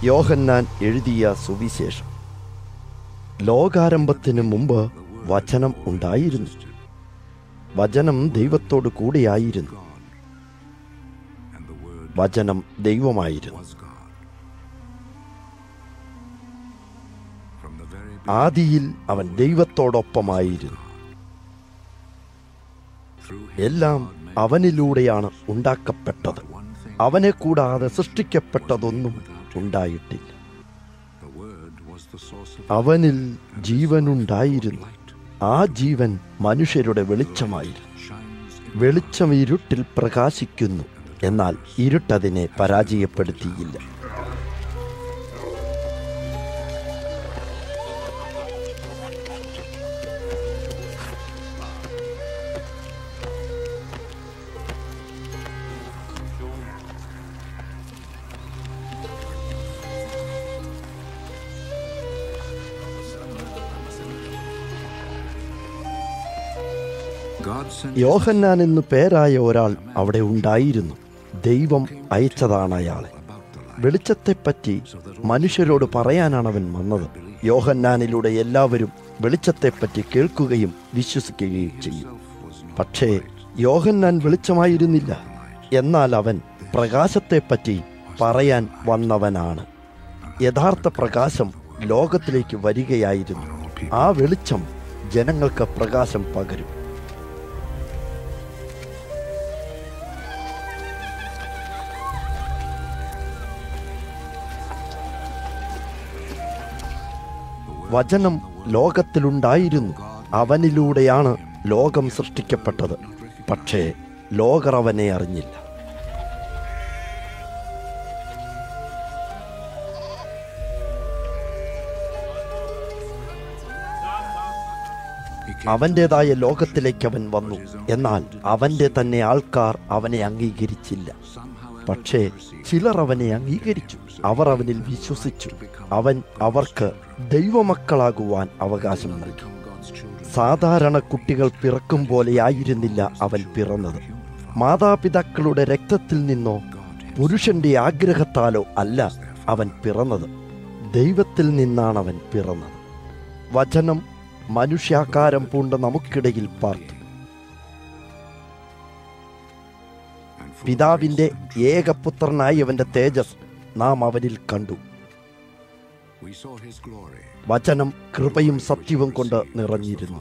യോഹന്നാൻ എഴുതിയ സുവിശേഷം ലോകാരംഭത്തിന് മുമ്പ് വചനം ഉണ്ടായിരുന്നു വചനം ദൈവത്തോട് കൂടെയായിരുന്നു വചനം ദൈവമായിരുന്നു ആദിയിൽ അവൻ ദൈവത്തോടൊപ്പമായിരുന്നു എല്ലാം അവനിലൂടെയാണ് ഉണ്ടാക്കപ്പെട്ടത് അവനെ കൂടാതെ സൃഷ്ടിക്കപ്പെട്ടതൊന്നും ഉണ്ടായിട്ടില്ല അവനിൽ ജീവനുണ്ടായിരുന്നു ആ ജീവൻ മനുഷ്യരുടെ വെളിച്ചമായിരുന്നു വെളിച്ചം ഇരുട്ടിൽ പ്രകാശിക്കുന്നു എന്നാൽ ഇരുട്ടതിനെ പരാജയപ്പെടുത്തിയില്ല യോഹന്നാൻ എന്നു പേരായ ഒരാൾ അവിടെ ഉണ്ടായിരുന്നു ദൈവം അയച്ചതാണ് അയാളെ വെളിച്ചത്തെപ്പറ്റി മനുഷ്യരോട് പറയാനാണ് അവൻ വന്നത് യോഹന്നാനിലൂടെ എല്ലാവരും വെളിച്ചത്തെപ്പറ്റി കേൾക്കുകയും വിശ്വസിക്കുകയും ചെയ്യും പക്ഷേ യോഹന്നാൻ വെളിച്ചമായിരുന്നില്ല എന്നാൽ അവൻ പ്രകാശത്തെപ്പറ്റി പറയാൻ വന്നവനാണ് യഥാർത്ഥ പ്രകാശം ലോകത്തിലേക്ക് വരികയായിരുന്നു ആ വെളിച്ചം ജനങ്ങൾക്ക് പ്രകാശം പകരും വചനം ലോകത്തിലുണ്ടായിരുന്നു അവനിലൂടെയാണ് ലോകം സൃഷ്ടിക്കപ്പെട്ടത് പക്ഷേ ലോകർ അവനെ അറിഞ്ഞില്ല അവൻ്റെതായ ലോകത്തിലേക്ക് അവൻ വന്നു എന്നാൽ അവൻ്റെ തന്നെ ആൾക്കാർ അവനെ അംഗീകരിച്ചില്ല പക്ഷേ ചിലർ അവനെ അംഗീകരിച്ചു അവർ അവനിൽ വിശ്വസിച്ചു അവൻ അവർക്ക് ദൈവമക്കളാകുവാൻ അവകാശം നൽകി സാധാരണ കുട്ടികൾ പിറക്കും പോലെയായിരുന്നില്ല അവൻ പിറന്നത് മാതാപിതാക്കളുടെ രക്തത്തിൽ നിന്നോ പുരുഷന്റെ ആഗ്രഹത്താലോ അല്ല അവൻ പിറന്നത് ദൈവത്തിൽ നിന്നാണ് അവൻ പിറന്നത് വചനം മനുഷ്യാകാരം പൂണ്ട നമുക്കിടയിൽ പാർത്തു പിതാവിന്റെ ഏകപുത്രനായി അവന്റെ തേജസ് നാം അവനിൽ കണ്ടു വചനം കൃപയും സത്യവും കൊണ്ട് നിറഞ്ഞിരുന്നു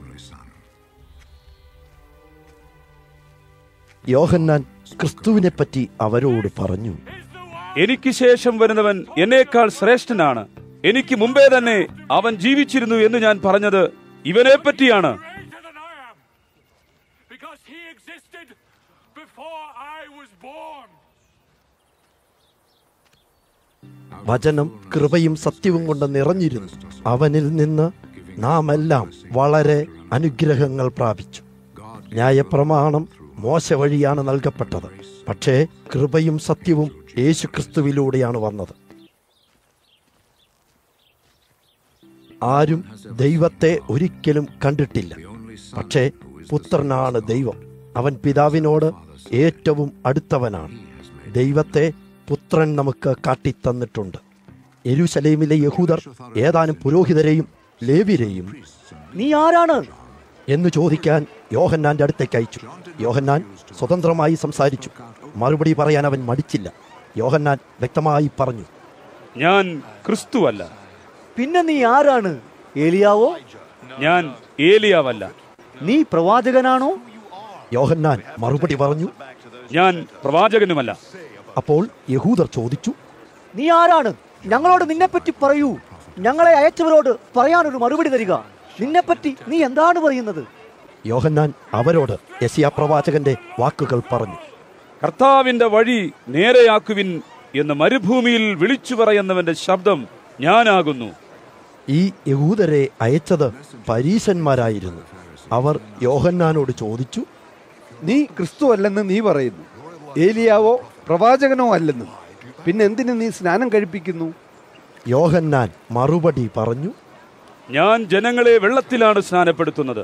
യോഹന്നാൻ ക്രിസ്തുവിനെ പറ്റി അവരോട് പറഞ്ഞു എനിക്ക് ശേഷം വരുന്നവൻ എന്നേക്കാൾ ശ്രേഷ്ഠനാണ് എനിക്ക് മുമ്പേ തന്നെ അവൻ ജീവിച്ചിരുന്നു എന്ന് ഞാൻ പറഞ്ഞത് ഇവനെ പറ്റിയാണ് greater than I am. Because he existed before I was born. വചനം കൃപയും സത്യവും കൊണ്ട് നിറഞ്ഞിരുന്നു അവനിൽ നിന്ന് നാം എല്ലാം വളരെ അനുഗ്രഹങ്ങൾ പ്രാപിച്ചു ന്യായപ്രമാണം മോശ വഴിയാണ് നൽകപ്പെട്ടത് പക്ഷേ കൃപയും സത്യവും യേശു ക്രിസ്തുവിലൂടെയാണ് വന്നത് ആരും ദൈവത്തെ ഒരിക്കലും കണ്ടിട്ടില്ല പക്ഷേ പുത്രനാണ് ദൈവം അവൻ പിതാവിനോട് ഏറ്റവും അടുത്തവനാണ് ദൈവത്തെ പുത്രൻ നമുക്ക് കാട്ടിത്തന്നിട്ടുണ്ട് യെരൂശലേമിലെ യഹൂദർ ഏതാനും പുരോഹിതരെയും ലേവിരെയും നീ ആരാണ് എന്ന് ചോദിക്കാൻ യോഹന്നാന്റെ അടുത്തേക്ക് അയച്ചു യോഹന്നാൻ സ്വതന്ത്രമായി സംസാരിച്ചു മറുപടി പറയാൻ അവൻ മടിച്ചില്ല യോഹന്നാൻ വ്യക്തമായി പറഞ്ഞു ഞാൻ ക്രിസ്തുവല്ല പിന്നെ നീ ആരാണ് ഏലിയാവോ ഞാൻ ഏലിയാവല്ല നീ പ്രവാചകനാണോ യോഹന്നാൻ മറുപടി പറഞ്ഞു ഞാൻ പ്രവാചകനുമല്ല അപ്പോൾ യഹൂദർ ചോദിച്ചു നീ ആരാണ് ഞങ്ങളോട് നിന്നെപ്പറ്റി പറയൂ ഞങ്ങളെ അയച്ചവരോട് പറയാനൊരു മറുപടി തരിക നിന്നെപ്പറ്റി നീ എന്താണ് പറയുന്നത് യോഹന്നാൻ അവരോട് യസിയ പ്രവാചകന്റെ വാക്കുകൾ പറഞ്ഞു കർത്താവിന്റെ വഴി നേരെയാക്കുവിൻ എന്ന് മരുഭൂമിയിൽ വിളിച്ചു പറയുന്നവന്റെ ശബ്ദം ഞാനാകുന്നു ഈ യഹൂദരെ അയച്ചത് പരീശന്മാരായിരുന്നു അവർ യോഹന്നാനോട് ചോദിച്ചു നീ ക്രിസ്തു അല്ലെന്ന് നീ പറയുന്നു ഏലിയാവോ പ്രവാചകനോ അല്ലെന്നും പിന്നെ എന്തിനു നീ സ്നാനം കഴിപ്പിക്കുന്നു യോഹന്നാൻ മറുപടി പറഞ്ഞു ഞാൻ ജനങ്ങളെ വെള്ളത്തിലാണ് സ്നാനപ്പെടുത്തുന്നത്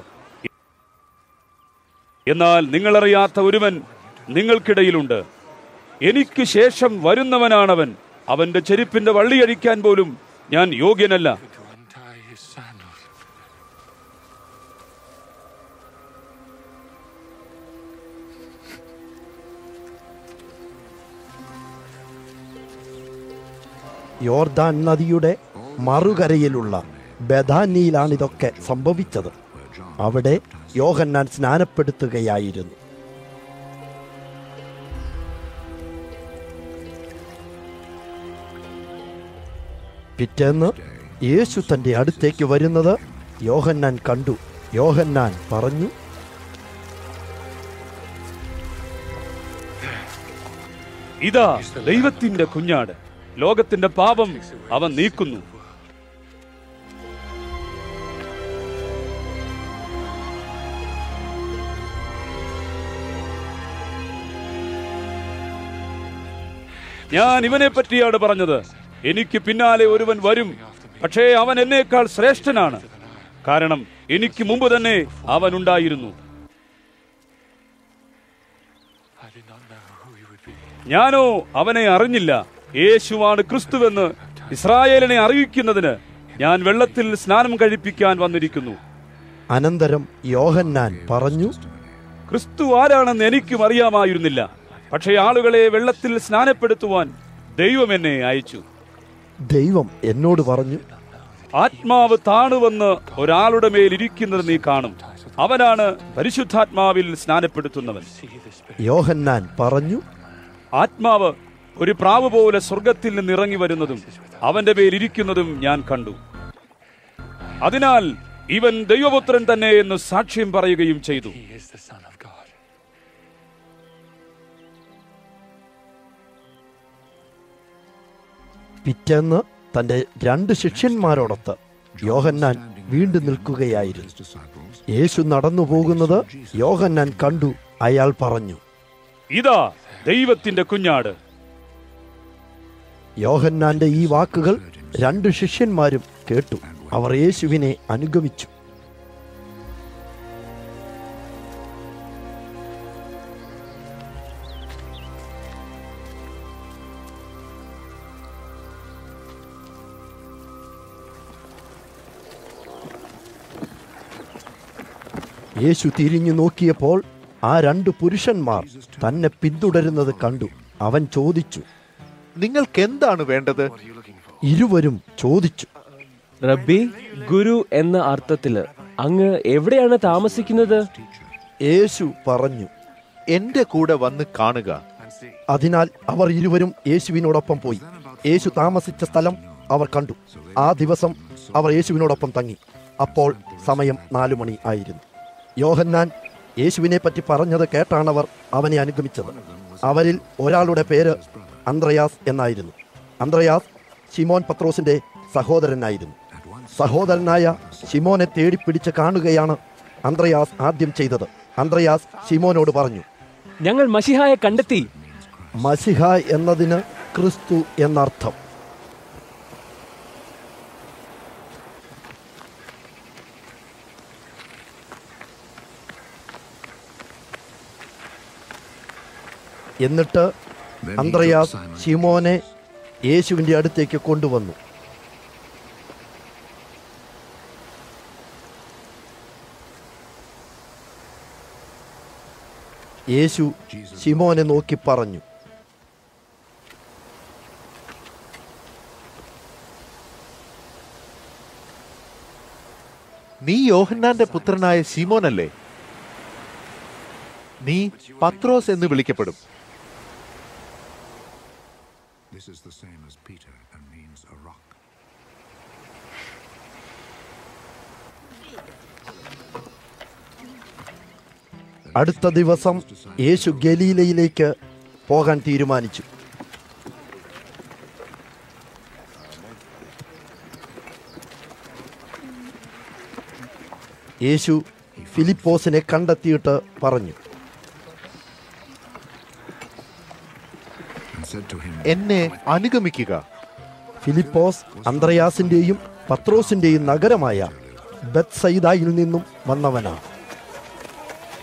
എന്നാൽ നിങ്ങളറിയാത്ത ഒരുവൻ നിങ്ങൾക്കിടയിലുണ്ട് എനിക്ക് ശേഷം വരുന്നവനാണവൻ അവന്റെ ചെരുപ്പിന്റെ വള്ളിയഴിക്കാൻ പോലും ഞാൻ യോഗ്യനല്ല to untie his sandals. യോർദാൻ നദിയുടെ മറുകരയിലുള്ള ബഥാനിയിലാണിതൊക്കെ സംഭവിച്ചത് അവിടെ യോഹന്നാൻ സ്നാനപ്പെടുത്തുകയായിരുന്നു പിറ്റേന്ന് യേശു തന്റെ അടുത്തേക്ക് വരുന്നത് യോഹന്നാൻ കണ്ടു യോഹന്നാൻ പറഞ്ഞു ഇതാ ദൈവത്തിന്റെ കുഞ്ഞാട് ലോകത്തിന്റെ പാപം അവൻ നീക്കുന്നു ഞാൻ ഇവനെ പറ്റിയാണ് പറഞ്ഞത് എനിക്ക് പിന്നാലെ ഒരുവൻ വരും പക്ഷേ അവൻ എന്നേക്കാൾ ശ്രേഷ്ഠനാണ് കാരണം എനിക്ക് മുമ്പ് തന്നെ അവൻ ഉണ്ടായിരുന്നു I did not know who he would be. ഞാനോ അവനെ അറിഞ്ഞില്ല യേശുവാണ് ക്രിസ്തുവെന്ന് ഇസ്രായേലിനെ അറിയിക്കുന്നതിന് ഞാൻ വെള്ളത്തിൽ സ്നാനം കഴിപ്പിക്കാൻ വന്നിരിക്കുന്നു അനന്തരം യോഹന്നാൻ പറഞ്ഞു ക്രിസ്തു ആരാണെന്ന് എനിക്കും അറിയാമായിരുന്നില്ല പക്ഷേ ആളുകളെ വെള്ളത്തിൽ സ്നാനപ്പെടുത്തുവാൻ ദൈവം എന്നെ അയച്ചു ദൈവം എന്നോട് പറഞ്ഞു ആത്മാവ് താണുവന്ന് ഒരാളുടെ മേൽ ഇരിക്കുന്നത് നീ കാണും അവനാണ് പരിശുദ്ധാത്മാവിൽ സ്നാനപ്പെടുത്തുന്നവൻ യോഹന്നാൻ പറഞ്ഞു ആത്മാവ് ഒരു പ്രാവ് പോലെ സ്വർഗത്തിൽ നിന്ന് ഇറങ്ങി വരുന്നതും അവന്റെ മേൽ ഇരിക്കുന്നതും ഞാൻ കണ്ടു അതിനാൽ ഇവൻ ദൈവപുത്രൻ തന്നെ എന്ന് സാക്ഷ്യം പറയുകയും ചെയ്തു He is the Son of God. പിറ്റേന്ന് തന്റെ രണ്ട് ശിഷ്യന്മാരോടൊത്ത് യോഹന്നാൻ വീണ്ടും നിൽക്കുകയായിരുന്നു യേശു നടന്നു പോകുന്നത് യോഹന്നാൻ കണ്ടു അയാൾ പറഞ്ഞു ഇതാ ദൈവത്തിന്റെ കുഞ്ഞാട് യോഹന്നാന്റെ ഈ വാക്കുകൾ രണ്ട് ശിഷ്യന്മാരും കേട്ടു അവർ യേശുവിനെ അനുഗമിച്ചു യേശു തിരിഞ്ഞു നോക്കിയപ്പോൾ ആ രണ്ട് പുരുഷന്മാർ തന്നെ പിന്തുടരുന്നത് കണ്ടു അവൻ ചോദിച്ചു നിങ്ങൾക്ക് എന്താണ് വേണ്ടത് ഇരുവരും ചോദിച്ചു റബ്ബി ഗുരു എന്ന അർത്ഥത്തില് അങ്ങ് എവിടെയാണ് താമസിക്കുന്നത് യേശു പറഞ്ഞു എന്റെ കൂടെ വന്ന് കാണുക അതിനാൽ അവർ ഇരുവരും യേശുവിനോടൊപ്പം പോയി യേശു താമസിച്ച സ്ഥലം അവർ കണ്ടു ആ ദിവസം അവർ യേശുവിനോടൊപ്പം തങ്ങി അപ്പോൾ സമയം നാലു മണി ആയിരുന്നു യോഹന്നാൻ യേശുവിനെ പറ്റി പറഞ്ഞത് കേട്ടാണവർ അവനെ അനുഗമിച്ചത് അവരിൽ ഒരാളുടെ പേര് അന്ത്രയാസ് എന്നായിരുന്നു അന്ത്രയാസ് ശിമോൻ പത്രോസിന്റെ സഹോദരനായിരുന്നു സഹോദരനായ ശിമോനെ തേടിപ്പിടിച്ച് കാണുകയാണ് അന്ത്രയാസ് ആദ്യം ചെയ്തത് അന്ത്രയാസ് ശിമോനോട് പറഞ്ഞു ഞങ്ങൾ മഷിഹായെ കണ്ടെത്തി മസിഹ എന്നതിന് ക്രിസ്തു എന്നർത്ഥം എന്നിട്ട് അന്ത്രയാസ് ശിമോനെ യേശുവിന്റെ അടുത്തേക്ക് കൊണ്ടുവന്നു യേശു ശിമോനെ നോക്കി പറഞ്ഞു നീ യോഹന്നാന്റെ പുത്രനായ ശിമോനല്ലേ നീ പത്രോസ് എന്ന് വിളിക്കപ്പെടും This is the same as Peter and means a rock. അടുത്ത ദിവസം യേശു ഗലീലയിലേക്ക് പോകാൻ തീരുമാനിച്ചു യേശു ഫിലിപ്പോസിനെ കണ്ടെത്തിയിട്ട് പറഞ്ഞു And said to him, എന്നെ അനുഗമിക്കുക ഫിലിപ്പോസ് അന്ത്രയാസിന്റെയും പത്രോസിന്റെയും നഗരമായ ബത്സൈദായിൽ നിന്നും വന്നവനാണ്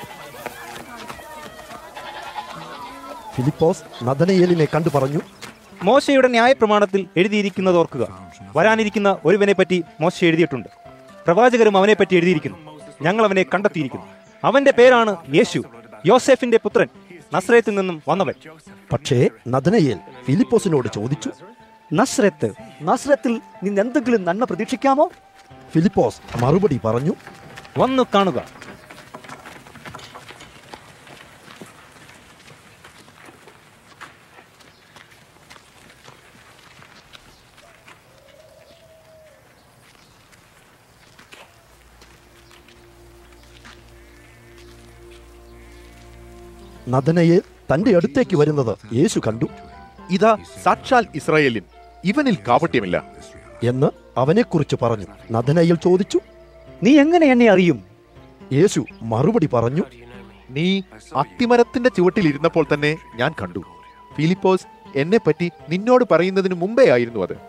ഫിലിപ്പോസ് നദനയേലിനെ കണ്ടു പറഞ്ഞു മോശയുടെ ന്യായപ്രമാണത്തിൽ എഴുതിയിരിക്കുന്നത് ഓർക്കുക വരാനിരിക്കുന്ന ഒരുവനെ പറ്റി മോശ എഴുതിയിട്ടുണ്ട് പ്രവാചകരും അവനെപ്പറ്റി എഴുതിയിരിക്കുന്നു ഞങ്ങൾ അവനെ കണ്ടെത്തിയിരിക്കുന്നു അവന്റെ പേരാണ് യേശു യോസെഫിന്റെ പുത്രൻ നസ്രയത്തിൽ നിന്നും വന്നവൻ പക്ഷേ നദനയേൽ ഫിലിപ്പോസിനോട് ചോദിച്ചു നസ്രത്ത് നസ്രത്തിൽ നിന്ന് എന്തെങ്കിലും നന്മ പ്രതീക്ഷിക്കാമോ ഫിലിപ്പോസ് മറുപടി പറഞ്ഞു വന്നു കാണുക നദനയേൽ തന്റെ അടുത്തേക്ക് വരുന്നത് യേശു കണ്ടു ഇതാ സാക്ഷാൽ ഇസ്രായേലിൻ ഇവനിൽ കാപട്യമില്ല എന്ന് അവനെക്കുറിച്ച് പറഞ്ഞു നദനയേൽ ചോദിച്ചു നീ എങ്ങനെ എന്നെ അറിയും യേശു മറുപടി പറഞ്ഞു നീ അത്തിമരത്തിന്റെ ചുവട്ടിൽ ഇരുന്നപ്പോൾ തന്നെ ഞാൻ കണ്ടു ഫിലിപ്പോസ് എന്നെ പറ്റി നിന്നോട് പറയുന്നതിന് മുമ്പേ ആയിരുന്നു അത്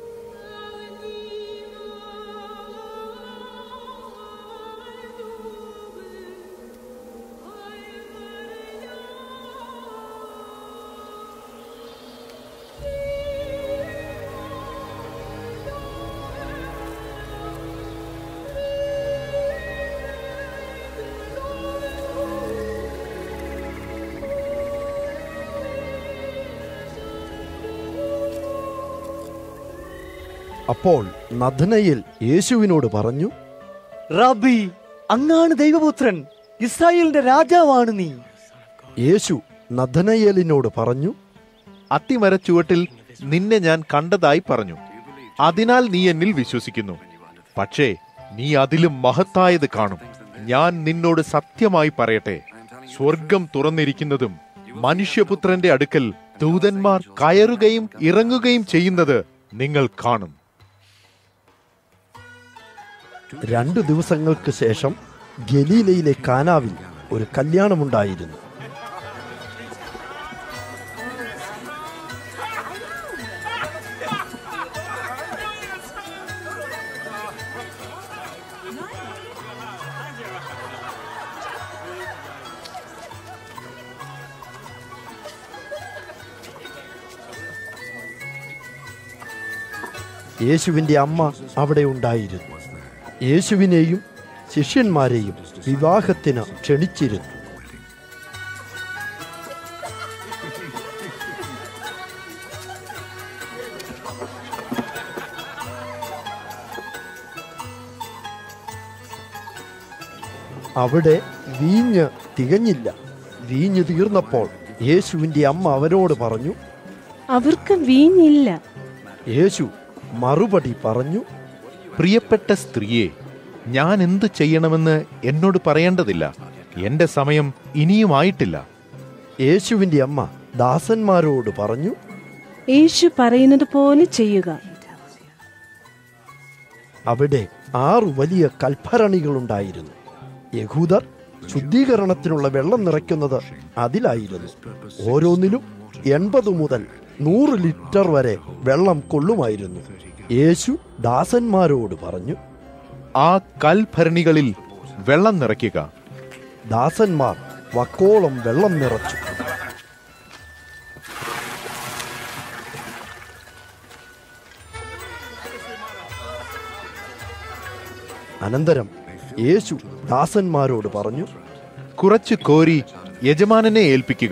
അപ്പോൾ നദനയേൽ യേശുവിനോട് പറഞ്ഞു റബി അങ്ങാണ് ദൈവപുത്രൻ ഇസ്രായേലിന്റെ രാജാവാണ് നീ യേശു നദനയേലിനോട് പറഞ്ഞു അത്തിമരച്ചുവട്ടിൽ നിന്നെ ഞാൻ കണ്ടതായി പറഞ്ഞു അതിനാൽ നീ എന്നിൽ വിശ്വസിക്കുന്നു പക്ഷേ നീ അതിലും മഹത്തായത് കാണും ഞാൻ നിന്നോട് സത്യമായി പറയട്ടെ സ്വർഗം തുറന്നിരിക്കുന്നതും മനുഷ്യപുത്രന്റെ അടുക്കൽ ദൂതന്മാർ കയറുകയും ഇറങ്ങുകയും ചെയ്യുന്നത് നിങ്ങൾ കാണും രണ്ടു ദിവസങ്ങൾക്ക് ശേഷം ഗലീലയിലെ കാനാവിൽ ഒരു കല്യാണമുണ്ടായിരുന്നു യേശുവിന്റെ അമ്മ അവിടെ ഉണ്ടായിരുന്നു യേശുവിനെയും ശിഷ്യന്മാരെയും വിവാഹത്തിന് ക്ഷണിച്ചിരുന്നു അവിടെ വീഞ്ഞ് തികഞ്ഞില്ല വീഞ്ഞ് തീർന്നപ്പോൾ യേശുവിന്റെ അമ്മ അവരോട് പറഞ്ഞു അവർക്ക് വീഞ്ഞില്ല യേശു മറുപടി പറഞ്ഞു പ്രിയപ്പെട്ട സ്ത്രീയെ ഞാൻ എന്ത് ചെയ്യണമെന്ന് എന്നോട് പറയേണ്ടതില്ല എന്റെ സമയം ഇനിയുമായിട്ടില്ല യേശുവിന്റെ അമ്മ ദാസന്മാരോട് പറഞ്ഞു യേശു പറയുന്നത് പോലെ ചെയ്യുക അവിടെ ആറു വലിയ കൽഭരണികളുണ്ടായിരുന്നു യഹൂദർ ശുദ്ധീകരണത്തിനുള്ള വെള്ളം നിറയ്ക്കുന്നത് അതിലായിരുന്നു ഓരോന്നിലും എൺപത് മുതൽ നൂറ് ലിറ്റർ വരെ വെള്ളം കൊള്ളുമായിരുന്നു യേശു ദാസന്മാരോട് പറഞ്ഞു ആ കൽഭരണികളിൽ വെള്ളം നിറയ്ക്കുക ദാസന്മാർ വക്കോളം വെള്ളം നിറച്ചു അനന്തരം യേശു ദാസന്മാരോട് പറഞ്ഞു കുറച്ച് കോരി യജമാനനെ ഏൽപ്പിക്കുക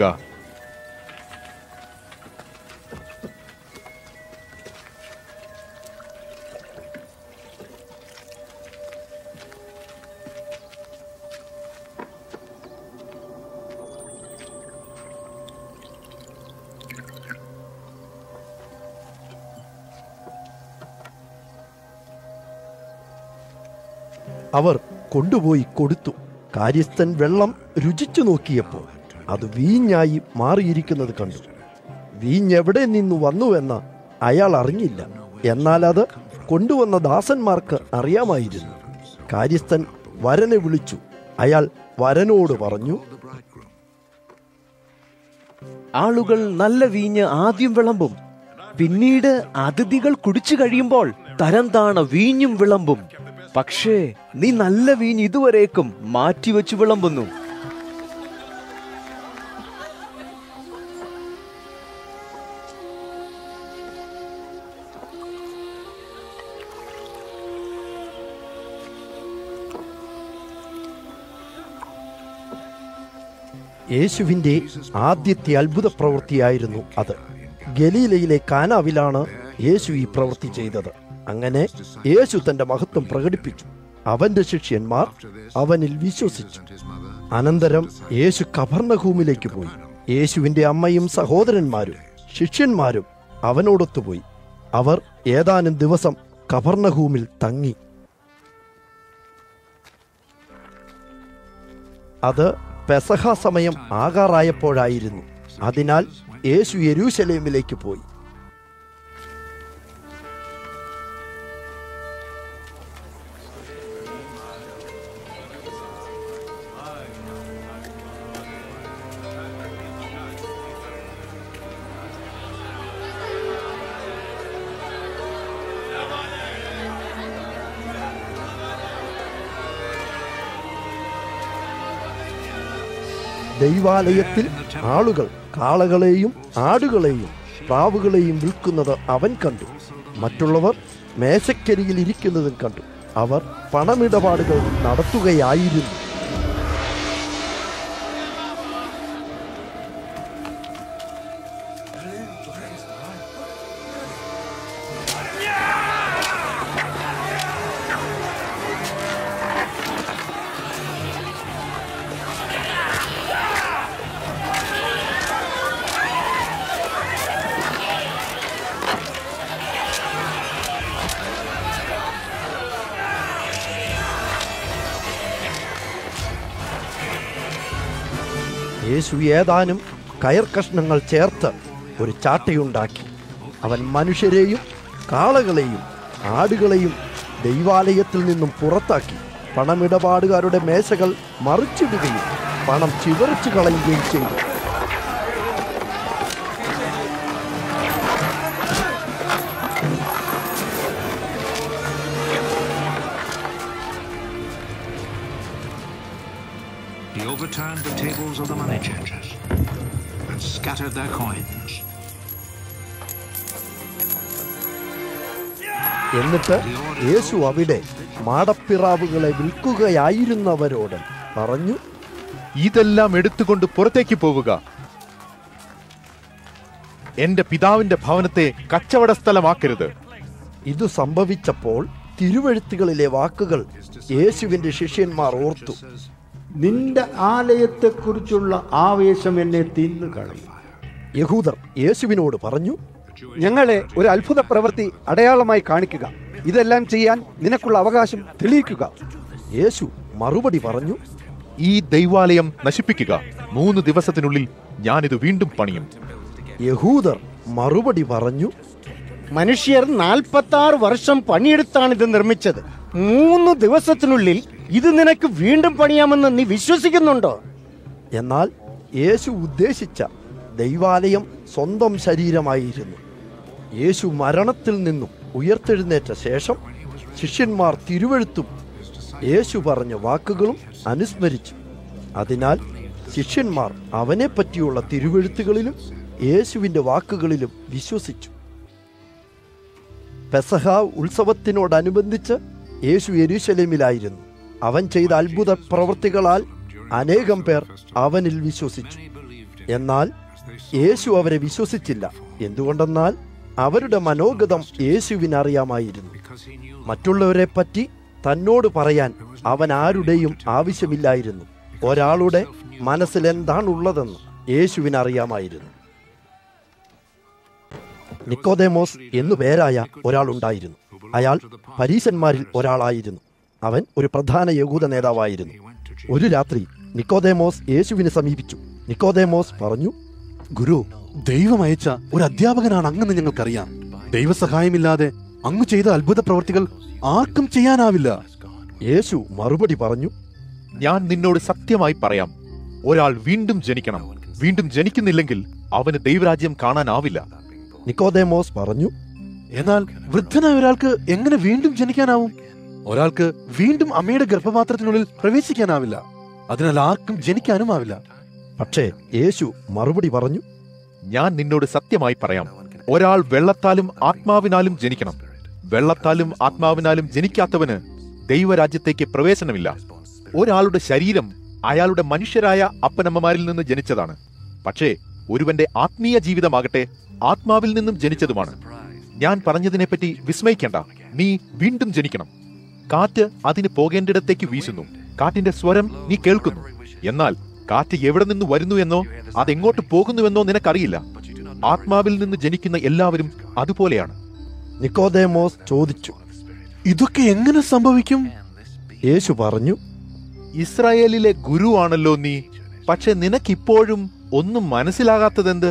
അവർ കൊണ്ടുപോയി കൊടുത്തു കാര്യസ്ഥൻ വെള്ളം രുചിച്ചു നോക്കിയപ്പോൾ അത് വീഞ്ഞായി മാറിയിരിക്കുന്നത് കണ്ടു വീഞ്ഞെവിടെ നിന്ന് വന്നുവെന്ന് അയാൾ അറിഞ്ഞില്ല എന്നാൽ അത് കൊണ്ടുവന്ന ദാസന്മാർക്ക് അറിയാമായിരുന്നു കാര്യസ്ഥൻ വരനെ വിളിച്ചു അയാൾ വരനോട് പറഞ്ഞു ആളുകൾ നല്ല വീഞ്ഞ് ആദ്യം വിളമ്പും പിന്നീട് അതിഥികൾ കുടിച്ചു കഴിയുമ്പോൾ തരം താണ വീഞ്ഞും വിളമ്പും പക്ഷേ നീ നല്ല വീഞ്ഞ് ഇതുവരേക്കും മാറ്റിവെച്ചു വിളമ്പുന്നു യേശുവിൻ്റെ ആദ്യത്തെ അത്ഭുത പ്രവൃത്തിയായിരുന്നു അത് ഗലീലയിലെ കാനാവിലാണ് യേശു ഈ പ്രവൃത്തി ചെയ്തത് അങ്ങനെ യേശു തന്റെ മഹത്വം പ്രകടിപ്പിച്ചു അവന്റെ ശിഷ്യന്മാർ അവനിൽ വിശ്വസിച്ചു അനന്തരം യേശു കബർണഹൂമിലേക്ക് പോയി യേശുവിന്റെ അമ്മയും സഹോദരന്മാരും ശിഷ്യന്മാരും അവനോടൊത്തുപോയി അവർ ഏതാനും ദിവസം കബർണഹൂമിൽ തങ്ങി അത് പെസഹ സമയം ആകാറായപ്പോഴായിരുന്നു അതിനാൽ യേശു യെരൂശലേമിലേക്ക് പോയി ദൈവാലയത്തിൽ ആളുകൾ കാളകളെയും ആടുകളെയും പ്രാവുകളെയും വിൽക്കുന്നത് അവൻ കണ്ടു മറ്റുള്ളവർ മേശക്കരിയിൽ ഇരിക്കുന്നതും കണ്ടു അവർ പണമിടപാടുകൾ നടത്തുകയായിരുന്നു യേശു ഏതാനും കയർ കഷ്ണങ്ങൾ ചേർത്ത് ഒരു ചാട്ടയുണ്ടാക്കി അവൻ മനുഷ്യരെയും കാളകളെയും ആടുകളെയും ദൈവാലയത്തിൽ നിന്നും പുറത്താക്കി പണമിടപാടുകാരുടെ മേശകൾ മറിച്ചിടുകയും പണം ചിതറിച്ചു കളയുകയും ചെയ്തു He overturned the tables of the money changers and scattered their coins. എന്നിട്ട് യേശു അവിടെ മാടപ്പിറാവുകളെ വിൽക്കുകയായിരുന്നവരോട് പറഞ്ഞു ഇതെല്ലാം എടുത്തുകൊണ്ട് പുറത്തേക്ക് പോവുക എന്റെ പിതാവിന്റെ ഭവനത്തെ കച്ചവട സ്ഥലമാക്കരുത് ഇത് സംഭവിച്ചപ്പോൾ തിരുവഴുത്തുകളിലെ വാക്കുകൾ യേശുവിന്റെ ശിഷ്യന്മാർ ഓർത്തു നിന്റെ ആലയത്തെക്കുറിച്ചുള്ള ആവേശം എന്നെ തിന്നുകളയും യഹൂദർ യേശുവിനോട് പറഞ്ഞു ഞങ്ങളെ ഒരു അത്ഭുത പ്രവൃത്തി അടയാളമായി കാണിക്കുക ഇതെല്ലാം ചെയ്യാൻ നിനക്കുള്ള അവകാശം തെളിയിക്കുക യേശു മറുപടി പറഞ്ഞു ഈ ദൈവാലയം നശിപ്പിക്കുക മൂന്ന് ദിവസത്തിനുള്ളിൽ ഞാനിത് വീണ്ടും പണിയും യഹൂദർ മറുപടി പറഞ്ഞു മനുഷ്യർ നാൽപ്പത്തി ആറ് വർഷം പണിയെടുത്താണ് ഇത് നിർമ്മിച്ചത് മൂന്ന് ദിവസത്തിനുള്ളിൽ ഇത് നിനക്ക് വീണ്ടും പണിയാമെന്ന് നീ വിശ്വസിക്കുന്നുണ്ടോ എന്നാൽ യേശു ഉദ്ദേശിച്ച ദൈവാലയം സ്വന്തം ശരീരമായിരുന്നു യേശു മരണത്തിൽ നിന്നും ഉയർത്തെഴുന്നേറ്റ ശേഷം ശിഷ്യന്മാർ തിരുവഴുത്തും യേശു പറഞ്ഞ വാക്കുകളും അനുസ്മരിച്ചു അതിനാൽ ശിഷ്യന്മാർ അവനെ പറ്റിയുള്ള തിരുവഴുത്തുകളിലും യേശുവിന്റെ വാക്കുകളിലും വിശ്വസിച്ചു പെസഹ ഉത്സവത്തിനോടനുബന്ധിച്ച് യേശു യെരൂശലേമിലായിരുന്നു അവൻ ചെയ്ത അത്ഭുത പ്രവൃത്തികളാൽ അനേകം പേർ അവനിൽ വിശ്വസിച്ചു എന്നാൽ യേശു അവരെ വിശ്വസിച്ചില്ല എന്തുകൊണ്ടെന്നാൽ അവരുടെ മനോഗതം യേശുവിന് അറിയാമായിരുന്നു മറ്റുള്ളവരെ പറ്റി തന്നോട് പറയാൻ അവൻ ആരുടെയും ആവശ്യമില്ലായിരുന്നു ഒരാളുടെ മനസ്സിൽ എന്താണുള്ളതെന്ന് യേശുവിന് അറിയാമായിരുന്നു നിക്കോദേമോസ് എന്നു പേരായ ഒരാളുണ്ടായിരുന്നു അയാൾ പരീശന്മാരിൽ ഒരാളായിരുന്നു അവൻ ഒരു പ്രധാന യഹൂദ നേതാവായിരുന്നു ഒരു രാത്രി നിക്കോദേമോസ് യേശുവിനെ സമീപിച്ചു നിക്കോദേമോസ് പറഞ്ഞു ഗുരു ദൈവം അയച്ച ഒരു അധ്യാപകനാണ് അങ്ങെന്ന് ഞങ്ങൾക്കറിയാം ദൈവസഹായമില്ലാതെ അങ്ങ് ചെയ്ത അത്ഭുത പ്രവർത്തികൾ ആർക്കും ചെയ്യാനാവില്ല യേശു മറുപടി പറഞ്ഞു ഞാൻ നിന്നോട് സത്യമായി പറയാം ഒരാൾ വീണ്ടും ജനിക്കണം വീണ്ടും ജനിക്കുന്നില്ലെങ്കിൽ അവന് ദൈവരാജ്യം കാണാനാവില്ല നിക്കോദേമോസ് പറഞ്ഞു എന്നാൽ വൃദ്ധനായ ഒരാൾക്ക് എങ്ങനെ വീണ്ടും ജനിക്കാനാവും ഒരാൾക്ക് വീണ്ടും അമ്മയുടെ ഗർഭപാത്രത്തിനുള്ളിൽ പ്രവേശിക്കാനാവില്ല അതിനാൽ ആർക്കും ജനിക്കാനുമാവില്ല പക്ഷേ യേശു മറുപടി പറഞ്ഞു ഞാൻ നിന്നോട് സത്യമായി പറയാം ഒരാൾ വെള്ളത്താലും ആത്മാവിനാലും ജനിക്കണം വെള്ളത്താലും ആത്മാവിനാലും ജനിക്കാത്തവന് ദൈവരാജ്യത്തേക്ക് പ്രവേശനമില്ല ഒരാളുടെ ശരീരം അയാളുടെ മനുഷ്യരായ അപ്പനമ്മമാരിൽ നിന്ന് ജനിച്ചതാണ് പക്ഷേ ഒരുവന്റെ ആത്മീയ ജീവിതമാകട്ടെ ആത്മാവിൽ നിന്നും ജനിച്ചതുമാണ് ഞാൻ പറഞ്ഞതിനെപ്പറ്റി വിസ്മയിക്കേണ്ട നീ വീണ്ടും ജനിക്കണം കാറ്റ് അതിന് പോകേണ്ടിടത്തേക്ക് വീശുന്നു കാറ്റിന്റെ സ്വരം നീ കേൾക്കുന്നു എന്നാൽ കാറ്റ് എവിടെ നിന്ന് വരുന്നു എന്നോ അതെങ്ങോട്ട് പോകുന്നുവെന്നോ നിനക്കറിയില്ല ആത്മാവിൽ നിന്ന് ജനിക്കുന്ന എല്ലാവരും അതുപോലെയാണ് നിക്കോദേമോസ് ചോദിച്ചു ഇതൊക്കെ എങ്ങനെ സംഭവിക്കും യേശു പറഞ്ഞു ഇസ്രായേലിലെ ഗുരുവാണല്ലോ നീ പക്ഷെ നിനക്കിപ്പോഴും ഒന്നും മനസ്സിലാകാത്തതെന്ത്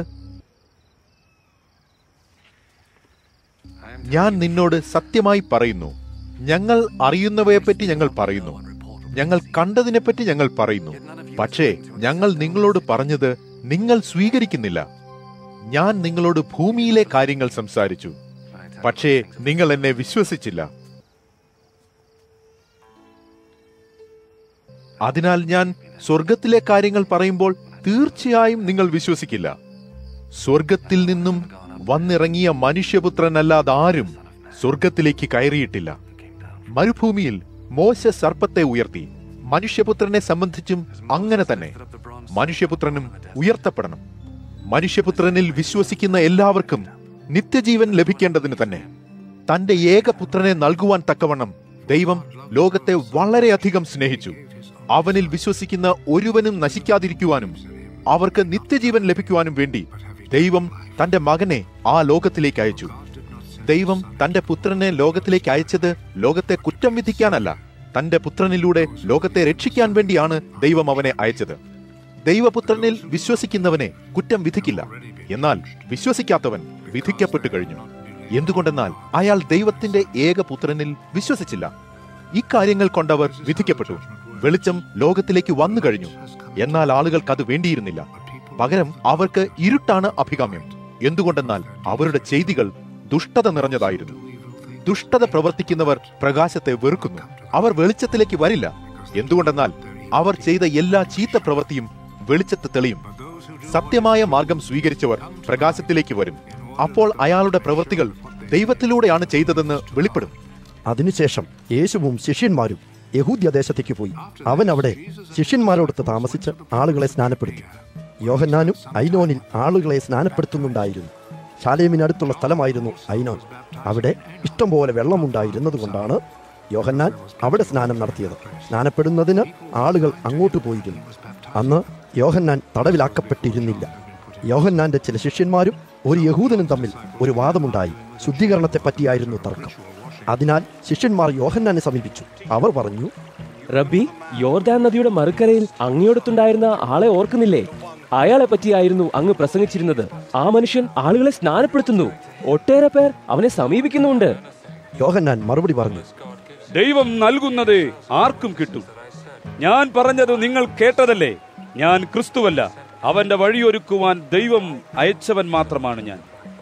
ഞാൻ നിന്നോട് സത്യമായി പറയുന്നു ഞങ്ങൾ അറിയുന്നവയെപ്പറ്റി ഞങ്ങൾ പറയുന്നു ഞങ്ങൾ കണ്ടതിനെപ്പറ്റി ഞങ്ങൾ പറയുന്നു പക്ഷേ ഞങ്ങൾ നിങ്ങളോട് പറഞ്ഞത് നിങ്ങൾ സ്വീകരിക്കുന്നില്ല ഞാൻ നിങ്ങളോട് ഭൂമിയിലെ കാര്യങ്ങൾ സംസാരിച്ചു പക്ഷേ നിങ്ങൾ എന്നെ വിശ്വസിച്ചില്ല അതിനാൽ ഞാൻ സ്വർഗത്തിലെ കാര്യങ്ങൾ പറയുമ്പോൾ തീർച്ചയായും നിങ്ങൾ വിശ്വസിക്കില്ല സ്വർഗത്തിൽ നിന്നും വന്നിറങ്ങിയ മനുഷ്യപുത്രനല്ലാതെ ആരും സ്വർഗത്തിലേക്ക് കയറിയിട്ടില്ല മരുഭൂമിയിൽ മോശ സർപ്പത്തെ ഉയർത്തി മനുഷ്യപുത്രനെ സംബന്ധിച്ചും അങ്ങനെ തന്നെ മനുഷ്യപുത്രനും ഉയർത്തപ്പെടണം മനുഷ്യപുത്രനിൽ വിശ്വസിക്കുന്ന എല്ലാവർക്കും നിത്യജീവൻ ലഭിക്കേണ്ടതിന് തന്നെ തന്റെ ഏകപുത്രനെ നൽകുവാൻ തക്കവണ്ണം ദൈവം ലോകത്തെ വളരെയധികം സ്നേഹിച്ചു അവനിൽ വിശ്വസിക്കുന്ന ഒരുവനും നശിക്കാതിരിക്കുവാനും അവർക്ക് നിത്യജീവൻ ലഭിക്കുവാനും വേണ്ടി ദൈവം തന്റെ മകനെ ആ ലോകത്തിലേക്ക് അയച്ചു ദൈവം തന്റെ പുത്രനെ ലോകത്തിലേക്ക് അയച്ചത് ലോകത്തെ കുറ്റം വിധിക്കാനല്ല തന്റെ പുത്രനിലൂടെ ലോകത്തെ രക്ഷിക്കാൻ വേണ്ടിയാണ് ദൈവം അവനെ അയച്ചത് ദൈവപുത്രനിൽ വിശ്വസിക്കുന്നവനെ കുറ്റം വിധിക്കില്ല എന്നാൽ വിശ്വസിക്കാത്തവൻ വിധിക്കപ്പെട്ടു കഴിഞ്ഞു എന്തുകൊണ്ടെന്നാൽ അയാൾ ദൈവത്തിന്റെ ഏകപുത്രനിൽ വിശ്വസിച്ചില്ല ഇക്കാര്യങ്ങൾ കൊണ്ടവർ വിധിക്കപ്പെട്ടു വെളിച്ചം ലോകത്തിലേക്ക് വന്നു കഴിഞ്ഞു എന്നാൽ ആളുകൾക്ക് അത് വേണ്ടിയിരുന്നില്ല പകരം അവർക്ക് ഇരുട്ടാണ് അഭികാമ്യം എന്തുകൊണ്ടെന്നാൽ അവരുടെ ചെയ്തികൾ ദുഷ്ടത നിറഞ്ഞതായിരുന്നു ദുഷ്ടത പ്രവർത്തിക്കുന്നവർ പ്രകാശത്തെ വെറുക്കുന്നു അവർ വെളിച്ചത്തിലേക്ക് വരില്ല എന്തുകൊണ്ടെന്നാൽ അവർ ചെയ്ത എല്ലാ ചീത്ത പ്രവൃത്തിയും വെളിച്ചത്ത് തെളിയും സത്യമായ മാർഗം സ്വീകരിച്ചവർ പ്രകാശത്തിലേക്ക് വരും അപ്പോൾ അയാളുടെ പ്രവൃത്തികൾ ദൈവത്തിലൂടെയാണ് ചെയ്തതെന്ന് വെളിപ്പെടും അതിനുശേഷം യേശുവും ശിഷ്യന്മാരും യഹൂദ്യദേശത്തേക്ക് പോയി അവൻ അവിടെ ശിഷ്യന്മാരോടൊത്ത് താമസിച്ച് ആളുകളെ സ്നാനപ്പെടുത്തി യോഹന്നാനും ഐനോനിൽ ആളുകളെ സ്നാനപ്പെടുത്തുന്നുണ്ടായിരുന്നു ശാലേമിനടുത്തുള്ള സ്ഥലമായിരുന്നു ഐനോൻ അവിടെ ഇഷ്ടംപോലെ വെള്ളമുണ്ടായിരുന്നത് കൊണ്ടാണ് യോഹന്നാൻ അവിടെ സ്നാനം നടത്തിയത് സ്നാനപ്പെടുന്നതിന് ആളുകൾ അങ്ങോട്ട് പോയിരുന്നു അന്ന് യോഹന്നാൻ തടവിലാക്കപ്പെട്ടിരുന്നില്ല യോഹന്നാന്റെ ചില ശിഷ്യന്മാരും ഒരു യഹൂദനും തമ്മിൽ ഒരു വാദമുണ്ടായി ശുദ്ധീകരണത്തെ പറ്റിയായിരുന്നു തർക്കം അതിനാൽ ശിഷ്യന്മാർ യോഹന്നാനെ സമീപിച്ചു അവർ പറഞ്ഞു റബ്ബി യോർദാൻ നദിയുടെ മറുകരയിൽ അങ്ങയോടത്തുണ്ടായിരുന്ന ആളെ ഓർക്കുന്നില്ലേ അയാളെ പറ്റിയായിരുന്നു അങ്ങ് പ്രസംഗിച്ചിരുന്നത് ആ മനുഷ്യൻ ആളുകളെ സ്നാനപ്പെടുത്തുന്നു ഒട്ടേറെ പേർ അവനെ സമീപിക്കുന്നുണ്ട് യോഹന്നാൻ മറുപടി പറഞ്ഞു ദൈവം നൽകുന്നത് ആർക്കും കിട്ടും ഞാൻ പറഞ്ഞത് നിങ്ങൾ കേട്ടതല്ലേ ഞാൻ ക്രിസ്തുവല്ല അവന്റെ വഴിയൊരുക്കുവാൻ ദൈവം അയച്ചവൻ മാത്രമാണ് ഞാൻ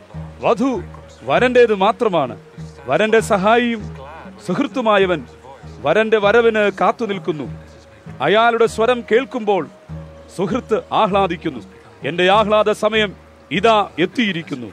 വധു വരന്റേത് മാത്രമാണ് വരന്റെ സഹായിയും സുഹൃത്തുമായവൻ വരന്റെ വരവിന് കാത്തു നിൽക്കുന്നു അയാളുടെ സ്വരം കേൾക്കുമ്പോൾ സുഹൃത്ത് ആഹ്ലാദിക്കുന്നു എന്റെ ആഹ്ലാദ സമയം ഇതാ എത്തിയിരിക്കുന്നു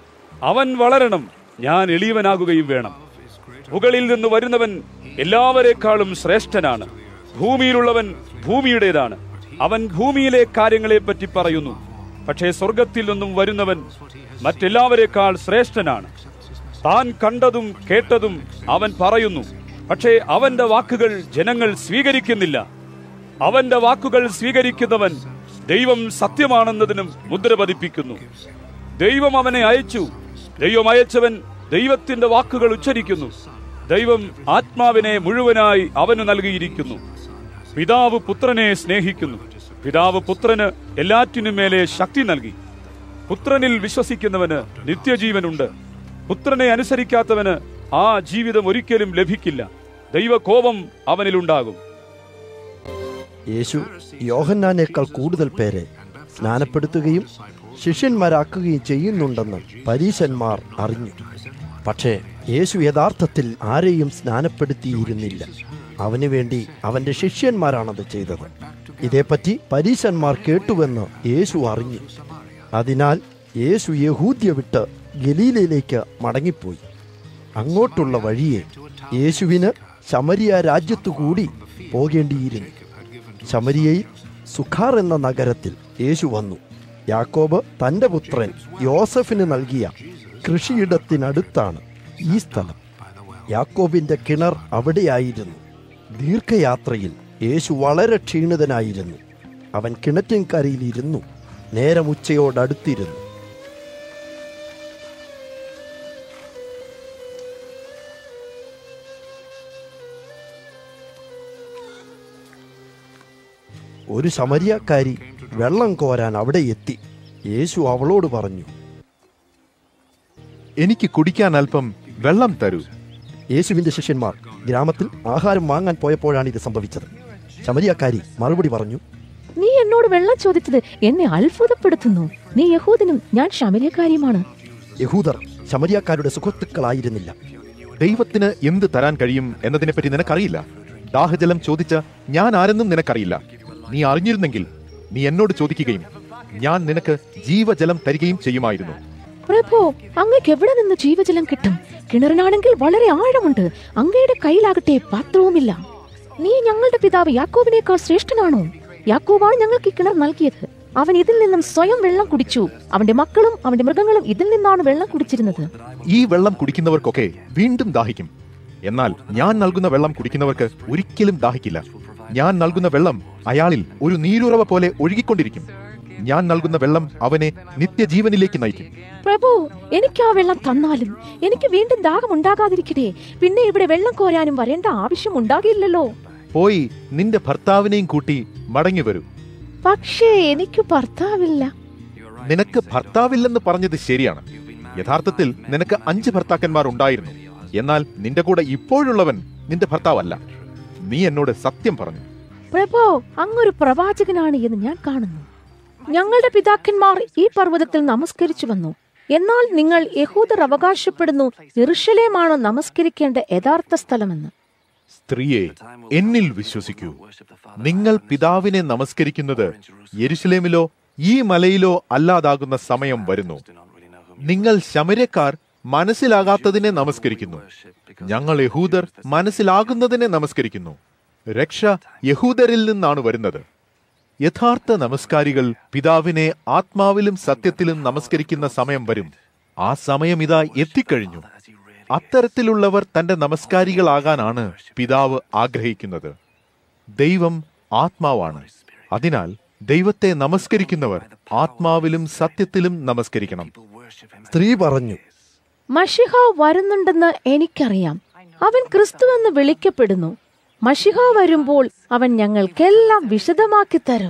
അവൻ വളരണം ഞാൻ എളിയവനാകുകയും വേണം മുകളിൽ നിന്ന് വരുന്നവൻ എല്ലാവരെക്കാളും ശ്രേഷ്ഠനാണ് ഭൂമിയിലുള്ളവൻ ഭൂമിയുടേതാണ് അവൻ ഭൂമിയിലെ കാര്യങ്ങളെ പറ്റി പറയുന്നു പക്ഷേ സ്വർഗത്തിൽ നിന്നും വരുന്നവൻ മറ്റെല്ലാവരെക്കാൾ ശ്രേഷ്ഠനാണ് താൻ കണ്ടതും കേട്ടതും അവൻ പറയുന്നു പക്ഷേ അവന്റെ വാക്കുകൾ ജനങ്ങൾ സ്വീകരിക്കുന്നില്ല അവന്റെ വാക്കുകൾ സ്വീകരിക്കുന്നവൻ ദൈവം സത്യമാണെന്നതിനും മുദ്ര പതിപ്പിക്കുന്നു ദൈവം അവനെ അയച്ചു ദൈവം അയച്ചവൻ ദൈവത്തിന്റെ വാക്കുകൾ ഉച്ചരിക്കുന്നു ദൈവം ആത്മാവിനെ മുഴുവനായി അവന് നൽകിയിരിക്കുന്നു പിതാവ് പുത്രനെ സ്നേഹിക്കുന്നു പിതാവ് പുത്രന് എല്ലാറ്റിനും മേലെ ശക്തി നൽകി പുത്രനിൽ വിശ്വസിക്കുന്നവന് നിത്യജീവനുണ്ട് പുത്രനെ അനുസരിക്കാത്തവന് ആ ജീവിതം ഒരിക്കലും ലഭിക്കില്ല ദൈവകോപം അവനിലുണ്ടാകും യേശു യോഹന്നാനേക്കാൾ കൂടുതൽ പേരെ സ്നാനപ്പെടുത്തുകയും ശിഷ്യന്മാരാക്കുകയും ചെയ്യുന്നുണ്ടെന്ന് പരീശന്മാർ അറിഞ്ഞു പക്ഷേ യേശു യഥാർത്ഥത്തിൽ ആരെയും സ്നാനപ്പെടുത്തിയിരുന്നില്ല അവന് വേണ്ടി അവന്റെ ശിഷ്യന്മാരാണത് ചെയ്തത് ഇതേപ്പറ്റി പരീശന്മാർ കേട്ടുവെന്ന് യേശു അറിഞ്ഞു അതിനാൽ യേശു യഹൂദ്യ വിട്ട് ഗലീലയിലേക്ക് മടങ്ങിപ്പോയി അങ്ങോട്ടുള്ള വഴിയെ യേശുവിന് ശമരിയ രാജ്യത്തു കൂടി പോകേണ്ടിയിരുന്നു ശമരിയയിൽ സുഖാർ എന്ന നഗരത്തിൽ യേശു വന്നു യാക്കോബ് തന്റെ പുത്രൻ യോസഫിന് നൽകിയ കൃഷിയിടത്തിനടുത്താണ് ഈ സ്ഥലം യാക്കോബിന്റെ കിണർ അവിടെയായിരുന്നു ദീർഘയാത്രയിൽ യേശു വളരെ ക്ഷീണിതനായിരുന്നു അവൻ കിണറ്റിൻകരയിൽ ഇരുന്നു നേരം ഉച്ചയോടടുത്തിരുന്നു ഒരു ശമരിയക്കാരി വെള്ളം കോരാൻ അവിടെ എത്തി യേശു അവളോട് പറഞ്ഞു എനിക്ക് കുടിക്കാൻ അല്പം വെള്ളം തരൂ യേശുവിന്റെ ശിഷ്യന്മാർ ഗ്രാമത്തിൽ ആഹാരം വാങ്ങാൻ പോയപ്പോഴാണ് ഇത് സംഭവിച്ചത് ശമരിയക്കാരി മറുപടി പറഞ്ഞു നീ എന്നോട് വെള്ളം ചോദിച്ചത് എന്നെ അത്ഭുതപ്പെടുത്തുന്നു നീ യഹൂദനും ഞാൻ ശമര്യക്കാരിയുമാണ് യഹൂദർ ശമരിയക്കാരുടെ സുഹൃത്തുക്കളായിരുന്നില്ല ദൈവത്തിന് എന്ത് തരാൻ കഴിയും എന്നതിനെപ്പറ്റി നിനക്കറിയില്ല ദാഹജലം ചോദിച്ച ഞാൻ ആരെന്നും നിനക്കറിയില്ല നീ അറിഞ്ഞിരുന്നെങ്കിൽ നീ എന്നോട് ചോദിക്കുകയും ഞാൻ നിനക്ക് ജീവജലം തരികയും ചെയ്യുമായിരുന്നു പ്രഭോ അങ്ങക്ക് എവിടെ നിന്ന് ജീവജലം കിട്ടും കിണറിനാണെങ്കിൽ വളരെ ആഴമുണ്ട് അങ്ങയുടെ കയ്യിലാകട്ടെ പാത്രവുമില്ല നീ ഞങ്ങളുടെ പിതാവ് യാക്കോബിനേക്കാൾ ശ്രേഷ്ഠനാണോ യാക്കോബാണ് ഞങ്ങൾക്ക് ഈ കിണർ നൽകിയത് അവൻ ഇതിൽ നിന്നും സ്വയം വെള്ളം കുടിച്ചു അവന്റെ മക്കളും അവന്റെ മൃഗങ്ങളും ഇതിൽ നിന്നാണ് വെള്ളം കുടിച്ചിരുന്നത് ഈ വെള്ളം കുടിക്കുന്നവർക്കൊക്കെ വീണ്ടും ദാഹിക്കും എന്നാൽ ഞാൻ നൽകുന്ന വെള്ളം കുടിക്കുന്നവർക്ക് ഒരിക്കലും ദാഹിക്കില്ല ഞാൻ നൽകുന്ന വെള്ളം അയാളിൽ ഒരു നീരുറവ പോലെ ഒഴുകിക്കൊണ്ടിരിക്കും ഞാൻ നൽകുന്ന വെള്ളം അവനെ നിത്യജീവനിലേക്ക് നയിക്കും പ്രഭു എനിക്ക് ആ വെള്ളം തന്നാലും എനിക്ക് വീണ്ടും ദാഹം ഉണ്ടാകാതിരിക്കട്ടെ പിന്നെ ഇവിടെ വെള്ളം കോരാനും വരേണ്ട ആവശ്യം ഉണ്ടാകില്ലല്ലോ പോയി നിന്റെ ഭർത്താവിനെയും കൂട്ടി മടങ്ങി വരൂ പക്ഷേ എനിക്ക് ഭർത്താവില്ല നിനക്ക് ഭർത്താവില്ലെന്ന് പറഞ്ഞത് ശരിയാണ് യഥാർത്ഥത്തിൽ നിനക്ക് അഞ്ച് ഭർത്താക്കന്മാർ ഉണ്ടായിരുന്നു എന്നാൽ നിന്റെ കൂടെ ഇപ്പോഴുള്ളവൻ നിന്റെ ഭർത്താവല്ല നീ എന്നോട് സത്യം പറഞ്ഞു പ്രഭോ അങ്ങൊരു പ്രവാചകനാണ് എന്ന് ഞാൻ കാണുന്നു ഞങ്ങളുടെ പിതാക്കന്മാർ ഈ പർവ്വതത്തിൽ നമസ്കരിച്ചു വന്നു എന്നാൽ നിങ്ങൾ യഹൂദർ അവകാശപ്പെടുന്നു എറുഷലേമാണ് നമസ്കരിക്കേണ്ട യഥാർത്ഥ സ്ഥലമെന്ന് സ്ത്രീയെ എന്നിൽ വിശ്വസിക്കൂ നിങ്ങൾ പിതാവിനെ നമസ്കരിക്കുന്നത് യെരുശലേമിലോ ഈ മലയിലോ അല്ലാതാകുന്ന സമയം വരുന്നു നിങ്ങൾ ശമരക്കാർ മനസ്സിലാകാത്തതിനെ നമസ്കരിക്കുന്നു ഞങ്ങൾ യഹൂദർ മനസ്സിലാകുന്നതിനെ നമസ്കരിക്കുന്നു രക്ഷ യഹൂദരിൽ നിന്നാണ് വരുന്നത് യഥാർത്ഥ നമസ്കാരികൾ പിതാവിനെ ആത്മാവിലും സത്യത്തിലും നമസ്കരിക്കുന്ന സമയം വരും ആ സമയം ഇതാ എത്തിക്കഴിഞ്ഞു അത്തരത്തിലുള്ളവർ തന്റെ നമസ്കാരികളാകാനാണ് പിതാവ് ആഗ്രഹിക്കുന്നത് ദൈവം ആത്മാവാണ് അതിനാൽ ദൈവത്തെ നമസ്കരിക്കുന്നവർ ആത്മാവിലും സത്യത്തിലും നമസ്കരിക്കണം സ്ത്രീ പറഞ്ഞു മഷിഹ വരുന്നുണ്ടെന്ന് എനിക്കറിയാം അവൻ ക്രിസ്തുവെന്ന് വിളിക്കപ്പെടുന്നു മഷിഹ വരുമ്പോൾ അവൻ ഞങ്ങൾക്കെല്ലാം വിശദമാക്കി തരും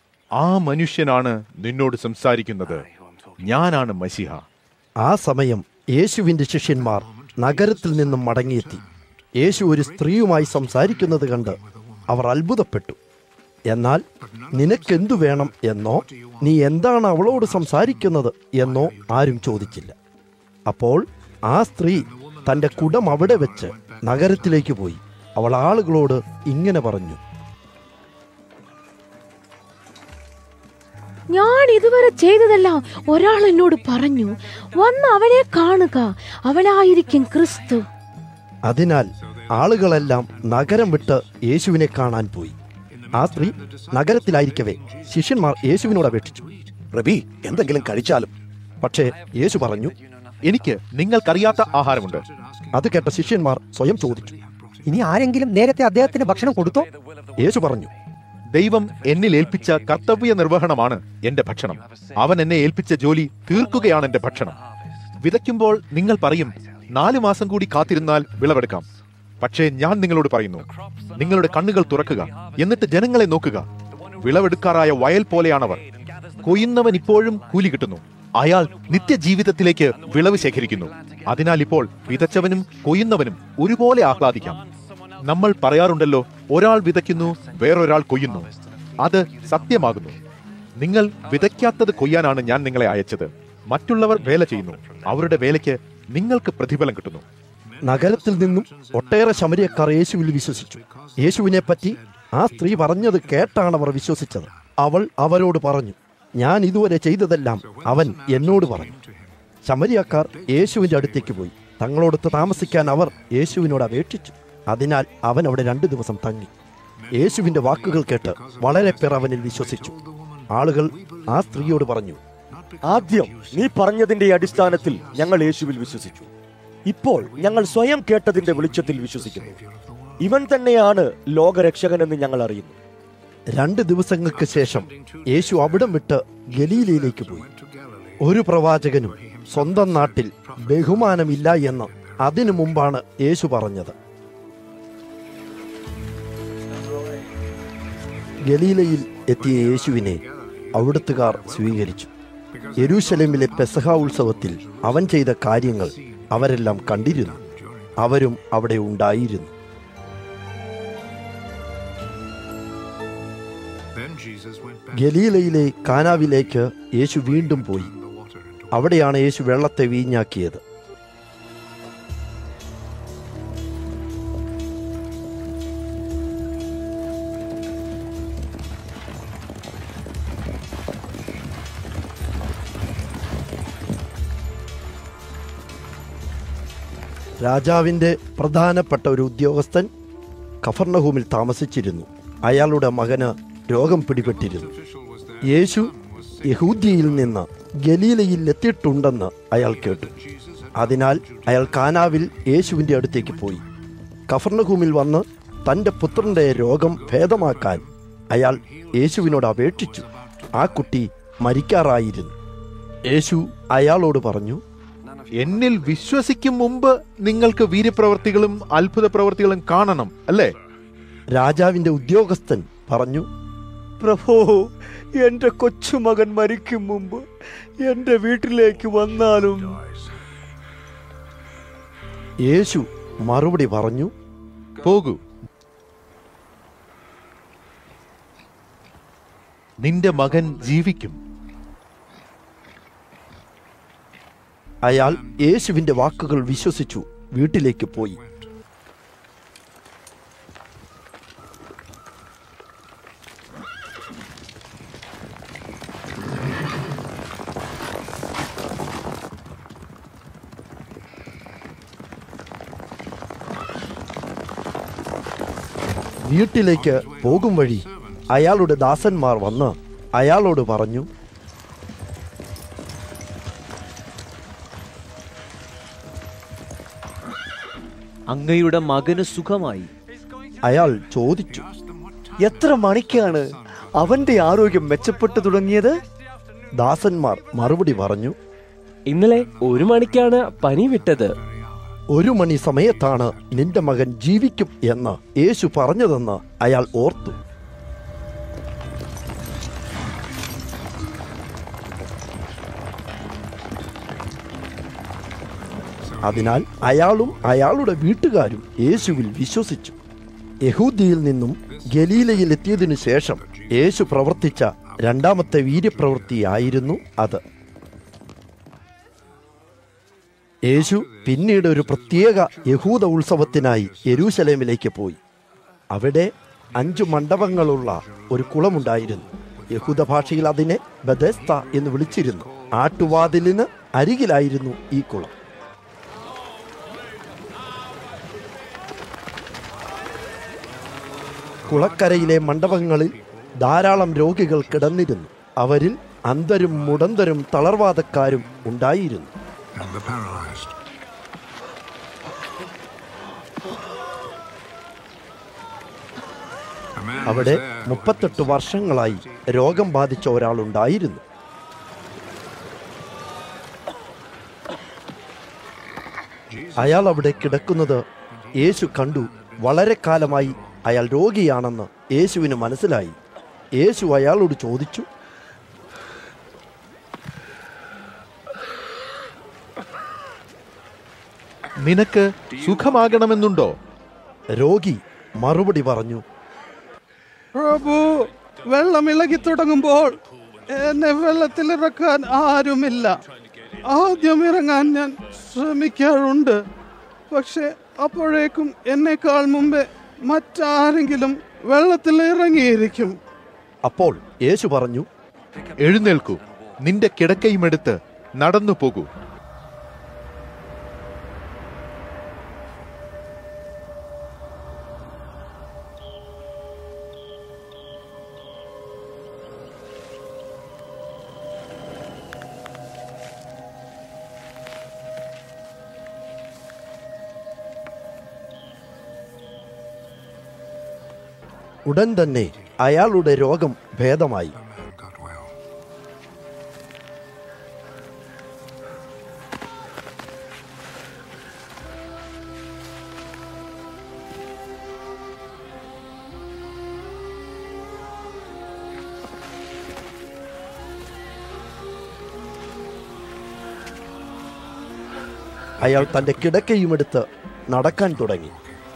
ആ മനുഷ്യനാണ് നിന്നോട് സംസാരിക്കുന്നത് ഞാനാണ് മസിഹ ആ സമയം യേശുവിന്റെ ശിഷ്യന്മാർ നഗരത്തിൽ നിന്നും മടങ്ങിയെത്തി യേശു ഒരു സ്ത്രീയുമായി സംസാരിക്കുന്നത് കണ്ട് അവർ അത്ഭുതപ്പെട്ടു എന്നാൽ നിനക്കെന്തു വേണം എന്നോ നീ എന്താണ് അവളോട് സംസാരിക്കുന്നത് എന്നോ ആരും ചോദിച്ചില്ല അപ്പോൾ ആ സ്ത്രീ തന്റെ കുടം അവിടെ വെച്ച് നഗരത്തിലേക്ക് പോയി അവൾ ആളുകളോട് ഇങ്ങനെ പറഞ്ഞു ഞാൻ ഇതുവരെ ചെയ്തതെല്ലാം ഒരാൾ എന്നോട് പറഞ്ഞു വന്ന് അവനെ കാണുക അവനായിരിക്കും ക്രിസ്തു അതിനാൽ ആളുകളെല്ലാം നഗരം വിട്ട് യേശുവിനെ കാണാൻ പോയി ആ സ്ത്രീ നഗരത്തിലായിരിക്കവേ ശിഷ്യന്മാർ യേശുവിനോട് അപേക്ഷിച്ചു റബി എന്തെങ്കിലും കഴിച്ചാലും പക്ഷേ യേശു പറഞ്ഞു എനിക്ക് നിങ്ങൾക്കറിയാത്ത ആഹാരമുണ്ട് അത് കേട്ട ശിഷ്യന്മാർ സ്വയം ചോദിച്ചു ഇനി ആരെങ്കിലും നേരത്തെ അദ്ദേഹത്തിന് ഭക്ഷണം കൊടുത്തോ യേശു പറഞ്ഞു ദൈവം എന്നിൽ ഏൽപ്പിച്ച കർത്തവ്യ നിർവഹണമാണ് എന്റെ ഭക്ഷണം അവൻ എന്നെ ഏൽപ്പിച്ച ജോലി തീർക്കുകയാണ് എന്റെ ഭക്ഷണം വിതയ്ക്കുമ്പോൾ നിങ്ങൾ പറയും നാലു മാസം കൂടി കാത്തിരുന്നാൽ വിളവെടുക്കാം പക്ഷേ ഞാൻ നിങ്ങളോട് പറയുന്നു നിങ്ങളുടെ കണ്ണുകൾ തുറക്കുക എന്നിട്ട് ജനങ്ങളെ നോക്കുക വിളവെടുക്കാറായ വയൽ പോലെയാണവർ കൊയ്യുന്നവൻ ഇപ്പോഴും കൂലി കിട്ടുന്നു അയാൾ നിത്യജീവിതത്തിലേക്ക് വിളവ് ശേഖരിക്കുന്നു അതിനാൽ ഇപ്പോൾ വിതച്ചവനും കൊയ്യുന്നവനും ഒരുപോലെ ആഹ്ലാദിക്കാം നമ്മൾ പറയാറുണ്ടല്ലോ ഒരാൾ വിതയ്ക്കുന്നു വേറൊരാൾ കൊയ്യുന്നു അത് സത്യമാകുന്നു നിങ്ങൾ വിതയ്ക്കാത്തത് കൊയ്യാനാണ് ഞാൻ നിങ്ങളെ അയച്ചത് മറ്റുള്ളവർ വേല ചെയ്യുന്നു അവരുടെ വേലയ്ക്ക് നിങ്ങൾക്ക് പ്രതിഫലം കിട്ടുന്നു നഗരത്തിൽ നിന്നും ഒട്ടേറെ ശമരിയക്കാർ യേശുവിൽ വിശ്വസിച്ചു യേശുവിനെ പറ്റി ആ സ്ത്രീ പറഞ്ഞത് കേട്ടാണ് അവർ വിശ്വസിച്ചത് അവൾ അവരോട് പറഞ്ഞു ഞാൻ ഇതുവരെ ചെയ്തതെല്ലാം അവൻ എന്നോട് പറഞ്ഞു ശമരിയക്കാർ യേശുവിന്റെ അടുത്തേക്ക് പോയി തങ്ങളോടൊത്ത് താമസിക്കാൻ അവർ യേശുവിനോട് അപേക്ഷിച്ചു അതിനാൽ അവൻ അവിടെ രണ്ടു ദിവസം തങ്ങി യേശുവിന്റെ വാക്കുകൾ കേട്ട് വളരെ പേർ അവനിൽ വിശ്വസിച്ചു ആളുകൾ ആ സ്ത്രീയോട് പറഞ്ഞു ആദ്യം നീ പറഞ്ഞതിന്റെ അടിസ്ഥാനത്തിൽ ഞങ്ങൾ യേശുവിൽ വിശ്വസിച്ചു ഇപ്പോൾ ഞങ്ങൾ സ്വയം കേട്ടതിന്റെ വെളിച്ചത്തിൽ വിശ്വസിക്കുന്നു ഇവൻ തന്നെയാണ് ലോകരക്ഷകനെന്ന് ഞങ്ങൾ അറിയുന്നു രണ്ട് ദിവസങ്ങൾക്ക് ശേഷം യേശു അവിടം വിട്ട് ഗലീലയിലേക്ക് പോയി ഒരു പ്രവാചകനും സ്വന്തം നാട്ടിൽ ബഹുമാനമില്ല എന്ന് അതിനു മുമ്പാണ് യേശു പറഞ്ഞത് ഗലീലയിൽ എത്തിയ യേശുവിനെ അവിടുത്തുകാർ സ്വീകരിച്ചു യെരൂശലേമിലെ പെസഹ ഉത്സവത്തിൽ അവൻ ചെയ്ത കാര്യങ്ങൾ അവരെല്ലാം കണ്ടിരുന്നു അവരും അവിടെ ഉണ്ടായിരുന്നു Then Jesus went back. ഗലീലയിലെ കാനാവിലേക്ക് യേശു വീണ്ടും പോയി അവിടെയാണ് യേശു വെള്ളത്തെ വീഞ്ഞാക്കിയത് രാജാവിന്റെ പ്രധാനപ്പെട്ട ഒരു ഉദ്യോഗസ്ഥൻ കഫർണഹൂമിൽ താമസിച്ചിരുന്നു അയാളുടെ മകന് രോഗം പിടിപെട്ടിരുന്നു യേശു യഹൂദ്യയിൽ നിന്ന് ഗലീലയിൽ എത്തിയിട്ടുണ്ടെന്ന് അയാൾ കേട്ടു അതിനാൽ അയാൾ കാനാവിൽ യേശുവിന്റെ അടുത്തേക്ക് പോയി കഫർണഹൂമിൽ വന്ന് തന്റെ പുത്രന്റെ രോഗം ഭേദമാക്കാൻ അയാൾ യേശുവിനോട് അപേക്ഷിച്ചു ആ കുട്ടി മരിക്കാറായിരുന്നു യേശു അയാളോട് പറഞ്ഞു എന്നിൽ വിശ്വസിക്കും മുമ്പ് നിങ്ങൾക്ക് വീര്യപ്രവർത്തികളും അത്ഭുത പ്രവർത്തികളും കാണണം അല്ലേ രാജാവിന്റെ ഉദ്യോഗസ്ഥൻ പറഞ്ഞു പ്രഭോ എന്റെ കൊച്ചുമകൻ മരിക്കും മുമ്പ് എന്റെ വീട്ടിലേക്ക് വന്നാലും യേശു മറുപടി പറഞ്ഞു പോകൂ നിന്റെ മകൻ ജീവിക്കും അയാൾ യേശുവിന്റെ വാക്കുകൾ വിശ്വസിച്ചു വീട്ടിലേക്ക് പോയി വീട്ടിലേക്ക് പോകും വഴി അയാളുടെ ദാസന്മാർ വന്ന് അയാളോട് പറഞ്ഞു അങ്ങയുടെ മകന് സുഖമായി അയാൾ ചോദിച്ചു എത്ര മണിക്കാണ് അവന്റെ ആരോഗ്യം മെച്ചപ്പെട്ടു തുടങ്ങിയത് ദാസന്മാർ മറുപടി പറഞ്ഞു ഇന്നലെ ഒരു മണിക്കാണ് പനി വിട്ടത് ഒരു മണി സമയത്താണ് നിന്റെ മകൻ ജീവിക്കും എന്ന് യേശു പറഞ്ഞതെന്ന് അയാൾ ഓർത്തു അതിനാൽ അയാളും അയാളുടെ വീട്ടുകാരും യേശുവിൽ വിശ്വസിച്ചു യഹൂദിയിൽ നിന്നും ഗലീലയിൽ എത്തിയതിനു ശേഷം യേശു പ്രവർത്തിച്ച രണ്ടാമത്തെ വീര്യപ്രവൃത്തിയായിരുന്നു അത് യേശു പിന്നീട് ഒരു പ്രത്യേക യഹൂദ ഉത്സവത്തിനായി യെരൂശലേമിലേക്ക് പോയി അവിടെ അഞ്ചു മണ്ഡപങ്ങളുള്ള ഒരു കുളമുണ്ടായിരുന്നു യഹൂദ ഭാഷയിൽ അതിനെ ബദസ്ത എന്ന് വിളിച്ചിരുന്നു ആട്ടുവാതിലിന് അരികിലായിരുന്നു ഈ കുളം കുളക്കരയിലെ മണ്ഡപങ്ങളിൽ ധാരാളം രോഗികൾ കിടന്നിരുന്നു അവരിൽ അന്ധരും മുടന്തരും തളർവാദക്കാരും ഉണ്ടായിരുന്നു and the paralyzed. A man അവിടെ was there മുപ്പത്തെട്ട് വർഷങ്ങളായി രോഗം ബാധിച്ച ഒരാളുണ്ടായിരുന്നു അയാൾ അവിടെ കിടക്കുന്നത് യേശു കണ്ടു വളരെ കാലമായി അയാൾ രോഗിയാണെന്ന് യേശുവിന് മനസ്സിലായി യേശു അയാളോട് ചോദിച്ചു നിനക്ക് സുഖമാകണമെന്നുണ്ടോ രോഗി മറുപടി പറഞ്ഞു പ്രഭു വെള്ളം ഇളകി തുടങ്ങുമ്പോൾ എന്നെ വെള്ളത്തിലിറക്കാൻ ആരുമില്ല ആദ്യം ഇറങ്ങാൻ ഞാൻ ശ്രമിക്കാറുണ്ട് പക്ഷെ അപ്പോഴേക്കും എന്നെക്കാൾ മുമ്പേ മറ്റാരെങ്കിലും വെള്ളത്തിൽ ഇറങ്ങിയിരിക്കും അപ്പോൾ യേശു പറഞ്ഞു എഴുന്നേൽക്കൂ നിന്റെ കിടക്കയുമെടുത്ത് നടന്നു പോകൂ ഉടൻ തന്നെ അയാളുടെ രോഗം ഭേദമായി അയാൾ തന്റെ കിടക്കയുമെടുത്ത് നടക്കാൻ തുടങ്ങി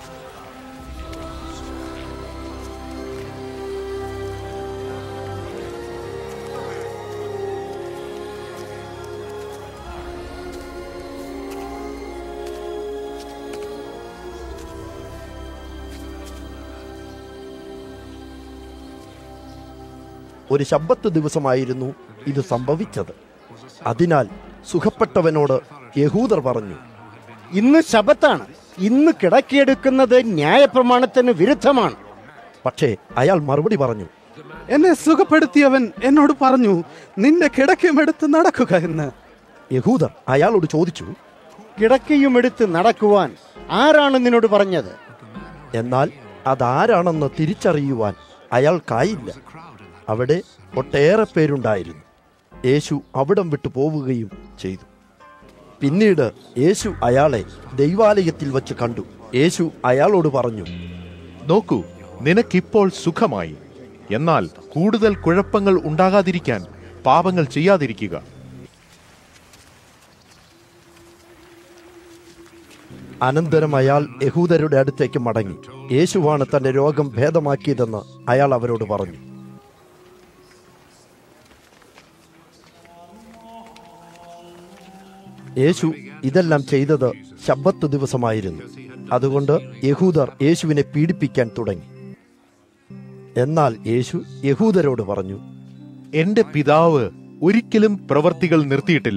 ഒരു ശബ്ബത്ത് ദിവസമായിരുന്നു ഇത് സംഭവിച്ചത് അതിനാൽ സുഖപ്പെട്ടവനോട് യഹൂദർ പറഞ്ഞു ഇന്ന് ശബത്താണ് ഇന്ന് കിടക്കിയെടുക്കുന്നത് ന്യായപ്രമാണത്തിന് വിരുദ്ധമാണ് പക്ഷേ അയാൾ മറുപടി പറഞ്ഞു എന്നെ സുഖപ്പെടുത്തിയവൻ എന്നോട് പറഞ്ഞു നിന്റെ കിടക്കയുമെടുത്ത് നടക്കുക എന്ന് യഹൂദർ അയാളോട് ചോദിച്ചു കിടക്കയും എടുത്ത് നടക്കുവാൻ ആരാണ് നിന്നോട് പറഞ്ഞത് എന്നാൽ അതാരാണെന്ന് തിരിച്ചറിയുവാൻ അയാൾക്കായില്ല അവിടെ ഒട്ടേറെ പേരുണ്ടായിരുന്നു യേശു അവിടം വിട്ടു പോവുകയും ചെയ്തു പിന്നീട് യേശു അയാളെ ദൈവാലയത്തിൽ വച്ച് കണ്ടു യേശു അയാളോട് പറഞ്ഞു നോക്കൂ നിനക്കിപ്പോൾ സുഖമായി എന്നാൽ കൂടുതൽ കുഴപ്പങ്ങൾ ഉണ്ടാകാതിരിക്കാൻ പാപങ്ങൾ ചെയ്യാതിരിക്കുക അനന്തരം അയാൾ യഹൂദരുടെ അടുത്തേക്ക് മടങ്ങി യേശുവാണ് തന്റെ രോഗം ഭേദമാക്കിയതെന്ന് അയാൾ അവരോട് പറഞ്ഞു യേശു ഇതെല്ലാം ചെയ്തത് ശബ്ബത്ത് ദിവസമായിരുന്നു അതുകൊണ്ട് യഹൂദർ യേശുവിനെ പീഡിപ്പിക്കാൻ തുടങ്ങി എന്നാൽ യേശു യഹൂദരോട് പറഞ്ഞു എന്റെ പിതാവ് ഒരിക്കലും പ്രവർത്തികൾ നിർത്തിയിട്ടില്ല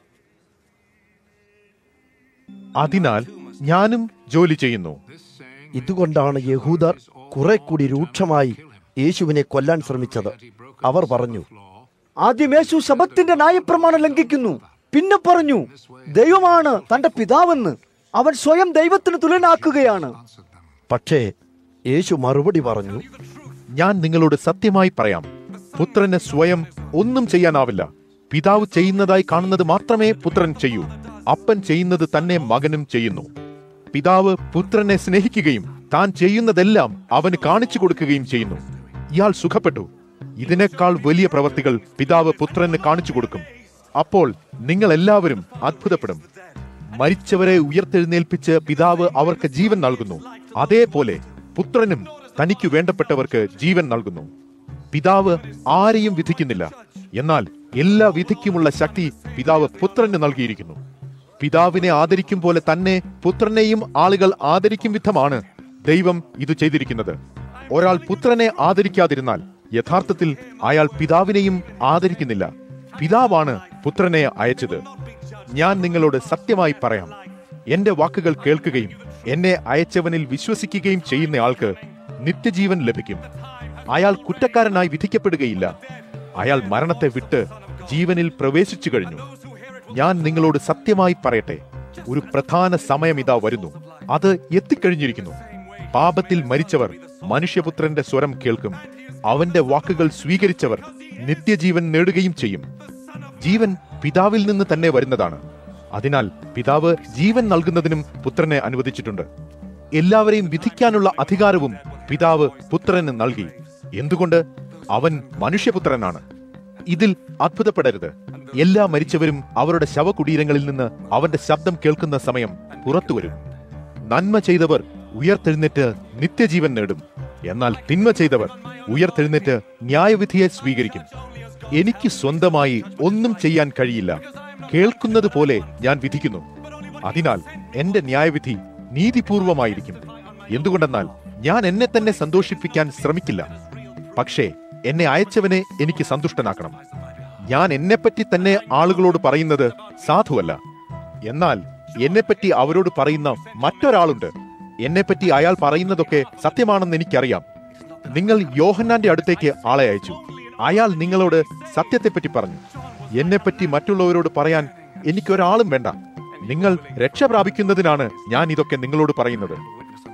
അതിനാൽ ഞാനും ജോലി ചെയ്യുന്നു ഇതുകൊണ്ടാണ് യഹൂദർ കുറെ കൂടി രൂക്ഷമായി യേശുവിനെ കൊല്ലാൻ ശ്രമിച്ചത് അവർ പറഞ്ഞു ആദ്യം യേശു ശബത്തിന്റെ ന്യായപ്രമാണം ലംഘിക്കുന്നു പിന്നെ പറഞ്ഞു ദൈവമാണ് തന്റെ പിതാവെന്ന് അവൻ സ്വയം ദൈവത്തിന് തുലനാക്കുകയാണ് പക്ഷേ യേശു മറുപടി പറഞ്ഞു ഞാൻ നിങ്ങളോട് സത്യമായി പറയാം പുത്രന് സ്വയം ഒന്നും ചെയ്യാനാവില്ല പിതാവ് ചെയ്യുന്നതായി കാണുന്നത് മാത്രമേ പുത്രൻ ചെയ്യൂ അപ്പൻ ചെയ്യുന്നത് തന്നെ മകനും ചെയ്യുന്നു പിതാവ് പുത്രനെ സ്നേഹിക്കുകയും താൻ ചെയ്യുന്നതെല്ലാം അവന് കാണിച്ചു കൊടുക്കുകയും ചെയ്യുന്നു ഇയാൾ സുഖപ്പെട്ടു ഇതിനേക്കാൾ വലിയ പ്രവർത്തികൾ പിതാവ് പുത്രന് കാണിച്ചു കൊടുക്കും അപ്പോൾ നിങ്ങൾ എല്ലാവരും അത്ഭുതപ്പെടും മരിച്ചവരെ ഉയർത്തെഴുന്നേൽപ്പിച്ച് പിതാവ് അവർക്ക് ജീവൻ നൽകുന്നു അതേപോലെ പുത്രനും തനിക്ക് വേണ്ടപ്പെട്ടവർക്ക് ജീവൻ നൽകുന്നു പിതാവ് ആരെയും വിധിക്കുന്നില്ല എന്നാൽ എല്ലാ വിധിക്കുമുള്ള ശക്തി പിതാവ് പുത്രന് നൽകിയിരിക്കുന്നു പിതാവിനെ ആദരിക്കും പോലെ തന്നെ പുത്രനെയും ആളുകൾ ആദരിക്കും വിധമാണ് ദൈവം ഇത് ചെയ്തിരിക്കുന്നത് ഒരാൾ പുത്രനെ ആദരിക്കാതിരുന്നാൽ യഥാർത്ഥത്തിൽ അയാൾ പിതാവിനെയും ആദരിക്കുന്നില്ല പിതാവാണ് പുത്രനെ അയച്ചത് ഞാൻ നിങ്ങളോട് സത്യമായി പറയാം എന്റെ വാക്കുകൾ കേൾക്കുകയും എന്നെ അയച്ചവനിൽ വിശ്വസിക്കുകയും ചെയ്യുന്ന ആൾക്ക് നിത്യജീവൻ ലഭിക്കും അയാൾ കുറ്റക്കാരനായി വിധിക്കപ്പെടുകയില്ല അയാൾ മരണത്തെ വിട്ട് ജീവനിൽ പ്രവേശിച്ചു കഴിഞ്ഞു ഞാൻ നിങ്ങളോട് സത്യമായി പറയട്ടെ ഒരു പ്രധാന സമയം ഇതാ വരുന്നു അത് എത്തിക്കഴിഞ്ഞിരിക്കുന്നു പാപത്തിൽ മരിച്ചവർ മനുഷ്യപുത്രന്റെ സ്വരം കേൾക്കും അവന്റെ വാക്കുകൾ സ്വീകരിച്ചവർ നിത്യജീവൻ നേടുകയും ചെയ്യും ജീവൻ പിതാവിൽ നിന്ന് തന്നെ വരുന്നതാണ് അതിനാൽ പിതാവ് ജീവൻ നൽകുന്നതിനും പുത്രനെ അനുവദിച്ചിട്ടുണ്ട് എല്ലാവരെയും വിധിക്കാനുള്ള അധികാരവും പിതാവ് പുത്രന് നൽകി എന്തുകൊണ്ട് അവൻ മനുഷ്യപുത്രനാണ് ഇതിൽ അത്ഭുതപ്പെടരുത് എല്ലാ മരിച്ചവരും അവരുടെ ശവകുടീരങ്ങളിൽ നിന്ന് അവന്റെ ശബ്ദം കേൾക്കുന്ന സമയം പുറത്തുവരും നന്മ ചെയ്തവർ ഉയർത്തെഴുന്നേറ്റ് നിത്യജീവൻ നേടും എന്നാൽ തിന്മ ചെയ്തവർ ഉയർത്തെഴുന്നേറ്റ് ന്യായവിധിയെ സ്വീകരിക്കും എനിക്ക് സ്വന്തമായി ഒന്നും ചെയ്യാൻ കഴിയില്ല കേൾക്കുന്നത് പോലെ ഞാൻ വിധിക്കുന്നു അതിനാൽ എന്റെ ന്യായവിധി നീതിപൂർവമായിരിക്കും എന്തുകൊണ്ടെന്നാൽ ഞാൻ എന്നെ തന്നെ സന്തോഷിപ്പിക്കാൻ ശ്രമിക്കില്ല പക്ഷേ എന്നെ അയച്ചവനെ എനിക്ക് സന്തുഷ്ടനാക്കണം ഞാൻ എന്നെപ്പറ്റി തന്നെ ആളുകളോട് പറയുന്നത് സാധുവല്ല എന്നാൽ എന്നെപ്പറ്റി അവരോട് പറയുന്ന മറ്റൊരാളുണ്ട് എന്നെപ്പറ്റി അയാൾ പറയുന്നതൊക്കെ സത്യമാണെന്ന് എനിക്കറിയാം നിങ്ങൾ യോഹന്നാന്റെ അടുത്തേക്ക് ആളെ അയച്ചു അയാൾ നിങ്ങളോട് സത്യത്തെപ്പറ്റി പറഞ്ഞു എന്നെപ്പറ്റി മറ്റുള്ളവരോട് പറയാൻ എനിക്കൊരാളും വേണ്ട നിങ്ങൾ രക്ഷ പ്രാപിക്കുന്നതിനാണ് ഞാൻ ഇതൊക്കെ നിങ്ങളോട് പറയുന്നത്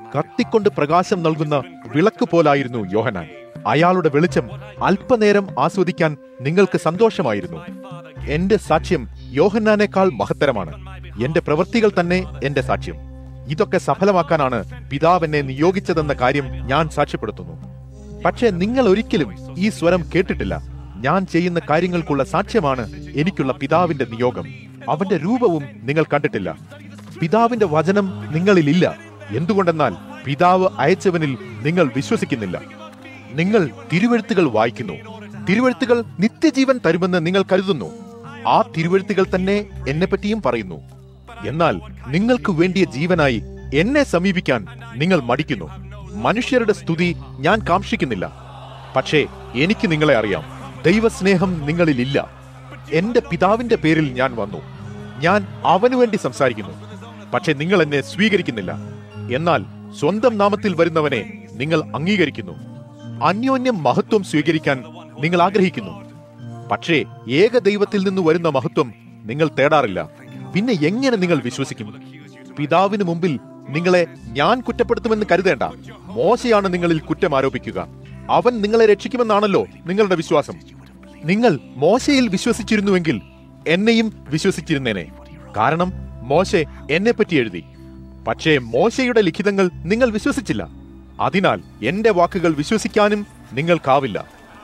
കത്തിക്കൊണ്ട് പ്രകാശം നൽകുന്ന വിളക്ക് പോലായിരുന്നു യോഹനാൻ അയാളുടെ വെളിച്ചം അല്പനേരം ആസ്വദിക്കാൻ നിങ്ങൾക്ക് സന്തോഷമായിരുന്നു എന്റെ സാക്ഷ്യം യോഹന്നാനേക്കാൾ മഹത്തരമാണ് എന്റെ പ്രവൃത്തികൾ തന്നെ എന്റെ സാക്ഷ്യം ഇതൊക്കെ സഫലമാക്കാനാണ് പിതാവ് എന്നെ നിയോഗിച്ചതെന്ന കാര്യം ഞാൻ സാക്ഷ്യപ്പെടുത്തുന്നു പക്ഷേ നിങ്ങൾ ഒരിക്കലും ഈ സ്വരം കേട്ടിട്ടില്ല ഞാൻ ചെയ്യുന്ന കാര്യങ്ങൾക്കുള്ള സാക്ഷ്യമാണ് എനിക്കുള്ള പിതാവിന്റെ നിയോഗം അവന്റെ രൂപവും നിങ്ങൾ കണ്ടിട്ടില്ല പിതാവിന്റെ വചനം നിങ്ങളിലില്ല എന്തുകൊണ്ടെന്നാൽ പിതാവ് അയച്ചവനിൽ നിങ്ങൾ വിശ്വസിക്കുന്നില്ല നിങ്ങൾ തിരുവഴുത്തുകൾ വായിക്കുന്നു തിരുവഴുത്തുകൾ നിത്യജീവൻ തരുമെന്ന് നിങ്ങൾ കരുതുന്നു ആ തിരുവഴുത്തുകൾ തന്നെ എന്നെപ്പറ്റിയും പറയുന്നു എന്നാൽ നിങ്ങൾക്ക് വേണ്ടിയ ജീവനായി എന്നെ സമീപിക്കാൻ നിങ്ങൾ മടിക്കുന്നു മനുഷ്യരുടെ സ്തുതി ഞാൻ കാക്ഷിക്കുന്നില്ല പക്ഷേ എനിക്ക് നിങ്ങളെ അറിയാം ദൈവസ്നേഹം നിങ്ങളിലില്ല എന്റെ പിതാവിന്റെ പേരിൽ ഞാൻ വന്നു ഞാൻ അവനു വേണ്ടി സംസാരിക്കുന്നു പക്ഷെ നിങ്ങൾ എന്നെ സ്വീകരിക്കുന്നില്ല എന്നാൽ സ്വന്തം നാമത്തിൽ വരുന്നവനെ നിങ്ങൾ അംഗീകരിക്കുന്നു അന്യോന്യം മഹത്വം സ്വീകരിക്കാൻ നിങ്ങൾ ആഗ്രഹിക്കുന്നു പക്ഷേ ഏക ദൈവത്തിൽ നിന്ന് വരുന്ന മഹത്വം നിങ്ങൾ തേടാറില്ല പിന്നെ എങ്ങനെ നിങ്ങൾ വിശ്വസിക്കും പിതാവിന് മുമ്പിൽ നിങ്ങളെ ഞാൻ കുറ്റപ്പെടുത്തുമെന്ന് കരുതേണ്ട മോശയാണ് നിങ്ങളിൽ കുറ്റം ആരോപിക്കുക അവൻ നിങ്ങളെ രക്ഷിക്കുമെന്നാണല്ലോ നിങ്ങളുടെ വിശ്വാസം നിങ്ങൾ മോശയിൽ വിശ്വസിച്ചിരുന്നുവെങ്കിൽ എന്നെയും വിശ്വസിച്ചിരുന്നേനെ കാരണം മോശെ എന്നെപ്പറ്റി എഴുതി പക്ഷേ മോശയുടെ ലിഖിതങ്ങൾ നിങ്ങൾ വിശ്വസിച്ചില്ല അതിനാൽ എന്റെ വാക്കുകൾ വിശ്വസിക്കാനും നിങ്ങൾക്കാവില്ല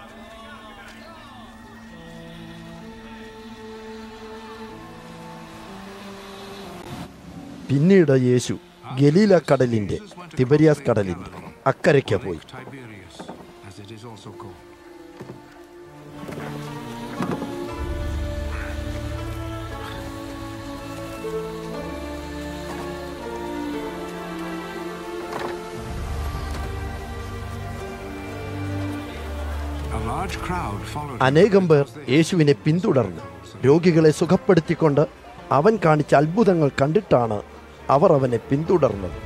പിന്നീട് യേശു ഗലീല കടലിന്റെ തിബരിയാസ് കടലിന്റെ അക്കരയ്ക്ക് പോയി Tiberias, as it is also called. A large crowd followed him. അനേകം പേർ യേശുവിനെ പിന്തുടർന്നു രോഗികളെ സുഖപ്പെടുത്തിക്കൊണ്ട് അവൻ കാണിച്ച അത്ഭുതങ്ങൾ കണ്ടിട്ടാണ് അവർ അവനെ പിന്തുടർന്നത്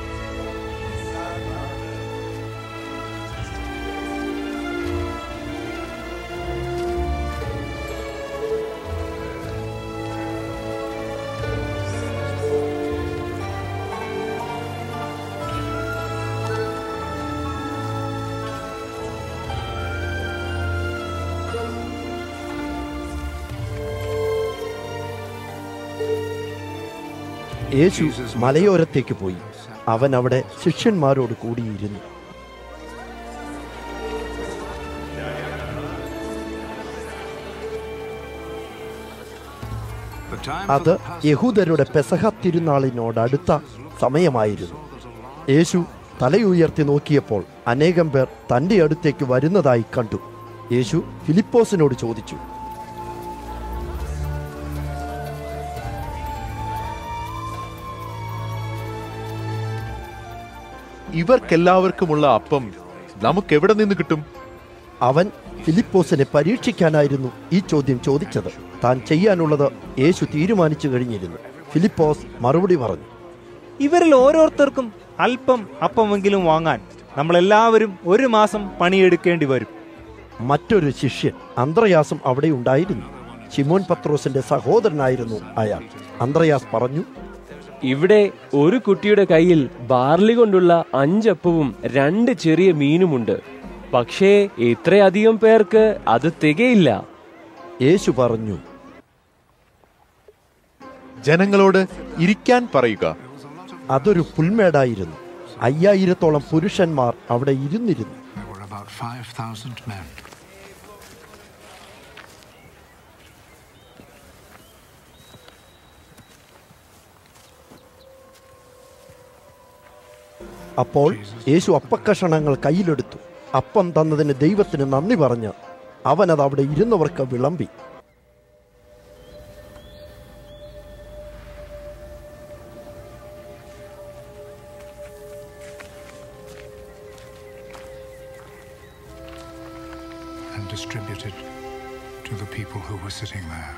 യേശു മലയോരത്തേക്ക് പോയി അവൻ അവിടെ ശിഷ്യന്മാരോട് കൂടിയിരുന്നു The time അത് യഹൂദരുടെ പെസഹ തിരുനാളിനോടടുത്ത സമയമായിരുന്നു യേശു തലയുയർത്തി നോക്കിയപ്പോൾ അനേകം പേർ തന്റെ അടുത്തേക്ക് വരുന്നതായി കണ്ടു യേശു ഫിലിപ്പോസിനോട് ചോദിച്ചു ഇവർക്കെല്ലാവർക്കുമുള്ള അപ്പം നമുക്ക് എവിടെ നിന്ന് കിട്ടും അവൻ ഫിലിപ്പോസിനെ പരീക്ഷിക്കാനായിരുന്നു ഈ ചോദ്യം ചോദിച്ചത് താൻ ചെയ്യാനുള്ളത് യേശു തീരുമാനിച്ചു കഴിഞ്ഞിരുന്നു ഫിലിപ്പോസ് മറുപടി പറഞ്ഞു ഇവരിൽ ഓരോരുത്തർക്കും അല്പം അപ്പമെങ്കിലും വാങ്ങാൻ നമ്മളെല്ലാവരും ഒരു മാസം പണിയെടുക്കേണ്ടി വരും മറ്റൊരു ശിഷ്യൻ അന്ത്രയാസും അവിടെ ഉണ്ടായിരുന്നു ശിമോൻ പത്രോസിന്റെ സഹോദരനായിരുന്നു അയാൾ അന്ത്രയാസ് പറഞ്ഞു ഇവിടെ ഒരു കുട്ടിയുടെ കയ്യിൽ ബാർലി കൊണ്ടുള്ള അഞ്ചപ്പവും രണ്ട് ചെറിയ മീനുമുണ്ട് പക്ഷേ ഇത്രയധികം പേർക്ക് അത് തികയില്ല യേശു പറഞ്ഞു ജനങ്ങളോട് ഇരിക്കാൻ പറയുക അതൊരു പുൽമേടായിരുന്നു അയ്യായിരത്തോളം പുരുഷന്മാർ അവിടെ ഇരുന്നിരുന്നു There were about 5,000 men. അപ്പോൾ യേശു അപ്പക്കഷണങ്ങൾ കയ്യിലെടുത്തു അപ്പം തന്നതിന് ദൈവത്തിന് നന്ദി പറഞ്ഞ് അവനത് അവിടെ ഇരുന്നവർക്ക് വിളമ്പി and distributed to the people who were sitting there.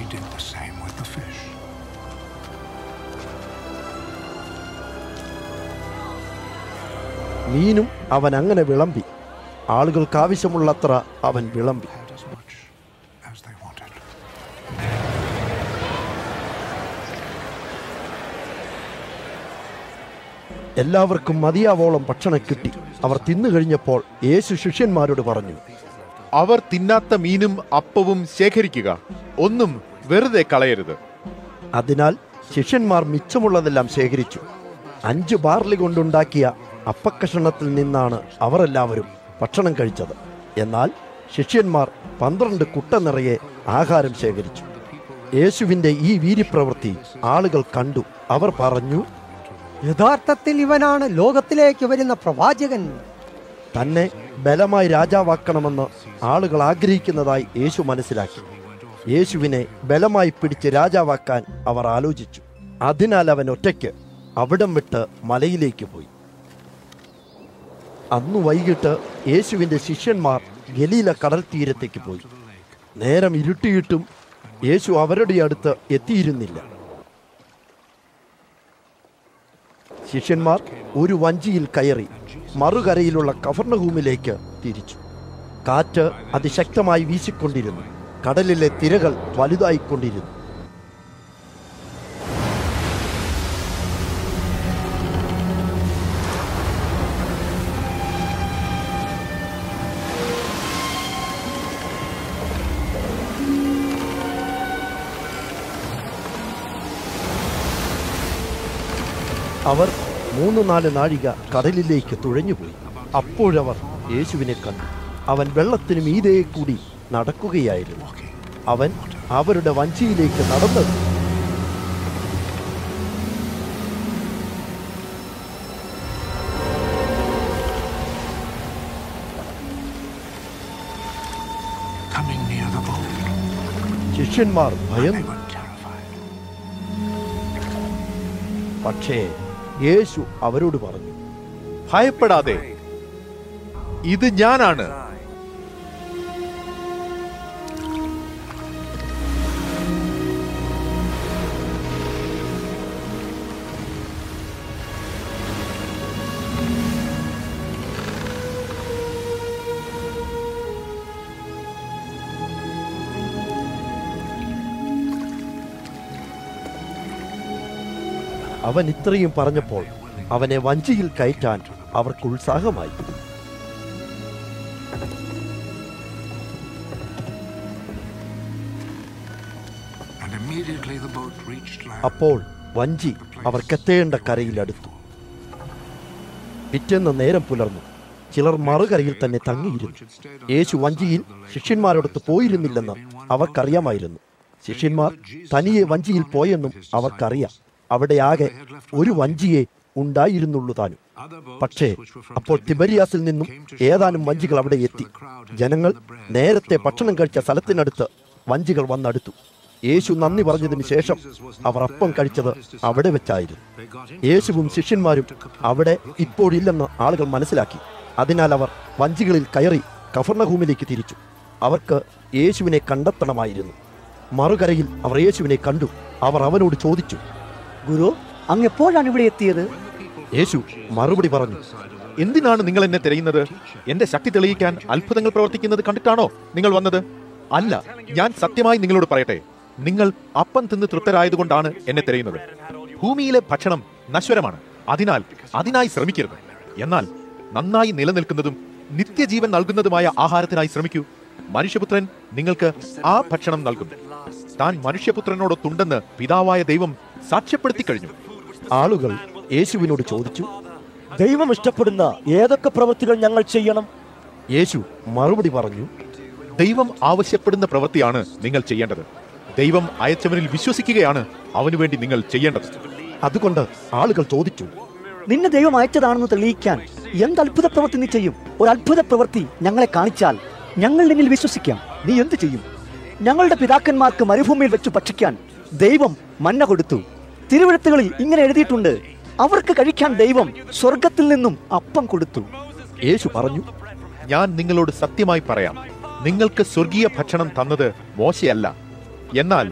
did the same with the fish. മീനും അവൻ അങ്ങനെ വിളമ്പി ആളുകൾക്ക് ആവശ്യമുള്ളത്ര അവൻ വിളമ്പി As they wanted. എല്ലാവർക്കും മതിയാവോളം ഭക്ഷണം കിട്ടി അവർ തിന്നു കഴിഞ്ഞപ്പോൾ യേശു ശിഷ്യന്മാരോട് പറഞ്ഞു അവർ തിന്നാത്ത മീനും അപ്പവും ശേഖരിക്കുക ഒന്നും വെറുതെ കളയരുത് അതിനാൽ ശിഷ്യന്മാർ മിച്ചമുള്ളതെല്ലാം ശേഖരിച്ചു അഞ്ച് ബാർലി കൊണ്ടുണ്ടാക്കിയ അപ്പക്കഷണത്തിൽ നിന്നാണ് അവർ എല്ലാവരും ഭക്ഷണം കഴിച്ചത് എന്നാൽ ശിഷ്യന്മാർ പന്ത്രണ്ട് കുട്ട നിറയെ ആഹാരം ശേഖരിച്ചു യേശുവിന്റെ ഈ വീര്യപ്രവൃത്തി ആളുകൾ കണ്ടു അവർ പറഞ്ഞു യഥാർത്ഥത്തിൽ ഇവനാണ് ലോകത്തിലേക്ക് വരുന്ന പ്രവാചകൻ തന്നെ ബലമായി രാജാവാക്കണമെന്ന് ആളുകൾ ആഗ്രഹിക്കുന്നതായി യേശു മനസ്സിലാക്കി യേശുവിനെ ബലമായി പിടിച്ച് രാജാവാക്കാൻ അവർ ആലോചിച്ചു അതിനാൽ അവൻ ഒറ്റയ്ക്ക് അവിടം വിട്ട് മലയിലേക്ക് പോയി അന്നു വൈകിട്ട് യേശുവിന്റെ ശിഷ്യന്മാർ ഗലീല കടൽ തീരത്തേക്ക് പോയി നേരം ഇരുട്ടിയിട്ടും യേശു അവരുടെ അടുത്ത് എത്തിയിരുന്നില്ല ശിഷ്യന്മാർ ഒരു വഞ്ചിയിൽ കയറി മറുകരയിലുള്ള കഫർണഹൂമിലേക്ക് തിരിച്ചു കാറ്റ് അതിശക്തമായി വീശിക്കൊണ്ടിരുന്നു കടലിലെ തിരകൾ വലുതായിക്കൊണ്ടിരുന്നു അവർ മൂന്ന് നാല് നാഴിക കടലിലേക്ക് തുഴഞ്ഞുപോയി അപ്പോഴവർ യേശുവിനെ കണ്ടു അവൻ വെള്ളത്തിന് മീതയെ കൂടി നടക്കുകയായിരുന്നു അവൻ അവരുടെ വഞ്ചിയിലേക്ക് നടന്നത് Coming near the boat, ശിഷ്യന്മാർ ഭയന്നു പക്ഷേ യേശു അവരോട് പറഞ്ഞു ഭയപ്പെടാതെ ഇത് ഞാനാണ് അവൻ ഇത്രയും പറഞ്ഞപ്പോൾ അവനെ വഞ്ചിയിൽ കയറ്റാൻ അവർക്ക് ഉത്സാഹമായി and immediately the boat reached land. അപ്പോൾ വഞ്ചി അവർക്കെത്തേണ്ട കരയിലടുത്തു പിറ്റേന്ന് നേരം പുലർന്നു ചിലർ മറുകരയിൽ തന്നെ തങ്ങിയിരുന്നു യേശു വഞ്ചിയിൽ ശിഷ്യന്മാരോടൊത്ത് പോയിരുന്നില്ലെന്ന് അവർക്കറിയാമായിരുന്നു ശിഷ്യന്മാർ തനിയെ വഞ്ചിയിൽ പോയെന്നും അവർക്കറിയാം അവിടെ ആകെ ഒരു വഞ്ചിയെ ഉണ്ടായിരുന്നുള്ളൂ താനും പക്ഷേ അപ്പോൾ തിബരിയാസിൽ നിന്നും ഏതാനും വഞ്ചികൾ അവിടെ എത്തി ജനങ്ങൾ നേരത്തെ ഭക്ഷണം കഴിച്ച സ്ഥലത്തിനടുത്ത് വഞ്ചികൾ വന്നടുത്തു യേശു നന്ദി പറഞ്ഞതിന് ശേഷം അവർ അപ്പം കഴിച്ചത് അവിടെ വെച്ചായിരുന്നു യേശുവും ശിഷ്യന്മാരും അവിടെ ഇപ്പോഴില്ലെന്ന് ആളുകൾ മനസ്സിലാക്കി അതിനാൽ അവർ വഞ്ചികളിൽ കയറി കഫർണഹൂമിലേക്ക് തിരിച്ചു അവർക്ക് യേശുവിനെ കണ്ടെത്തണമായിരുന്നു മറുകരയിൽ അവർ യേശുവിനെ കണ്ടു അവർ അവനോട് ചോദിച്ചു ഗുരു അങ്ങ് എപ്പോഴാണ് ഇവിടെ എത്തിയത് യേശു മറുപടി പറഞ്ഞു എന്തിനാണ് നിങ്ങൾ എന്നെ തിരയുന്നത് എന്റെ ശക്തി തെളിയിക്കാൻ അത്ഭുതങ്ങൾ പ്രവർത്തിക്കുന്നത് കണ്ടിട്ടാണോ നിങ്ങൾ വന്നത് അല്ല ഞാൻ സത്യമായി നിങ്ങളോട് പറയട്ടെ നിങ്ങൾ അപ്പം തിന്ന് തൃപ്തരായതുകൊണ്ടാണ് എന്നെ തിരയുന്നത് ഭൂമിയിലെ ഭക്ഷണം നശ്വരമാണ് അതിനാൽ അതിനായി ശ്രമിക്കരുത് എന്നാൽ നന്നായി നിലനിൽക്കുന്നതും നിത്യജീവൻ നൽകുന്നതുമായ ആഹാരത്തിനായി ശ്രമിക്കൂ മനുഷ്യപുത്രൻ നിങ്ങൾക്ക് ആ ഭക്ഷണം നൽകും താൻ മനുഷ്യപുത്രനോടൊത്തുണ്ടെന്ന് പിതാവായ ദൈവം സാക്ഷ്യപ്പെടുത്തി കഴിഞ്ഞു ആളുകൾ യേശുവിനോട് ചോദിച്ചു ദൈവം ഇഷ്ടപ്പെടുന്ന ഏതൊക്കെ പ്രവൃത്തികൾ ഞങ്ങൾ ചെയ്യണം യേശു മറുപടി പറഞ്ഞു ദൈവം ആവശ്യപ്പെടുന്ന പ്രവൃത്തിയാണ് നിങ്ങൾ ചെയ്യേണ്ടത് ദൈവം അയച്ചവനിൽ വിശ്വസിക്കുകയാണ് അവനു വേണ്ടി നിങ്ങൾ ചെയ്യേണ്ടത് അതുകൊണ്ട് ആളുകൾ ചോദിച്ചു നിന്നെ ദൈവം അയച്ചതാണെന്ന് തെളിയിക്കാൻ എന്ത് അത്ഭുത പ്രവൃത്തി നീ ചെയ്യും ഒരു അത്ഭുത പ്രവൃത്തി ഞങ്ങളെ കാണിച്ചാൽ ഞങ്ങൾ നിന്നിൽ വിശ്വസിക്കാം നീ എന്ത് ചെയ്യും ഞങ്ങളുടെ പിതാക്കന്മാർക്ക് മരുഭൂമിയിൽ വെച്ച് ഭക്ഷിക്കാൻ ദൈവം മന്ന കൊടുത്തു തിരുവഴുത്തുകളിൽ ഇങ്ങനെ എഴുതിയിട്ടുണ്ട് അവർക്ക് കഴിക്കാൻ ദൈവം സ്വർഗത്തിൽ നിന്നും അപ്പം കൊടുത്തു യേശു പറഞ്ഞു ഞാൻ നിങ്ങളോട് സത്യമായി പറയാം നിങ്ങൾക്ക് സ്വർഗീയ ഭക്ഷണം തന്നത് മോശയല്ല എന്നാൽ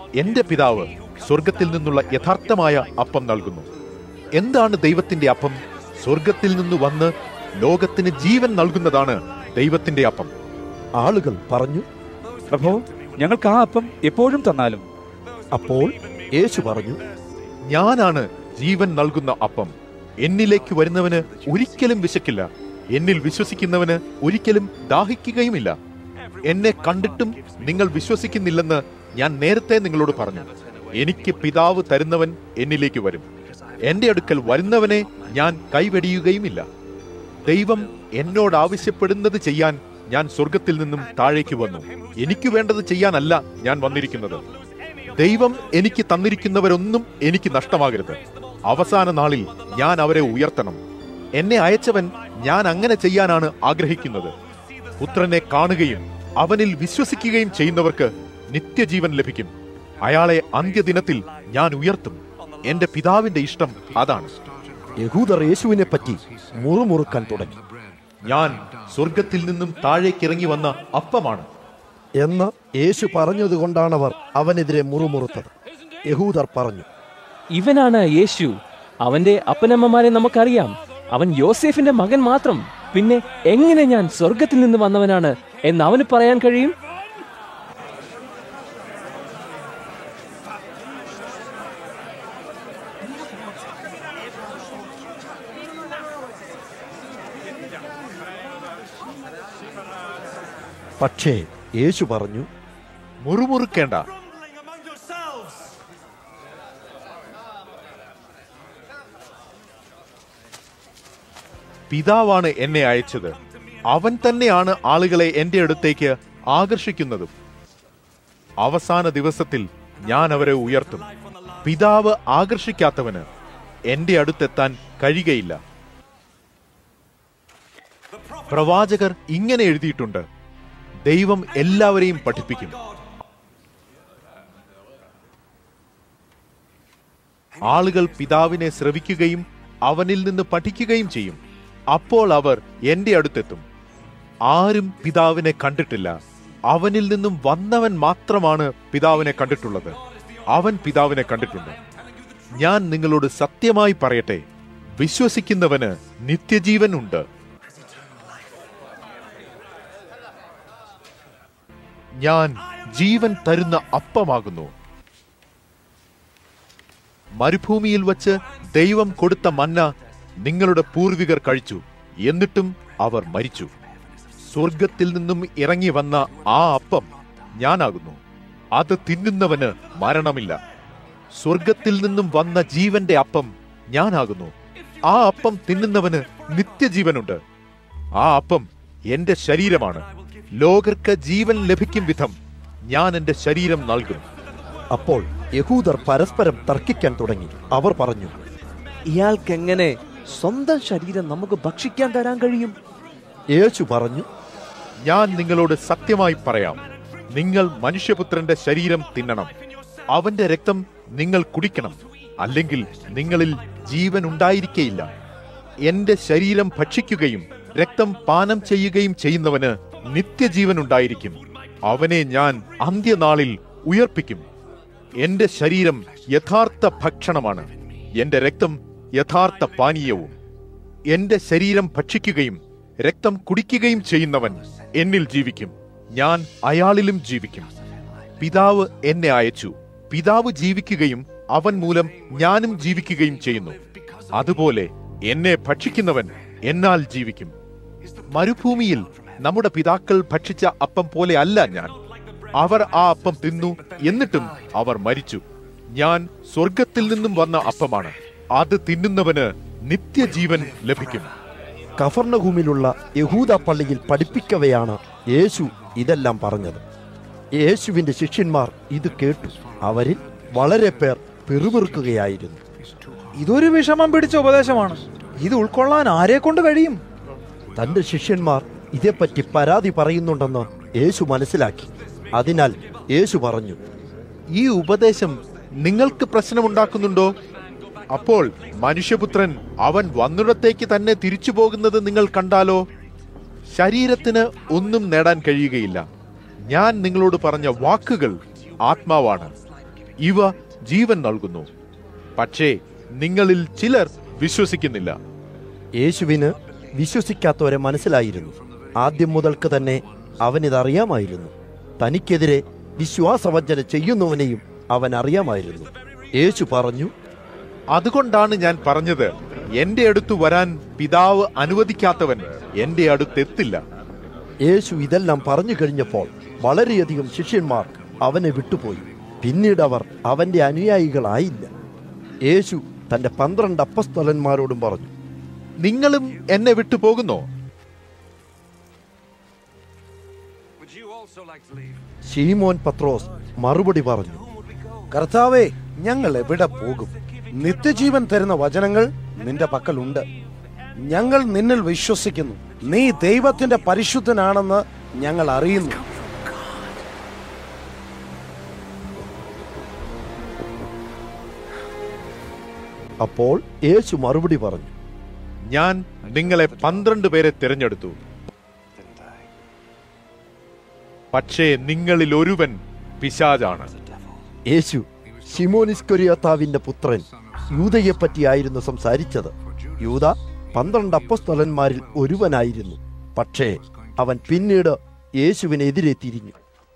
എന്റെ പിതാവ് സ്വർഗത്തിൽ നിന്നുള്ള യഥാർത്ഥമായ അപ്പം നൽകുന്നു എന്താണ് ദൈവത്തിന്റെ അപ്പം സ്വർഗത്തിൽ നിന്ന് വന്ന് ലോകത്തിന് ജീവൻ നൽകുന്നതാണ് ദൈവത്തിന്റെ അപ്പം ആളുകൾ പറഞ്ഞു പ്രഭു ഞങ്ങൾക്ക് ആ അപ്പം എപ്പോഴും തന്നാലും അപ്പോൾ യേശു പറഞ്ഞു ഞാനാണ് ജീവൻ നൽകുന്ന അപ്പം എന്നിലേക്ക് വരുന്നവന് ഒരിക്കലും വിശക്കില്ല എന്നിൽ വിശ്വസിക്കുന്നവന് ഒരിക്കലും ദാഹിക്കുകയുമില്ല എന്നെ കണ്ടിട്ടും നിങ്ങൾ വിശ്വസിക്കുന്നില്ലെന്ന് ഞാൻ നേരത്തെ നിങ്ങളോട് പറഞ്ഞു എനിക്ക് പിതാവ് തരുന്നവൻ എന്നിലേക്ക് വരും എന്റെ അടുക്കൽ വരുന്നവനെ ഞാൻ കൈവെടിയുകയുമില്ല ദൈവം എന്നോട് ആവശ്യപ്പെടുന്നത് ചെയ്യാൻ ഞാൻ സ്വർഗത്തിൽ നിന്നും താഴേക്ക് വന്നു എനിക്ക് വേണ്ടത് ചെയ്യാനല്ല ഞാൻ വന്നിരിക്കുന്നത് ദൈവം എനിക്ക് തന്നിരിക്കുന്നവരൊന്നും എനിക്ക് നഷ്ടമാകരുത് അവസാന നാളിൽ ഞാൻ അവരെ ഉയർത്തണം എന്നെ അയച്ചവൻ ഞാൻ അങ്ങനെ ചെയ്യാനാണ് ആഗ്രഹിക്കുന്നത് പുത്രനെ കാണുകയും അവനിൽ വിശ്വസിക്കുകയും ചെയ്യുന്നവർക്ക് നിത്യജീവൻ ലഭിക്കും അയാളെ അന്ത്യദിനത്തിൽ ഞാൻ ഉയർത്തും എന്റെ പിതാവിന്റെ ഇഷ്ടം അതാണ് യഹൂദർ യേശുവിനെ പറ്റി മുറുമുറുക്കാൻ തുടങ്ങി ഞാൻ സ്വർഗത്തിൽ നിന്നും താഴേക്കിറങ്ങി വന്ന അപ്പമാണ് എന്ന് യേശു പറഞ്ഞതുകൊണ്ടാണവർ അവനെതിരെ മുറുമുറുത്തത് യഹൂദർ പറഞ്ഞു ഇവനാണ് യേശു അവന്റെ അപ്പനമ്മമാരെ നമുക്കറിയാം അവൻ യോസേഫിന്റെ മകൻ മാത്രം പിന്നെ എങ്ങനെ ഞാൻ സ്വർഗത്തിൽ നിന്ന് വന്നവനാണ് എന്ന് അവന് പറയാൻ കഴിയും പക്ഷേ യേശു പറഞ്ഞു മുറുമുറുക്കേണ്ട പിതാവാണ് എന്നെ അയച്ചത് അവൻ തന്നെയാണ് ആളുകളെ എന്റെ അടുത്തേക്ക് ആകർഷിക്കുന്നതും അവസാന ദിവസത്തിൽ ഞാൻ അവരെ ഉയർത്തും പിതാവ് ആകർഷിക്കാത്തവന് എന്റെ അടുത്തെത്താൻ കഴിയുകയില്ല പ്രവാചകർ ഇങ്ങനെ എഴുതിയിട്ടുണ്ട് ദൈവം എല്ലാവരെയും പഠിപ്പിക്കും ആളുകൾ പിതാവിനെ ശ്രവിക്കുകയും അവനിൽ നിന്ന് പഠിക്കുകയും ചെയ്യും അപ്പോൾ അവർ എന്റെ അടുത്തെത്തും ആരും പിതാവിനെ കണ്ടിട്ടില്ല അവനിൽ നിന്നും വന്നവൻ മാത്രമാണ് പിതാവിനെ കണ്ടിട്ടുള്ളത് അവൻ പിതാവിനെ കണ്ടിട്ടുണ്ട് ഞാൻ നിങ്ങളോട് സത്യമായി പറയട്ടെ വിശ്വസിക്കുന്നവന് നിത്യജീവൻ ഉണ്ട് ഞാൻ ജീവൻ തരുന്ന അപ്പമാകുന്നു മരുഭൂമിയിൽ വച്ച് ദൈവം കൊടുത്ത മന്ന നിങ്ങളുടെ പൂർവികർ കഴിച്ചു എന്നിട്ടും അവർ മരിച്ചു സ്വർഗത്തിൽ നിന്നും ഇറങ്ങി വന്ന ആ അപ്പം ഞാനാകുന്നു അത് തിന്നുന്നവന് മരണമില്ല സ്വർഗത്തിൽ നിന്നും വന്ന ജീവന്റെ അപ്പം ഞാനാകുന്നു ആ അപ്പം തിന്നുന്നവന് നിത്യജീവനുണ്ട് ആ അപ്പം എന്റെ ശരീരമാണ് ലോകർക്ക് ജീവൻ ലഭിക്കും വിധം ഞാൻ എന്റെ ശരീരം നൽകും അപ്പോൾ യഹൂദർ പരസ്പരം തർക്കിക്കാൻ തുടങ്ങി അവർ പറഞ്ഞു ഇയാൾക്ക് എങ്ങനെ സ്വന്തം ശരീരം നമുക്ക് ഭക്ഷിക്കാൻ തരാൻ കഴിയും യേശു പറഞ്ഞു ഞാൻ നിങ്ങളോട് സത്യമായി പറയാം നിങ്ങൾ മനുഷ്യപുത്രന്റെ ശരീരം തിന്നണം അവന്റെ രക്തം നിങ്ങൾ കുടിക്കണം അല്ലെങ്കിൽ നിങ്ങളിൽ ജീവൻ ഉണ്ടായിരിക്കയില്ല എന്റെ ശരീരം ഭക്ഷിക്കുകയും രക്തം പാനം ചെയ്യുകയും ചെയ്യുന്നവന് നിത്യജീവൻ ഉണ്ടായിരിക്കും അവനെ ഞാൻ അന്ത്യനാളിൽ ഉയർപ്പിക്കും എന്റെ ശരീരം യഥാർത്ഥ ഭക്ഷണമാണ് എന്റെ രക്തം യഥാർത്ഥ പാനീയവും എന്റെ ശരീരം ഭക്ഷിക്കുകയും രക്തം കുടിക്കുകയും ചെയ്യുന്നവൻ എന്നിൽ ജീവിക്കും ഞാൻ അയാളിലും ജീവിക്കും പിതാവ് എന്നെ അയച്ചു പിതാവ് ജീവിക്കുകയും അവൻ മൂലം ഞാനും ജീവിക്കുകയും ചെയ്യുന്നു അതുപോലെ എന്നെ ഭക്ഷിക്കുന്നവൻ എന്നാൽ ജീവിക്കും മരുഭൂമിയിൽ നമ്മുടെ പിതാക്കൾ ഭക്ഷിച്ച അപ്പം പോലെ അല്ല ഞാൻ അവർ ആ അപ്പം തിന്നു എന്നിട്ടും അവർ മരിച്ചു ഞാൻ സ്വർഗത്തിൽ നിന്നും വന്ന അപ്പമാണ് അത് തിന്നുന്നവന് നിത്യജീവൻ ലഭിക്കും കഫർണഭൂമിയിലുള്ള യഹൂദ പള്ളിയിൽ പഠിപ്പിക്കവെയാണ് യേശു ഇതെല്ലാം പറഞ്ഞത് യേശുവിന്റെ ശിഷ്യന്മാർ ഇത് കേട്ടു അവരിൽ വളരെ പേർ പിറുപിറുക്കുകയായിരുന്നു ഇതൊരു വിഷമം പിടിച്ച ഉപദേശമാണ് ഇത് ഉൾക്കൊള്ളാൻ ആരെ കൊണ്ട് കഴിയും തന്റെ ശിഷ്യന്മാർ ഇതേപ്പറ്റി പരാതി പറയുന്നുണ്ടെന്ന് യേശു മനസ്സിലാക്കി അതിനാൽ യേശു പറഞ്ഞു ഈ ഉപദേശം നിങ്ങൾക്ക് പ്രശ്നമുണ്ടാക്കുന്നുണ്ടോ അപ്പോൾ മനുഷ്യപുത്രൻ അവൻ വന്നിടത്തേക്ക് തന്നെ തിരിച്ചു പോകുന്നത് നിങ്ങൾ കണ്ടാലോ ശരീരത്തിന് ഒന്നും നേടാൻ കഴിയുകയില്ല ഞാൻ നിങ്ങളോട് പറഞ്ഞ വാക്കുകൾ ആത്മാവാണ് ഇവ ജീവൻ നൽകുന്നു പക്ഷേ നിങ്ങളിൽ ചിലർ വിശ്വസിക്കുന്നില്ല യേശുവിന് വിശ്വസിക്കാത്തവരെ മനസ്സിലായിരുന്നു ആദ്യം മുതൽക്ക് തന്നെ അവനിതറിയാമായിരുന്നു തനിക്കെതിരെ വിശ്വാസവഞ്ചന ചെയ്യുന്നവനെയും അവൻ അറിയാമായിരുന്നു യേശു പറഞ്ഞു അതുകൊണ്ടാണ് ഞാൻ പറഞ്ഞത് എന്റെ അടുത്ത് വരാൻ പിതാവ് അനുവദിക്കാത്തവൻ എന്റെ അടുത്തെത്തില്ല യേശു ഇതെല്ലാം പറഞ്ഞു കഴിഞ്ഞപ്പോൾ വളരെയധികം ശിഷ്യന്മാർ അവനെ വിട്ടുപോയി പിന്നീട് അവർ അവന്റെ അനുയായികളായില്ല യേശു തന്റെ പന്ത്രണ്ട് അപ്പസ്തലന്മാരോടും പറഞ്ഞു നിങ്ങളും എന്നെ വിട്ടുപോകുന്നോ ഷീമോൻ പത്രോസ് മറുപടി പറഞ്ഞു കർത്താവേ ഞങ്ങൾ എവിടെ പോകും നിത്യജീവൻ തരുന്ന വചനങ്ങൾ നിന്റെ പക്കലുണ്ട് ഞങ്ങൾ നിന്നിൽ വിശ്വസിക്കുന്നു നീ ദൈവത്തിന്റെ പരിശുദ്ധനാണെന്ന് ഞങ്ങൾ അറിയുന്നു അപ്പോൾ യേശു മറുപടി പറഞ്ഞു ഞാൻ നിങ്ങളെ പന്ത്രണ്ട് പേരെ തിരഞ്ഞെടുത്തു പക്ഷേ നിങ്ങളിൽ ഒരുവൻ പിശാജാണ് യേശു ഷിമോനിസ്കൊരിയത്താവിന്റെ പുത്രൻ യൂതയെപ്പറ്റിയായിരുന്നു സംസാരിച്ചത് യൂത പന്ത്രണ്ട് അപ്പസ്തലന്മാരിൽ ഒരുവനായിരുന്നു പക്ഷേ അവൻ പിന്നീട് യേശുവിനെതിരെ തിരിഞ്ഞു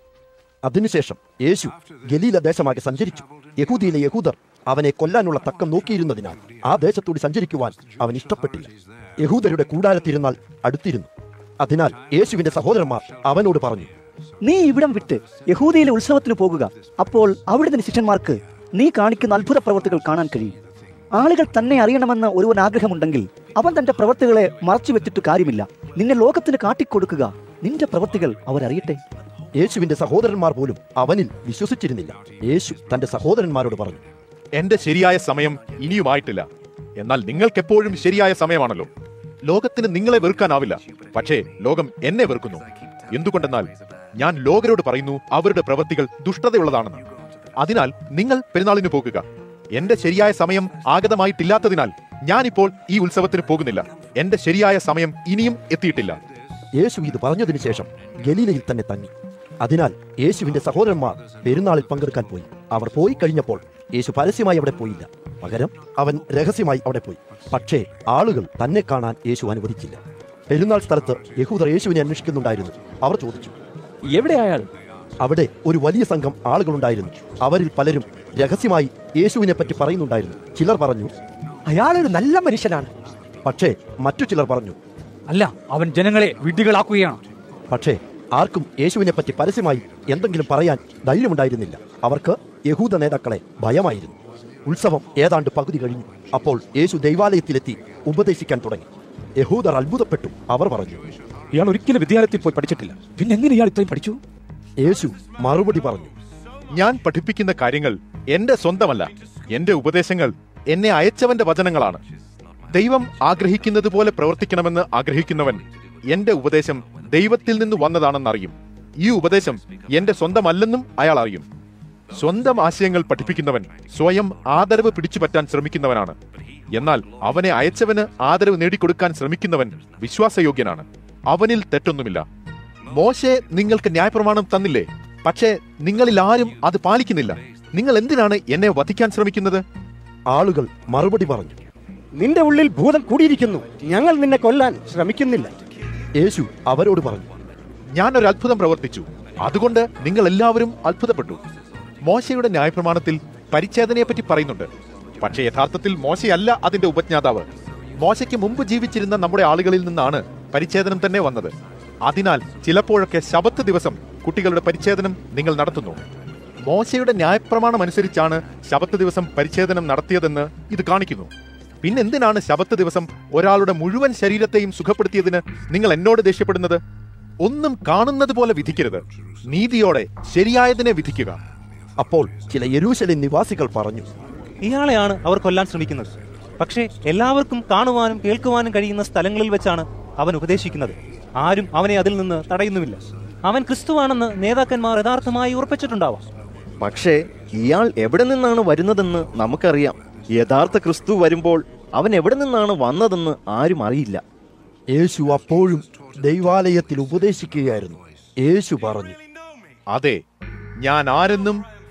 അതിനുശേഷം യേശു ഗലീല ദേശമാകെ സഞ്ചരിച്ചു യഹൂദിയിലെ യഹൂദർ അവനെ കൊല്ലാനുള്ള തക്കം നോക്കിയിരുന്നതിനാൽ ആ ദേശത്തൂടി സഞ്ചരിക്കുവാൻ അവൻ ഇഷ്ടപ്പെട്ടില്ല യഹൂദരുടെ കൂടാരത്തിരുന്നാൽ അടുത്തിരുന്നു അതിനാൽ യേശുവിന്റെ സഹോദരന്മാർ അവനോട് പറഞ്ഞു നീ ഇവിടം വിട്ട് യഹൂദയിലെ ഉത്സവത്തിന് പോകുക അപ്പോൾ അവിടുത്തെ ശിഷ്യന്മാർക്ക് നീ കാണിക്കുന്ന അത്ഭുത പ്രവർത്തികൾ കാണാൻ കഴിയും ആളുകൾ തന്നെ അറിയണമെന്ന് ഒരുവൻ ആഗ്രഹമുണ്ടെങ്കിൽ അവൻ തന്റെ പ്രവർത്തികളെ മറച്ചു വെച്ചിട്ട് കാര്യമില്ല നിന്നെ ലോകത്തിന് കാട്ടിക്കൊടുക്കുക നിന്റെ പ്രവർത്തികൾ അവരറിയട്ടെ യേശുവിന്റെ സഹോദരന്മാർ പോലും അവനിൽ വിശ്വസിച്ചിരുന്നില്ല യേശു തന്റെ സഹോദരന്മാരോട് പറഞ്ഞു എന്റെ ശരിയായ സമയം ഇനിയുമായിട്ടില്ല എന്നാൽ നിങ്ങൾക്കെപ്പോഴും ശരിയായ സമയമാണല്ലോ ലോകത്തിന് നിങ്ങളെ വെറുക്കാനാവില്ല പക്ഷേ ലോകം എന്നെ വെറുക്കുന്നു എന്തുകൊണ്ടെന്നാൽ ഞാൻ ലോകരോട് പറയുന്നു അവരുടെ പ്രവൃത്തികൾ ദുഷ്ടതയുള്ളതാണെന്ന് അതിനാൽ നിങ്ങൾ പെരുന്നാളിന് പോകുക എന്റെ ശരിയായ സമയം ആഗതമായിട്ടില്ലാത്തതിനാൽ ഞാനിപ്പോൾ ഈ ഉത്സവത്തിന് പോകുന്നില്ല എന്റെ ശരിയായ സമയം ഇനിയും എത്തിയിട്ടില്ല യേശു ഇത് പറഞ്ഞതിനു ശേഷം ഗലീലയിൽ തന്നെ തങ്ങി അതിനാൽ യേശുവിന്റെ സഹോദരന്മാർ പെരുന്നാളിൽ പങ്കെടുക്കാൻ പോയി അവർ പോയി കഴിഞ്ഞപ്പോൾ യേശു പരസ്യമായി അവിടെ പോയില്ല പകരം അവൻ രഹസ്യമായി അവിടെ പോയി പക്ഷേ ആളുകൾ തന്നെ കാണാൻ യേശു അനുവദിച്ചില്ല പെരുന്നാൾ സ്ഥലത്ത് യഹൂദർ യേശുവിനെ അന്വേഷിക്കുന്നുണ്ടായിരുന്നു അവർ ചോദിച്ചു എവിടെ അയാൾ അവിടെ ഒരു വലിയ സംഘം ആളുകളുണ്ടായിരുന്നു അവരിൽ പലരും രഹസ്യമായി യേശുവിനെ പറ്റി പറയുന്നുണ്ടായിരുന്നു ചിലർ പറഞ്ഞു അയാളൊരു നല്ല മനുഷ്യനാണ് പക്ഷേ മറ്റു ചിലർ പറഞ്ഞു അല്ല അവൻ ജനങ്ങളെ വിഡ്ഢികളാക്കുകയാണ് പക്ഷേ ആർക്കും യേശുവിനെ പറ്റി പരസ്യമായി എന്തെങ്കിലും പറയാൻ ധൈര്യമുണ്ടായിരുന്നില്ല അവർക്ക് യഹൂദ നേതാക്കളെ ഭയമായിരുന്നു ഉത്സവം ഏതാണ്ട് പകുതി കഴിഞ്ഞു അപ്പോൾ യേശു ദൈവാലയത്തിലെത്തി ഉപദേശിക്കാൻ തുടങ്ങി യഹൂദർ അത്ഭുതപ്പെട്ടു അവർ പറഞ്ഞു ഇയാൾ ഒരിക്കലും വിദ്യാലയത്തിൽ പോയി പഠിച്ചിട്ടില്ല പിന്നെ എങ്ങനെ ഇയാൾ ഇത്രയും പഠിച്ചു യേശു മറുപടി പറഞ്ഞു ഞാൻ പഠിപ്പിക്കുന്ന കാര്യങ്ങൾ എന്റെ സ്വന്തമല്ല എന്റെ ഉപദേശങ്ങൾ എന്നെ അയച്ചവന്റെ വചനങ്ങളാണ് ദൈവം ആഗ്രഹിക്കുന്നത് പോലെ പ്രവർത്തിക്കണമെന്ന് ആഗ്രഹിക്കുന്നവൻ എന്റെ ഉപദേശം ദൈവത്തിൽ നിന്ന് വന്നതാണെന്നറിയും ഈ ഉപദേശം എന്റെ സ്വന്തമല്ലെന്നും അയാൾ അറിയും സ്വന്തം ആശയങ്ങൾ പഠിപ്പിക്കുന്നവൻ സ്വയം ആദരവ് പിടിച്ചുപറ്റാൻ ശ്രമിക്കുന്നവനാണ് എന്നാൽ അവനെ അയച്ചവന് ആദരവ് നേടിക്കൊടുക്കാൻ ശ്രമിക്കുന്നവൻ വിശ്വാസയോഗ്യനാണ് അവനിൽ തെറ്റൊന്നുമില്ല മോശെ നിങ്ങൾക്ക് ന്യായപ്രമാണം തന്നില്ലേ പക്ഷേ നിങ്ങളിൽ ആരും അത് പാലിക്കുന്നില്ല നിങ്ങൾ എന്തിനാണ് എന്നെ വധിക്കാൻ ശ്രമിക്കുന്നത് ആളുകൾ മറുപടി പറഞ്ഞു നിന്റെ ഉള്ളിൽ ഭൂതം കൂടിയിരിക്കുന്നു ഞങ്ങൾ നിന്നെ കൊല്ലാൻ ശ്രമിക്കുന്നില്ല യേശു അവരോട് പറഞ്ഞു ഞാൻ ഒരു അത്ഭുതം പ്രവർത്തിച്ചു അതുകൊണ്ട് നിങ്ങൾ എല്ലാവരും അത്ഭുതപ്പെട്ടു മോശയുടെ ന്യായപ്രമാണത്തിൽ പരിച്ഛേദനയെപ്പറ്റി പറയുന്നുണ്ട് പക്ഷേ യഥാർത്ഥത്തിൽ മോശയല്ല അതിന്റെ ഉപജ്ഞാതാവ് മോശയ്ക്ക് മുമ്പ് ജീവിച്ചിരുന്ന നമ്മുടെ ആളുകളിൽ നിന്നാണ് പരിച്ഛേദനം തന്നെ വന്നത് അതിനാൽ ചിലപ്പോഴൊക്കെ ശബത്ത് ദിവസം കുട്ടികളുടെ പരിച്ഛേദനം നിങ്ങൾ നടത്തുന്നു മോശയുടെ ന്യായപ്രമാണം അനുസരിച്ചാണ് ശബത്ത് ദിവസം പരിച്ഛേദനം നടത്തിയതെന്ന് ഇത് കാണിക്കുന്നു പിന്നെന്തിനാണ് ശബത്ത് ദിവസം ഒരാളുടെ മുഴുവൻ ശരീരത്തെയും സുഖപ്പെടുത്തിയതിന് നിങ്ങൾ എന്നോട് ദേഷ്യപ്പെടുന്നത് ഒന്നും കാണുന്നത് പോലെ വിധിക്കരുത് നീതിയോടെ ശരിയായതിനെ വിധിക്കുക അപ്പോൾ ചില യെരൂശലേം നിവാസികൾ പറഞ്ഞു ഇയാളെയാണ് അവർ കൊല്ലാൻ ശ്രമിക്കുന്നത് പക്ഷേ എല്ലാവർക്കും കാണുവാനും കേൾക്കുവാനും കഴിയുന്ന സ്ഥലങ്ങളിൽ വെച്ചാണ് അവൻ ഉപദേശിക്കുന്നത് ആരും അവനെ അതിൽ നിന്ന് തടയുന്നുമില്ല അവൻ ക്രിസ്തുവാണെന്ന് നേതാക്കന്മാർ യഥാർത്ഥമായി ഉറപ്പിച്ചിട്ടുണ്ടാവാം പക്ഷേ ഇയാൾ എവിടെ നിന്നാണ് വരുന്നതെന്ന് നമുക്കറിയാം യഥാർത്ഥ ക്രിസ്തു വരുമ്പോൾ അവൻ എവിടെ നിന്നാണ് വന്നതെന്ന് ആരും അറിയില്ല യേശു അപ്പോഴും ദൈവാലയത്തിൽ ഉപദേശിക്കുകയായിരുന്നു യേശു പറഞ്ഞു അതെ ഞാൻ ആരെന്നും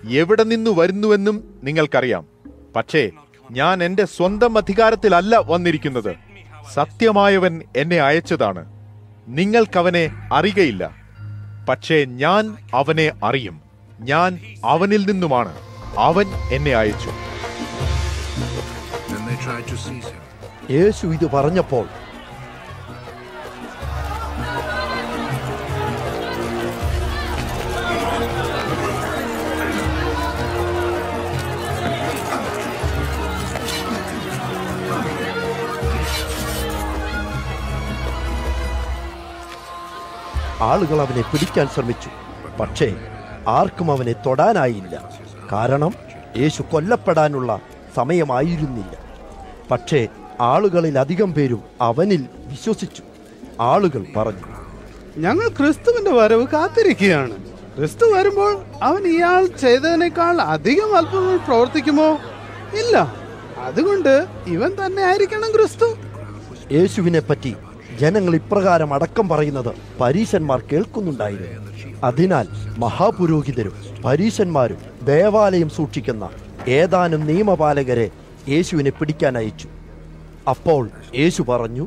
എവിടെ നിന്നു വരുന്നുവെന്നും നിങ്ങൾക്കറിയാം പക്ഷേ ഞാൻ എന്റെ സ്വന്തം അധികാരത്തിലല്ല വന്നിരിക്കുന്നത് സത്യമായവൻ എന്നെ അയച്ചതാണ് നിങ്ങൾക്കവനെ അറിയുകയില്ല പക്ഷേ ഞാൻ അവനെ അറിയും ഞാൻ അവനിൽ നിന്നുമാണ് അവൻ എന്നെ അയച്ചു Then they tried to seize him. യേശു ഇത് പറഞ്ഞപ്പോൾ ആളുകൾ അവനെ പിടിക്കാൻ ശ്രമിച്ചു പക്ഷേ ആർക്കും അവനെ തൊടാനായില്ല കാരണം യേശു കൊല്ലപ്പെടാനുള്ള സമയമായിരുന്നില്ല പക്ഷേ ആളുകളിൽ അധികം പേരും അവനിൽ വിശ്വസിച്ചു ആളുകൾ പറഞ്ഞു ഞങ്ങൾ ക്രിസ്തുവിന്റെ വരവ് കാത്തിരിക്കുകയാണ് ക്രിസ്തു വരുമ്പോൾ അവൻ ഇയാൾ ചെയ്തതിനേക്കാൾ അധികം അത്ഭുതങ്ങൾ പ്രവർത്തിക്കുമോ ഇല്ല അതുകൊണ്ട് ഇവൻ തന്നെ ആയിരിക്കണം ക്രിസ്തു യേശുവിനെ പറ്റി ജനങ്ങൾ ഇപ്രകാരം അടക്കം പറയുന്നത് പരീശന്മാർ കേൾക്കുന്നുണ്ടായിരുന്നു അതിനാൽ മഹാപുരോഹിതരും പരീശന്മാരും ദേവാലയം സൂക്ഷിക്കുന്ന ഏതാനും നിയമപാലകരെ യേശുവിനെ പിടിക്കാൻ അയച്ചു അപ്പോൾ യേശു പറഞ്ഞു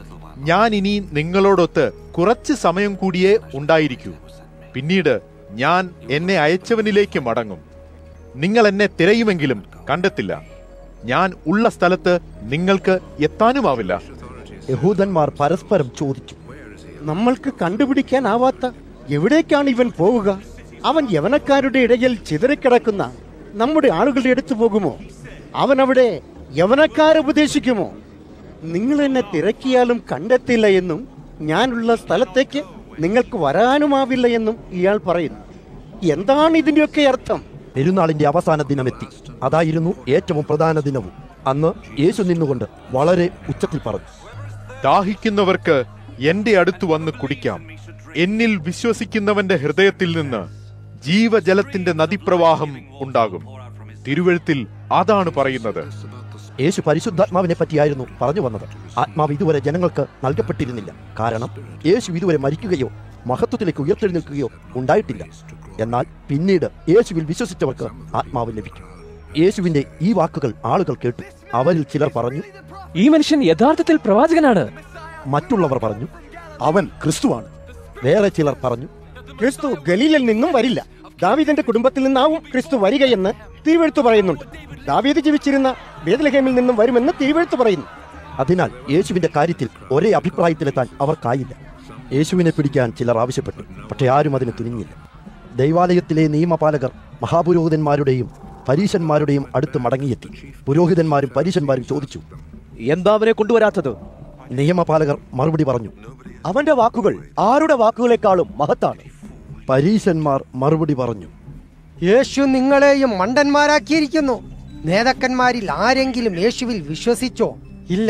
ഞാൻ ഇനി നിങ്ങളോടൊത്ത് കുറച്ച് സമയം കൂടിയേ ഉണ്ടായിരിക്കൂ പിന്നീട് ഞാൻ എന്നെ അയച്ചവനിലേക്ക് മടങ്ങും നിങ്ങൾ എന്നെ തിരയുമെങ്കിലും കണ്ടെത്തില്ല ഞാൻ ഉള്ള സ്ഥലത്ത് നിങ്ങൾക്ക് എത്താനുമാവില്ല യഹൂദന്മാർ പരസ്പരം ചോദിച്ചു നമ്മൾക്ക് കണ്ടുപിടിക്കാനാവാത്ത എവിടേക്കാണ് ഇവൻ പോവുക അവൻ യവനക്കാരുടെ ഇടയിൽ ചിതറിക്കിടക്കുന്ന നമ്മുടെ ആളുകളുടെ അടുത്ത് പോകുമോ അവൻ അവിടെ യവനക്കാരെ ഉപദേശിക്കുമോ നിങ്ങൾ എന്നെ തിരക്കിയാലും കണ്ടെത്തില്ല എന്നും ഞാനുള്ള സ്ഥലത്തേക്ക് നിങ്ങൾക്ക് വരാനുമാവില്ല എന്നും ഇയാൾ പറയുന്നു എന്താണ് ഇതിന്റെയൊക്കെ അർത്ഥം പെരുന്നാളിന്റെ അവസാന ദിനമെത്തി അതായിരുന്നു ഏറ്റവും പ്രധാന ദിനവും അന്ന് യേശു നിന്നുകൊണ്ട് വളരെ ഉച്ചത്തിൽ പറഞ്ഞു ദാഹിക്കുന്നവർക്ക് എന്റെ അടുത്ത് വന്ന് കുടിക്കാം എന്നിൽ വിശ്വസിക്കുന്നവന്റെ ഹൃദയത്തിൽ നിന്ന് ജീവജലത്തിന്റെ നദിപ്രവാഹം ഉണ്ടാകും തിരുവഴുത്തിൽ അതാണ് പറയുന്നത് യേശു പരിശുദ്ധാത്മാവിനെ പറ്റിയായിരുന്നു പറഞ്ഞു വന്നത് ആത്മാവ് ഇതുവരെ ജനങ്ങൾക്ക് നൽകപ്പെട്ടിരുന്നില്ല കാരണം യേശു ഇതുവരെ മരിക്കുകയോ മഹത്വത്തിലേക്ക് ഉയർത്തെഴുന്നേൽക്കുകയോ ഉണ്ടായിട്ടില്ല എന്നാൽ പിന്നീട് യേശുവിൽ വിശ്വസിച്ചവർക്ക് ആത്മാവ് ലഭിക്കും യേശുവിന്റെ ഈ വാക്കുകൾ ആളുകൾ കേട്ടു അവരിൽ ചിലർ പറഞ്ഞു ഈ മനുഷ്യൻ യഥാർത്ഥത്തിൽ പ്രവാചകനാണ് മറ്റുള്ളവർ പറഞ്ഞു അവൻ ക്രിസ്തുവാണ് വേറെ ചിലർ പറഞ്ഞു ക്രിസ്തു ഗലീലിൽ നിന്നും വരില്ല ദാവീദിന്റെ കുടുംബത്തിൽ നിന്നാവും ക്രിസ്തു വരികയെന്ന് തിരുവെഴുത്ത് പറയുന്നുണ്ട് ദാവീദ് ജീവിച്ചിരുന്ന ബേദലഹേമിൽ നിന്നും വരുമെന്ന് തിരുവെഴുത്ത് പറയുന്നു അതിനാൽ യേശുവിന്റെ കാര്യത്തിൽ ഒരേ അഭിപ്രായത്തിലെത്താൻ അവർക്കായില്ല യേശുവിനെ പിടിക്കാൻ ചിലർ ആവശ്യപ്പെട്ടു പക്ഷെ ആരും അതിന് തുനിഞ്ഞില്ല ദൈവാലയത്തിലെ നിയമപാലകർ മഹാപുരോഹിതന്മാരുടെയും പരീശന്മാരുടെയും അടുത്ത് മടങ്ങിയെത്തി പുരോഹിതന്മാരും പരീശന്മാരും ചോദിച്ചു എന്താ അവനെ കൊണ്ടുവരാത്തത് നിയമപാലകർ മറുപടി പറഞ്ഞു അവന്റെ വാക്കുകൾ ആരുടെ വാക്കുകളെക്കാളും മഹത്താണ് പരീശന്മാർ മറുപടി പറഞ്ഞു യേശു നിങ്ങളെയും മണ്ടന്മാരാക്കിയിരിക്കുന്നു നേതാക്കന്മാരിൽ ആരെങ്കിലും യേശുവിൽ വിശ്വസിച്ചോ ഇല്ല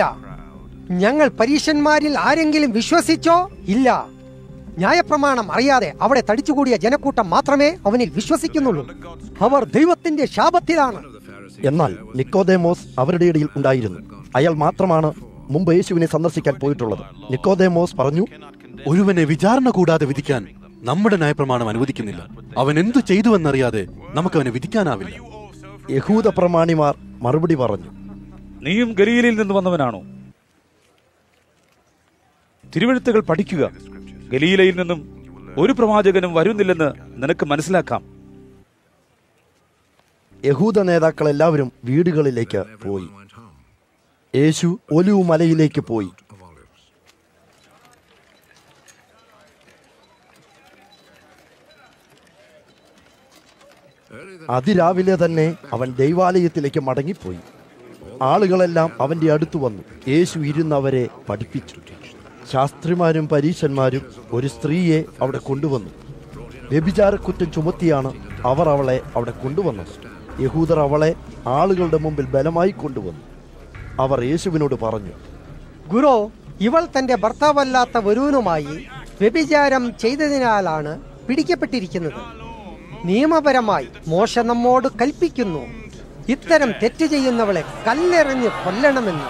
ഞങ്ങൾ പരീശന്മാരിൽ ആരെങ്കിലും വിശ്വസിച്ചോ ഇല്ല ന്യായപ്രമാണം അറിയാതെ അവിടെ തടിച്ചുകൂടിയ ജനക്കൂട്ടം മാത്രമേ അവനിൽ വിശ്വസിക്കുന്നുള്ളൂ അവർ ദൈവത്തിന്റെ ശാപത്തിലാണ് എന്നാൽ നിക്കോദേമോസ് അവരുടെ ഇടയിൽ ഉണ്ടായിരുന്നു അയാൾ മാത്രമാണ് മുമ്പ് യേശുവിനെ സന്ദർശിക്കാൻ പോയിട്ടുള്ളത് നിക്കോദേമോസ് പറഞ്ഞു ഒരുവനെ വിചാരണ കൂടാതെ വിധിക്കാൻ നമ്മുടെ നയപ്രമാണം അനുവദിക്കുന്നില്ല അവൻ എന്തു ചെയ്തുവെന്നറിയാതെ നമുക്കവനെ വിധിക്കാനാവില്ല യഹൂദ പ്രമാണിമാർ മറുപടി പറഞ്ഞു നീയും ഗലീലയിൽ നിന്ന് വന്നവനാണോ തിരുവഴുത്തുകൾ പഠിക്കുക ഗലീലയിൽ നിന്നും ഒരു പ്രവാചകനും വരുന്നില്ലെന്ന് നിനക്ക് മനസ്സിലാക്കാം യഹൂദ നേതാക്കൾ എല്ലാവരും വീടുകളിലേക്ക് പോയി യേശു ഒലിവു മലയിലേക്ക് പോയി അതിരാവിലെ തന്നെ അവൻ ദൈവാലയത്തിലേക്ക് മടങ്ങിപ്പോയി ആളുകളെല്ലാം അവന്റെ അടുത്ത് വന്നു യേശു ഇരുന്നവരെ പഠിപ്പിച്ചു ശാസ്ത്രിമാരും പരീശന്മാരും ഒരു സ്ത്രീയെ അവിടെ കൊണ്ടുവന്നു വ്യഭിചാരക്കുറ്റം ചുമത്തിയാണ് അവർ അവളെ അവിടെ കൊണ്ടുവന്നത് യഹൂദർ അവളെ ആളുകളുടെ മുമ്പിൽ ബലമായി കൊണ്ടുവന്നു അവർ യേശുവിനോട് പറഞ്ഞു ഗുരു ഇവൾ തന്റെ ഭർത്താവല്ലാത്ത ഒരുവനുമായി വ്യഭിചാരം ചെയ്തതിനാലാണ് പിടിക്കപ്പെട്ടിരിക്കുന്നത് നിയമപരമായി മോശ നമ്മോട് കൽപ്പിക്കുന്നു ഇത്തരം തെറ്റ് ചെയ്യുന്നവളെ കല്ലെറിഞ്ഞ് കൊല്ലണമെന്ന്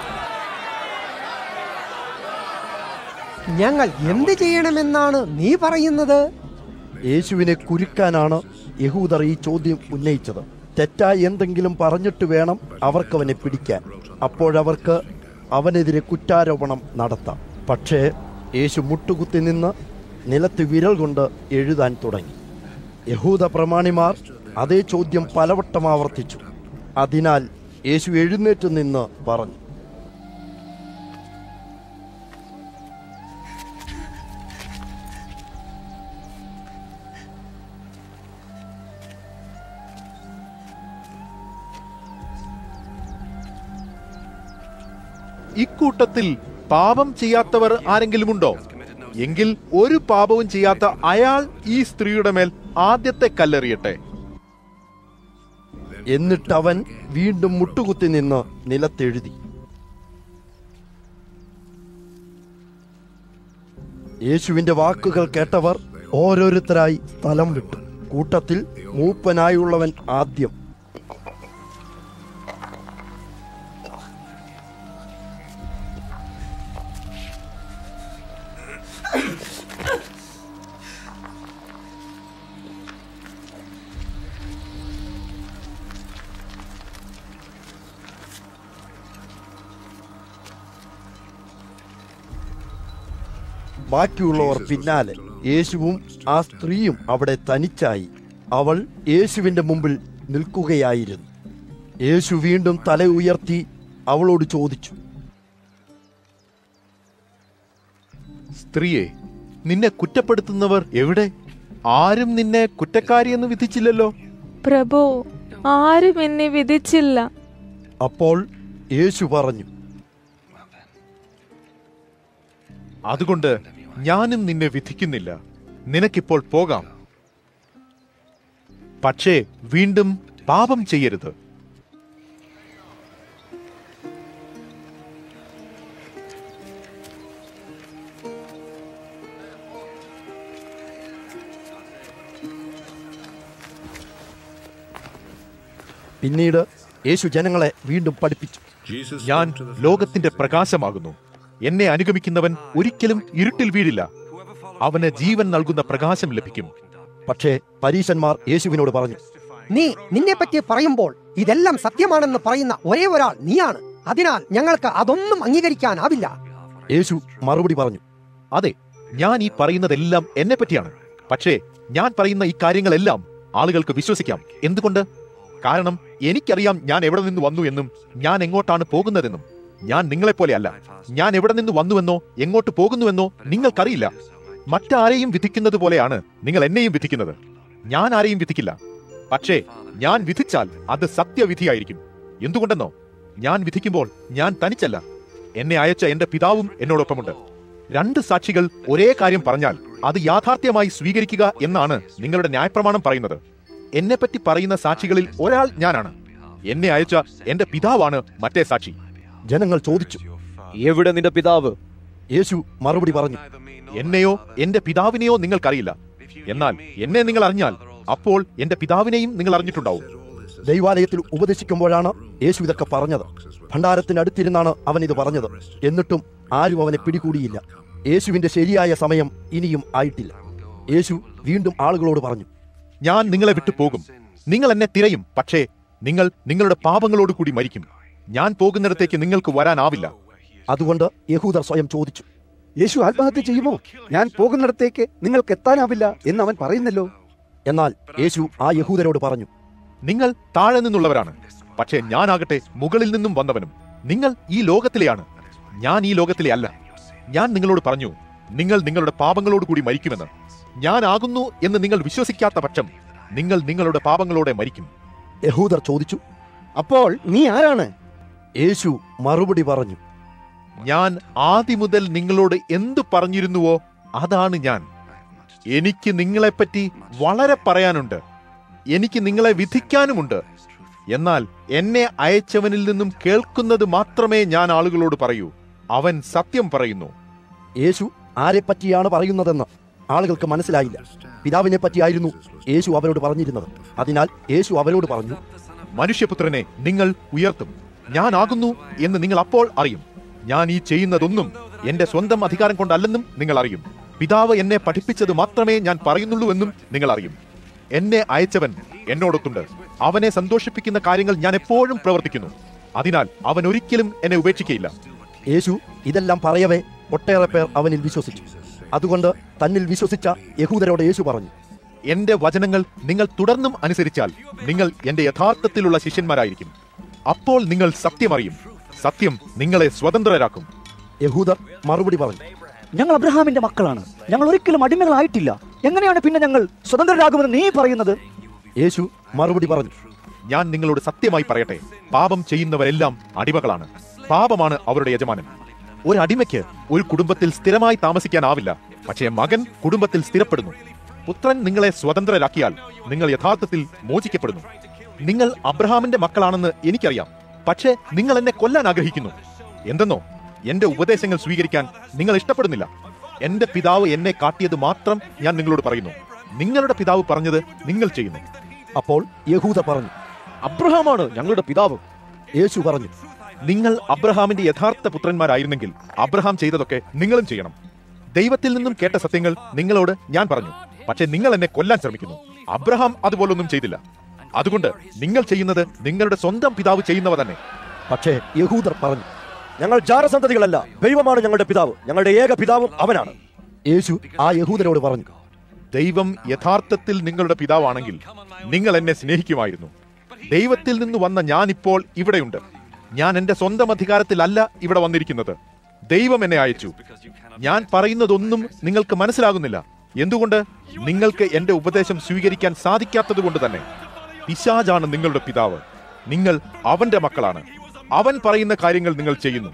ഞങ്ങൾ എന്ത് ചെയ്യണമെന്നാണ് നീ പറയുന്നത് യേശുവിനെ കുരുക്കാനാണ് യഹൂദർ ഈ ചോദ്യം ഉന്നയിച്ചത് തെറ്റായി എന്തെങ്കിലും പറഞ്ഞിട്ട് വേണം അവർക്കവനെ പിടിക്കാൻ അപ്പോഴവർക്ക് അവനെതിരെ കുറ്റാരോപണം നടത്താം പക്ഷേ യേശു മുട്ടുകുത്തി നിന്ന് നിലത്ത് വിരൽ കൊണ്ട് എഴുതാൻ തുടങ്ങി യഹൂദ പ്രമാണിമാർ അതേ ചോദ്യം പലവട്ടം ആവർത്തിച്ചു അതിനാൽ യേശു എഴുന്നേറ്റ് നിന്ന് പറഞ്ഞു ഇക്കൂട്ടത്തിൽ പാപം ചെയ്യാത്തവർ ആരെങ്കിലുമുണ്ടോ എങ്കിൽ ഒരു പാപവും ചെയ്യാത്ത അയാൾ ഈ സ്ത്രീയുടെ മേൽ ആദ്യത്തെ കല്ലെറിയട്ടെ എന്നിട്ട് അവൻ വീണ്ടും മുട്ടുകുത്തി നിന്ന് നിലത്തെഴുതി യേശുവിന്റെ വാക്കുകൾ കേട്ടവർ ഓരോരുത്തരായി സ്ഥലം വിട്ടു കൂട്ടത്തിൽ മൂപ്പനായുള്ളവൻ ആദ്യം ബാക്കിയുള്ളവർ പിന്നാലെ യേശുവും ആ സ്ത്രീയും അവിടെ തനിച്ചായി അവൾ യേശുവിന്റെ മുമ്പിൽ നിൽക്കുകയായിരുന്നു യേശു വീണ്ടും തല ഉയർത്തി അവളോട് ചോദിച്ചു സ്ത്രീയെ നിന്നെ കുറ്റപ്പെടുത്തുന്നവർ എവിടെ ആരും നിന്നെ കുറ്റക്കാരിയെന്ന് വിധിച്ചില്ലല്ലോ പ്രഭു ആരും എന്നെ വിധിച്ചില്ല അപ്പോൾ യേശു പറഞ്ഞു അതുകൊണ്ട് ഞാനും നിന്നെ വിധിക്കുന്നില്ല നിനക്കിപ്പോൾ പോകാം പക്ഷേ വീണ്ടും പാപം ചെയ്യരുത് പിന്നീട് യേശു ജനങ്ങളെ വീണ്ടും പഠിപ്പിച്ചു ഞാൻ ലോകത്തിന്റെ പ്രകാശമാകുന്നു എന്നെ അനുഗമിക്കുന്നവൻ ഒരിക്കലും ഇരുട്ടിൽ വീഴില്ല അവന് ജീവൻ നൽകുന്ന പ്രകാശം ലഭിക്കും പക്ഷേ പരീശന്മാർ യേശുവിനോട് പറഞ്ഞു നീ നിന്നെ പറ്റി പറയുമ്പോൾ ഇതെല്ലാം സത്യമാണെന്ന് പറയുന്ന ഒരേ ഒരാൾ നീയാണ് അതിനാൽ ഞങ്ങൾക്ക് അതൊന്നും അംഗീകരിക്കാനാവില്ല യേശു മറുപടി പറഞ്ഞു അതെ ഞാൻ ഈ പറയുന്നതെല്ലാം എന്നെ പറ്റിയാണ് പക്ഷേ ഞാൻ പറയുന്ന ഈ കാര്യങ്ങളെല്ലാം ആളുകൾക്ക് വിശ്വസിക്കാം എന്തുകൊണ്ട് കാരണം എനിക്കറിയാം ഞാൻ എവിടെ നിന്ന് വന്നു എന്നും ഞാൻ എങ്ങോട്ടാണ് പോകുന്നതെന്നും ഞാൻ നിങ്ങളെപ്പോലെയല്ല ഞാൻ എവിടെ നിന്ന് വന്നുവെന്നോ എങ്ങോട്ട് പോകുന്നുവെന്നോ നിങ്ങൾക്കറിയില്ല മറ്റാരെയും വിധിക്കുന്നത് പോലെയാണ് നിങ്ങൾ എന്നെയും വിധിക്കുന്നത് ഞാൻ ആരെയും വിധിക്കില്ല പക്ഷേ ഞാൻ വിധിച്ചാൽ അത് സത്യവിധിയായിരിക്കും എന്തുകൊണ്ടെന്നോ ഞാൻ വിധിക്കുമ്പോൾ ഞാൻ തനിച്ചല്ല എന്നെ അയച്ച എന്റെ പിതാവും എന്നോടൊപ്പമുണ്ട് രണ്ട് സാക്ഷികൾ ഒരേ കാര്യം പറഞ്ഞാൽ അത് യാഥാർത്ഥ്യമായി സ്വീകരിക്കുക എന്നാണ് നിങ്ങളുടെ ന്യായപ്രമാണം പറയുന്നത് എന്നെപ്പറ്റി പറയുന്ന സാക്ഷികളിൽ ഒരാൾ ഞാനാണ് എന്നെ അയച്ച എന്റെ പിതാവാണ് മറ്റേ സാക്ഷി ജനങ്ങൾ ചോദിച്ചു എവിടെ നിന്റെ പിതാവ് യേശു മറുപടി പറഞ്ഞു എന്നെയോ എന്റെ പിതാവിനെയോ നിങ്ങൾക്കറിയില്ല എന്നാൽ എന്നെ നിങ്ങൾ അറിഞ്ഞാൽ അപ്പോൾ എന്റെ പിതാവിനെയും നിങ്ങൾ അറിഞ്ഞിട്ടുണ്ടാവും ദൈവാലയത്തിൽ ഉപദേശിക്കുമ്പോഴാണ് യേശു ഇതൊക്കെ പറഞ്ഞത് ഭണ്ഡാരത്തിന് അടുത്തിരുന്നാണ് അവൻ ഇത് പറഞ്ഞത് എന്നിട്ടും ആരും അവനെ പിടികൂടിയില്ല യേശുവിന്റെ ശരിയായ സമയം ഇനിയും ആയിട്ടില്ല യേശു വീണ്ടും ആളുകളോട് പറഞ്ഞു ഞാൻ നിങ്ങളെ വിട്ടു പോകും നിങ്ങൾ എന്നെ തിരയും പക്ഷേ നിങ്ങൾ നിങ്ങളുടെ പാപങ്ങളോട് കൂടി മരിക്കും ഞാൻ പോകുന്നിടത്തേക്ക് നിങ്ങൾക്ക് വരാനാവില്ല അതുകൊണ്ട് യഹൂദർ സ്വയം ചോദിച്ചു യേശു ആത്മഹത്യ ചെയ്യുമോ ഞാൻ പോകുന്നിടത്തേക്ക് നിങ്ങൾക്ക് എത്താനാവില്ല എന്ന് അവൻ പറയുന്നല്ലോ എന്നാൽ യേശു ആ യഹൂദരോട് പറഞ്ഞു നിങ്ങൾ താഴെ നിന്നുള്ളവരാണ് പക്ഷേ ഞാനാകട്ടെ മുകളിൽ നിന്നും വന്നവനും നിങ്ങൾ ഈ ലോകത്തിലെയാണ് ഞാൻ ഈ ലോകത്തിലെ അല്ല ഞാൻ നിങ്ങളോട് പറഞ്ഞു നിങ്ങൾ നിങ്ങളുടെ പാപങ്ങളോട് കൂടി മരിക്കുമെന്ന് ഞാൻ ആകുന്നു എന്ന് നിങ്ങൾ വിശ്വസിക്കാത്ത പക്ഷം നിങ്ങൾ നിങ്ങളുടെ പാപങ്ങളോടെ മരിക്കും യഹൂദർ ചോദിച്ചു അപ്പോൾ നീ ആരാണ് യേശു മറുപടി പറഞ്ഞു ഞാൻ ആദ്യം മുതൽ നിങ്ങളോട് എന്തു പറഞ്ഞിരുന്നുവോ അതാണ് ഞാൻ എനിക്ക് നിങ്ങളെപ്പറ്റി വളരെ പറയാനുണ്ട് എനിക്ക് നിങ്ങളെ വിധിക്കാനുമുണ്ട് എന്നാൽ എന്നെ അയച്ചവനിൽ നിന്നും കേൾക്കുന്നത് മാത്രമേ ഞാൻ ആളുകളോട് പറയൂ അവൻ സത്യം പറയുന്നു യേശു ആരെ പറ്റിയാണ് പറയുന്നതെന്ന് ആളുകൾക്ക് മനസ്സിലായില്ല പിതാവിനെ പറ്റിയായിരുന്നു യേശു അവരോട് പറഞ്ഞിരുന്നത് അതിനാൽ യേശു അവരോട് പറഞ്ഞു മനുഷ്യപുത്രനെ നിങ്ങൾ ഉയർത്തും ഞാനാകുന്നു എന്ന് നിങ്ങൾ അപ്പോൾ അറിയും ഞാൻ ഈ ചെയ്യുന്നതൊന്നും എന്റെ സ്വന്തം അധികാരം കൊണ്ടല്ലെന്നും നിങ്ങൾ അറിയും പിതാവ് എന്നെ പഠിപ്പിച്ചത് മാത്രമേ ഞാൻ പറയുന്നുള്ളൂ എന്നും നിങ്ങൾ അറിയും എന്നെ അയച്ചവൻ എന്നോടൊത്തുണ്ട് അവനെ സന്തോഷിപ്പിക്കുന്ന കാര്യങ്ങൾ ഞാൻ എപ്പോഴും പ്രവർത്തിക്കുന്നു അതിനാൽ അവൻ ഒരിക്കലും എന്നെ ഉപേക്ഷിക്കയില്ല യേശു ഇതെല്ലാം പറയവേ ഒട്ടേറെ പേർ അവനിൽ വിശ്വസിച്ചു അതുകൊണ്ട് തന്നിൽ വിശ്വസിച്ച യഹൂദരോട് യേശു പറഞ്ഞു എന്റെ വചനങ്ങൾ നിങ്ങൾ തുടർന്നും അനുസരിച്ചാൽ നിങ്ങൾ എന്റെ യഥാർത്ഥത്തിലുള്ള ശിഷ്യന്മാരായിരിക്കും അപ്പോൾ നിങ്ങൾ സത്യമറിയും സത്യം നിങ്ങളെ സ്വതന്ത്രരാക്കും യഹൂദർ മറുപടി പറഞ്ഞു ഞങ്ങൾ അബ്രഹാമിന്റെ മക്കളാണ് ഞങ്ങൾ ഒരിക്കലും അടിമകളായിട്ടില്ല എങ്ങനെയാണ് പിന്നെ ഞങ്ങൾ സ്വതന്ത്രരാകുമെന്ന് നീ പറയുന്നത് യേശു മറുപടി പറഞ്ഞു ഞാൻ നിങ്ങളോട് സത്യമായി പറയട്ടെ പാപം ചെയ്യുന്നവരെല്ലാം അടിമകളാണ് പാപമാണ് അവരുടെ യജമാനൻ ഒരു അടിമയ്ക്ക് ഒരു കുടുംബത്തിൽ സ്ഥിരമായി താമസിക്കാനാവില്ല പക്ഷേ മകൻ കുടുംബത്തിൽ സ്ഥിരപ്പെടുന്നു പുത്രൻ നിങ്ങളെ സ്വതന്ത്രരാക്കിയാൽ നിങ്ങൾ യഥാർത്ഥത്തിൽ മോചിക്കപ്പെടുന്നു നിങ്ങൾ അബ്രഹാമിന്റെ മക്കളാണെന്ന് എനിക്കറിയാം പക്ഷേ നിങ്ങൾ എന്നെ കൊല്ലാൻ ആഗ്രഹിക്കുന്നു എന്തെന്നോ എന്റെ ഉപദേശങ്ങൾ സ്വീകരിക്കാൻ നിങ്ങൾ ഇഷ്ടപ്പെടുന്നില്ല എന്റെ പിതാവ് എന്നെ കാട്ടിയത് മാത്രം ഞാൻ നിങ്ങളോട് പറയുന്നു നിങ്ങളുടെ പിതാവ് പറഞ്ഞത് നിങ്ങൾ ചെയ്യുന്നു അപ്പോൾ യഹൂദ പറഞ്ഞു അബ്രഹാമാണ് ഞങ്ങളുടെ പിതാവ് യേശു പറഞ്ഞു നിങ്ങൾ അബ്രഹാമിന്റെ യഥാർത്ഥ പുത്രന്മാരായിരുന്നെങ്കിൽ അബ്രഹാം ചെയ്തതൊക്കെ നിങ്ങളും ചെയ്യണം ദൈവത്തിൽ നിന്നും കേട്ട സത്യങ്ങൾ നിങ്ങളോട് ഞാൻ പറഞ്ഞു പക്ഷെ നിങ്ങൾ എന്നെ കൊല്ലാൻ ശ്രമിക്കുന്നു അബ്രഹാം അതുപോലൊന്നും ചെയ്തില്ല അതുകൊണ്ട് നിങ്ങൾ ചെയ്യുന്നത് നിങ്ങളുടെ സ്വന്തം പിതാവ് ചെയ്യുന്നവ തന്നെ പക്ഷേ യഹൂദർ പറഞ്ഞു ഞങ്ങൾ ജാരസന്തതികളല്ല ദൈവമാണ് ഞങ്ങളുടെ പിതാവ് ഞങ്ങളുടെ ഏക പിതാവും അവനാണ് യേശു ആ യഹൂദരോട് പറഞ്ഞു ദൈവം യഥാർത്ഥത്തിൽ നിങ്ങളുടെ പിതാവാണെങ്കിൽ നിങ്ങൾ എന്നെ സ്നേഹിക്കുമായിരുന്നു ദൈവത്തിൽ നിന്ന് വന്ന ഞാനിപ്പോൾ ഇവിടെയുണ്ട് ഞാൻ എന്റെ സ്വന്തം അധികാരത്തിലല്ല ഇവിടെ വന്നിരിക്കുന്നത് ദൈവം എന്നെ അയച്ചു ഞാൻ പറയുന്നതൊന്നും നിങ്ങൾക്ക് മനസ്സിലാകുന്നില്ല എന്തുകൊണ്ട് നിങ്ങൾക്ക് എന്റെ ഉപദേശം സ്വീകരിക്കാൻ സാധിക്കാത്തത് കൊണ്ട് തന്നെ പിശാജാണ് നിങ്ങളുടെ പിതാവ് നിങ്ങൾ അവന്റെ മക്കളാണ് അവൻ പറയുന്ന കാര്യങ്ങൾ നിങ്ങൾ ചെയ്യുന്നു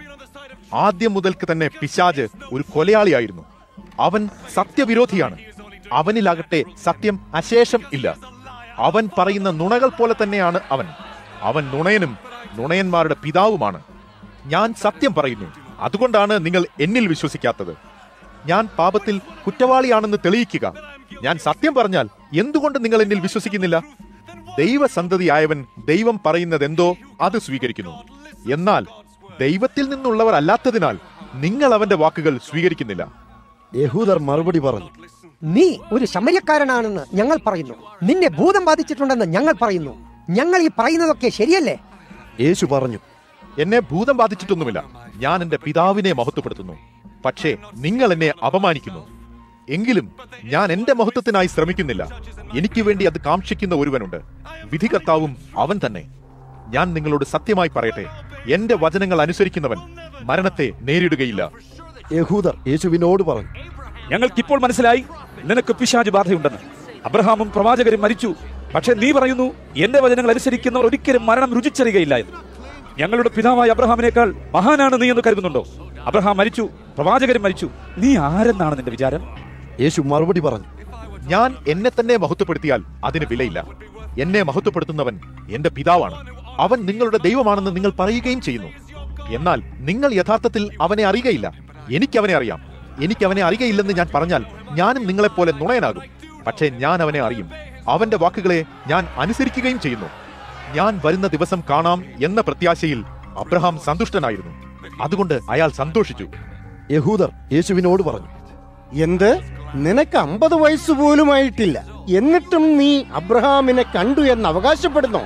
ആദ്യം മുതൽക്ക് തന്നെ പിശാജ് ഒരു കൊലയാളിയായിരുന്നു അവൻ സത്യവിരോധിയാണ് അവനിലാകട്ടെ സത്യം അശേഷം ഇല്ല അവൻ പറയുന്ന നുണകൾ പോലെ തന്നെയാണ് അവൻ അവൻ നുണയനും നുണയന്മാരുടെ പിതാവുമാണ് ഞാൻ സത്യം പറയുന്നു അതുകൊണ്ടാണ് നിങ്ങൾ എന്നിൽ വിശ്വസിക്കാത്തത് ഞാൻ പാപത്തിൽ കുറ്റവാളിയാണെന്ന് തെളിയിക്കുക ഞാൻ സത്യം പറഞ്ഞാൽ എന്തുകൊണ്ട് നിങ്ങൾ എന്നിൽ വിശ്വസിക്കുന്നില്ല ദൈവസന്തതിയായവൻ ദൈവം പറയുന്നതെന്തോ അത് സ്വീകരിക്കുന്നു എന്നാൽ ദൈവത്തിൽ നിന്നുള്ളവർ അല്ലാത്തതിനാൽ നിങ്ങൾ അവന്റെ വാക്കുകൾ സ്വീകരിക്കുന്നില്ല യഹൂദർ മറുപടി പറഞ്ഞു നീ ഒരു ശമര്യക്കാരനാണെന്ന് ഞങ്ങൾ പറയുന്നു നിന്നെ ഭൂതം ബാധിച്ചിട്ടുണ്ടെന്ന് ഞങ്ങൾ പറയുന്നു ഞങ്ങൾ ഈ പറയുന്നതൊക്കെ ശരിയല്ലേ യേശു പറഞ്ഞു എന്നെ ഭൂതം ബാധിച്ചിട്ടൊന്നുമില്ല ഞാൻ എന്റെ പിതാവിനെ മഹത്വപ്പെടുത്തുന്നു പക്ഷേ നിങ്ങൾ എന്നെ അപമാനിക്കുന്നു എങ്കിലും ഞാൻ എന്റെ മഹത്വത്തിനായി ശ്രമിക്കുന്നില്ല എനിക്ക് വേണ്ടി അത് കാക്ഷിക്കുന്ന ഒരുവനുണ്ട് വിധികർത്താവും അവൻ തന്നെ ഞാൻ നിങ്ങളോട് സത്യമായി പറയട്ടെ എന്റെ വചനങ്ങൾ അനുസരിക്കുന്നവൻ മരണത്തെ നേരിടുകയില്ല യഹൂദർ യേശുവിനോട് പറഞ്ഞു ഞങ്ങൾക്കിപ്പോൾ മനസ്സിലായി നിനക്ക് പിശാജ് ബാധയുണ്ടെന്ന് അബ്രഹാമും പ്രവാചകരും മരിച്ചു പക്ഷെ നീ പറയുന്നു എന്റെ വചനങ്ങൾ അനുസരിക്കുന്നവർ ഒരിക്കലും മരണം രുചിച്ചറിയുകയില്ല എന്ന് ഞങ്ങളുടെ പിതാവായ അബ്രഹാമിനേക്കാൾ മഹാനാണ് നീ എന്ന് കരുതുന്നുണ്ടോ അബ്രഹാം മരിച്ചു പ്രവാചകരും മരിച്ചു നീ ആരെന്നാണ് നിന്റെ വിചാരം യേശു മറുപടി പറഞ്ഞു ഞാൻ എന്നെ തന്നെ മഹത്വപ്പെടുത്തിയാൽ അതിന് വിലയില്ല എന്നെ മഹത്വപ്പെടുത്തുന്നവൻ എന്റെ പിതാവാണ് അവൻ നിങ്ങളുടെ ദൈവമാണെന്ന് നിങ്ങൾ പറയുകയും ചെയ്യുന്നു എന്നാൽ നിങ്ങൾ യഥാർത്ഥത്തിൽ അവനെ അറിയുകയില്ല എനിക്ക് അവനെ അറിയാം എനിക്ക് അവനെ അറിയുകയില്ലെന്ന് ഞാൻ പറഞ്ഞാൽ ഞാനും നിങ്ങളെപ്പോലെ നുണയനാകും പക്ഷേ ഞാൻ അവനെ അറിയും അവന്റെ വാക്കുകളെ ഞാൻ അനുസരിക്കുകയും ചെയ്യുന്നു ഞാൻ വരുന്ന ദിവസം കാണാം എന്ന പ്രത്യാശയിൽ അബ്രഹാം സന്തുഷ്ടനായിരുന്നു അതുകൊണ്ട് അയാൾ സന്തോഷിച്ചു യഹൂദർ യേശുവിനോട് പറഞ്ഞു എന്ത് നിനക്ക് അമ്പത് വയസ്സ് പോലുമായിട്ടില്ല എന്നിട്ടും നീ അബ്രഹാമിനെ കണ്ടു എന്ന് അവകാശപ്പെടുന്നോ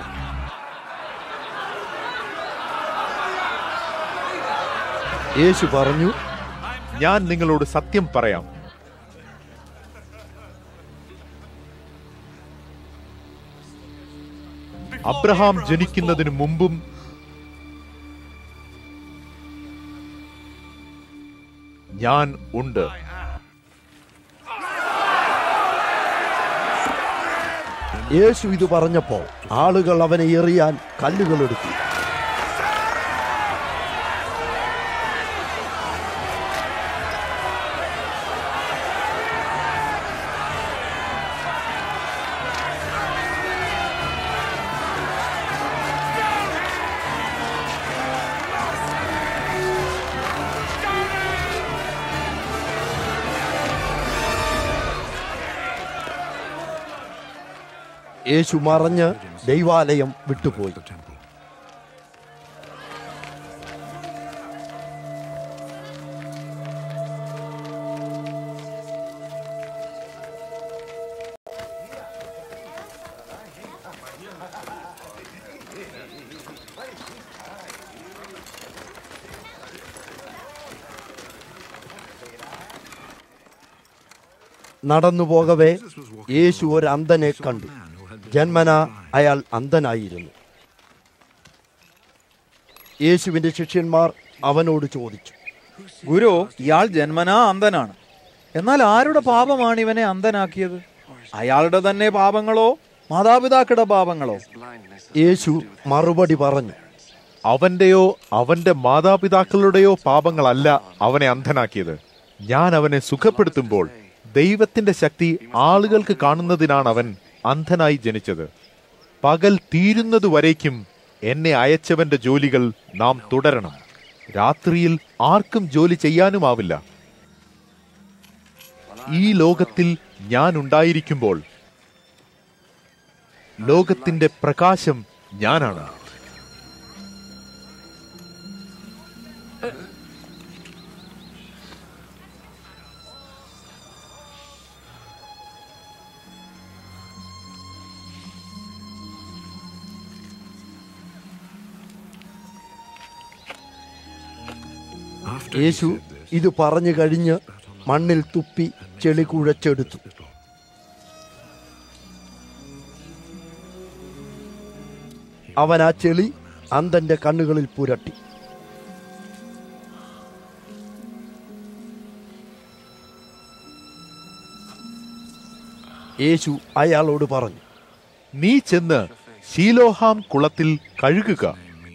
യേശു പറഞ്ഞു ഞാൻ നിങ്ങളോട് സത്യം പറയാം അബ്രഹാം ജനിക്കുന്നതിന് മുമ്പും ഞാൻ ഉണ്ട് യേശു ഇത് പറഞ്ഞപ്പോൾ ആളുകൾ അവനെ എറിയാൻ കല്ലുകൾ എടുത്തു യേശു മറഞ്ഞ് ദൈവാലയം വിട്ടുപോയി നടന്നു പോകവേ യേശു ഒരു അന്ധനെ കണ്ടു ജന്മന അയാൾ അന്ധനായിരുന്നു യേശുവിന്റെ ശിഷ്യന്മാർ അവനോട് ചോദിച്ചു ഗുരു ഇയാൾ ജന്മനാ അന്ധനാണ് എന്നാൽ ആരുടെ പാപമാണ് ഇവനെ അന്ധനാക്കിയത് അയാളുടെ തന്നെ പാപങ്ങളോ മാതാപിതാക്കളുടെ പാപങ്ങളോ യേശു മറുപടി പറഞ്ഞു അവന്റെയോ അവന്റെ മാതാപിതാക്കളുടെയോ പാപങ്ങളല്ല അവനെ അന്ധനാക്കിയത് ഞാൻ അവനെ സുഖപ്പെടുത്തുമ്പോൾ ദൈവത്തിന്റെ ശക്തി ആളുകൾക്ക് കാണുന്നതിനാണ് അവൻ അന്ധനായി ജനിച്ചത് പകൽ തീരുന്നതുവരേക്കും എന്നെ അയച്ചവന്റെ ജോലികൾ നാം തുടരണം രാത്രിയിൽ ആർക്കും ജോലി ചെയ്യാനുമാവില്ല ഈ ലോകത്തിൽ ഞാൻ ഉണ്ടായിരിക്കുമ്പോൾ ലോകത്തിന്റെ പ്രകാശം ഞാനാണ് യേശു ഇത് പറഞ്ഞു കഴിഞ്ഞ് മണ്ണിൽ തുപ്പി ചെളി കുഴച്ചെടുത്തു അവൻ ആ ചെളി അന്തന്റെ കണ്ണുകളിൽ പുരട്ടി യേശു അയാളോട് പറഞ്ഞു നീ ചെന്ന് ശീലോഹാം കുളത്തിൽ കഴുകുക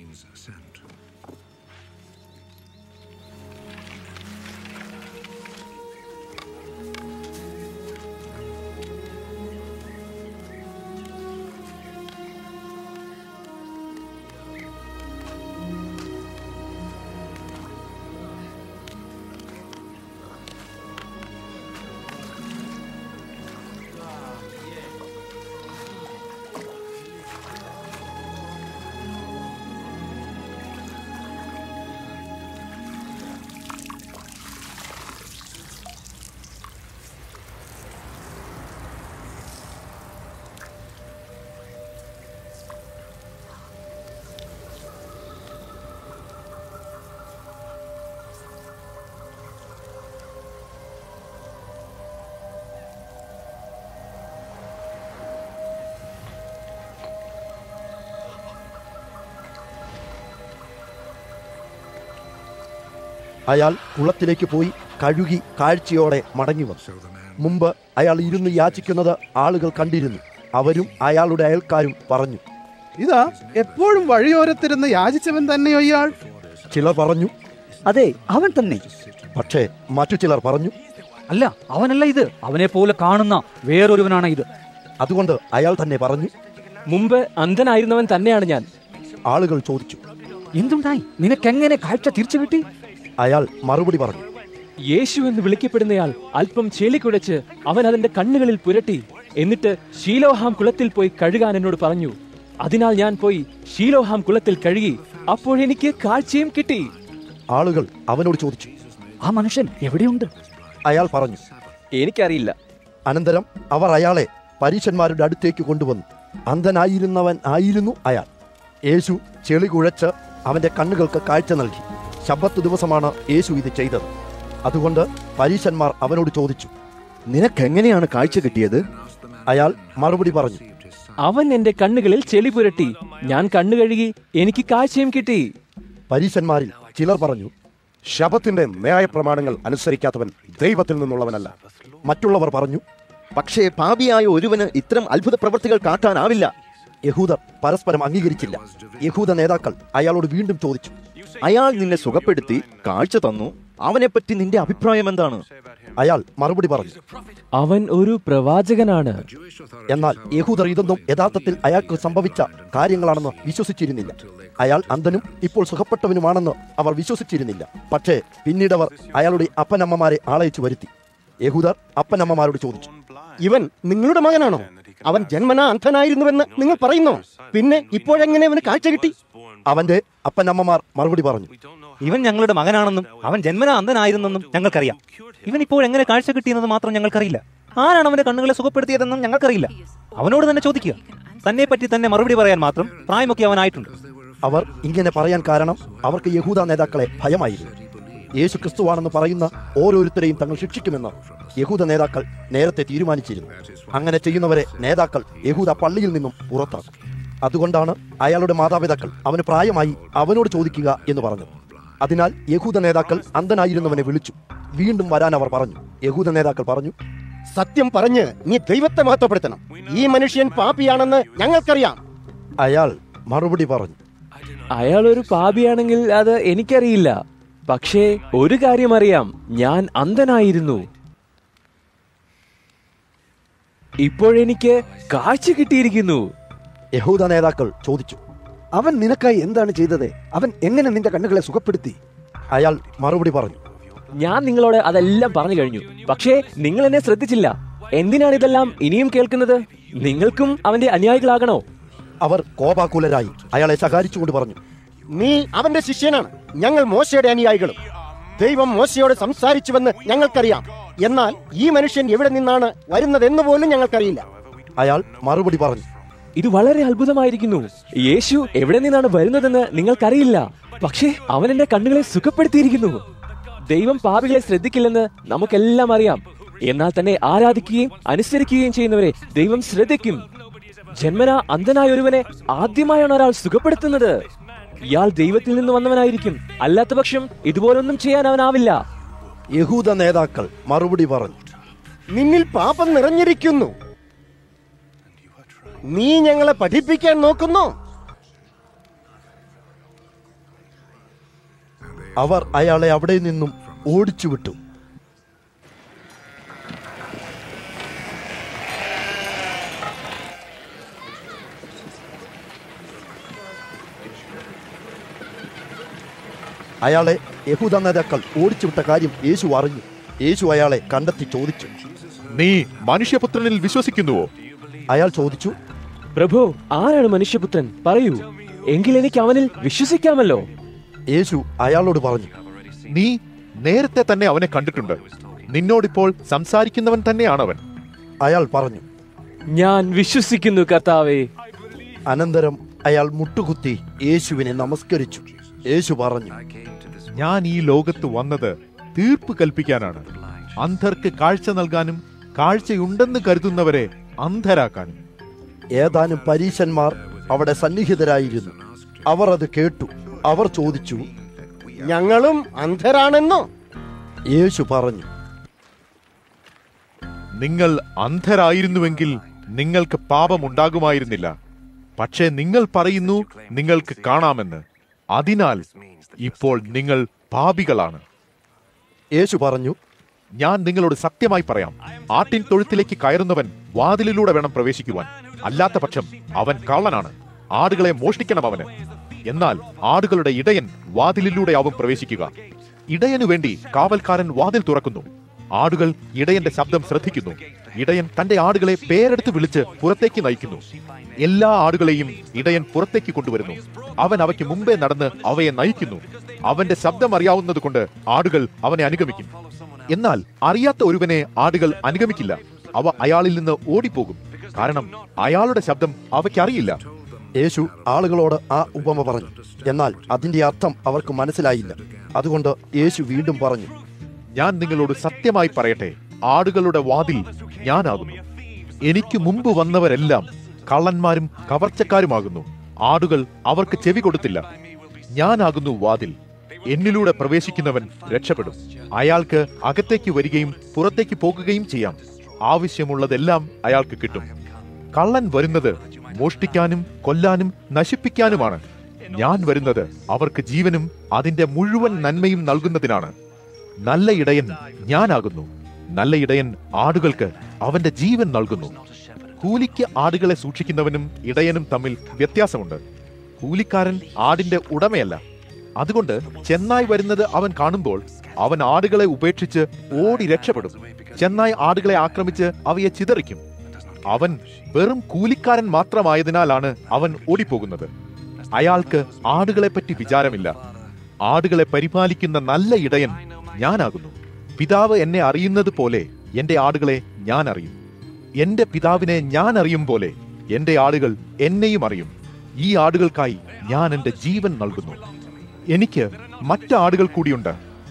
അയാൾ കുളത്തിലേക്ക് പോയി കഴുകി കാഴ്ചയോടെ മടങ്ങി വന്നു മുമ്പ് അയാൾ ഇരുന്ന് യാചിക്കുന്നത് ആളുകൾ കണ്ടിരുന്നു അവരും അയാളുടെ അയൽക്കാരും പറഞ്ഞു ഇതാ എപ്പോഴും വഴിയോരത്തിരുന്ന് യാചിച്ചവൻ തന്നെയോ ഇയാൾ ചിലർ പറഞ്ഞു അതെ അവൻ തന്നെ പക്ഷേ മറ്റു ചിലർ പറഞ്ഞു അല്ല അവനല്ല ഇത് അവനെ പോലെ കാണുന്ന വേറൊരുവനാണ് ഇത് അതുകൊണ്ട് അയാൾ തന്നെ പറഞ്ഞു മുമ്പ് അന്ധനായിരുന്നവൻ തന്നെയാണ് ഞാൻ ആളുകൾ ചോദിച്ചു എന്തുണ്ടായി നിനക്കെങ്ങനെ കാഴ്ച തിരിച്ചു കിട്ടി അയാൾ മറുപടി പറഞ്ഞു യേശു എന്ന് വിളിക്കപ്പെടുന്നയാൾ അല്പം ചെളി കുഴച്ച് അവൻ അതിന്റെ കണ്ണുകളിൽ പുരട്ടി എന്നിട്ട് ഷീലോഹാം കുളത്തിൽ പോയി കഴുകാൻ എന്നോട് പറഞ്ഞു അതിനാൽ ഞാൻ പോയി ഷീലോഹാം കുളത്തിൽ കഴുകി അപ്പോഴെനിക്ക് കാഴ്ചയും കിട്ടി ആളുകൾ അവനോട് ചോദിച്ചു ആ മനുഷ്യൻ എവിടെയുണ്ട് അയാൾ പറഞ്ഞു എനിക്കറിയില്ല അനന്തരം അവർ അയാളെ പരീശന്മാരുടെ അടുത്തേക്ക് കൊണ്ടുവന്നു അന്ധനായിരുന്നവൻ ആയിരുന്നു അയാൾ യേശു ചെളി കുഴച്ച് അവന്റെ കണ്ണുകൾക്ക് കാഴ്ച നൽകി ശബ്ബത്ത് ദിവസമാണ് യേശു ഇത് ചെയ്തത് അതുകൊണ്ട് പരീശന്മാർ അവനോട് ചോദിച്ചു നിനക്കെങ്ങനെയാണ് കാഴ്ച കിട്ടിയത് അയാൾ മറുപടി പറഞ്ഞു അവൻ എന്റെ കണ്ണുകളിൽ ചെളി പുരട്ടി ഞാൻ കണ്ണു കഴുകി എനിക്ക് കാഴ്ചയും കിട്ടി പരീശന്മാരിൽ ചിലർ പറഞ്ഞു ശബത്തിന്റെ ന്യായപ്രമാണങ്ങൾ അനുസരിക്കാത്തവൻ ദൈവത്തിൽ നിന്നുള്ളവനല്ല മറ്റുള്ളവർ പറഞ്ഞു പക്ഷേ പാപിയായ ഒരുവന് ഇത്തരം അത്ഭുത പ്രവർത്തികൾ കാട്ടാനാവില്ല യഹൂദർ പരസ്പരം അംഗീകരിച്ചില്ല യഹൂദ നേതാക്കൾ അയാളോട് വീണ്ടും ചോദിച്ചു അയാൾ നിന്നെ സുഖപ്പെടുത്തി കാഴ്ച തന്നു അവനെപ്പറ്റി നിന്റെ അഭിപ്രായം എന്താണ് അയാൾ മറുപടി പറഞ്ഞു അവൻ ഒരു പ്രവാചകനാണ് എന്നാൽ യഹൂദർ ഇതൊന്നും യഥാർത്ഥത്തിൽ അയാൾക്ക് സംഭവിച്ച കാര്യങ്ങളാണെന്ന് വിശ്വസിച്ചിരുന്നില്ല അയാൾ അന്ധനും ഇപ്പോൾ സുഖപ്പെട്ടവനുമാണെന്ന് അവർ വിശ്വസിച്ചിരുന്നില്ല പക്ഷേ പിന്നീട് അവർ അയാളുടെ അപ്പനമ്മമാരെ ആളയച്ചു വരുത്തി യഹൂദർ അപ്പനമ്മമാരോട് ചോദിച്ചു ഇവൻ നിങ്ങളുടെ മകനാണോ അവൻ ജന്മനാ അന്ധനായിരുന്നുവെന്ന് നിങ്ങൾ പറയുന്നോ പിന്നെ ഇപ്പോഴെങ്ങനെ അവന് കാഴ്ച കിട്ടി അവന്റെ അപ്പനമ്മമാർ മറുപടി പറഞ്ഞു ഇവൻ ഞങ്ങളുടെ മകനാണെന്നും അവൻ ജന്മനാ അന്ധനായിരുന്നെന്നും ഞങ്ങൾക്കറിയാം ഇവൻ ഇപ്പോൾ എങ്ങനെ കാഴ്ച കിട്ടിയെന്ന് മാത്രം ഞങ്ങൾക്കറിയില്ല ആരാണ് അവന്റെ കണ്ണുകളെ സുഖപ്പെടുത്തിയതെന്നും ഞങ്ങൾക്കറിയില്ല അവനോട് തന്നെ ചോദിക്കുക തന്നെ പറ്റി തന്നെ മറുപടി പറയാൻ മാത്രം പ്രായമൊക്കെ അവനായിട്ടുണ്ട് അവർ ഇങ്ങനെ പറയാൻ കാരണം അവർക്ക് യഹൂദ നേതാക്കളെ ഭയമായിരുന്നു യേശു ക്രിസ്തുവാണെന്ന് പറയുന്ന ഓരോരുത്തരെയും തങ്ങൾ ശിക്ഷിക്കുമെന്ന് യഹൂദ നേതാക്കൾ നേരത്തെ തീരുമാനിച്ചിരുന്നു അങ്ങനെ ചെയ്യുന്നവരെ നേതാക്കൾ യഹൂദ പള്ളിയിൽ നിന്നും പുറത്താക്കും അതുകൊണ്ടാണ് അയാളുടെ മാതാപിതാക്കൾ അവന് പ്രായമായി അവനോട് ചോദിക്കുക എന്ന് പറഞ്ഞത് അതിനാൽ യഹൂദ നേതാക്കൾ അന്ധനായിരുന്നവനെ വിളിച്ചു വീണ്ടും വരാൻ അവർ പറഞ്ഞു യഹൂദ നേതാക്കൾ പറഞ്ഞു സത്യം പറഞ്ഞ് നീ ദൈവത്തെ മഹത്വപ്പെടുത്തണം ഈ മനുഷ്യൻ പാപിയാണെന്ന് ഞങ്ങൾക്കറിയാം അയാൾ മറുപടി പറഞ്ഞു അയാൾ ഒരു പാപിയാണെങ്കിൽ അത് എനിക്കറിയില്ല പക്ഷേ ഒരു കാര്യം അറിയാം ഞാൻ അന്ധനായിരുന്നു ഇപ്പോഴെനിക്ക് കാഴ്ച കിട്ടിയിരിക്കുന്നു യഹൂദ നേതാക്കൾ ചോദിച്ചു അവൻ നിനക്കായി എന്താണ് ചെയ്തത് അവൻ എങ്ങനെ നിന്റെ കണ്ണുകളെ സുഖപ്പെടുത്തി അയാൾ മറുപടി പറഞ്ഞു ഞാൻ നിങ്ങളോട് അതെല്ലാം പറഞ്ഞു കഴിഞ്ഞു പക്ഷേ നിങ്ങൾ എന്നെ ശ്രദ്ധിച്ചില്ല എന്തിനാണ് ഇതെല്ലാം ഇനിയും കേൾക്കുന്നത് നിങ്ങൾക്കും അവന്റെ അനുയായികളാകണോ അവർ കോപാകുലരായി അയാളെ ശകാരിച്ചുകൊണ്ട് പറഞ്ഞു നീ അവന്റെ ശിഷ്യനാണ് ഞങ്ങൾ മോശയുടെ അനുയായികളും ദൈവം മോശയോട് സംസാരിച്ചുവെന്ന് ഞങ്ങൾക്കറിയാം എന്നാൽ ഈ മനുഷ്യൻ എവിടെ നിന്നാണ് വരുന്നതെന്ന് പോലും ഞങ്ങൾക്കറിയില്ല അയാൾ മറുപടി പറഞ്ഞു ഇത് വളരെ അത്ഭുതമായിരിക്കുന്നു യേശു എവിടെ നിന്നാണ് വരുന്നതെന്ന് നിങ്ങൾക്കറിയില്ല പക്ഷേ അവൻ എന്റെ കണ്ണുകളെ സുഖപ്പെടുത്തിയിരിക്കുന്നു ദൈവം പാപികളെ ശ്രദ്ധിക്കില്ലെന്ന് നമുക്കെല്ലാം അറിയാം എന്നാൽ തന്നെ ആരാധിക്കുകയും അനുസരിക്കുകയും ചെയ്യുന്നവരെ ദൈവം ശ്രദ്ധിക്കും ജന്മന അന്ധനായ ഒരുവനെ ആദ്യമായാണ് ഒരാൾ സുഖപ്പെടുത്തുന്നത് ഇയാൾ ദൈവത്തിൽ നിന്ന് വന്നവനായിരിക്കും അല്ലാത്ത പക്ഷം ഇതുപോലൊന്നും ചെയ്യാൻ അവനാവില്ല യഹൂദ നേതാക്കൾ മറുപടി പറഞ്ഞു നിന്നിൽ പാപം നിറഞ്ഞിരിക്കുന്നു നീ ഞങ്ങളെ പഠിപ്പിക്കാൻ നോക്കുന്നു അവർ അയാളെ അവിടെ നിന്നും ഓടിച്ചുവിട്ടു അയാളെ യഹൂദ നേതാക്കൾ ഓടിച്ചുവിട്ട കാര്യം യേശു അറിഞ്ഞു യേശു അയാളെ കണ്ടെത്തി ചോദിച്ചു നീ മനുഷ്യപുത്രനിൽ വിശ്വസിക്കുന്നുവോ അയാൾ ചോദിച്ചു പ്രഭു ആരാണ് മനുഷ്യപുത്രൻ പറയൂ എങ്കിൽ എനിക്ക് അവനിൽ വിശ്വസിക്കാമല്ലോ യേശു അയാളോട് പറഞ്ഞു നീ നേരത്തെ തന്നെ അവനെ കണ്ടിട്ടുണ്ട് നിന്നോടിപ്പോൾ സംസാരിക്കുന്നവൻ തന്നെയാണവൻ അയാൾ പറഞ്ഞു ഞാൻ വിശ്വസിക്കുന്നു കർത്താവേ അനന്തരം അയാൾ മുട്ടുകുത്തി യേശുവിനെ നമസ്കരിച്ചു യേശു പറഞ്ഞു ഞാൻ ഈ ലോകത്ത് വന്നത് തീർപ്പ് കൽപ്പിക്കാനാണ് അന്ധർക്ക് കാഴ്ച നൽകാനും കാഴ്ചയുണ്ടെന്ന് കരുതുന്നവരെ അന്ധരാക്കാനും ഏതാനും പരീശന്മാർ അവിടെ സന്നിഹിതരായിരുന്നു അവർ അത് കേട്ടു അവർ ചോദിച്ചു ഞങ്ങളും അന്ധരാണെന്നോ യേശു പറഞ്ഞു നിങ്ങൾ അന്ധരായിരുന്നുവെങ്കിൽ നിങ്ങൾക്ക് പാപമുണ്ടാകുമായിരുന്നില്ല പക്ഷേ നിങ്ങൾ പറയുന്നു നിങ്ങൾക്ക് കാണാമെന്ന് അതിനാൽ ഇപ്പോൾ നിങ്ങൾ പാപികളാണ് യേശു പറഞ്ഞു ഞാൻ നിങ്ങളോട് സത്യമായി പറയാം ആട്ടിൻ തൊഴുത്തിലേക്ക് കയറുന്നവൻ വാതിലിലൂടെ വേണം പ്രവേശിക്കുവാൻ അല്ലാത്ത പക്ഷം അവൻ കള്ളനാണ് ആടുകളെ മോഷ്ടിക്കണം അവന് എന്നാൽ ആടുകളുടെ ഇടയൻ വാതിലിലൂടെയാവും പ്രവേശിക്കുക ഇടയനു വേണ്ടി കാവൽക്കാരൻ വാതിൽ തുറക്കുന്നു ആടുകൾ ഇടയന്റെ ശബ്ദം ശ്രദ്ധിക്കുന്നു ഇടയൻ തന്റെ ആടുകളെ പേരെടുത്ത് വിളിച്ച് പുറത്തേക്ക് നയിക്കുന്നു എല്ലാ ആടുകളെയും ഇടയൻ പുറത്തേക്ക് കൊണ്ടുവരുന്നു അവൻ അവയ്ക്ക് മുമ്പേ നടന്ന് അവയെ നയിക്കുന്നു അവന്റെ ശബ്ദം അറിയാവുന്നത് കൊണ്ട് ആടുകൾ അവനെ അനുഗമിക്കും എന്നാൽ അറിയാത്ത ഒരുവനെ ആടുകൾ അനുഗമിക്കില്ല അവ അയാളിൽ നിന്ന് ഓടിപ്പോകും കാരണം അയാളുടെ ശബ്ദം അവയ്ക്കറിയില്ല യേശു ആളുകളോട് ആ ഉപമ പറഞ്ഞു എന്നാൽ അതിന്റെ അർത്ഥം അവർക്ക് മനസ്സിലായില്ല അതുകൊണ്ട് യേശു വീണ്ടും പറഞ്ഞു ഞാൻ നിങ്ങളോട് സത്യമായി പറയട്ടെ ആടുകളുടെ വാതിൽ ഞാനാകുന്നു എനിക്ക് മുമ്പ് വന്നവരെല്ലാം കള്ളന്മാരും കവർച്ചക്കാരുമാകുന്നു ആടുകൾ അവർക്ക് ചെവി കൊടുത്തില്ല ഞാനാകുന്നു വാതിൽ എന്നിലൂടെ പ്രവേശിക്കുന്നവൻ രക്ഷപ്പെടും അയാൾക്ക് അകത്തേക്ക് വരികയും പുറത്തേക്ക് പോകുകയും ചെയ്യാം ആവശ്യമുള്ളതെല്ലാം അയാൾക്ക് കിട്ടും കള്ളൻ വരുന്നത് മോഷ്ടിക്കാനും കൊല്ലാനും നശിപ്പിക്കാനുമാണ് ഞാൻ വരുന്നത് അവർക്ക് ജീവനും അതിന്റെ മുഴുവൻ നന്മയും നൽകുന്നതിനാണ് നല്ല ഇടയൻ ഞാനാകുന്നു നല്ല ഇടയൻ ആടുകൾക്ക് അവന്റെ ജീവൻ നൽകുന്നു കൂലിക്ക് ആടുകളെ സൂക്ഷിക്കുന്നവനും ഇടയനും തമ്മിൽ വ്യത്യാസമുണ്ട് കൂലിക്കാരൻ ആടിന്റെ ഉടമയല്ല അതുകൊണ്ട് ചെന്നായി വരുന്നത് അവൻ കാണുമ്പോൾ അവൻ ആടുകളെ ഉപേക്ഷിച്ച് ഓടി രക്ഷപ്പെടും ചെന്നായി ആടുകളെ ആക്രമിച്ച് അവയെ ചിതറിക്കും അവൻ വെറും കൂലിക്കാരൻ മാത്രമായതിനാലാണ് അവൻ ഓടിപ്പോകുന്നത് അയാൾക്ക് ആടുകളെപ്പറ്റി വിചാരമില്ല ആടുകളെ പരിപാലിക്കുന്ന നല്ല ഇടയൻ ഞാനാകുന്നു പിതാവ് എന്നെ അറിയുന്നത് പോലെ എന്റെ ആടുകളെ ഞാൻ അറിയും എന്റെ പിതാവിനെ ഞാൻ അറിയും പോലെ എന്റെ ആടുകൾ എന്നെയും അറിയും ഈ ആടുകൾക്കായി ഞാൻ എന്റെ ജീവൻ നൽകുന്നു എനിക്ക് മറ്റ് ആടുകൾ കൂടിയുണ്ട്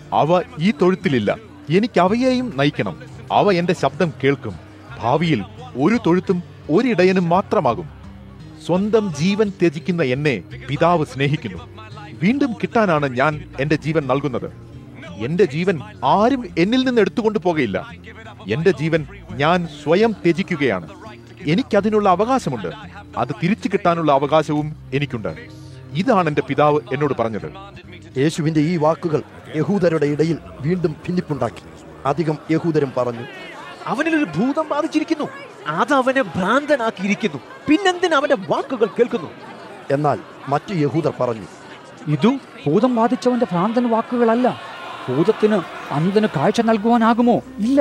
അവ ഈ തൊഴുത്തിലില്ല എനിക്ക് അവയെയും നയിക്കണം അവ എന്റെ ശബ്ദം കേൾക്കും ഭാവിയിൽ ഒരു തൊഴുത്തും ഒരിടയനും മാത്രമാകും സ്വന്തം ജീവൻ ത്യജിക്കുന്ന എന്നെ പിതാവ് സ്നേഹിക്കുന്നു വീണ്ടും കിട്ടാനാണ് ഞാൻ എന്റെ ജീവൻ നൽകുന്നത് എന്റെ ജീവൻ ആരും എന്നിൽ നിന്ന് എടുത്തുകൊണ്ടു പോകയില്ല എന്റെ ജീവൻ ഞാൻ സ്വയം ത്യജിക്കുകയാണ് എനിക്കതിനുള്ള അവകാശമുണ്ട് അത് തിരിച്ചു കിട്ടാനുള്ള അവകാശവും എനിക്കുണ്ട് ഇതാണ് എന്റെ പിതാവ് എന്നോട് പറഞ്ഞത് യേശുവിന്റെ ഈ വാക്കുകൾ യഹൂദരുടെ ഇടയിൽ വീണ്ടും ഭിന്നിപ്പുണ്ടാക്കി അധികം യഹൂദരും പറഞ്ഞു അവനിലൊരു ഭൂതം ബാധിച്ചിരിക്കുന്നു അത് അവനെ ഭ്രാന്തനാക്കിയിരിക്കുന്നു പിന്നെന്തിന് അവന്റെ വാക്കുകൾ കേൾക്കുന്നു എന്നാൽ മറ്റു യഹൂദർ പറഞ്ഞു ഇതു ഭൂതം ബാധിച്ചവന്റെ ഭ്രാന്തൻ വാക്കുകളല്ല ഭൂതത്തിന് അന്തന് കാഴ്ച നൽകുവാനാകുമോ ഇല്ല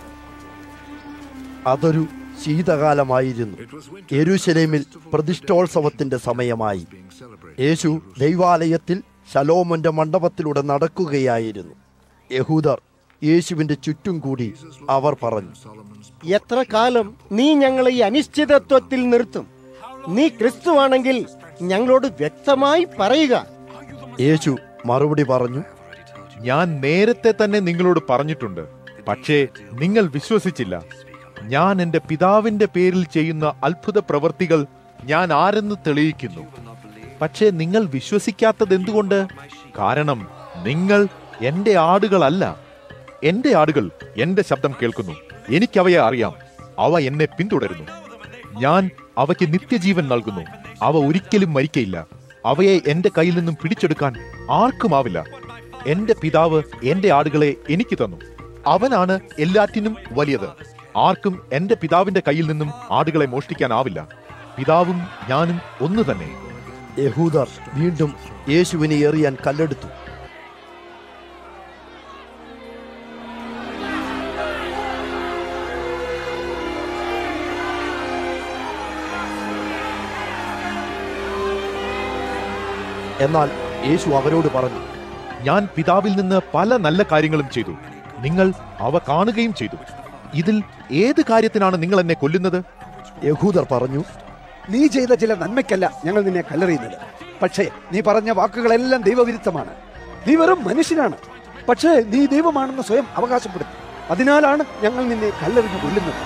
അതൊരു ശീതകാലമായിരുന്നു യെരൂശലേമിൽ പ്രതിഷ്ഠോത്സവത്തിന്റെ സമയമായി യേശു ദൈവാലയത്തിൽ ശലോമന്റെ മണ്ഡപത്തിലൂടെ നടക്കുകയായിരുന്നു യഹൂദർ യേശുവിന്റെ ചുറ്റും കൂടി അവർ പറഞ്ഞു എത്ര കാലം നീ ഞങ്ങളെ ഈ അനിശ്ചിതത്വത്തിൽ നിർത്തും നീ ക്രിസ്തുവാണെങ്കിൽ ഞങ്ങളോട് വ്യക്തമായി പറയുക യേശു മറുപടി പറഞ്ഞു ഞാൻ നേരത്തെ തന്നെ നിങ്ങളോട് പറഞ്ഞിട്ടുണ്ട് പക്ഷേ നിങ്ങൾ വിശ്വസിച്ചില്ല ഞാൻ എന്റെ പിതാവിന്റെ പേരിൽ ചെയ്യുന്ന അത്ഭുത പ്രവൃത്തികൾ ഞാൻ ആരെന്ന് തെളിയിക്കുന്നു പക്ഷേ നിങ്ങൾ വിശ്വസിക്കാത്തത് എന്തുകൊണ്ട് കാരണം നിങ്ങൾ എന്റെ ആടുകളല്ല എന്റെ ആടുകൾ എന്റെ ശബ്ദം കേൾക്കുന്നു എനിക്കവയെ അറിയാം അവ എന്നെ പിന്തുടരുന്നു ഞാൻ അവയ്ക്ക് നിത്യജീവൻ നൽകുന്നു അവ ഒരിക്കലും മരിക്കയില്ല അവയെ എന്റെ കയ്യിൽ നിന്നും പിടിച്ചെടുക്കാൻ ആർക്കുമാവില്ല എന്റെ പിതാവ് എന്റെ ആടുകളെ എനിക്ക് തന്നു അവനാണ് എല്ലാറ്റിനും വലിയത് ആർക്കും എന്റെ പിതാവിന്റെ കയ്യിൽ നിന്നും ആടുകളെ മോഷ്ടിക്കാനാവില്ല പിതാവും ഞാനും ഒന്നു തന്നെ യഹൂദർ വീണ്ടും യേശുവിനെ എറിയാൻ കല്ലെടുത്തു എന്നാൽ യേശു അവരോട് പറഞ്ഞു ഞാൻ പിതാവിൽ നിന്ന് പല നല്ല കാര്യങ്ങളും ചെയ്തു നിങ്ങൾ അവ കാണുകയും ചെയ്തു ഇതിൽ ഏത് കാര്യത്തിനാണ് നിങ്ങൾ എന്നെ കൊല്ലുന്നത് യഹൂദർ പറഞ്ഞു നീ ചെയ്ത ചില നന്മയ്ക്കല്ല ഞങ്ങൾ നിന്നെ കല്ലെറിയുന്നത് പക്ഷേ നീ പറഞ്ഞ വാക്കുകളെല്ലാം ദൈവവിരുദ്ധമാണ് നീ വെറും മനുഷ്യനാണ് പക്ഷേ നീ ദൈവമാണെന്ന് സ്വയം അവകാശപ്പെടുത്തി അതിനാലാണ് ഞങ്ങൾ നിന്നെ കല്ലെറിഞ്ഞ് കൊല്ലുന്നത്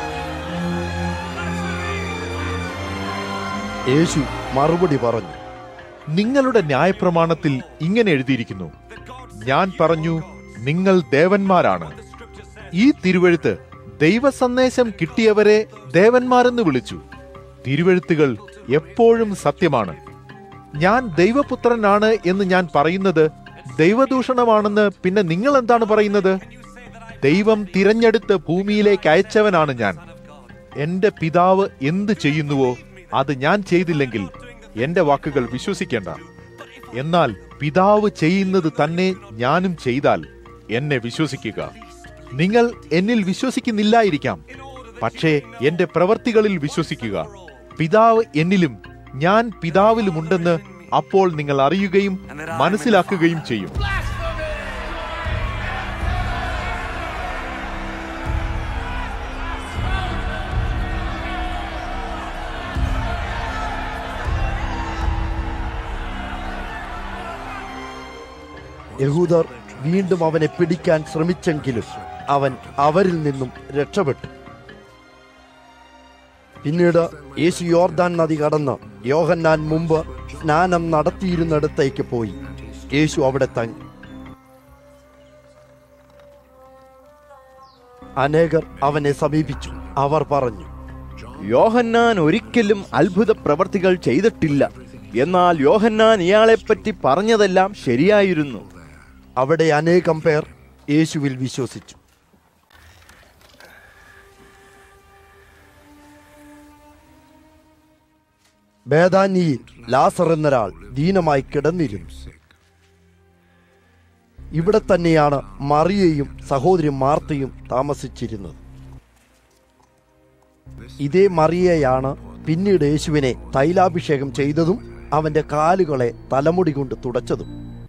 യേശു മറുപടി പറഞ്ഞു നിങ്ങളുടെ ന്യായപ്രമാണത്തിൽ ഇങ്ങനെ എഴുതിയിരിക്കുന്നു ഞാൻ പറഞ്ഞു നിങ്ങൾ ദേവന്മാരാണ് ഈ തിരുവഴുത്ത് ദൈവസന്ദേശം കിട്ടിയവരെ ദേവന്മാരെന്ന് വിളിച്ചു തിരുവഴുത്തുകൾ എപ്പോഴും സത്യമാണ് ഞാൻ ദൈവപുത്രനാണ് എന്ന് ഞാൻ പറയുന്നത് ദൈവദൂഷണമാണെന്ന് പിന്നെ നിങ്ങൾ എന്താണ് പറയുന്നത് ദൈവം തിരഞ്ഞെടുത്ത് ഭൂമിയിലേക്ക് അയച്ചവനാണ് ഞാൻ എന്റെ പിതാവ് എന്ത് ചെയ്യുന്നുവോ അത് ഞാൻ ചെയ്തില്ലെങ്കിൽ എന്റെ വാക്കുകൾ വിശ്വസിക്കേണ്ട എന്നാൽ പിതാവ് ചെയ്യുന്നത് തന്നെ ഞാനും ചെയ്താൽ എന്നെ വിശ്വസിക്കുക നിങ്ങൾ എന്നിൽ വിശ്വസിക്കുന്നില്ലായിരിക്കാം പക്ഷേ എന്റെ പ്രവർത്തികളിൽ വിശ്വസിക്കുക പിതാവ് എന്നിലും ഞാൻ പിതാവിലുമുണ്ടെന്ന് അപ്പോൾ നിങ്ങൾ അറിയുകയും മനസ്സിലാക്കുകയും ചെയ്യും യഹൂദർ വീണ്ടും അവനെ പിടിക്കാൻ ശ്രമിച്ചെങ്കിലും അവൻ അവരിൽ നിന്നും രക്ഷപ്പെട്ടു പിന്നീട് യേശു യോർദാൻ നദി കടന്ന് യോഹന്നാൻ മുമ്പ് സ്നാനം നടത്തിയിരുന്നിടത്തേക്ക് പോയി യേശു അവിടെ തങ്ങി അനേകർ അവനെ സമീപിച്ചു അവർ പറഞ്ഞു യോഹന്നാൻ ഒരിക്കലും അത്ഭുത പ്രവർത്തികൾ ചെയ്തിട്ടില്ല എന്നാൽ യോഹന്നാൻ ഇയാളെപ്പറ്റി പറഞ്ഞതെല്ലാം ശരിയായിരുന്നു അവിടെ അനേകം പേർ യേശുവിൽ വിശ്വസിച്ചു ബേദാനിയിൽ ലാസർ എന്നൊരാൾ ദീനമായി കിടന്നിരുന്നു ഇവിടെ തന്നെയാണ് മറിയയും സഹോദരി മാർത്തയും താമസിച്ചിരുന്നത് ഇതേ മറിയയാണ് പിന്നീട് യേശുവിനെ തൈലാഭിഷേകം ചെയ്തതും അവന്റെ കാലുകളെ തലമുടി കൊണ്ട് തുടച്ചതും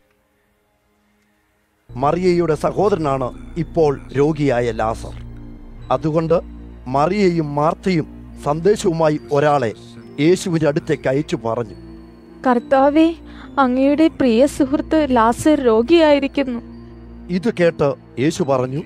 മറിയയുടെ സഹോദരനാണ് ഇപ്പോൾ രോഗിയായ ലാസർ അതുകൊണ്ട് മറിയയും മാർത്തയും സന്ദേശവുമായി ഒരാളെ യേശുവിന്റെ അടുത്തേക്ക് അയച്ചു പറഞ്ഞു കർത്താവെ അങ്ങയുടെ പ്രിയ സുഹൃത്ത് ലാസർ രോഗിയായിരിക്കുന്നു ഇത് കേട്ട് യേശു പറഞ്ഞു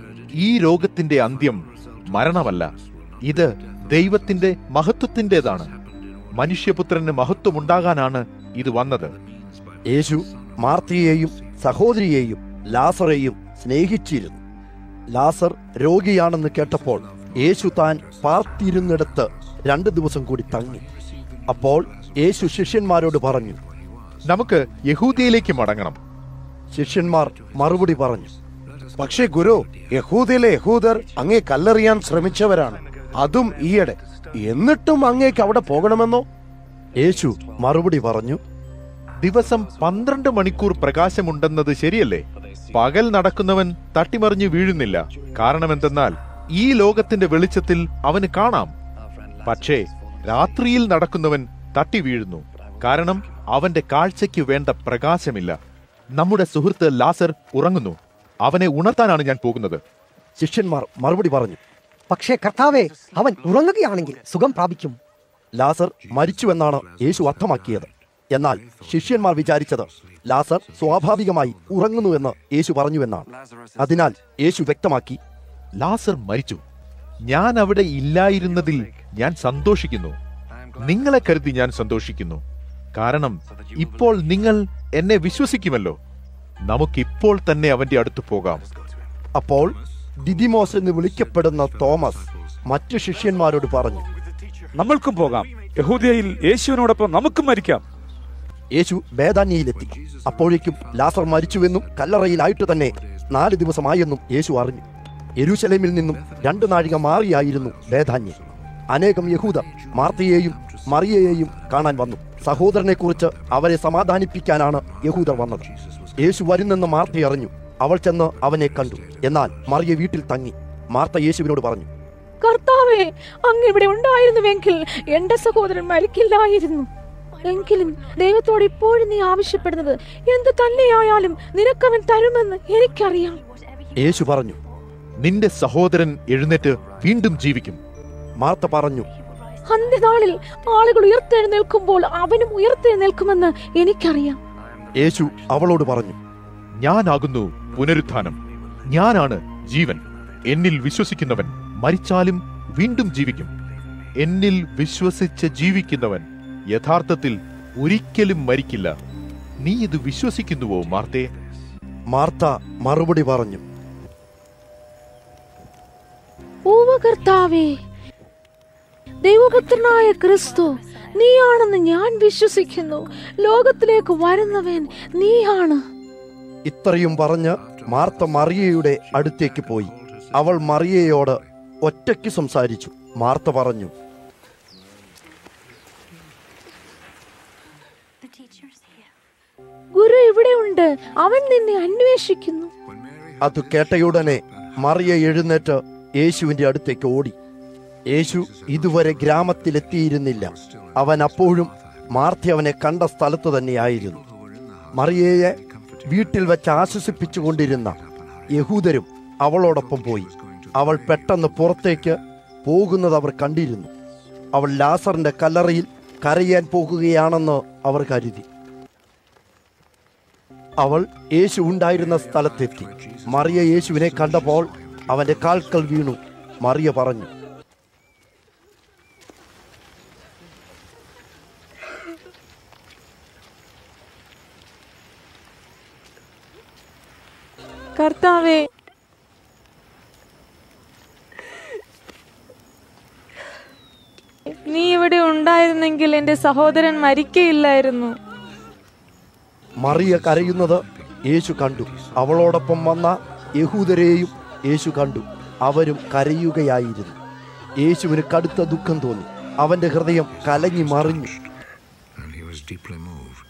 ഈ രോഗത്തിന്റെ അന്ത്യം മരണമല്ല ഇത് ദൈവത്തിന്റെ മഹത്വത്തിന്റേതാണ് മനുഷ്യപുത്രന് മഹത്വമുണ്ടാകാനാണ് ഇത് വന്നത് യേശു മാർത്തിയെയും സഹോദരിയെയും ലാസറെയും സ്നേഹിച്ചിരുന്നു ലാസർ രോഗിയാണെന്ന് കേട്ടപ്പോൾ യേശു താൻ പാർത്തിരുന്നിടത്ത് രണ്ടു ദിവസം കൂടി തങ്ങി അപ്പോൾ യേശു ശിഷ്യന്മാരോട് പറഞ്ഞു നമുക്ക് യഹൂദിയയിലേക്ക് മടങ്ങണം ശിഷ്യന്മാർ മറുപടി പറഞ്ഞു പക്ഷേ ഗുരു യഹൂദിയിലെ യഹൂദർ അങ്ങേ കല്ലെറിയാൻ ശ്രമിച്ചവരാണ് അതും ഈയിടെ എന്നിട്ടും അങ്ങേക്ക് അവിടെ പോകണമെന്നോ യേശു മറുപടി പറഞ്ഞു ദിവസം പന്ത്രണ്ട് മണിക്കൂർ പ്രകാശമുണ്ടെന്നത് ശരിയല്ലേ പകൽ നടക്കുന്നവൻ തട്ടിമറിഞ്ഞു വീഴുന്നില്ല കാരണമെന്തെന്നാൽ ഈ ലോകത്തിന്റെ വെളിച്ചത്തിൽ അവന് കാണാം പക്ഷേ രാത്രിയിൽ നടക്കുന്നവൻ തട്ടി വീഴുന്നു കാരണം അവന്റെ കാഴ്ചയ്ക്ക് വേണ്ട പ്രകാശമില്ല നമ്മുടെ സുഹൃത്ത് ലാസർ ഉറങ്ങുന്നു അവനെ ഉണർത്താനാണ് ഞാൻ പോകുന്നത് ശിഷ്യന്മാർ മറുപടി പറഞ്ഞു പക്ഷേ കർത്താവെ അവൻ ഉറങ്ങുകയാണെങ്കിൽ സുഖം പ്രാപിക്കും ലാസർ മരിച്ചുവെന്നാണ് യേശു അർത്ഥമാക്കിയത് എന്നാൽ ശിഷ്യന്മാർ വിചാരിച്ചത് ലാസർ സ്വാഭാവികമായി ഉറങ്ങുന്നുവെന്ന് യേശു പറഞ്ഞുവെന്നാണ് അതിനാൽ യേശു വ്യക്തമാക്കി ലാസർ മരിച്ചു ഞാൻ അവിടെ ഇല്ലായിരുന്നതിൽ ഞാൻ സന്തോഷിക്കുന്നു നിങ്ങളെ കരുതി ഞാൻ സന്തോഷിക്കുന്നു കാരണം ഇപ്പോൾ നിങ്ങൾ എന്നെ വിശ്വസിക്കുമല്ലോ നമുക്കിപ്പോൾ തന്നെ അവന്റെ അടുത്ത് പോകാം അപ്പോൾ ദിദിമോസ് എന്ന് വിളിക്കപ്പെടുന്ന തോമസ് മറ്റു ശിഷ്യന്മാരോട് പറഞ്ഞു നമ്മൾക്കും പോകാം യഹൂദിയയിൽ യേശുവിനോടൊപ്പം നമുക്കും മരിക്കാം യേശു ബേദാന്യയിലെത്തി അപ്പോഴേക്കും ലാസർ മരിച്ചുവെന്നും കല്ലറയിലായിട്ട് തന്നെ നാല് ദിവസമായെന്നും യേശു അറിഞ്ഞു യെരൂശലേമിൽ നിന്നും രണ്ടു നാഴിക മാറിയായിരുന്നു ബേധാന്യം അനേകം യഹൂദർ മാർത്തയെയും മറിയയെയും കാണാൻ വന്നു സഹോദരനെക്കുറിച്ച് അവരെ സമാധാനിപ്പിക്കാനാണ് യഹൂദർ വന്നത് യേശു വരുന്നെന്ന് മാർത്ത അറിഞ്ഞു അവൾ ചെന്ന് അവനെ കണ്ടു എന്നാൽ മറിയ വീട്ടിൽ തങ്ങി മാർത്ത യേശുവിനോട് പറഞ്ഞു കർത്താവേ അങ്ങ് ഇവിടെ ഉണ്ടായിരുന്നുവെങ്കിൽ എന്റെ സഹോദരൻ മരിക്കില്ലായിരുന്നു എങ്കിലും ദൈവത്തോട് ഇപ്പോഴും നീ ആവശ്യപ്പെടുന്നത് എന്ത് തന്നെയായാലും നിനക്കവൻ തരുമെന്ന് എനിക്കറിയാം യേശു പറഞ്ഞു നിന്റെ സഹോദരൻ എഴുന്നേറ്റ് വീണ്ടും ജീവിക്കും മാർത്ത പറഞ്ഞു അന്ത്യനാളിൽ ആളുകൾ ഉയർത്തെഴുന്നേൽക്കുമ്പോൾ അവനും ഉയർത്തെഴുന്നേൽക്കുമെന്ന് എനിക്കറിയാം യേശു അവളോട് പറഞ്ഞു ഞാനാകുന്നു പുനരുത്ഥാനം ഞാനാണ് ജീവൻ എന്നിൽ വിശ്വസിക്കുന്നവൻ മരിച്ചാലും വീണ്ടും ജീവിക്കും എന്നിൽ വിശ്വസിച്ച് ജീവിക്കുന്നവൻ യഥാർത്ഥത്തിൽ ഒരിക്കലും മരിക്കില്ല നീ ഇത് വിശ്വസിക്കുന്നുവോ മാർത്തേ മാർത്ത മറുപടി പറഞ്ഞു ഓവ കർത്താവേ ദൈവപുത്രനായ ക്രിസ്തു നീയാണെന്ന് ഞാൻ വിശ്വസിക്കുന്നു ലോകത്തിലേക്ക് വരുന്നവൻ നീയാണ് ഇത്രയും പറഞ്ഞ് മാർത്ത മറിയയുടെ അടുത്തേക്ക് പോയി അവൾ മറിയയോട് ഒറ്റയ്ക്ക് സംസാരിച്ചു മാർത്ത പറഞ്ഞു ഗുരു ഇവിടെയുണ്ട് അവൻ നിന്നെ അന്വേഷിക്കുന്നു അത് കേട്ടയുടനെ മറിയ എഴുന്നേറ്റ് യേശുവിന്റെ അടുത്തേക്ക് ഓടി യേശു ഇതുവരെ ഗ്രാമത്തിലെത്തിയിരുന്നില്ല അവൻ അപ്പോഴും മാർത്തി അവനെ കണ്ട സ്ഥലത്ത് തന്നെയായിരുന്നു മറിയയെ വീട്ടിൽ വെച്ച് ആശ്വസിപ്പിച്ചുകൊണ്ടിരുന്ന യഹൂദരും അവളോടൊപ്പം പോയി അവൾ പെട്ടെന്ന് പുറത്തേക്ക് പോകുന്നത് അവർ കണ്ടിരുന്നു അവൾ ലാസറിന്റെ കല്ലറയിൽ കരയാൻ പോകുകയാണെന്ന് അവർ കരുതി അവൾ യേശു ഉണ്ടായിരുന്ന സ്ഥലത്തെത്തി മറിയ യേശുവിനെ കണ്ടപ്പോൾ അവന്റെ കാൽക്കൽ വീണു മറിയ പറഞ്ഞു കർത്താവേ നീ ഇവിടെ ഉണ്ടായിരുന്നെങ്കിൽ എന്റെ സഹോദരൻ മരിക്കയില്ലായിരുന്നു മറിയ കരയുന്നത് യേശു കണ്ടു അവളോടൊപ്പം വന്ന യഹൂദരെയും യേശു കണ്ടു അവരും കരയുകയായിരുന്നു യേശുവിന് കടുത്ത ദുഃഖം തോന്നി അവന്റെ ഹൃദയം കലങ്ങി മറിഞ്ഞു And he was deeply moved.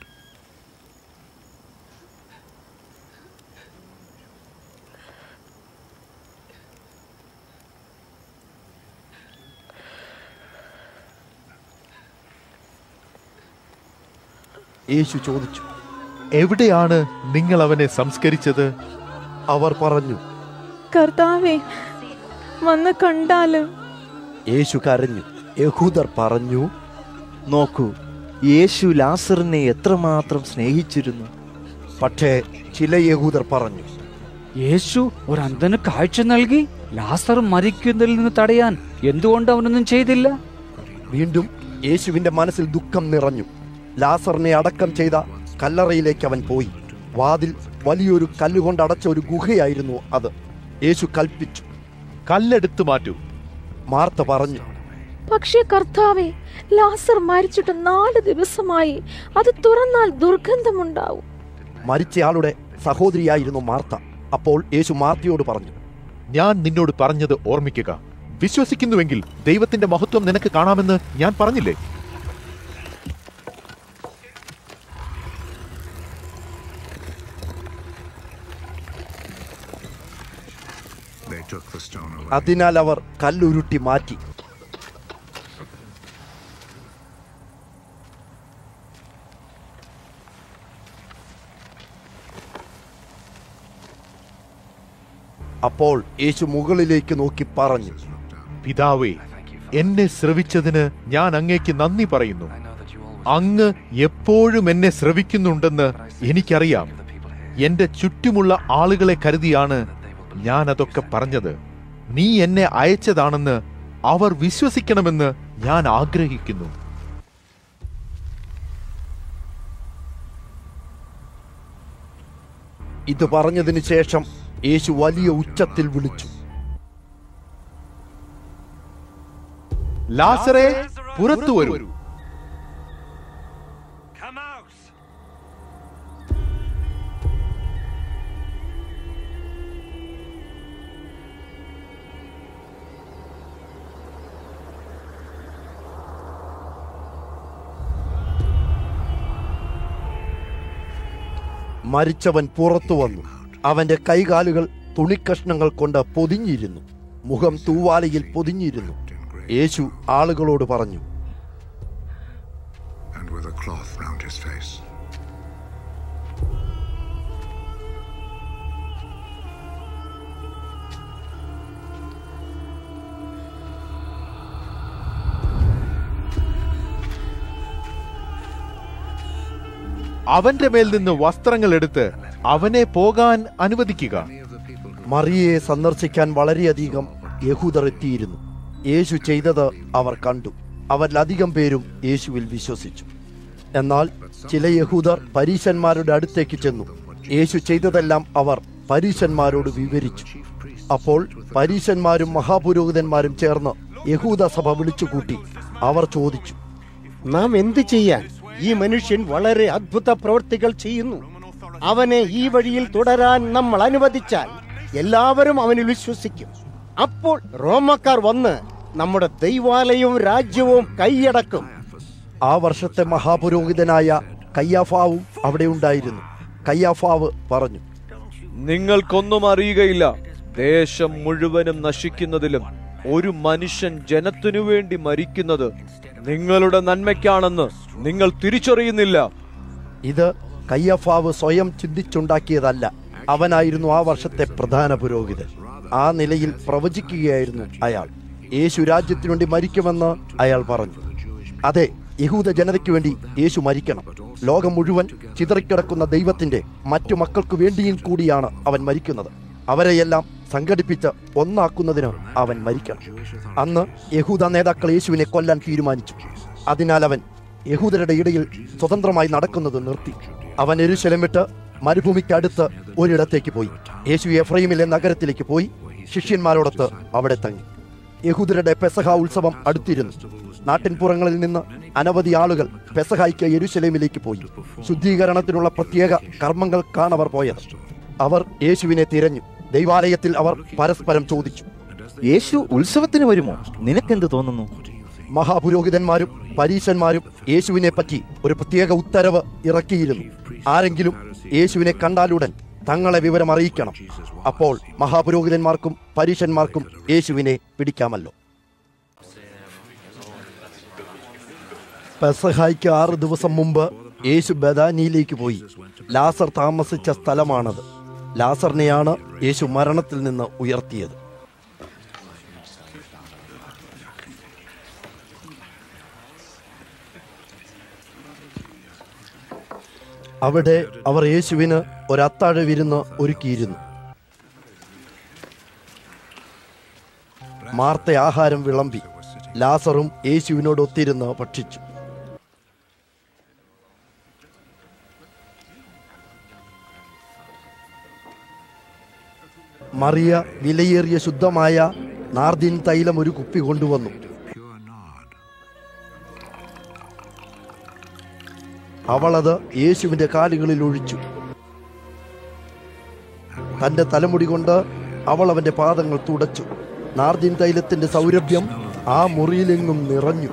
യേശു ചോദിച്ചു എവിടെയാണ് നിങ്ങൾ അവനെ സംസ്കരിച്ചത് അവർ പറഞ്ഞു കർത്താവേ വന്ന് കണ്ടാലും യേശു കരഞ്ഞു യഹൂദർ പറഞ്ഞു നോക്കൂ യേശു ലാസറിനെ എത്രമാത്രം സ്നേഹിച്ചിരുന്നു പക്ഷേ ചില യഹൂദർ പറഞ്ഞു യേശു ഒരു അന്ധന് കാഴ്ച നൽകി ലാസർ മരിക്കുന്നതിൽ നിന്ന് തടയാൻ എന്തുകൊണ്ട് അവനൊന്നും ചെയ്തില്ല വീണ്ടും യേശുവിന്റെ മനസ്സിൽ ദുഃഖം നിറഞ്ഞു ലാസറിനെ അടക്കം ചെയ്ത കല്ലറയിലേക്ക് അവൻ പോയി വാതിൽ വലിയൊരു കല്ലുകൊണ്ട് അടച്ച ഒരു ഗുഹയായിരുന്നു അത് യേശു കൽപ്പിച്ചു കല്ലെടുത്തു മാറ്റൂ മാർത്ത പറഞ്ഞു പക്ഷേ കർത്താവെ ലാസർ മരിച്ചിട്ട് നാല് ദിവസമായി അത് തുറന്നാൽ ദുർഗന്ധമുണ്ടാവും മരിച്ചയാളുടെ സഹോദരിയായിരുന്നു മാർത്ത അപ്പോൾ യേശു മാർത്തയോട് പറഞ്ഞു ഞാൻ നിന്നോട് പറഞ്ഞത് ഓർമ്മിക്കുക വിശ്വസിക്കുന്നുവെങ്കിൽ ദൈവത്തിന്റെ മഹത്വം നിനക്ക് കാണാമെന്ന് ഞാൻ പറഞ്ഞില്ലേ They took the stone away. അതിനാൽ അവർ കല്ലുരുട്ടി മാറ്റി അപ്പോൾ യേശു മുകളിലേക്ക് നോക്കി പറഞ്ഞു പിതാവേ എന്നെ ശ്രവിച്ചതിന് ഞാൻ അങ്ങേക്ക് നന്ദി പറയുന്നു അങ്ങ് എപ്പോഴും എന്നെ ശ്രവിക്കുന്നുണ്ടെന്ന് എനിക്കറിയാം എന്റെ ചുറ്റുമുള്ള ആളുകളെ കരുതിയാണ് ഞാൻ അതൊക്കെ പറഞ്ഞത് നീ എന്നെ അയച്ചതാണെന്ന് അവർ വിശ്വസിക്കണമെന്ന് ഞാൻ ആഗ്രഹിക്കുന്നു ഇത് പറഞ്ഞതിന് ശേഷം യേശു വലിയ ഉച്ചത്തിൽ വിളിച്ചു ലാസറെ പുറത്തു വരൂ മരിച്ചവൻ പുറത്തു വന്നു അവന്റെ കൈകാലുകൾ തുണിക്കഷ്ണങ്ങൾ കൊണ്ട് പൊതിഞ്ഞിരുന്നു മുഖം തൂവാലയിൽ പൊതിഞ്ഞിരുന്നു യേശു ആളുകളോട് പറഞ്ഞു And with a cloth round his face. അവന്റെ മേൽ നിന്ന് വസ്ത്രങ്ങൾ എടുത്ത് അവനെ പോകാൻ അനുവദിക്കുക മറിയയെ സന്ദർശിക്കാൻ വളരെയധികം യഹൂദർ എത്തിയിരുന്നു യേശു ചെയ്തത് അവർ കണ്ടു അവരിലധികം പേരും യേശുവിൽ വിശ്വസിച്ചു എന്നാൽ ചില യഹൂദർ പരീശന്മാരുടെ അടുത്തേക്ക് ചെന്നു യേശു ചെയ്തതെല്ലാം അവർ പരീശന്മാരോട് വിവരിച്ചു അപ്പോൾ പരീശന്മാരും മഹാപുരോഹിതന്മാരും ചേർന്ന് യഹൂദ സഭ വിളിച്ചുകൂട്ടി അവർ ചോദിച്ചു നാം എന്ത് ചെയ്യാൻ ഈ മനുഷ്യൻ വളരെ അത്ഭുത പ്രവൃത്തികൾ ചെയ്യുന്നു അവനെ ഈ വഴിയിൽ തുടരാൻ നമ്മൾ അനുവദിച്ചാൽ എല്ലാവരും അവനിൽ വിശ്വസിക്കും അപ്പോൾ റോമക്കാർ വന്ന് നമ്മുടെ ദൈവാലയവും രാജ്യവും കൈയടക്കും ആ വർഷത്തെ മഹാപുരോഹിതനായ കയ്യാഫാവും അവിടെ ഉണ്ടായിരുന്നു കയ്യാഫാവ് പറഞ്ഞു നിങ്ങൾക്കൊന്നും അറിയുകയില്ല ദേശം മുഴുവനും നശിക്കുന്നതിലും ഒരു മനുഷ്യൻ ജനത്തിനു വേണ്ടി മരിക്കുന്നത് നിങ്ങളുടെ നന്മയ്ക്കാണെന്ന് നിങ്ങൾ തിരിച്ചറിയുന്നില്ല ഇത് കയ്യഫാവ് സ്വയം ചിന്തിച്ചുണ്ടാക്കിയതല്ല അവനായിരുന്നു ആ വർഷത്തെ പ്രധാന പുരോഹിതൻ ആ നിലയിൽ പ്രവചിക്കുകയായിരുന്നു അയാൾ യേശു രാജ്യത്തിനു വേണ്ടി മരിക്കുമെന്ന് അയാൾ പറഞ്ഞു അതെ യഹൂദ ജനതയ്ക്ക് വേണ്ടി യേശു മരിക്കണം ലോകം മുഴുവൻ ചിതറിക്കിടക്കുന്ന ദൈവത്തിന്റെ മറ്റു മക്കൾക്ക് വേണ്ടിയും കൂടിയാണ് അവൻ മരിക്കുന്നത് അവരെയെല്ലാം സംഘടിപ്പിച്ച് ഒന്നാക്കുന്നതിന് അവൻ മരിക്കണം അന്ന് യഹൂദ നേതാക്കൾ യേശുവിനെ കൊല്ലാൻ തീരുമാനിച്ചു അതിനാൽ അവൻ യഹൂദരുടെ ഇടയിൽ സ്വതന്ത്രമായി നടക്കുന്നത് നിർത്തി അവൻ എരുശലം വിട്ട് മരുഭൂമിക്കടുത്ത് ഒരിടത്തേക്ക് പോയി യേശു എഫ്രൈമിലെ നഗരത്തിലേക്ക് പോയി ശിഷ്യന്മാരോടൊത്ത് അവിടെ തങ്ങി യഹൂദരുടെ പെസഹ ഉത്സവം അടുത്തിരുന്നു നാട്ടിൻപുറങ്ങളിൽ നിന്ന് അനവധി ആളുകൾ പെസഹായിക്ക് യെരുശലേമിലേക്ക് പോയി ശുദ്ധീകരണത്തിനുള്ള പ്രത്യേക കർമ്മങ്ങൾക്കാണ് അവർ പോയത് അവർ യേശുവിനെ തിരഞ്ഞു ദൈവാലയത്തിൽ അവർ പരസ്പരം ചോദിച്ചു യേശു ഉത്സവത്തിന് വരുമോ നിനക്കെന്ത് തോന്നുന്നു മഹാപുരോഹിതന്മാരും പരീശന്മാരും യേശുവിനെ പറ്റി ഒരു പ്രത്യേക ഉത്തരവ് ഇറക്കിയിരുന്നു ആരെങ്കിലും യേശുവിനെ കണ്ടാലുടൻ തങ്ങളെ വിവരം അറിയിക്കണം അപ്പോൾ മഹാപുരോഹിതന്മാർക്കും പരീശന്മാർക്കും യേശുവിനെ പിടിക്കാമല്ലോ പെസഹായ്ക്ക് ആറ് ദിവസം മുമ്പ് യേശു ബദാനിയിലേക്ക് പോയി ലാസർ താമസിച്ച സ്ഥലമാണത് ലാസറിനെയാണ് യേശു മരണത്തിൽ നിന്ന് ഉയർത്തിയത് അവിടെ അവർ യേശുവിന് ഒരത്താഴ വിരുന്ന് ഒരുക്കിയിരുന്നു മാർത്ത ആഹാരം വിളമ്പി ലാസറും യേശുവിനോട് ഒത്തിരുന്ന് ഭക്ഷിച്ചു മറിയ വിലയേറിയ ശുദ്ധമായ നാർദിൻ തൈലം ഒരു കുപ്പി കൊണ്ടുവന്നു അവളത് യേശുവിന്റെ കാലുകളിൽ ഒഴിച്ചു തന്റെ തലമുടി കൊണ്ട് അവൾ അവന്റെ പാദങ്ങൾ തുടച്ചു നാർദിൻ തൈലത്തിന്റെ സൗരഭ്യം ആ മുറിയിലെങ്ങും നിറഞ്ഞു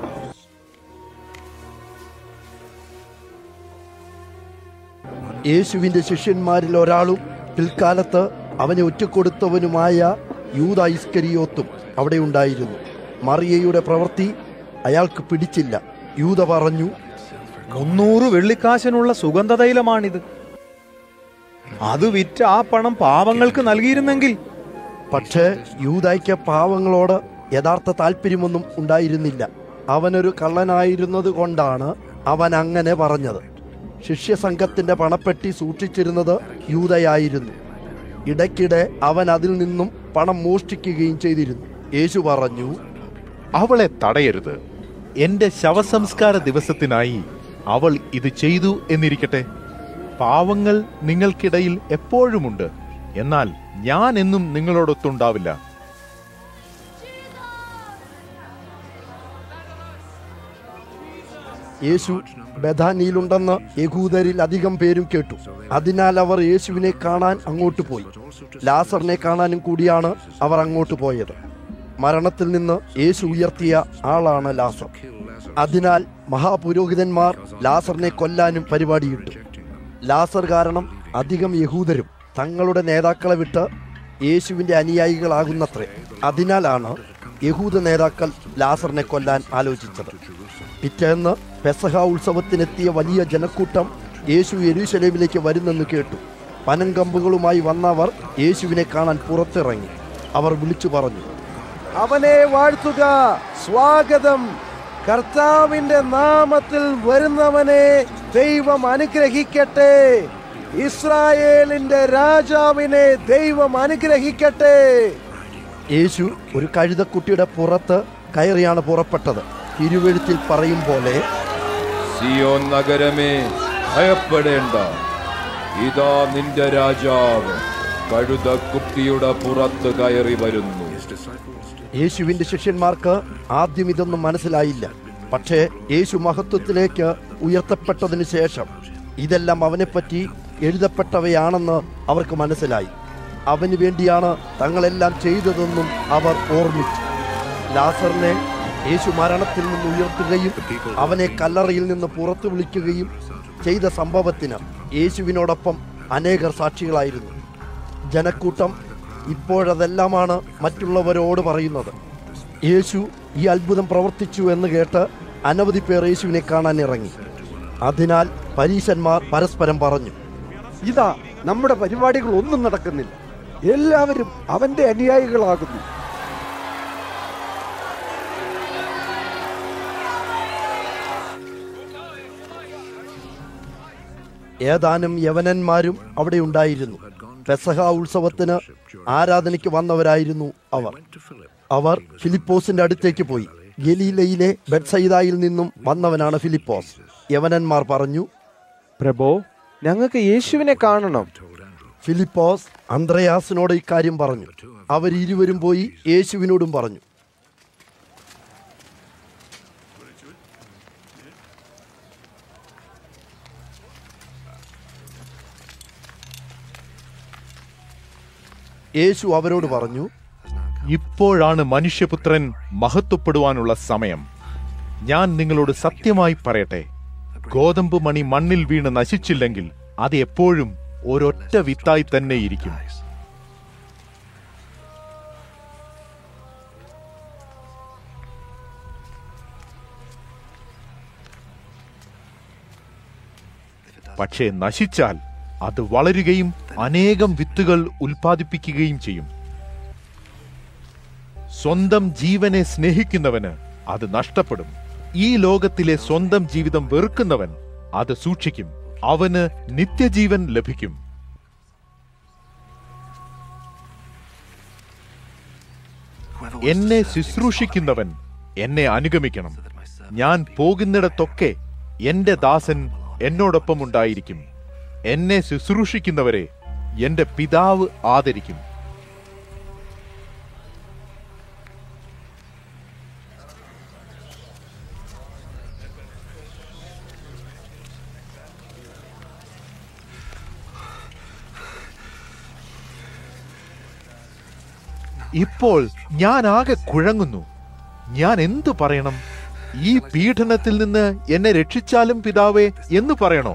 യേശുവിന്റെ ശിഷ്യന്മാരിൽ ഒരാളും പിൽക്കാലത്ത് അവനെ ഒറ്റക്കൊടുത്തവനുമായ യൂത ഇസ്കരിയോത്തും അവിടെ ഉണ്ടായിരുന്നു മറിയയുടെ പ്രവൃത്തി അയാൾക്ക് പിടിച്ചില്ല യൂത പറഞ്ഞു മുന്നൂറ് വെള്ളിക്കാശിനുള്ള സുഗന്ധതൈലമാണിത് അത് വിറ്റ് ആ പണം പാവങ്ങൾക്ക് നൽകിയിരുന്നെങ്കിൽ പക്ഷേ യൂതായ്ക്ക് പാവങ്ങളോട് യഥാർത്ഥ താല്പര്യമൊന്നും ഉണ്ടായിരുന്നില്ല അവനൊരു കള്ളനായിരുന്നത് കൊണ്ടാണ് അവൻ അങ്ങനെ പറഞ്ഞത് ശിഷ്യസംഘത്തിന്റെ പണപ്പെട്ടി സൂക്ഷിച്ചിരുന്നത് യൂതയായിരുന്നു ഇടയ്ക്കിടെ അവൻ അതിൽ നിന്നും പണം മോഷ്ടിക്കുകയും ചെയ്തിരുന്നു യേശു പറഞ്ഞു അവളെ തടയരുത് എന്റെ ശവസംസ്കാര ദിവസത്തിനായി അവൾ ഇത് ചെയ്തു എന്നിരിക്കട്ടെ പാവങ്ങൾ നിങ്ങൾക്കിടയിൽ എപ്പോഴുമുണ്ട് എന്നാൽ ഞാൻ എന്നും നിങ്ങളോടൊത്തുണ്ടാവില്ല യേശു ബഥാനിയിലുണ്ടെന്ന് യഹൂദരിൽ അധികം പേരും കേട്ടു അതിനാൽ അവർ യേശുവിനെ കാണാൻ അങ്ങോട്ട് പോയി ലാസറിനെ കാണാനും കൂടിയാണ് അവർ അങ്ങോട്ട് പോയത് മരണത്തിൽ നിന്ന് യേശു ഉയർത്തിയ ആളാണ് ലാസർ അതിനാൽ മഹാപുരോഹിതന്മാർ ലാസറിനെ കൊല്ലാനും പരിപാടിയിട്ടു ലാസർ കാരണം അധികം യഹൂദരും തങ്ങളുടെ നേതാക്കളെ വിട്ട് യേശുവിന്റെ അനുയായികളാകുന്നത്രേ അതിനാലാണ് യഹൂദ നേതാക്കൾ ലാസറിനെ കൊല്ലാൻ ആലോചിച്ചത് പിറ്റേന്ന് പെസഹ ഉത്സവത്തിനെത്തിയ വലിയ ജനക്കൂട്ടം യേശു യെരൂശലേമിലേക്ക് വരുന്നെന്ന് കേട്ടു പനങ്കമ്പുകളുമായി വന്നവർ യേശുവിനെ കാണാൻ പുറത്തിറങ്ങി അവർ വിളിച്ചു പറഞ്ഞു അവനെ വാഴ്ത്തുക സ്വാഗതം കർത്താവിന്റെ നാമത്തിൽ വരുന്നവനെ ദൈവം അനുഗ്രഹിക്കട്ടെ ഇസ്രായേലിന്റെ രാജാവിനെ ദൈവം അനുഗ്രഹിക്കട്ടെ യേശു ഒരു കഴുതക്കുട്ടിയുടെ പുറത്ത് കയറിയാണ് പുറപ്പെട്ടത് തിരുവെഴുത്തിൽ പറയും പോലെ സിയോൻ നഗരമേ ഭയപ്പെടേണ്ട ഇതാ നിന്റെ രാജാവ് കഴുതക്കുട്ടിയുടെ പുറത്ത് കയറി വരുന്നു യേശുവിന്റെ ശിഷ്യന്മാർക്ക് ആദ്യം ഇതൊന്നും മനസ്സിലായില്ല പക്ഷേ യേശു മഹത്വത്തിലേക്ക് ഉയർത്തപ്പെട്ടതിനു ശേഷം ഇതെല്ലാം അവനെപ്പറ്റി എഴുതപ്പെട്ടവയാണെന്ന് അവർക്ക് മനസ്സിലായി അവന് വേണ്ടിയാണ് തങ്ങളെല്ലാം ചെയ്തതെന്നും അവർ ഓർമ്മിച്ചു ലാസറിനെ യേശു മരണത്തിൽ നിന്ന് ഉയർത്തുകയും അവനെ കല്ലറയിൽ നിന്ന് പുറത്തു വിളിക്കുകയും ചെയ്ത സംഭവത്തിന് യേശുവിനോടൊപ്പം അനേകർ സാക്ഷികളായിരുന്നു ജനക്കൂട്ടം ഇപ്പോഴതെല്ലാമാണ് മറ്റുള്ളവരോട് പറയുന്നത് യേശു ഈ അത്ഭുതം പ്രവർത്തിച്ചു എന്ന് കേട്ട് അനവധി പേർ യേശുവിനെ കാണാൻ ഇറങ്ങി അതിനാൽ പരീശന്മാർ പരസ്പരം പറഞ്ഞു ഇതാ നമ്മുടെ പരിപാടികൾ ഒന്നും നടക്കുന്നില്ല എല്ലാവരും അവന്റെ അനുയായികളാകുന്നു ഏതാനും യവനന്മാരും അവിടെ ഉണ്ടായിരുന്നു പെസഹ ഉത്സവത്തിന് ആരാധനയ്ക്ക് വന്നവരായിരുന്നു അവർ അവർ ഫിലിപ്പോസിന്റെ അടുത്തേക്ക് പോയി ഗലീലയിലെ ബെഡ്സൈദായിൽ നിന്നും വന്നവനാണ് ഫിലിപ്പോസ് യവനന്മാർ പറഞ്ഞു പ്രഭോ ഞങ്ങൾക്ക് യേശുവിനെ കാണണം ഫിലിപ്പോസ് അന്ത്രയാസിനോട് ഇക്കാര്യം പറഞ്ഞു അവരിരുവരും പോയി യേശുവിനോടും പറഞ്ഞു യേശു അവരോട് പറഞ്ഞു ഇപ്പോഴാണ് മനുഷ്യപുത്രൻ മഹത്വപ്പെടുവാനുള്ള സമയം ഞാൻ നിങ്ങളോട് സത്യമായി പറയട്ടെ ഗോതമ്പ് മണി മണ്ണിൽ വീണ് നശിച്ചില്ലെങ്കിൽ അത് എപ്പോഴും ഒരൊറ്റ വിത്തായി തന്നെ ഇരിക്കും പക്ഷേ നശിച്ചാൽ അത് വളരുകയും അനേകം വിത്തുകൾ ഉൽപ്പാദിപ്പിക്കുകയും ചെയ്യും സ്വന്തം ജീവനെ സ്നേഹിക്കുന്നവന് അത് നഷ്ടപ്പെടും ഈ ലോകത്തിലെ സ്വന്തം ജീവിതം വെറുക്കുന്നവൻ അത് സൂക്ഷിക്കും അവന് നിത്യജീവൻ ലഭിക്കും എന്നെ ശുശ്രൂഷിക്കുന്നവൻ എന്നെ അനുഗമിക്കണം ഞാൻ പോകുന്നിടത്തൊക്കെ എന്റെ ദാസൻ എന്നോടൊപ്പം ഉണ്ടായിരിക്കും എന്നെ ശുശ്രൂഷിക്കുന്നവരെ എന്റെ പിതാവ് ആദരിക്കും ഇപ്പോൾ ഞാൻ ആകെ കുഴങ്ങുന്നു ഞാൻ എന്തു പറയണം ഈ പീഡനത്തിൽ നിന്ന് എന്നെ രക്ഷിച്ചാലും പിതാവേ എന്ന് പറയണോ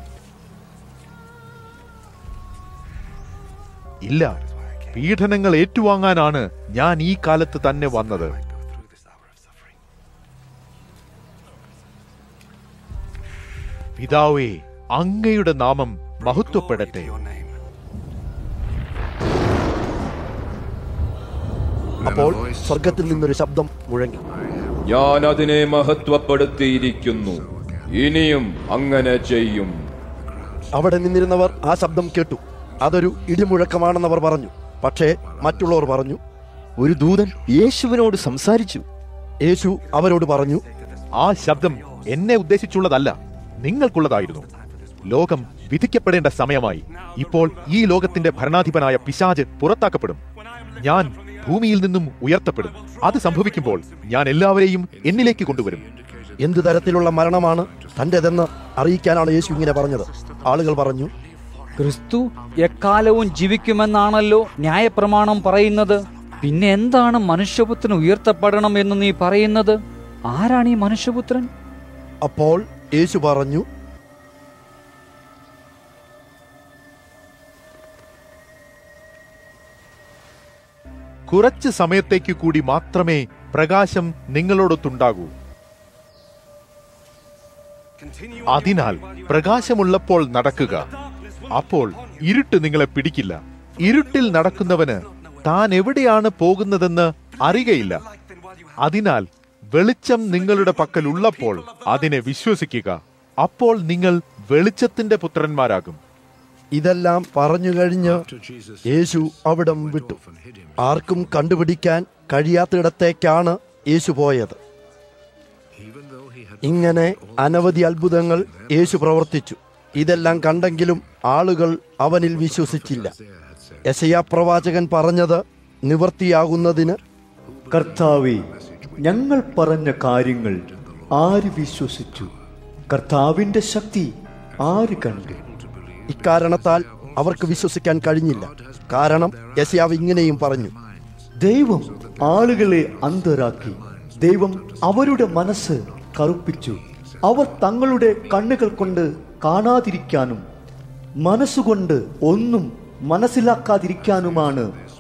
ഇല്ല പീഡനങ്ങൾ ഏറ്റുവാങ്ങാനാണ് ഞാൻ ഈ കാലത്ത് തന്നെ വന്നത് പിതാവേ അങ്ങയുടെ നാമം മഹത്വപ്പെടട്ടെ അപ്പോൾ സ്വർഗത്തിൽ നിന്നൊരു ശബ്ദം മുഴങ്ങി ഞാൻ അതിനെ മഹത്വപ്പെടുത്തിയിരിക്കുന്നു ഇനിയും അങ്ങനെ ചെയ്യും അവിടെ നിന്നിരുന്നവർ ആ ശബ്ദം കേട്ടു അതൊരു ഇടിമുഴക്കമാണെന്നവർ പറഞ്ഞു പക്ഷേ മറ്റുള്ളവർ പറഞ്ഞു ഒരു ദൂതൻ യേശുവിനോട് സംസാരിച്ചു യേശു അവരോട് പറഞ്ഞു ആ ശബ്ദം എന്നെ ഉദ്ദേശിച്ചുള്ളതല്ല നിങ്ങൾക്കുള്ളതായിരുന്നു ലോകം വിധിക്കപ്പെടേണ്ട സമയമായി ഇപ്പോൾ ഈ ലോകത്തിന്റെ ഭരണാധിപനായ പിശാജ് പുറത്താക്കപ്പെടും ഞാൻ ഭൂമിയിൽ നിന്നും ഉയർത്തപ്പെടും അത് സംഭവിക്കുമ്പോൾ ഞാൻ എല്ലാവരെയും എന്നിലേക്ക് കൊണ്ടുവരും എന്തു തരത്തിലുള്ള മരണമാണ് തന്റേതെന്ന് അറിയിക്കാനാണ് യേശു ഇങ്ങനെ പറഞ്ഞത് ആളുകൾ പറഞ്ഞു ക്രിസ്തു എക്കാലവും ജീവിക്കുമെന്നാണല്ലോ ന്യായപ്രമാണം പറയുന്നത് പിന്നെ എന്താണ് മനുഷ്യപുത്രൻ ഉയർത്തപ്പെടണം എന്ന് നീ പറയുന്നത് ആരാണ് ഈ മനുഷ്യപുത്രൻ അപ്പോൾ യേശു പറഞ്ഞു കുറച്ച് സമയത്തേക്ക് കൂടി മാത്രമേ പ്രകാശം നിങ്ങളോടൊത്തുണ്ടാകൂ അതിനാൽ പ്രകാശമുള്ളപ്പോൾ നടക്കുക അപ്പോൾ ഇരുട്ട് നിങ്ങളെ പിടിക്കില്ല ഇരുട്ടിൽ നടക്കുന്നവന് താൻ എവിടെയാണ് പോകുന്നതെന്ന് അറിയയില്ല അതിനാൽ വെളിച്ചം നിങ്ങളുടെ പക്കൽ ഉള്ളപ്പോൾ അതിനെ വിശ്വസിക്കുക അപ്പോൾ നിങ്ങൾ വെളിച്ചത്തിന്റെ പുത്രന്മാരാകും ഇതെല്ലാം പറഞ്ഞു കഴിഞ്ഞ് യേശു അവിടം വിട്ടു ആർക്കും കണ്ടുപിടിക്കാൻ കഴിയാത്തിടത്തേക്കാണ് യേശു പോയത് ഇങ്ങനെ അനവധി അത്ഭുതങ്ങൾ യേശു പ്രവർത്തിച്ചു ഇതെല്ലാം കണ്ടെങ്കിലും ആളുകൾ അവനിൽ വിശ്വസിച്ചില്ല യശയാ പ്രവാചകൻ പറഞ്ഞത് നിവർത്തിയാകുന്നതിന് കർത്താവെ ഞങ്ങൾ പറഞ്ഞ കാര്യങ്ങൾ ആര് വിശ്വസിച്ചു കർത്താവിന്റെ ശക്തി ആര് കണ്ടു ഇക്കാരണത്താൽ അവർക്ക് വിശ്വസിക്കാൻ കഴിഞ്ഞില്ല കാരണം യശയാവ് ഇങ്ങനെയും പറഞ്ഞു ദൈവം ആളുകളെ അന്ധരാക്കി ദൈവം അവരുടെ മനസ്സ് കറുപ്പിച്ചു അവർ തങ്ങളുടെ കണ്ണുകൾ കൊണ്ട് കാണാതിരിക്കാനും മനസ്സുകൊണ്ട് ഒന്നും മനസ്സിലാക്കാതിരിക്കാനുമാണ്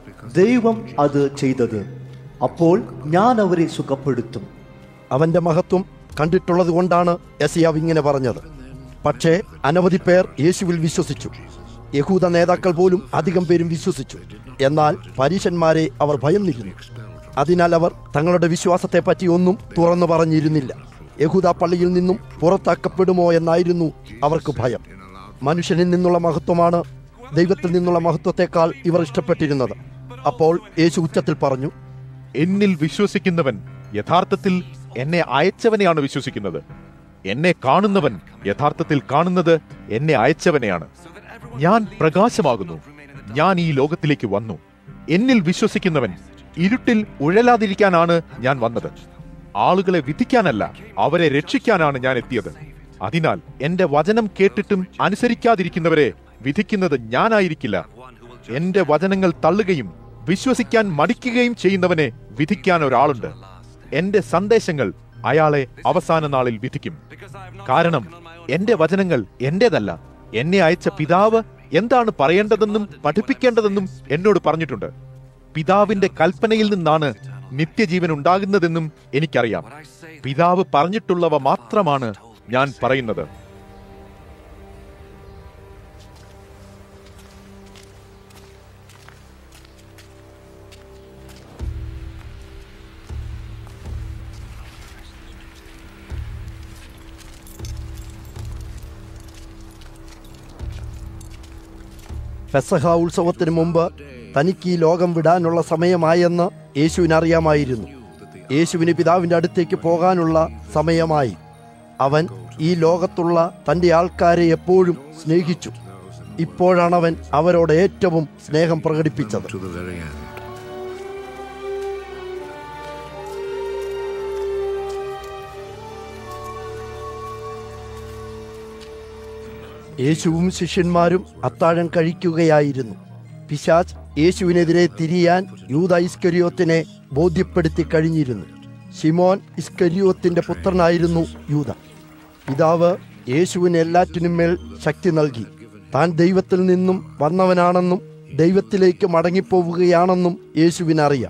ദൈവം അത് ചെയ്തത് അപ്പോൾ ഞാൻ അവരെ സുഖപ്പെടുത്തും അവന്റെ മഹത്വം കണ്ടിട്ടുള്ളത് കൊണ്ടാണ് യസിയാവ് ഇങ്ങനെ പറഞ്ഞത് പക്ഷേ അനവധി പേർ യേശുവിൽ വിശ്വസിച്ചു യഹൂദ നേതാക്കൾ പോലും അധികം പേരും വിശ്വസിച്ചു എന്നാൽ പരീശന്മാരെ അവർ ഭയന്നിരുന്നു അതിനാൽ അവർ തങ്ങളുടെ വിശ്വാസത്തെ പറ്റി ഒന്നും തുറന്നു പറഞ്ഞിരുന്നില്ല യഹൂദ പള്ളിയിൽ നിന്നും പുറത്താക്കപ്പെടുമോ എന്നായിരുന്നു അവർക്ക് ഭയം മനുഷ്യനിൽ നിന്നുള്ള മഹത്വമാണ് ദൈവത്തിൽ നിന്നുള്ള മഹത്വത്തെക്കാൾ ഇവർ ഇഷ്ടപ്പെട്ടിരുന്നത് അപ്പോൾ യേശു ഉച്ചത്തിൽ പറഞ്ഞു എന്നിൽ വിശ്വസിക്കുന്നവൻ യഥാർത്ഥത്തിൽ എന്നെ അയച്ചവനെയാണ് വിശ്വസിക്കുന്നത് എന്നെ കാണുന്നവൻ യഥാർത്ഥത്തിൽ കാണുന്നത് എന്നെ അയച്ചവനെയാണ് ഞാൻ പ്രകാശമാകുന്നു ഞാൻ ഈ ലോകത്തിലേക്ക് വന്നു എന്നിൽ വിശ്വസിക്കുന്നവൻ ഇരുട്ടിൽ ഉഴലാതിരിക്കാനാണ് ഞാൻ വന്നത് ആളുകളെ വിധിക്കാനല്ല അവരെ രക്ഷിക്കാനാണ് ഞാൻ എത്തിയത് അതിനാൽ എന്റെ വചനം കേട്ടിട്ടും അനുസരിക്കാതിരിക്കുന്നവരെ വിധിക്കുന്നത് ഞാനായിരിക്കില്ല എന്റെ വചനങ്ങൾ തള്ളുകയും വിശ്വസിക്കാൻ മടിക്കുകയും ചെയ്യുന്നവനെ വിധിക്കാൻ ഒരാളുണ്ട് എന്റെ സന്ദേശങ്ങൾ അയാളെ അവസാന നാളിൽ വിധിക്കും കാരണം എന്റെ വചനങ്ങൾ എന്റേതല്ല എന്നെ അയച്ച പിതാവ് എന്താണ് പറയേണ്ടതെന്നും പഠിപ്പിക്കേണ്ടതെന്നും എന്നോട് പറഞ്ഞിട്ടുണ്ട് പിതാവിന്റെ കൽപ്പനയിൽ നിന്നാണ് നിത്യജീവൻ ഉണ്ടാകുന്നതെന്നും എനിക്കറിയാം പിതാവ് പറഞ്ഞിട്ടുള്ളവ മാത്രമാണ് ഞാൻ പറയുന്നത് പെസഹ ഉത്സവത്തിന് മുമ്പ് തനിക്ക് ഈ ലോകം വിടാനുള്ള സമയമായെന്ന് യേശുവിന് അറിയാമായിരുന്നു യേശുവിന് പിതാവിൻ്റെ അടുത്തേക്ക് പോകാനുള്ള സമയമായി അവൻ ഈ ലോകത്തുള്ള തൻ്റെ ആൾക്കാരെ എപ്പോഴും സ്നേഹിച്ചു ഇപ്പോഴാണ് അവൻ അവരോട് ഏറ്റവും സ്നേഹം പ്രകടിപ്പിച്ചത് to the very end. യേശുവും ശിഷ്യന്മാരും അത്താഴം കഴിക്കുകയായിരുന്നു പിശാച്ച് യേശുവിനെതിരെ തിരിയാൻ യൂത ഇസ്കരിയോത്തിനെ ബോധ്യപ്പെടുത്തി കഴിഞ്ഞിരുന്നു ഷിമോൻ ഇസ്കരിയോത്തിന്റെ പുത്രനായിരുന്നു യൂത പിതാവ് യേശുവിന് എല്ലാറ്റിനും മേൽ ശക്തി നൽകി താൻ ദൈവത്തിൽ നിന്നും വന്നവനാണെന്നും ദൈവത്തിലേക്ക് മടങ്ങിപ്പോവുകയാണെന്നും യേശുവിനറിയാം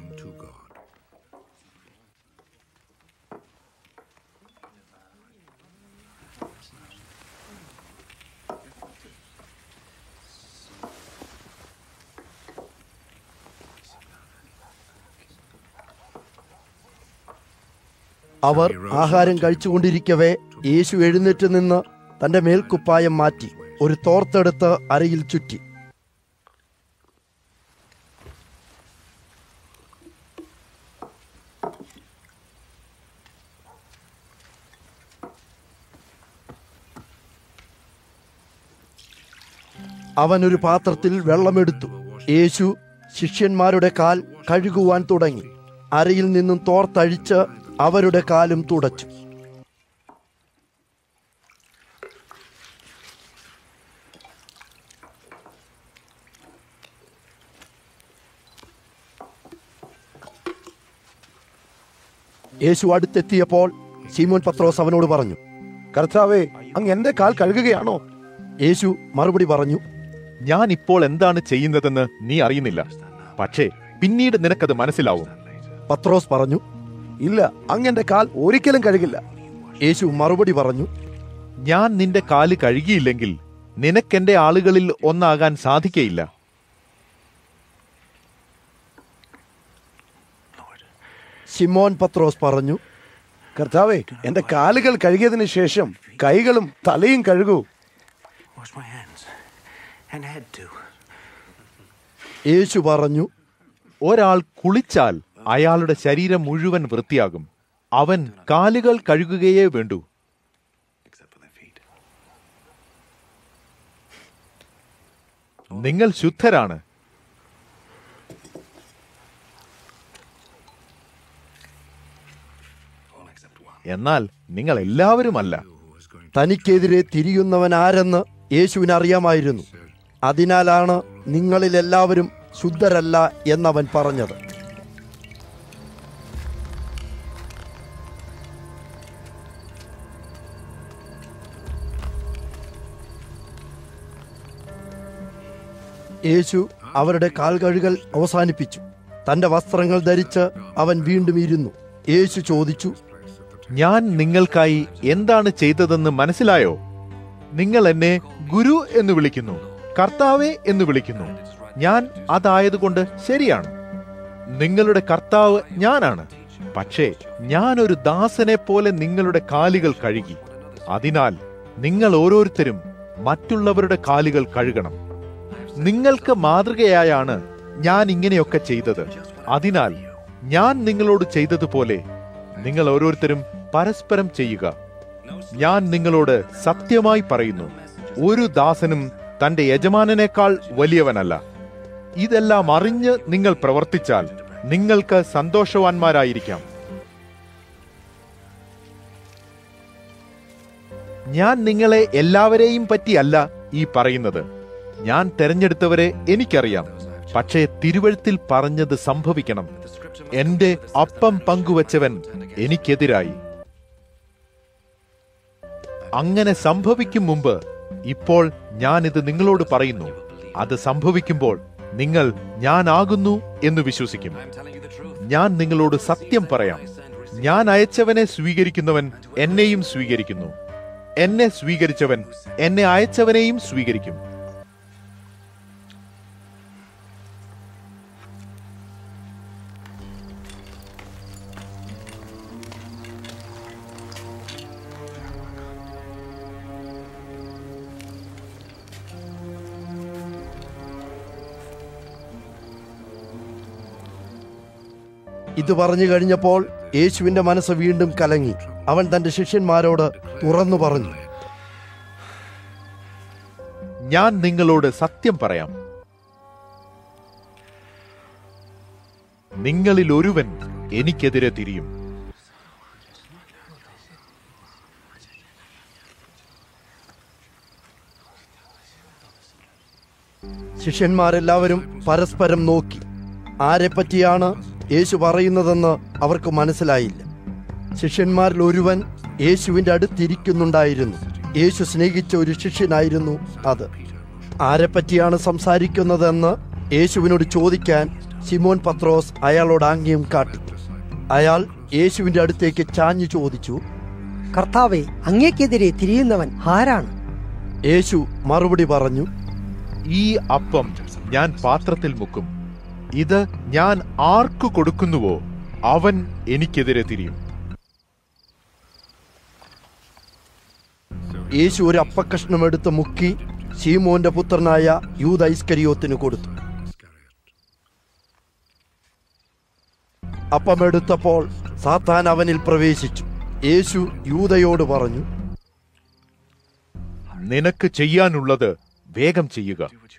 അവർ ആഹാരം കഴിച്ചുകൊണ്ടിരിക്കവേ യേശു എഴുന്നേറ്റ് നിന്ന് തന്റെ മേൽക്കുപ്പായം മാറ്റി ഒരു തോർത്തെടുത്ത് അരയിൽ ചുറ്റി അവൻ ഒരു പാത്രത്തിൽ വെള്ളമെടുത്തു യേശു ശിഷ്യന്മാരുടെ കാൽ കഴുകുവാൻ തുടങ്ങി അരയിൽ നിന്നും തോർത്തഴിച്ച് അവരുടെ കാലും തുടച്ചു യേശു അടുത്തെത്തിയപ്പോൾ ശീമോൻ പത്രോസ് അവനോട് പറഞ്ഞു കർത്താവേ അങ്ങ് എന്റെ കാൽ കഴുകുകയാണോ യേശു മറുപടി പറഞ്ഞു ഞാൻ ഇപ്പോൾ എന്താണ് ചെയ്യുന്നതെന്ന് നീ അറിയുന്നില്ല പക്ഷേ പിന്നീട് നിനക്കത് മനസ്സിലാവും പത്രോസ് പറഞ്ഞു ഇല്ല അങ്ങ് എന്റെ കാൽ ഒരിക്കലും കഴുകില്ല യേശു മറുപടി പറഞ്ഞു ഞാൻ നിന്റെ കാല് കഴുകിയില്ലെങ്കിൽ നിനക്കെന്റെ ആളുകളിൽ ഒന്നാകാൻ സാധിക്കയില്ല ശിമോൻ പത്രോസ് പറഞ്ഞു കർത്താവേ എന്റെ കാലുകൾ കഴുകിയതിന് ശേഷം കൈകളും തലയും കഴുകൂ Wash my hands and head too. യേശു പറഞ്ഞു ഒരാൾ കുളിച്ചാൽ അയാളുടെ ശരീരം മുഴുവൻ വൃത്തിയാകും അവൻ കാലുകൾ കഴുകുകയേ വേണ്ടൂ നിങ്ങൾ ശുദ്ധരാണ് എന്നാൽ നിങ്ങൾ എല്ലാവരുമല്ല തനിക്കെതിരെ തിരിയുന്നവൻ ആരെന്ന് യേശുവിന് അറിയാമായിരുന്നു അതിനാലാണ് നിങ്ങളിൽ എല്ലാവരും ശുദ്ധരല്ല എന്നവൻ പറഞ്ഞത് യേശു അവരുടെ കാൽ കഴുകൽ അവസാനിപ്പിച്ചു തന്റെ വസ്ത്രങ്ങൾ ധരിച്ച് അവൻ വീണ്ടും ഇരുന്നു യേശു ചോദിച്ചു ഞാൻ നിങ്ങൾക്കായി എന്താണ് ചെയ്തതെന്ന് മനസ്സിലായോ നിങ്ങൾ എന്നെ ഗുരു എന്ന് വിളിക്കുന്നു കർത്താവേ എന്ന് വിളിക്കുന്നു ഞാൻ അതായതുകൊണ്ട് ശരിയാണ് നിങ്ങളുടെ കർത്താവ് ഞാനാണ് പക്ഷേ ഞാൻ ഒരു ദാസനെ പോലെ നിങ്ങളുടെ കാലുകൾ കഴുകി അതിനാൽ നിങ്ങൾ ഓരോരുത്തരും മറ്റുള്ളവരുടെ കാലുകൾ കഴുകണം നിങ്ങൾക്ക് മാതൃകയായാണ് ഞാൻ ഇങ്ങനെയൊക്കെ ചെയ്തത് അതിനാൽ ഞാൻ നിങ്ങളോട് ചെയ്തതുപോലെ നിങ്ങൾ ഓരോരുത്തരും പരസ്പരം ചെയ്യുക ഞാൻ നിങ്ങളോട് സത്യമായി പറയുന്നു ഒരു ദാസനും തന്റെ യജമാനനേക്കാൾ വലിയവനല്ല ഇതെല്ലാം അറിഞ്ഞ് നിങ്ങൾ പ്രവർത്തിച്ചാൽ നിങ്ങൾക്ക് സന്തോഷവാന്മാരായിരിക്കാം ഞാൻ നിങ്ങളെ എല്ലാവരെയും പറ്റിയല്ല ഈ പറയുന്നത് ഞാൻ തെരഞ്ഞെടുത്തവരെ എനിക്കറിയാം പക്ഷേ തിരുവഴുത്തിൽ പറഞ്ഞത് സംഭവിക്കണം എന്റെ അപ്പം പങ്കുവച്ചവൻ എനിക്കെതിരായി അങ്ങനെ സംഭവിക്കും മുമ്പ് ഇപ്പോൾ ഞാൻ ഇത് നിങ്ങളോട് പറയുന്നു അത് സംഭവിക്കുമ്പോൾ നിങ്ങൾ ഞാനാകുന്നു എന്ന് വിശ്വസിക്കും ഞാൻ നിങ്ങളോട് സത്യം പറയാം ഞാൻ അയച്ചവനെ സ്വീകരിക്കുന്നവൻ എന്നെയും സ്വീകരിക്കുന്നു എന്നെ സ്വീകരിച്ചവൻ എന്നെ അയച്ചവനെയും സ്വീകരിക്കും ഇത് പറഞ്ഞു കഴിഞ്ഞപ്പോൾ യേശുവിന്റെ മനസ്സ് വീണ്ടും കലങ്ങി അവൻ തന്റെ ശിഷ്യന്മാരോട് തുറന്നു പറഞ്ഞു ഞാൻ നിങ്ങളോട് സത്യം പറയാം നിങ്ങളിൽ ഒരുവൻ എനിക്കെതിരെ തിരിയും ശിഷ്യന്മാരെല്ലാവരും പരസ്പരം നോക്കി ആരെപ്പറ്റിയാണ് യേശു പറയുന്നതെന്ന് അവർക്ക് മനസ്സിലായില്ല ശിഷ്യന്മാരിൽ ഒരുവൻ യേശുവിന്റെ അടുത്തിരിക്കുന്നുണ്ടായിരുന്നു യേശു സ്നേഹിച്ച ഒരു ശിഷ്യനായിരുന്നു അത് ആരെപ്പറ്റിയാണ് സംസാരിക്കുന്നതെന്ന് യേശുവിനോട് ചോദിക്കാൻ സിമോൻ പത്രോസ് അയാളോട് ആംഗ്യം കാട്ടി അയാൾ യേശുവിന്റെ അടുത്തേക്ക് ചാഞ്ഞു ചോദിച്ചു കർത്താവെ അങ്ങേക്കെതിരെ തിരിയുന്നവൻ ആരാണ് യേശു മറുപടി പറഞ്ഞു ഈ അപ്പം ഞാൻ പാത്രത്തിൽ മുക്കും ഇത് ഞാൻ ആർക്കു കൊടുക്കുന്നുവോ അവൻ എനിക്കെതിരെ തിരിയും യേശു ഒരു അപ്പക്കഷ്ണം എടുത്ത് മുക്കി ശീമോന്റെ പുത്രനായ യൂത ഐസ്കരിയോത്തിന് കൊടുത്തു അപ്പമെടുത്തപ്പോൾ സാത്താൻ അവനിൽ പ്രവേശിച്ചു യേശു യൂതയോട് പറഞ്ഞു നിനക്ക് ചെയ്യാനുള്ളത് വേഗം ചെയ്യുക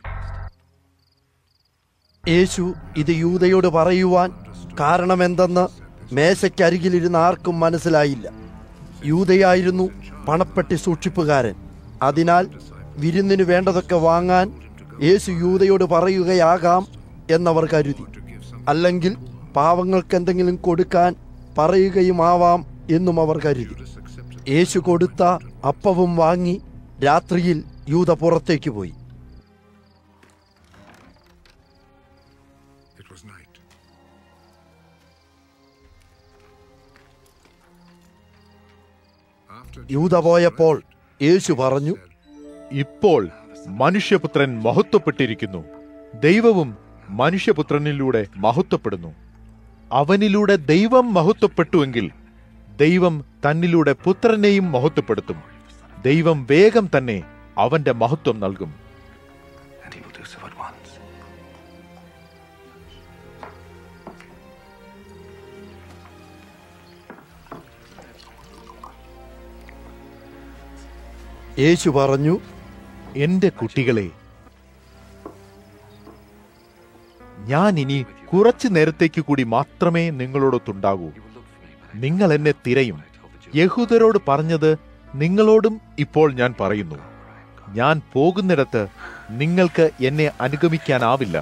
യേശു ഇത് യൂതയോട് പറയുവാൻ കാരണമെന്തെന്ന് മേശയ്ക്കരികിലിരുന്ന ആർക്കും മനസ്സിലായില്ല യൂതയായിരുന്നു പണപ്പെട്ടി സൂക്ഷിപ്പുകാരൻ അതിനാൽ വിരുന്നിന് വേണ്ടതൊക്കെ വാങ്ങാൻ യേശു യൂതയോട് പറയുകയാകാം എന്നവർ കരുതി അല്ലെങ്കിൽ പാവങ്ങൾക്ക് എന്തെങ്കിലും കൊടുക്കാൻ പറയുകയുമാവാം എന്നും അവർ കരുതി യേശു കൊടുത്ത അപ്പവും വാങ്ങി രാത്രിയിൽ യൂത പുറത്തേക്ക് പോയി യൂത പോയപ്പോൾ യേശു പറഞ്ഞു ഇപ്പോൾ മനുഷ്യപുത്രൻ മഹത്വപ്പെട്ടിരിക്കുന്നു ദൈവവും മനുഷ്യപുത്രനിലൂടെ മഹത്വപ്പെടുന്നു അവനിലൂടെ ദൈവം മഹത്വപ്പെട്ടുവെങ്കിൽ ദൈവം തന്നിലൂടെ പുത്രനെയും മഹത്വപ്പെടുത്തും ദൈവം വേഗം തന്നെ അവന്റെ മഹത്വം നൽകും യേശു പറഞ്ഞു എന്റെ കുട്ടികളെ ഞാൻ ഇനി കുറച്ചു നേരത്തേക്ക് കൂടി മാത്രമേ നിങ്ങളോടൊത്തുണ്ടാകൂ നിങ്ങൾ എന്നെ തിരയും യഹൂദരോട് പറഞ്ഞത് നിങ്ങളോടും ഇപ്പോൾ ഞാൻ പറയുന്നു ഞാൻ പോകുന്നിടത്ത് നിങ്ങൾക്ക് എന്നെ അനുഗമിക്കാനാവില്ല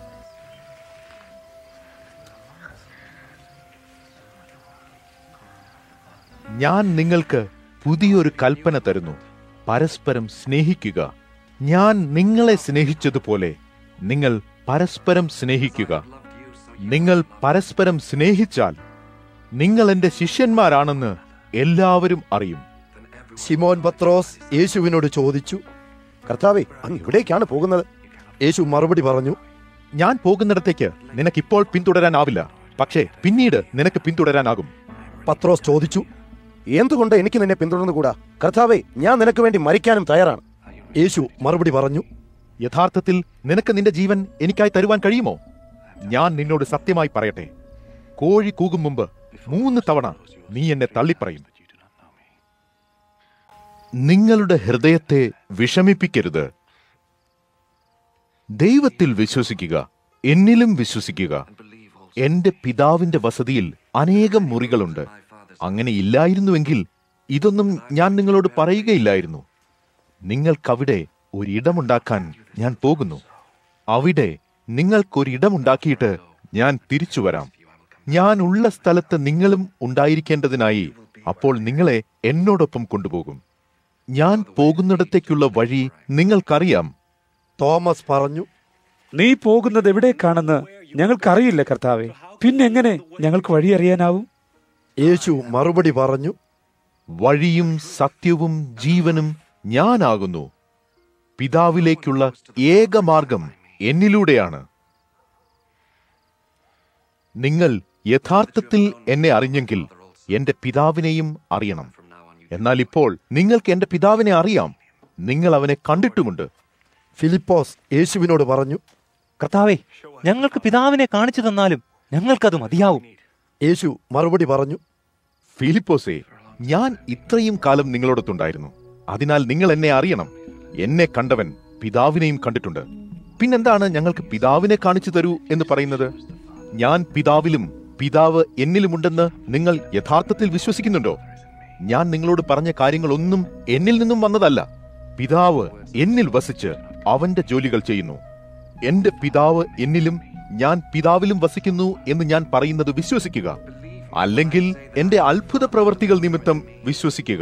ഞാൻ നിങ്ങൾക്ക് പുതിയൊരു കൽപ്പന തരുന്നു പരസ്പരം സ്നേഹിക്കുക ഞാൻ നിങ്ങളെ സ്നേഹിച്ചതുപോലെ നിങ്ങൾ പരസ്പരം സ്നേഹിക്കുക നിങ്ങൾ പരസ്പരം സ്നേഹിച്ചാൽ നിങ്ങൾ എന്റെ ശിഷ്യന്മാരാണെന്ന് എല്ലാവരും അറിയും സിമോൻ പത്രോസ് യേശുവിനോട് ചോദിച്ചു കർത്താവെ അങ്ങ് എവിടേക്കാണ് പോകുന്നത് യേശു മറുപടി പറഞ്ഞു ഞാൻ പോകുന്നിടത്തേക്ക് നിനക്കിപ്പോൾ പിന്തുടരാനാവില്ല പക്ഷേ പിന്നീട് നിനക്ക് പിന്തുടരാനാകും പത്രോസ് ചോദിച്ചു എന്തുകൊണ്ട് എനിക്ക് നിന്നെ പിന്തുടർന്നുകൂടാ കർത്താവെ ഞാൻ നിനക്ക് വേണ്ടി മരിക്കാനും തയ്യാറാണ് യേശു മറുപടി പറഞ്ഞു യഥാർത്ഥത്തിൽ നിനക്ക് നിന്റെ ജീവൻ എനിക്കായി തരുവാൻ കഴിയുമോ ഞാൻ നിന്നോട് സത്യമായി പറയട്ടെ കോഴി കൂകും മുമ്പ് മൂന്ന് തവണ നീ എന്നെ തള്ളിപ്പറയും നിങ്ങളുടെ ഹൃദയത്തെ വിഷമിപ്പിക്കരുത് ദൈവത്തിൽ വിശ്വസിക്കുക എന്നിലും വിശ്വസിക്കുക എന്റെ പിതാവിന്റെ വസതിയിൽ അനേകം മുറികളുണ്ട് അങ്ങനെ ഇല്ലായിരുന്നുവെങ്കിൽ ഇതൊന്നും ഞാൻ നിങ്ങളോട് പറയുകയില്ലായിരുന്നു നിങ്ങൾക്കവിടെ ഒരിടമുണ്ടാക്കാൻ ഞാൻ പോകുന്നു അവിടെ നിങ്ങൾക്കൊരിടമുണ്ടാക്കിയിട്ട് ഞാൻ തിരിച്ചു വരാം ഞാൻ ഉള്ള സ്ഥലത്ത് നിങ്ങളും ഉണ്ടായിരിക്കേണ്ടതിനായി അപ്പോൾ നിങ്ങളെ എന്നോടൊപ്പം കൊണ്ടുപോകും ഞാൻ പോകുന്നിടത്തേക്കുള്ള വഴി നിങ്ങൾക്കറിയാം തോമസ് പറഞ്ഞു നീ പോകുന്നത് എവിടേക്കാണെന്ന് ഞങ്ങൾക്കറിയില്ല കർത്താവെ പിന്നെങ്ങനെ ഞങ്ങൾക്ക് വഴി അറിയാനാവും യേശു മറുപടി പറഞ്ഞു വഴിയും സത്യവും ജീവനും ഞാനാകുന്നു പിതാവിലേക്കുള്ള ഏക മാർഗം എന്നിലൂടെയാണ് നിങ്ങൾ യഥാർത്ഥത്തിൽ എന്നെ അറിഞ്ഞെങ്കിൽ എന്റെ പിതാവിനെയും അറിയണം എന്നാൽ ഇപ്പോൾ നിങ്ങൾക്ക് എന്റെ പിതാവിനെ അറിയാം നിങ്ങൾ അവനെ കണ്ടിട്ടുമുണ്ട് ഫിലിപ്പോസ് യേശുവിനോട് പറഞ്ഞു കർത്താവെ ഞങ്ങൾക്ക് പിതാവിനെ കാണിച്ചു തന്നാലും ഞങ്ങൾക്കത് മതിയാവും യേശു മറുപടി പറഞ്ഞു ഫിലിപ്പോസേ ഞാൻ ഇത്രയും കാലം നിങ്ങളോടൊത്തുണ്ടായിരുന്നു അതിനാൽ നിങ്ങൾ എന്നെ അറിയണം എന്നെ കണ്ടവൻ പിതാവിനെയും കണ്ടിട്ടുണ്ട് പിന്നെന്താണ് ഞങ്ങൾക്ക് പിതാവിനെ കാണിച്ചു തരൂ എന്ന് പറയുന്നത് ഞാൻ പിതാവിലും പിതാവ് എന്നിലുമുണ്ടെന്ന് നിങ്ങൾ യഥാർത്ഥത്തിൽ വിശ്വസിക്കുന്നുണ്ടോ ഞാൻ നിങ്ങളോട് പറഞ്ഞ കാര്യങ്ങളൊന്നും എന്നിൽ നിന്നും വന്നതല്ല പിതാവ് എന്നിൽ വസിച്ച് അവന്റെ ജോലികൾ ചെയ്യുന്നു എന്റെ പിതാവ് എന്നിലും ഞാൻ പിതാവിലും വസിക്കുന്നു എന്ന് ഞാൻ പറയുന്നത് വിശ്വസിക്കുക അല്ലെങ്കിൽ എന്റെ അത്ഭുത പ്രവർത്തികൾ നിമിത്തം വിശ്വസിക്കുക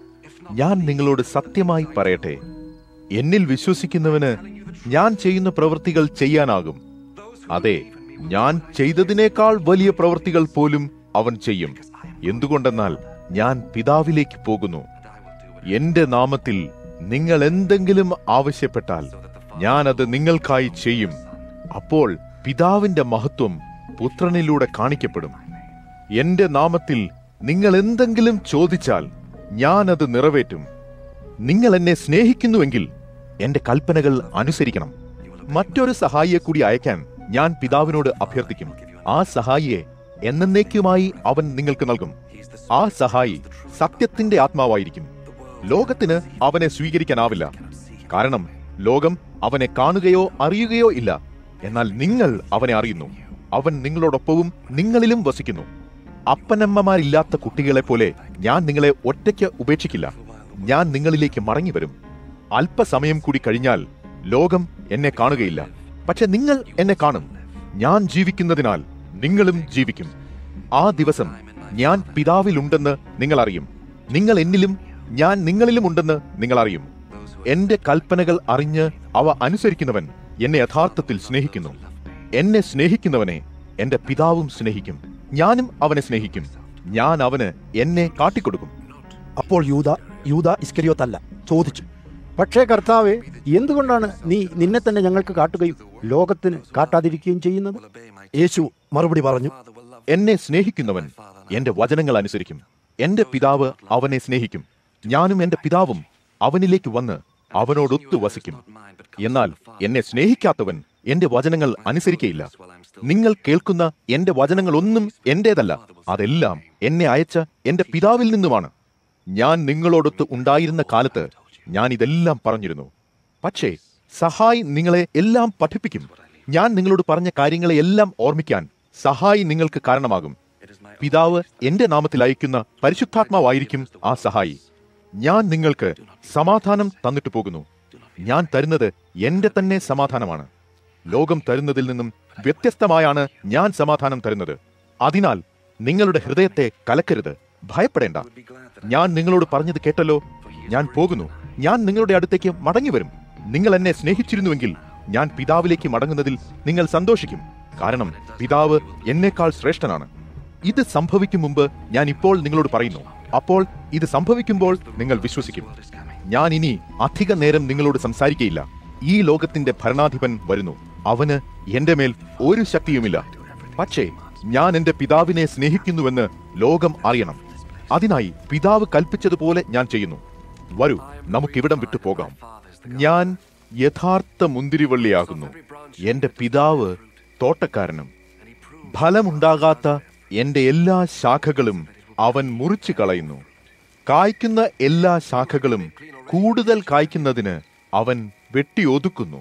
ഞാൻ നിങ്ങളോട് സത്യമായി പറയട്ടെ എന്നിൽ വിശ്വസിക്കുന്നവന് ഞാൻ ചെയ്യുന്ന പ്രവൃത്തികൾ ചെയ്യാനാകും അതെ ഞാൻ ചെയ്തതിനേക്കാൾ വലിയ പ്രവൃത്തികൾ പോലും അവൻ ചെയ്യും എന്തുകൊണ്ടെന്നാൽ ഞാൻ പിതാവിലേക്ക് പോകുന്നു എന്റെ നാമത്തിൽ നിങ്ങൾ എന്തെങ്കിലും ആവശ്യപ്പെട്ടാൽ ഞാൻ അത് നിങ്ങൾക്കായി ചെയ്യും അപ്പോൾ പിതാവിന്റെ മഹത്വം പുത്രനിലൂടെ കാണിക്കപ്പെടും എന്റെ നാമത്തിൽ നിങ്ങൾ എന്തെങ്കിലും ചോദിച്ചാൽ ഞാൻ അത് നിറവേറ്റും നിങ്ങൾ എന്നെ സ്നേഹിക്കുന്നുവെങ്കിൽ എന്റെ കൽപ്പനകൾ അനുസരിക്കണം മറ്റൊരു സഹായിയെ കൂടി അയക്കാൻ ഞാൻ പിതാവിനോട് അഭ്യർത്ഥിക്കും ആ സഹായിയെ എന്നേക്കുമായി അവൻ നിങ്ങൾക്ക് നൽകും ആ സഹായി സത്യത്തിന്റെ ആത്മാവായിരിക്കും ലോകത്തിന് അവനെ സ്വീകരിക്കാനാവില്ല കാരണം ലോകം അവനെ കാണുകയോ അറിയുകയോ ഇല്ല എന്നാൽ നിങ്ങൾ അവനെ അറിയുന്നു അവൻ നിങ്ങളോടൊപ്പവും നിങ്ങളിലും വസിക്കുന്നു അപ്പനമ്മമാരില്ലാത്ത കുട്ടികളെ പോലെ ഞാൻ നിങ്ങളെ ഒറ്റയ്ക്ക് ഉപേക്ഷിക്കില്ല ഞാൻ നിങ്ങളിലേക്ക് മടങ്ങി വരും അല്പസമയം കൂടി കഴിഞ്ഞാൽ ലോകം എന്നെ കാണുകയില്ല പക്ഷെ നിങ്ങൾ എന്നെ കാണും ഞാൻ ജീവിക്കുന്നതിനാൽ നിങ്ങളും ജീവിക്കും ആ ദിവസം ഞാൻ പിതാവിലുണ്ടെന്ന് നിങ്ങൾ അറിയും നിങ്ങൾ എന്നിലും ഞാൻ നിങ്ങളിലും ഉണ്ടെന്ന് നിങ്ങൾ അറിയും എന്റെ കൽപ്പനകൾ അറിഞ്ഞ് അവ അനുസരിക്കുന്നവൻ എന്നെ യഥാർത്ഥത്തിൽ സ്നേഹിക്കുന്നു എന്നെ സ്നേഹിക്കുന്നവനെ എന്റെ പിതാവും സ്നേഹിക്കും ഞാനും അവനെ സ്നേഹിക്കും ഞാൻ അവന് എന്നെ കാട്ടിക്കൊടുക്കും അപ്പോൾ യൂത യൂത ഇസ്കരിയോത്തല്ല ചോദിച്ചു പക്ഷേ കർത്താവെ എന്തുകൊണ്ടാണ് നീ നിന്നെ തന്നെ ഞങ്ങൾക്ക് കാട്ടുകയും ലോകത്തിന് കാട്ടാതിരിക്കുകയും ചെയ്യുന്നത് യേശു മറുപടി പറഞ്ഞു എന്നെ സ്നേഹിക്കുന്നവൻ എന്റെ വചനങ്ങൾ അനുസരിക്കും എന്റെ പിതാവ് അവനെ സ്നേഹിക്കും ഞാനും എന്റെ പിതാവും അവനിലേക്ക് വന്ന് അവനോടൊത്തു വസിക്കും എന്നാൽ എന്നെ സ്നേഹിക്കാത്തവൻ എന്റെ വചനങ്ങൾ അനുസരിക്കയില്ല നിങ്ങൾ കേൾക്കുന്ന എന്റെ വചനങ്ങളൊന്നും എന്റേതല്ല അതെല്ലാം എന്നെ അയച്ച എന്റെ പിതാവിൽ നിന്നുമാണ് ഞാൻ നിങ്ങളോടൊത്ത് ഉണ്ടായിരുന്ന കാലത്ത് ഞാൻ ഇതെല്ലാം പറഞ്ഞിരുന്നു പക്ഷേ സഹായി നിങ്ങളെ എല്ലാം പഠിപ്പിക്കും ഞാൻ നിങ്ങളോട് പറഞ്ഞ കാര്യങ്ങളെ എല്ലാം ഓർമ്മിക്കാൻ സഹായി നിങ്ങൾക്ക് കാരണമാകും പിതാവ് എന്റെ നാമത്തിൽ അയക്കുന്ന പരിശുദ്ധാത്മാവായിരിക്കും ആ സഹായി ഞാൻ നിങ്ങൾക്ക് സമാധാനം തന്നിട്ട് പോകുന്നു ഞാൻ തരുന്നത് എന്റെ തന്നെ സമാധാനമാണ് ലോകം തരുന്നതിൽ നിന്നും വ്യത്യസ്തമായാണ് ഞാൻ സമാധാനം തരുന്നത് അതിനാൽ നിങ്ങളുടെ ഹൃദയത്തെ കലക്കരുത് ഭയപ്പെടേണ്ട ഞാൻ നിങ്ങളോട് പറഞ്ഞത് കേട്ടല്ലോ ഞാൻ പോകുന്നു ഞാൻ നിങ്ങളുടെ അടുത്തേക്ക് മടങ്ങി വരും നിങ്ങൾ എന്നെ സ്നേഹിച്ചിരുന്നുവെങ്കിൽ ഞാൻ പിതാവിലേക്ക് മടങ്ങുന്നതിൽ നിങ്ങൾ സന്തോഷിക്കും കാരണം പിതാവ് എന്നേക്കാൾ ശ്രേഷ്ഠനാണ് ഇത് സംഭവിക്കും മുമ്പ് ഞാൻ ഇപ്പോൾ നിങ്ങളോട് പറയുന്നു അപ്പോൾ ഇത് സംഭവിക്കുമ്പോൾ നിങ്ങൾ വിശ്വസിക്കും ഞാൻ ഇനി അധിക നേരം നിങ്ങളോട് സംസാരിക്കയില്ല ഈ ലോകത്തിന്റെ ഭരണാധിപൻ വരുന്നു അവന് എന്റെ മേൽ ഒരു ശക്തിയുമില്ല പക്ഷേ ഞാൻ എന്റെ പിതാവിനെ സ്നേഹിക്കുന്നുവെന്ന് ലോകം അറിയണം അതിനായി പിതാവ് കൽപ്പിച്ചതുപോലെ ഞാൻ ചെയ്യുന്നു വരൂ നമുക്കിവിടം വിട്ടു പോകാം ഞാൻ യഥാർത്ഥ മുന്തിരിവള്ളിയാകുന്നു എന്റെ പിതാവ് തോട്ടക്കാരനും ഫലമുണ്ടാകാത്ത എന്റെ എല്ലാ ശാഖകളും അവൻ മുറിച്ചു കളയുന്നു കായ്ക്കുന്ന എല്ലാ ശാഖകളും കൂടുതൽ കായ്ക്കുന്നതിന് അവൻ വെട്ടിയൊതുക്കുന്നു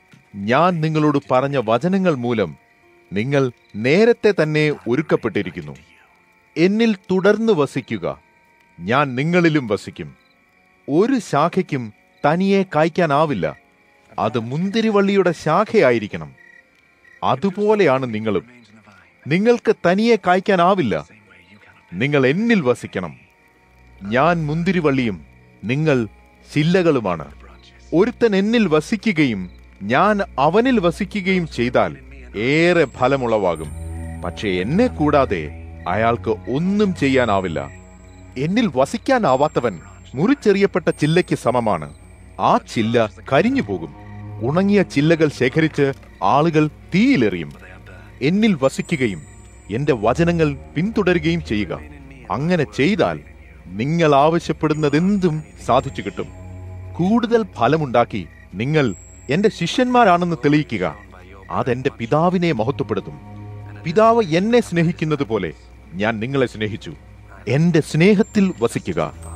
ഞാൻ നിങ്ങളോട് പറഞ്ഞ വചനങ്ങൾ മൂലം നിങ്ങൾ നേരത്തെ തന്നെ ഒരുക്കപ്പെട്ടിരിക്കുന്നു എന്നിൽ തുടർന്ന് വസിക്കുക ഞാൻ നിങ്ങളിലും വസിക്കും ഒരു ശാഖയ്ക്കും തനിയെ കായ്ക്കാനാവില്ല അത് മുന്തിരിവള്ളിയുടെ ശാഖയായിരിക്കണം അതുപോലെയാണ് നിങ്ങളും നിങ്ങൾക്ക് തനിയെ കായ്ക്കാനാവില്ല നിങ്ങൾ എന്നിൽ വസിക്കണം ഞാൻ മുന്തിരിവള്ളിയും നിങ്ങൾ ചില്ലകളുമാണ് ഒരുത്തൻ എന്നിൽ വസിക്കുകയും ഞാൻ അവനിൽ വസിക്കുകയും ചെയ്താൽ ഏറെ ഫലമുളവാകും പക്ഷേ എന്നെ കൂടാതെ അയാൾക്ക് ഒന്നും ചെയ്യാനാവില്ല എന്നിൽ വസിക്കാനാവാത്തവൻ മുറിച്ചെറിയപ്പെട്ട ചില്ലയ്ക്ക് സമമാണ് ആ ചില്ല കരിഞ്ഞു പോകും ഉണങ്ങിയ ചില്ലകൾ ശേഖരിച്ച് ആളുകൾ തീയിലെറിയും എന്നിൽ വസിക്കുകയും എന്റെ വചനങ്ങൾ പിന്തുടരുകയും ചെയ്യുക അങ്ങനെ ചെയ്താൽ നിങ്ങൾ ആവശ്യപ്പെടുന്നതെന്തും സാധിച്ചു കിട്ടും കൂടുതൽ ഫലമുണ്ടാക്കി നിങ്ങൾ എന്റെ ശിഷ്യന്മാരാണെന്ന് തെളിയിക്കുക അതെന്റെ പിതാവിനെ മഹത്വപ്പെടുത്തും പിതാവ് എന്നെ സ്നേഹിക്കുന്നത് പോലെ ഞാൻ നിങ്ങളെ സ്നേഹിച്ചു എന്റെ സ്നേഹത്തിൽ വസിക്കുക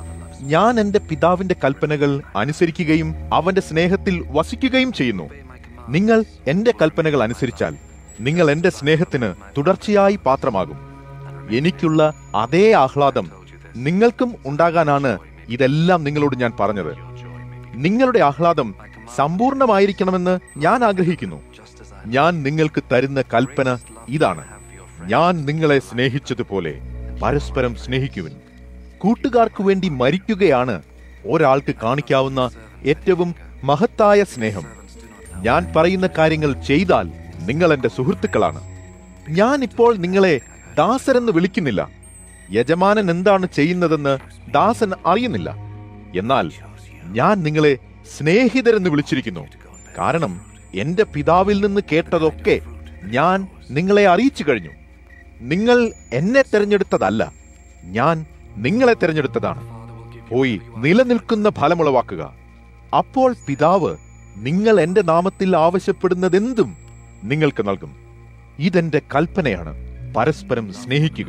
ഞാൻ എന്റെ പിതാവിന്റെ കൽപ്പനകൾ അനുസരിക്കുകയും അവന്റെ സ്നേഹത്തിൽ വസിക്കുകയും ചെയ്യുന്നു നിങ്ങൾ എന്റെ കൽപ്പനകൾ അനുസരിച്ചാൽ നിങ്ങൾ എന്റെ സ്നേഹത്തിന് തുടർച്ചയായി പാത്രമാകും എനിക്കുള്ള അതേ ആഹ്ലാദം നിങ്ങൾക്കും ഉണ്ടാകാനാണ് ഇതെല്ലാം നിങ്ങളോട് ഞാൻ പറഞ്ഞത് നിങ്ങളുടെ ആഹ്ലാദം സമ്പൂർണമായിരിക്കണമെന്ന് ഞാൻ ആഗ്രഹിക്കുന്നു ഞാൻ നിങ്ങൾക്ക് തരുന്ന കൽപ്പന ഇതാണ് ഞാൻ നിങ്ങളെ സ്നേഹിച്ചതുപോലെ പരസ്പരം സ്നേഹിക്കുവിൻ കൂട്ടുകാർക്കു വേണ്ടി മരിക്കുകയാണ് ഒരാൾക്ക് കാണിക്കാവുന്ന ഏറ്റവും മഹത്തായ സ്നേഹം ഞാൻ പറയുന്ന കാര്യങ്ങൾ ചെയ്താൽ നിങ്ങൾ എന്റെ സുഹൃത്തുക്കളാണ് ഞാൻ ഇപ്പോൾ നിങ്ങളെ ദാസരെന്ന് വിളിക്കുന്നില്ല യജമാനൻ എന്താണ് ചെയ്യുന്നതെന്ന് ദാസൻ അറിയുന്നില്ല എന്നാൽ ഞാൻ നിങ്ങളെ സ്നേഹിതരെന്ന് വിളിച്ചിരിക്കുന്നു കാരണം എന്റെ പിതാവിൽ നിന്ന് കേട്ടതൊക്കെ ഞാൻ നിങ്ങളെ അറിയിച്ചു കഴിഞ്ഞു നിങ്ങൾ എന്നെ തെരഞ്ഞെടുത്തതല്ല ഞാൻ നിങ്ങളെ തെരഞ്ഞെടുത്തതാണ് പോയി നിലനിൽക്കുന്ന ഫലമുളവാക്കുക അപ്പോൾ പിതാവ് നിങ്ങൾ എന്റെ നാമത്തിൽ ആവശ്യപ്പെടുന്നതെന്തും നിങ്ങൾക്ക് നൽകും ഇതെന്റെ കൽപ്പനയാണ് പരസ്പരം സ്നേഹിക്കുക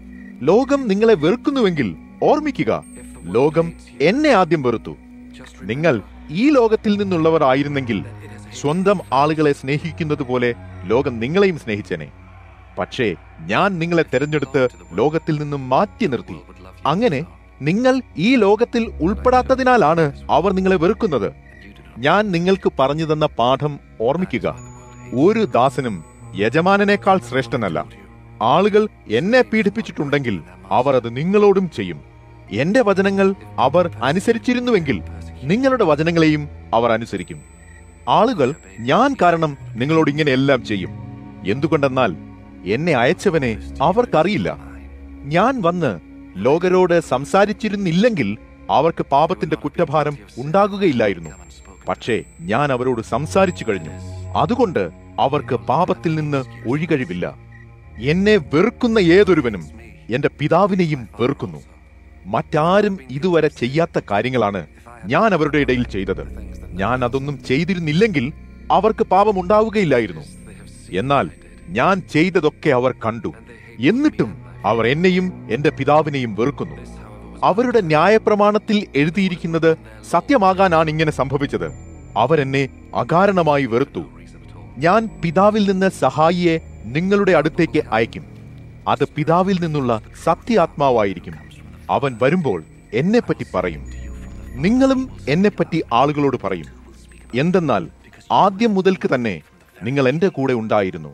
ലോകം നിങ്ങളെ വെറുക്കുന്നുവെങ്കിൽ ഓർമ്മിക്കുക ലോകം എന്നെ ആദ്യം വെറുത്തു നിങ്ങൾ ഈ ലോകത്തിൽ നിന്നുള്ളവർ ആയിരുന്നെങ്കിൽ സ്വന്തം ആളുകളെ സ്നേഹിക്കുന്നത് പോലെ ലോകം നിങ്ങളെയും സ്നേഹിച്ചേനെ പക്ഷേ ഞാൻ നിങ്ങളെ തെരഞ്ഞെടുത്ത് ലോകത്തിൽ നിന്നും മാറ്റി നിർത്തി അങ്ങനെ നിങ്ങൾ ഈ ലോകത്തിൽ ഉൾപ്പെടാത്തതിനാലാണ് അവർ നിങ്ങളെ വെറുക്കുന്നത് ഞാൻ നിങ്ങൾക്ക് പറഞ്ഞു തന്ന പാഠം ഓർമ്മിക്കുക ഒരു ദാസനും യജമാനനേക്കാൾ ശ്രേഷ്ഠനല്ല ആളുകൾ എന്നെ പീഡിപ്പിച്ചിട്ടുണ്ടെങ്കിൽ അവർ അത് നിങ്ങളോടും ചെയ്യും എന്റെ വചനങ്ങൾ അവർ അനുസരിച്ചിരുന്നുവെങ്കിൽ നിങ്ങളുടെ വചനങ്ങളെയും അവർ അനുസരിക്കും ആളുകൾ ഞാൻ കാരണം നിങ്ങളോട് ഇങ്ങനെയെല്ലാം ചെയ്യും എന്തുകൊണ്ടെന്നാൽ എന്നെ അയച്ചവനെ അവർക്കറിയില്ല ഞാൻ വന്ന് ലോകരോട് സംസാരിച്ചിരുന്നില്ലെങ്കിൽ അവർക്ക് പാപത്തിന്റെ കുറ്റഭാരം ഉണ്ടാകുകയില്ലായിരുന്നു പക്ഷേ ഞാൻ അവരോട് സംസാരിച്ചു കഴിഞ്ഞു അതുകൊണ്ട് അവർക്ക് പാപത്തിൽ നിന്ന് ഒഴികഴിവില്ല എന്നെ വെറുക്കുന്ന ഏതൊരുവനും എന്റെ പിതാവിനെയും വെറുക്കുന്നു മറ്റാരും ഇതുവരെ ചെയ്യാത്ത കാര്യങ്ങളാണ് ഞാൻ അവരുടെ ഇടയിൽ ചെയ്തത് ഞാൻ അതൊന്നും ചെയ്തിരുന്നില്ലെങ്കിൽ അവർക്ക് പാപമുണ്ടാവുകയില്ലായിരുന്നു എന്നാൽ ഞാൻ ചെയ്തതൊക്കെ അവർ കണ്ടു എന്നിട്ടും അവർ എന്നെയും എന്റെ പിതാവിനെയും വെറുക്കുന്നു അവരുടെ ന്യായപ്രമാണത്തിൽ എഴുതിയിരിക്കുന്നത് സത്യമാകാനാണ് ഇങ്ങനെ സംഭവിച്ചത് അവരെന്നെ അകാരണമായി വെറുത്തു ഞാൻ പിതാവിൽ നിന്ന് സഹായിയെ നിങ്ങളുടെ അടുത്തേക്ക് അയക്കും അത് പിതാവിൽ നിന്നുള്ള സത്യാത്മാവായിരിക്കും അവൻ വരുമ്പോൾ എന്നെപ്പറ്റി പറയും നിങ്ങളും എന്നെപ്പറ്റി ആളുകളോട് പറയും എന്തെന്നാൽ ആദ്യം മുതൽക്ക് തന്നെ നിങ്ങൾ എന്റെ കൂടെ ഉണ്ടായിരുന്നു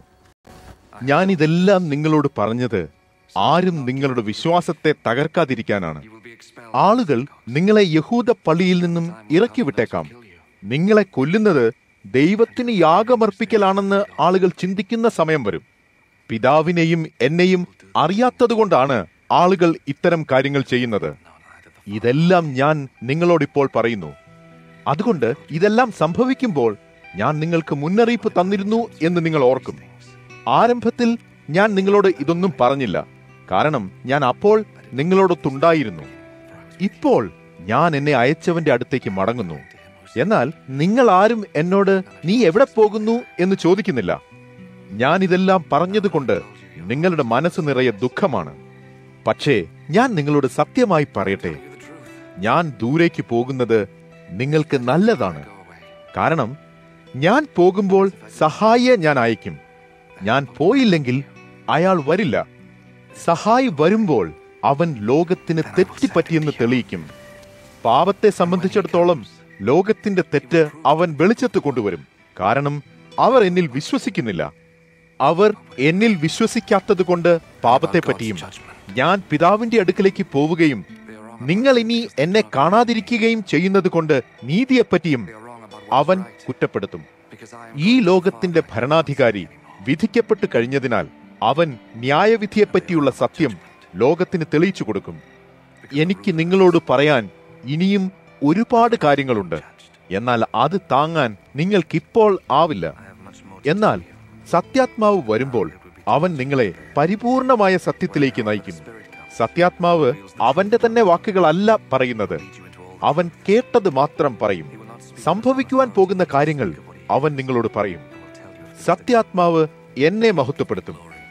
ഞാൻ ഇതെല്ലാം നിങ്ങളോട് പറഞ്ഞത് ആരും നിങ്ങളുടെ വിശ്വാസത്തെ തകർക്കാതിരിക്കാനാണ് ആളുകൾ നിങ്ങളെ യഹൂദ പള്ളിയിൽ നിന്നും ഇറക്കി വിട്ടേക്കാം നിങ്ങളെ കൊല്ലുന്നത് ദൈവത്തിന് യാഗമർപ്പിക്കലാണെന്ന് ആളുകൾ ചിന്തിക്കുന്ന സമയം വരും പിതാവിനെയും എന്നെയും അറിയാത്തതുകൊണ്ടാണ് ആളുകൾ ഇത്തരം കാര്യങ്ങൾ ചെയ്യുന്നത് ഇതെല്ലാം ഞാൻ നിങ്ങളോടിപ്പോൾ പറയുന്നു അതുകൊണ്ട് ഇതെല്ലാം സംഭവിക്കുമ്പോൾ ഞാൻ നിങ്ങൾക്ക് മുന്നറിയിപ്പ് തന്നിരുന്നു എന്ന് നിങ്ങൾ ഓർക്കും ആരംഭത്തിൽ ഞാൻ നിങ്ങളോട് ഇതൊന്നും പറഞ്ഞില്ല കാരണം ഞാൻ അപ്പോൾ നിങ്ങളോടൊത്തുണ്ടായിരുന്നു ഇപ്പോൾ ഞാൻ എന്നെ അയച്ചവന്റെ അടുത്തേക്ക് മടങ്ങുന്നു എന്നാൽ നിങ്ങൾ ആരും എന്നോട് നീ എവിടെ പോകുന്നു എന്ന് ചോദിക്കുന്നില്ല ഞാൻ ഇതെല്ലാം പറഞ്ഞതുകൊണ്ട് നിങ്ങളുടെ മനസ്സ് നിറയെ ദുഃഖമാണ് പക്ഷേ ഞാൻ നിങ്ങളോട് സത്യമായി പറയട്ടെ ഞാൻ ദൂരേക്ക് പോകുന്നത് നിങ്ങൾക്ക് നല്ലതാണ് കാരണം ഞാൻ പോകുമ്പോൾ സഹായിയെ ഞാൻ അയക്കും ഞാൻ പോയില്ലെങ്കിൽ അയാൾ വരില്ല സഹായി വരുമ്പോൾ അവൻ ലോകത്തിന് തെറ്റിപ്പറ്റിയെന്ന് തെളിയിക്കും പാപത്തെ സംബന്ധിച്ചിടത്തോളം ലോകത്തിന്റെ തെറ്റ് അവൻ വെളിച്ചത്ത് കൊണ്ടുവരും കാരണം അവർ എന്നിൽ വിശ്വസിക്കുന്നില്ല അവർ എന്നിൽ വിശ്വസിക്കാത്തത് കൊണ്ട് പാപത്തെ പറ്റിയും ഞാൻ പിതാവിന്റെ അടുക്കലേക്ക് പോവുകയും നിങ്ങൾ ഇനി എന്നെ കാണാതിരിക്കുകയും ചെയ്യുന്നത് കൊണ്ട് നീതിയെപ്പറ്റിയും അവൻ കുറ്റപ്പെടുത്തും ഈ ലോകത്തിന്റെ ഭരണാധികാരി വിധിക്കപ്പെട്ടു കഴിഞ്ഞതിനാൽ അവൻ ന്യായവിധിയെപ്പറ്റിയുള്ള സത്യം ലോകത്തിന് തെളിയിച്ചു കൊടുക്കും എനിക്ക് നിങ്ങളോട് പറയാൻ ഇനിയും ഒരുപാട് കാര്യങ്ങളുണ്ട് എന്നാൽ അത് താങ്ങാൻ നിങ്ങൾക്കിപ്പോൾ ആവില്ല എന്നാൽ സത്യാത്മാവ് വരുമ്പോൾ അവൻ നിങ്ങളെ പരിപൂർണമായ സത്യത്തിലേക്ക് നയിക്കും സത്യാത്മാവ് അവന്റെ തന്നെ വാക്കുകളല്ല പറയുന്നത് അവൻ കേട്ടത് മാത്രം പറയും സംഭവിക്കുവാൻ പോകുന്ന കാര്യങ്ങൾ അവൻ നിങ്ങളോട് പറയും സത്യാത്മാവ് എന്നെ മഹത്വപ്പെടുത്തും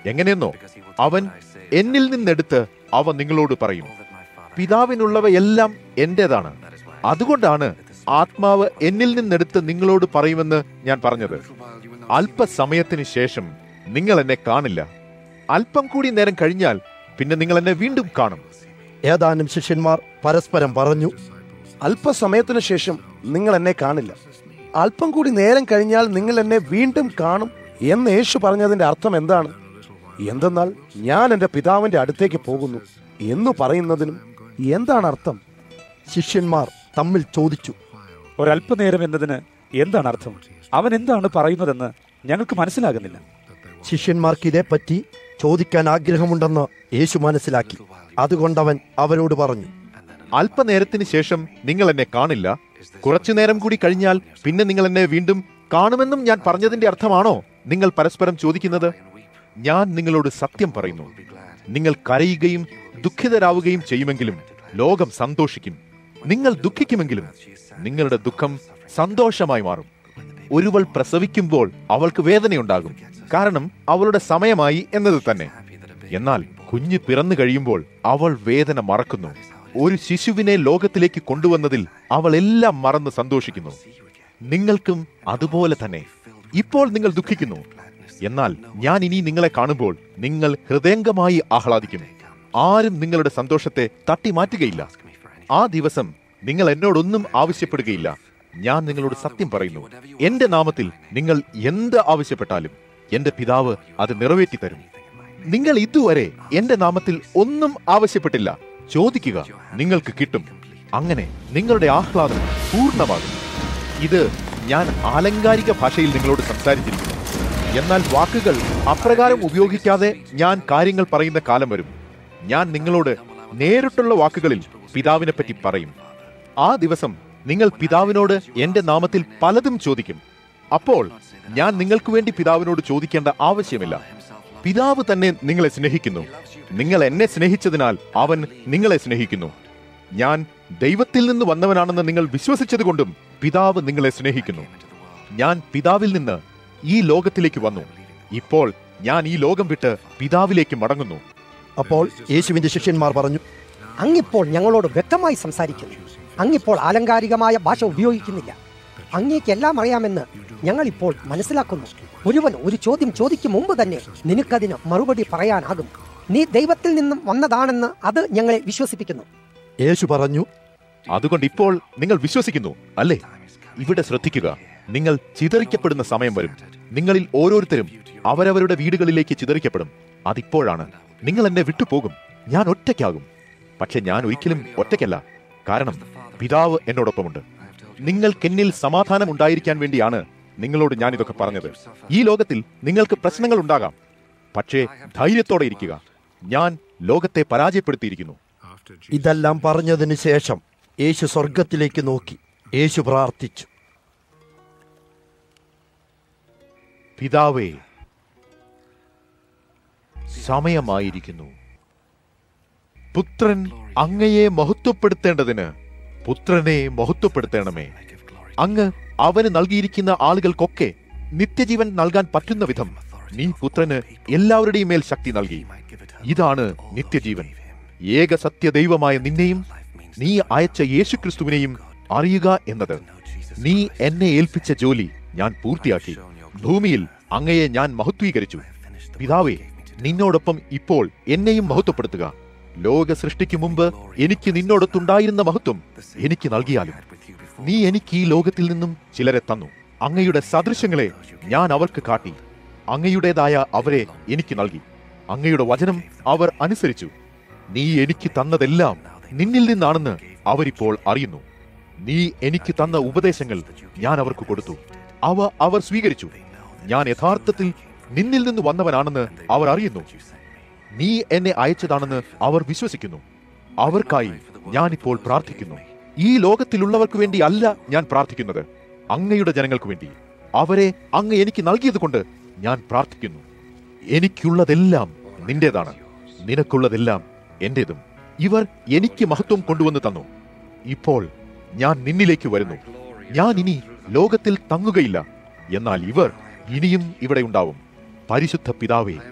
എങ്ങനെയെന്നോ അവൻ എന്നിൽ നിന്നെടുത്ത് അവ നിങ്ങളോട് പറയും പിതാവിനുള്ളവയെല്ലാം എന്റേതാണ് അതുകൊണ്ടാണ് ആത്മാവ് എന്നിൽ നിന്നെടുത്ത് നിങ്ങളോട് പറയുമെന്ന് ഞാൻ പറഞ്ഞത് അല്പസമയത്തിന് ശേഷം നിങ്ങൾ എന്നെ കാണില്ല അല്പം കൂടി നേരം കഴിഞ്ഞാൽ പിന്നെ നിങ്ങൾ എന്നെ വീണ്ടും കാണും ഏതാനും ശിഷ്യന്മാർ പരസ്പരം പറഞ്ഞു അല്പസമയത്തിന് ശേഷം നിങ്ങൾ എന്നെ കാണില്ല അല്പം കൂടി നേരം കഴിഞ്ഞാൽ നിങ്ങൾ എന്നെ വീണ്ടും കാണും എന്ന് യേശു പറഞ്ഞതിന്റെ അർത്ഥം എന്താണ് എന്തെന്നാൽ ഞാൻ എൻ്റെ പിതാവിന്റെ അടുത്തേക്ക് പോകുന്നു എന്ന് പറയുന്നതിനും എന്താണ് അർത്ഥം ശിഷ്യന്മാർ തമ്മിൽ ചോദിച്ചു ഒരല്പനേരം എന്നതിന് എന്താണ് അർത്ഥം അവൻ എന്താണ് പറയുന്നതെന്ന് ഞങ്ങൾക്ക് മനസ്സിലാകുന്നില്ല ശിഷ്യന്മാർക്ക് ഇതേപ്പറ്റി ചോദിക്കാൻ ആഗ്രഹമുണ്ടെന്ന് യേശു മനസ്സിലാക്കി അതുകൊണ്ടവൻ അവരോട് പറഞ്ഞു അല്പനേരത്തിന് ശേഷം നിങ്ങൾ എന്നെ കാണില്ല കുറച്ചു നേരം കൂടി കഴിഞ്ഞാൽ പിന്നെ നിങ്ങൾ എന്നെ വീണ്ടും കാണുമെന്നും ഞാൻ പറഞ്ഞതിന്റെ അർത്ഥമാണോ നിങ്ങൾ പരസ്പരം ചോദിക്കുന്നത് ഞാൻ നിങ്ങളോട് സത്യം പറയുന്നു നിങ്ങൾ കരയുകയും ദുഃഖിതരാവുകയും ചെയ്യുമെങ്കിലും ലോകം സന്തോഷിക്കും നിങ്ങൾ ദുഃഖിക്കുമെങ്കിലും നിങ്ങളുടെ ദുഃഖം സന്തോഷമായി മാറും ഒരുവൾ പ്രസവിക്കുമ്പോൾ അവൾക്ക് വേദനയുണ്ടാകും കാരണം അവളുടെ സമയമായി എന്നത് തന്നെ എന്നാൽ കുഞ്ഞ് പിറന്നു കഴിയുമ്പോൾ അവൾ വേദന മറക്കുന്നു ഒരു ശിശുവിനെ ലോകത്തിലേക്ക് കൊണ്ടുവന്നതിൽ അവൾ എല്ലാം മറന്ന് സന്തോഷിക്കുന്നു നിങ്ങൾക്കും അതുപോലെ തന്നെ ഇപ്പോൾ നിങ്ങൾ ദുഃഖിക്കുന്നു എന്നാൽ ഞാൻ ഇനി നിങ്ങളെ കാണുമ്പോൾ നിങ്ങൾ ഹൃദയംഗമായി ആഹ്ലാദിക്കും ആരും നിങ്ങളുടെ സന്തോഷത്തെ തട്ടിമാറ്റുകയില്ല ആ ദിവസം നിങ്ങൾ എന്നോടൊന്നും ആവശ്യപ്പെടുകയില്ല ഞാൻ നിങ്ങളോട് സത്യം പറയുന്നു എന്റെ നാമത്തിൽ നിങ്ങൾ എന്ത് ആവശ്യപ്പെട്ടാലും എന്റെ പിതാവ് അത് നിറവേറ്റി തരും നിങ്ങൾ ഇതുവരെ എന്റെ നാമത്തിൽ ഒന്നും ആവശ്യപ്പെട്ടില്ല ചോദിക്കുക നിങ്ങൾക്ക് കിട്ടും അങ്ങനെ നിങ്ങളുടെ ആഹ്ലാദം പൂർണ്ണമാകും ഇത് ഞാൻ ആലങ്കാരിക ഭാഷയിൽ നിങ്ങളോട് സംസാരിച്ചിരിക്കുന്നു എന്നാൽ വാക്കുകൾ അപ്രകാരം ഉപയോഗിക്കാതെ ഞാൻ കാര്യങ്ങൾ പറയുന്ന കാലം വരും ഞാൻ നിങ്ങളോട് നേരിട്ടുള്ള വാക്കുകളിൽ പിതാവിനെ പറ്റി പറയും ആ ദിവസം നിങ്ങൾ പിതാവിനോട് എന്റെ നാമത്തിൽ പലതും ചോദിക്കും അപ്പോൾ ഞാൻ നിങ്ങൾക്ക് വേണ്ടി പിതാവിനോട് ചോദിക്കേണ്ട ആവശ്യമില്ല പിതാവ് തന്നെ നിങ്ങളെ സ്നേഹിക്കുന്നു നിങ്ങൾ എന്നെ സ്നേഹിച്ചതിനാൽ അവൻ നിങ്ങളെ സ്നേഹിക്കുന്നു ഞാൻ ദൈവത്തിൽ നിന്ന് വന്നവനാണെന്ന് നിങ്ങൾ വിശ്വസിച്ചതുകൊണ്ടും പിതാവ് നിങ്ങളെ സ്നേഹിക്കുന്നു ഞാൻ പിതാവിൽ നിന്ന് ഈ ലോകത്തിലേക്ക് വന്നു ഇപ്പോൾ ഞാൻ ഈ ലോകം വിട്ട് പിതാവിലേക്ക് മടങ്ങുന്നു അപ്പോൾ യേശുവിന്റെ ശിഷ്യന്മാർ പറഞ്ഞു അങ്ങിപ്പോൾ ഞങ്ങളോട് വ്യക്തമായി സംസാരിക്കുന്നു അങ്ങിപ്പോൾ ആലങ്കാരികമായ ഭാഷ ഉപയോഗിക്കുന്നില്ല അങ്ങേക്ക് എല്ലാം അറിയാമെന്ന് ഞങ്ങൾ ഇപ്പോൾ മനസ്സിലാക്കുന്നു ഒരുവൻ ഒരു ചോദ്യം ചോദിക്കും മുമ്പ് തന്നെ നിനക്കതിന് മറുപടി പറയാനാകും നീ ദൈവത്തിൽ നിന്നും വന്നതാണെന്ന് അത് ഞങ്ങളെ വിശ്വസിപ്പിക്കുന്നു യേശു പറഞ്ഞു അതുകൊണ്ട് ഇപ്പോൾ നിങ്ങൾ വിശ്വസിക്കുന്നു അല്ലേ ഇവിടെ ശ്രദ്ധിക്കുക നിങ്ങൾ ചിതറിക്കപ്പെടുന്ന സമയം വരും നിങ്ങളിൽ ഓരോരുത്തരും അവരവരുടെ വീടുകളിലേക്ക് ചിതറിക്കപ്പെടും അതിപ്പോഴാണ് നിങ്ങൾ എന്നെ വിട്ടുപോകും ഞാൻ ഒറ്റയ്ക്കാകും പക്ഷെ ഞാൻ ഒരിക്കലും ഒറ്റയ്ക്കല്ല കാരണം പിതാവ് എന്നോടൊപ്പമുണ്ട് നിങ്ങൾക്കെന്നിൽ സമാധാനം ഉണ്ടായിരിക്കാൻ വേണ്ടിയാണ് നിങ്ങളോട് ഞാൻ ഇതൊക്കെ പറഞ്ഞത് ഈ ലോകത്തിൽ നിങ്ങൾക്ക് പ്രശ്നങ്ങൾ ഉണ്ടാകാം പക്ഷേ ധൈര്യത്തോടെ ഇരിക്കുക ഞാൻ ലോകത്തെ പരാജയപ്പെടുത്തിയിരിക്കുന്നു ഇതെല്ലാം പറഞ്ഞതിന് ശേഷം യേശു സ്വർഗത്തിലേക്ക് നോക്കി യേശു പ്രാർത്ഥിച്ചു പിതാവേ സമയമായിരിക്കുന്നു പുത്രൻ അങ്ങയെ മഹത്വപ്പെടുത്തേണ്ടതിന് പുത്രനെ മഹത്വപ്പെടുത്തണമേ അങ്ങ് അവന് നൽകിയിരിക്കുന്ന ആളുകൾക്കൊക്കെ നിത്യജീവൻ നൽകാൻ പറ്റുന്ന വിധം നീ പുത്രന് എല്ലാവരുടെയും മേൽ ശക്തി നൽകി ഇതാണ് നിത്യജീവൻ ഏക സത്യ ദൈവമായ നിന്നെയും നീ അയച്ച യേശുക്രിസ്തുവിനെയും അറിയുക എന്നത് നീ എന്നെ ഏൽപ്പിച്ച ജോലി ഞാൻ പൂർത്തിയാക്കി ഭൂമിയിൽ അങ്ങയെ ഞാൻ മഹത്വീകരിച്ചു പിതാവേ നിന്നോടൊപ്പം ഇപ്പോൾ എന്നെയും മഹത്വപ്പെടുത്തുക ലോക സൃഷ്ടിക്ക് മുമ്പ് എനിക്ക് നിന്നോടൊത്തുണ്ടായിരുന്ന മഹത്വം എനിക്ക് നൽകിയാലും നീ എനിക്ക് ഈ ലോകത്തിൽ നിന്നും ചിലരെ തന്നു അങ്ങയുടെ സദൃശങ്ങളെ ഞാൻ അവർക്ക് കാട്ടി അങ്ങയുടേതായ അവരെ എനിക്ക് നൽകി അങ്ങയുടെ വചനം അവർ അനുസരിച്ചു നീ എനിക്ക് തന്നതെല്ലാം നിന്നിൽ നിന്നാണെന്ന് അവരിപ്പോൾ അറിയുന്നു നീ എനിക്ക് തന്ന ഉപദേശങ്ങൾ ഞാൻ അവർക്ക് കൊടുത്തു അവ അവർ സ്വീകരിച്ചു ഞാൻ യഥാർത്ഥത്തിൽ നിന്നിൽ നിന്ന് വന്നവനാണെന്ന് അവർ അറിയുന്നു നീ എന്നെ അയച്ചതാണെന്ന് അവർ വിശ്വസിക്കുന്നു അവർക്കായി ഞാനിപ്പോൾ പ്രാർത്ഥിക്കുന്നു ഈ ലോകത്തിലുള്ളവർക്ക് വേണ്ടി അല്ല ഞാൻ പ്രാർത്ഥിക്കുന്നത് അങ്ങയുടെ ജനങ്ങൾക്ക് വേണ്ടി അവരെ അങ്ങ് എനിക്ക് നൽകിയതുകൊണ്ട് ഞാൻ പ്രാർത്ഥിക്കുന്നു എനിക്കുള്ളതെല്ലാം നിന്റേതാണ് നിനക്കുള്ളതെല്ലാം എന്റേതും ഇവർ എനിക്ക് മഹത്വം കൊണ്ടുവന്ന് തന്നു ഇപ്പോൾ ഞാൻ നിന്നിലേക്ക് വരുന്നു ഞാൻ ഇനി ലോകത്തിൽ തങ്ങുകയില്ല എന്നാൽ ഇവർ ഇനിയും ഇവിടെ ഉണ്ടാവും പരിശുദ്ധ പിതാവേ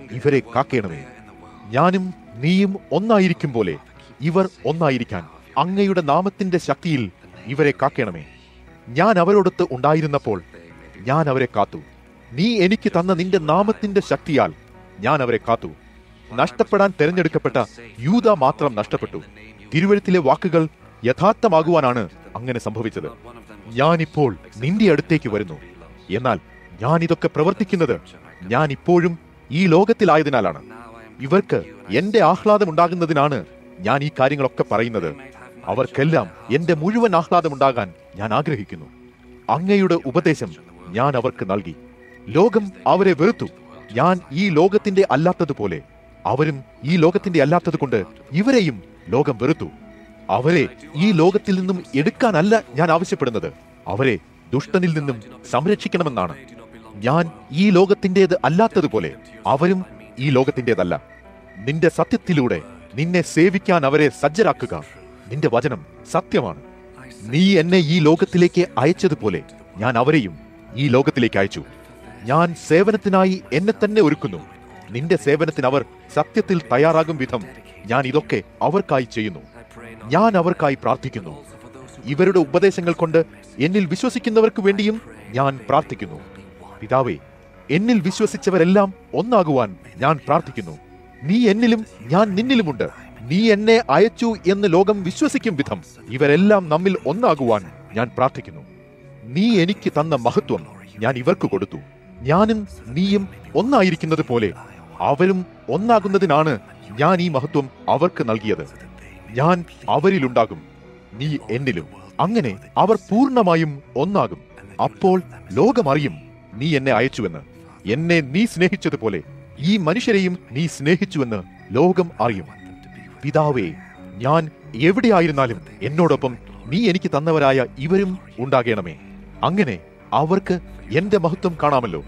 ഇവരെ കാക്കേണമേ ഞാനും നീയും ഒന്നായിരിക്കും പോലെ ഇവർ ഒന്നായിരിക്കാൻ അങ്ങയുടെ നാമത്തിന്റെ ശക്തിയിൽ ഇവരെ കാക്കേണമേ ഞാൻ അവരോടൊത്ത് ഉണ്ടായിരുന്നപ്പോൾ ഞാൻ അവരെ കാത്തു നീ എനിക്ക് തന്ന നിന്റെ നാമത്തിന്റെ ശക്തിയാൽ ഞാൻ അവരെ കാത്തു നഷ്ടപ്പെടാൻ തെരഞ്ഞെടുക്കപ്പെട്ട യൂത മാത്രം നഷ്ടപ്പെട്ടു തിരുവഴുത്തിലെ വാക്കുകൾ യഥാർത്ഥമാകുവാനാണ് അങ്ങനെ സംഭവിച്ചത് ഞാനിപ്പോൾ നിന്റെ അടുത്തേക്ക് വരുന്നു എന്നാൽ ഞാൻ ഇതൊക്കെ പ്രവർത്തിക്കുന്നത് ഞാൻ ഇപ്പോഴും ഈ ലോകത്തിലായതിനാലാണ് ഇവർക്ക് എന്റെ ആഹ്ലാദമുണ്ടാകുന്നതിനാണ് ഞാൻ ഈ കാര്യങ്ങളൊക്കെ പറയുന്നത് അവർക്കെല്ലാം എന്റെ മുഴുവൻ ആഹ്ലാദമുണ്ടാകാൻ ഞാൻ ആഗ്രഹിക്കുന്നു അങ്ങയുടെ ഉപദേശം ഞാൻ അവർക്ക് നൽകി ലോകം അവരെ വെറുത്തു ഞാൻ ഈ ലോകത്തിന്റെ അല്ലാത്തതുപോലെ അവരും ഈ ലോകത്തിന്റെ അല്ലാത്തത് കൊണ്ട് ഇവരെയും ലോകം വെറുത്തു അവരെ ഈ ലോകത്തിൽ നിന്നും എടുക്കാനല്ല ഞാൻ ആവശ്യപ്പെടുന്നത് അവരെ ദുഷ്ടനിൽ നിന്നും സംരക്ഷിക്കണമെന്നാണ് ഞാൻ ഈ ലോകത്തിന്റേത് അല്ലാത്തതുപോലെ അവരും ഈ ലോകത്തിന്റേതല്ല നിന്റെ സത്യത്തിലൂടെ നിന്നെ സേവിക്കാൻ അവരെ സജ്ജരാക്കുക നിന്റെ വചനം സത്യമാണ് നീ എന്നെ ഈ ലോകത്തിലേക്ക് അയച്ചതുപോലെ ഞാൻ അവരെയും ഈ ലോകത്തിലേക്ക് അയച്ചു ഞാൻ സേവനത്തിനായി എന്നെ തന്നെ ഒരുക്കുന്നു നിന്റെ സേവനത്തിന് അവർ സത്യത്തിൽ തയ്യാറാകും വിധം ഞാൻ ഇതൊക്കെ അവർക്കായി ചെയ്യുന്നു ഞാൻ അവർക്കായി പ്രാർത്ഥിക്കുന്നു ഇവരുടെ ഉപദേശങ്ങൾ കൊണ്ട് എന്നിൽ വിശ്വസിക്കുന്നവർക്ക് വേണ്ടിയും ഞാൻ പ്രാർത്ഥിക്കുന്നു പിതാവേ എന്നിൽ വിശ്വസിച്ചവരെല്ലാം ഒന്നാകുവാൻ ഞാൻ പ്രാർത്ഥിക്കുന്നു നീ എന്നിലും ഞാൻ നിന്നിലുമുണ്ട് നീ എന്നെ അയച്ചു എന്ന് ലോകം വിശ്വസിക്കും വിധം ഇവരെല്ലാം നമ്മിൽ ഒന്നാകുവാൻ ഞാൻ പ്രാർത്ഥിക്കുന്നു നീ എനിക്ക് തന്ന മഹത്വം ഞാൻ ഇവർക്ക് കൊടുത്തു ഞാനും നീയും ഒന്നായിരിക്കുന്നത് പോലെ അവരും ഒന്നാകുന്നതിനാണ് ഞാൻ ഈ മഹത്വം അവർക്ക് നൽകിയത് ഞാൻ അവരിലുണ്ടാകും നീ എന്നിലും അങ്ങനെ അവർ പൂർണ്ണമായും ഒന്നാകും അപ്പോൾ ലോകമറിയും നീ എന്നെ അയച്ചുവെന്ന് എന്നെ നീ സ്നേഹിച്ചതുപോലെ ഈ മനുഷ്യരെയും നീ സ്നേഹിച്ചുവെന്ന് ലോകം അറിയും പിതാവേ ഞാൻ എവിടെയായിരുന്നാലും എന്നോടൊപ്പം നീ എനിക്ക് തന്നവരായ ഇവരും ഉണ്ടാകണമേ അങ്ങനെ അവർക്ക് എന്റെ മഹത്വം കാണാമല്ലോ